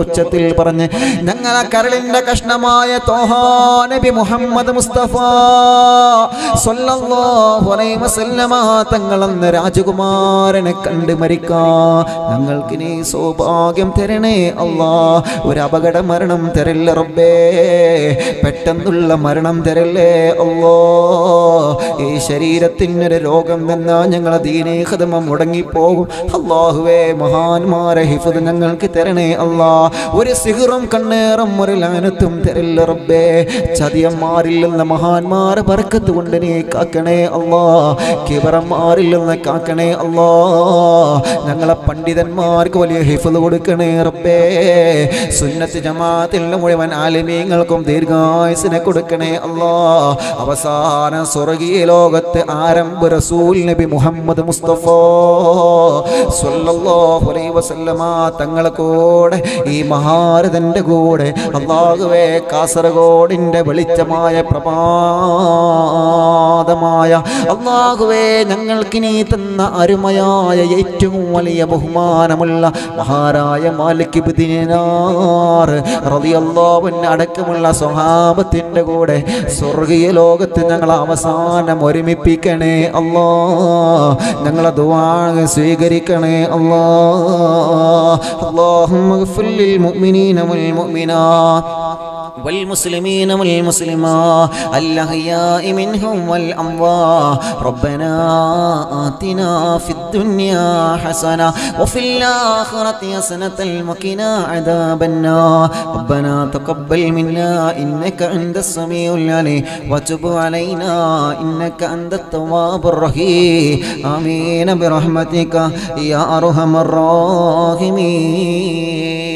ഉച്ചത്തിൽ പറഞ്ഞ് ഞങ്ങളെ കരളിന്റെ കഷ്ണമായ തോഹാ നബി മുഹമ്മദ് മുസ്തഫ സ്വല്ലല്ലാഹു അലൈഹി വസല്ലമ തങ്ങളെന്ന രാജകുമാരനെ കണ്ട് മരിക്കാ ഞങ്ങൾക്ക് നീ സൗഭാഗ്യം തരണേ അല്ലാ ഒരു അപകട മരണം തരില്ല റബ്ബേ പെട്ടെന്നുള്ള മരണം തരല്ലേ അല്ലോ ഈ ശരീരത്തിനൊരു രോഗം തന്നാ ഞങ്ങളെ ദീനേ ഖദമ മുടങ്ങിപ്പോകും അള്ളാഹുവേ മഹാന്മാരെ ഹിഫത് ഞങ്ങൾക്ക് തരണേ അല്ലാ ഒരു സിഹറും കണ്ണേറും ഒരു ലാനത്തും തരില്ല റബ്ബേ ചതിയന്മാരിൽ നിന്ന് മഹാന്മാരെ ബർക്കത്ത് കൊണ്ട് നീ കാക്കണേ അല്ലാ കിബറന്മാരിൽ നിന്ന് കാക്കണേ അല്ലാ ഞങ്ങളെ പണ്ഡിതന്മാർക്ക് വലിയ ഹിഫത് കൊടുക്കണേ റബ്ബേ സുന്നത്ത് ജമാത്തിൽ മുഴുവൻ ആലിമീങ്ങൾക്കും ദീർഘായുസിനെ കൊടുക്കണേ അല്ലാ അവസാന സ്വർഗീയ ലോകത്ത് ആരംഭ റസൂൽ നബി മുഹമ്മദ് മുസ്തഫ സ്വല്ലല്ലാഹു അലൈഹി വസല്ലമ തങ്ങളെ കൂടെ ഈ മഹാരഥന്റെ കൂടെ അള്ളാഹുവേ കാസർഗോഡിന്റെ വെളിച്ചമായ പ്രഭാതമായ അള്ളാഹുവേ ഞങ്ങൾക്ക് നീ തന്ന അരുമയായ ഏറ്റവും വലിയ ബഹുമാനമുള്ള മഹാരായ മാലിക് ദിനാർ റളിയല്ലാഹുവിന് അടക്കമുള്ള സ്വഹാബത്തിന്റെ കൂടെ സ്വർഗീയ ലോകത്ത് ഞങ്ങൾ അവസാനം ഒരുമിപ്പിക്കണേ അല്ലാ ഞങ്ങളെ ദുആ സ്വീകരിക്കണേ അല്ലാ اللهم اغفر للمؤمنين والمؤمنات والمسلمين والمسلمات الأحياء منهم والأموات ربنا آتنا في الدنيا حسنة وفي الآخرة حسنة وقنا عذاب النار ربنا تقبل منا إنك أنت السميع العليم وتب علينا إنك أنت التواب الرحيم آمين برحمتك يا أرحم الراحمين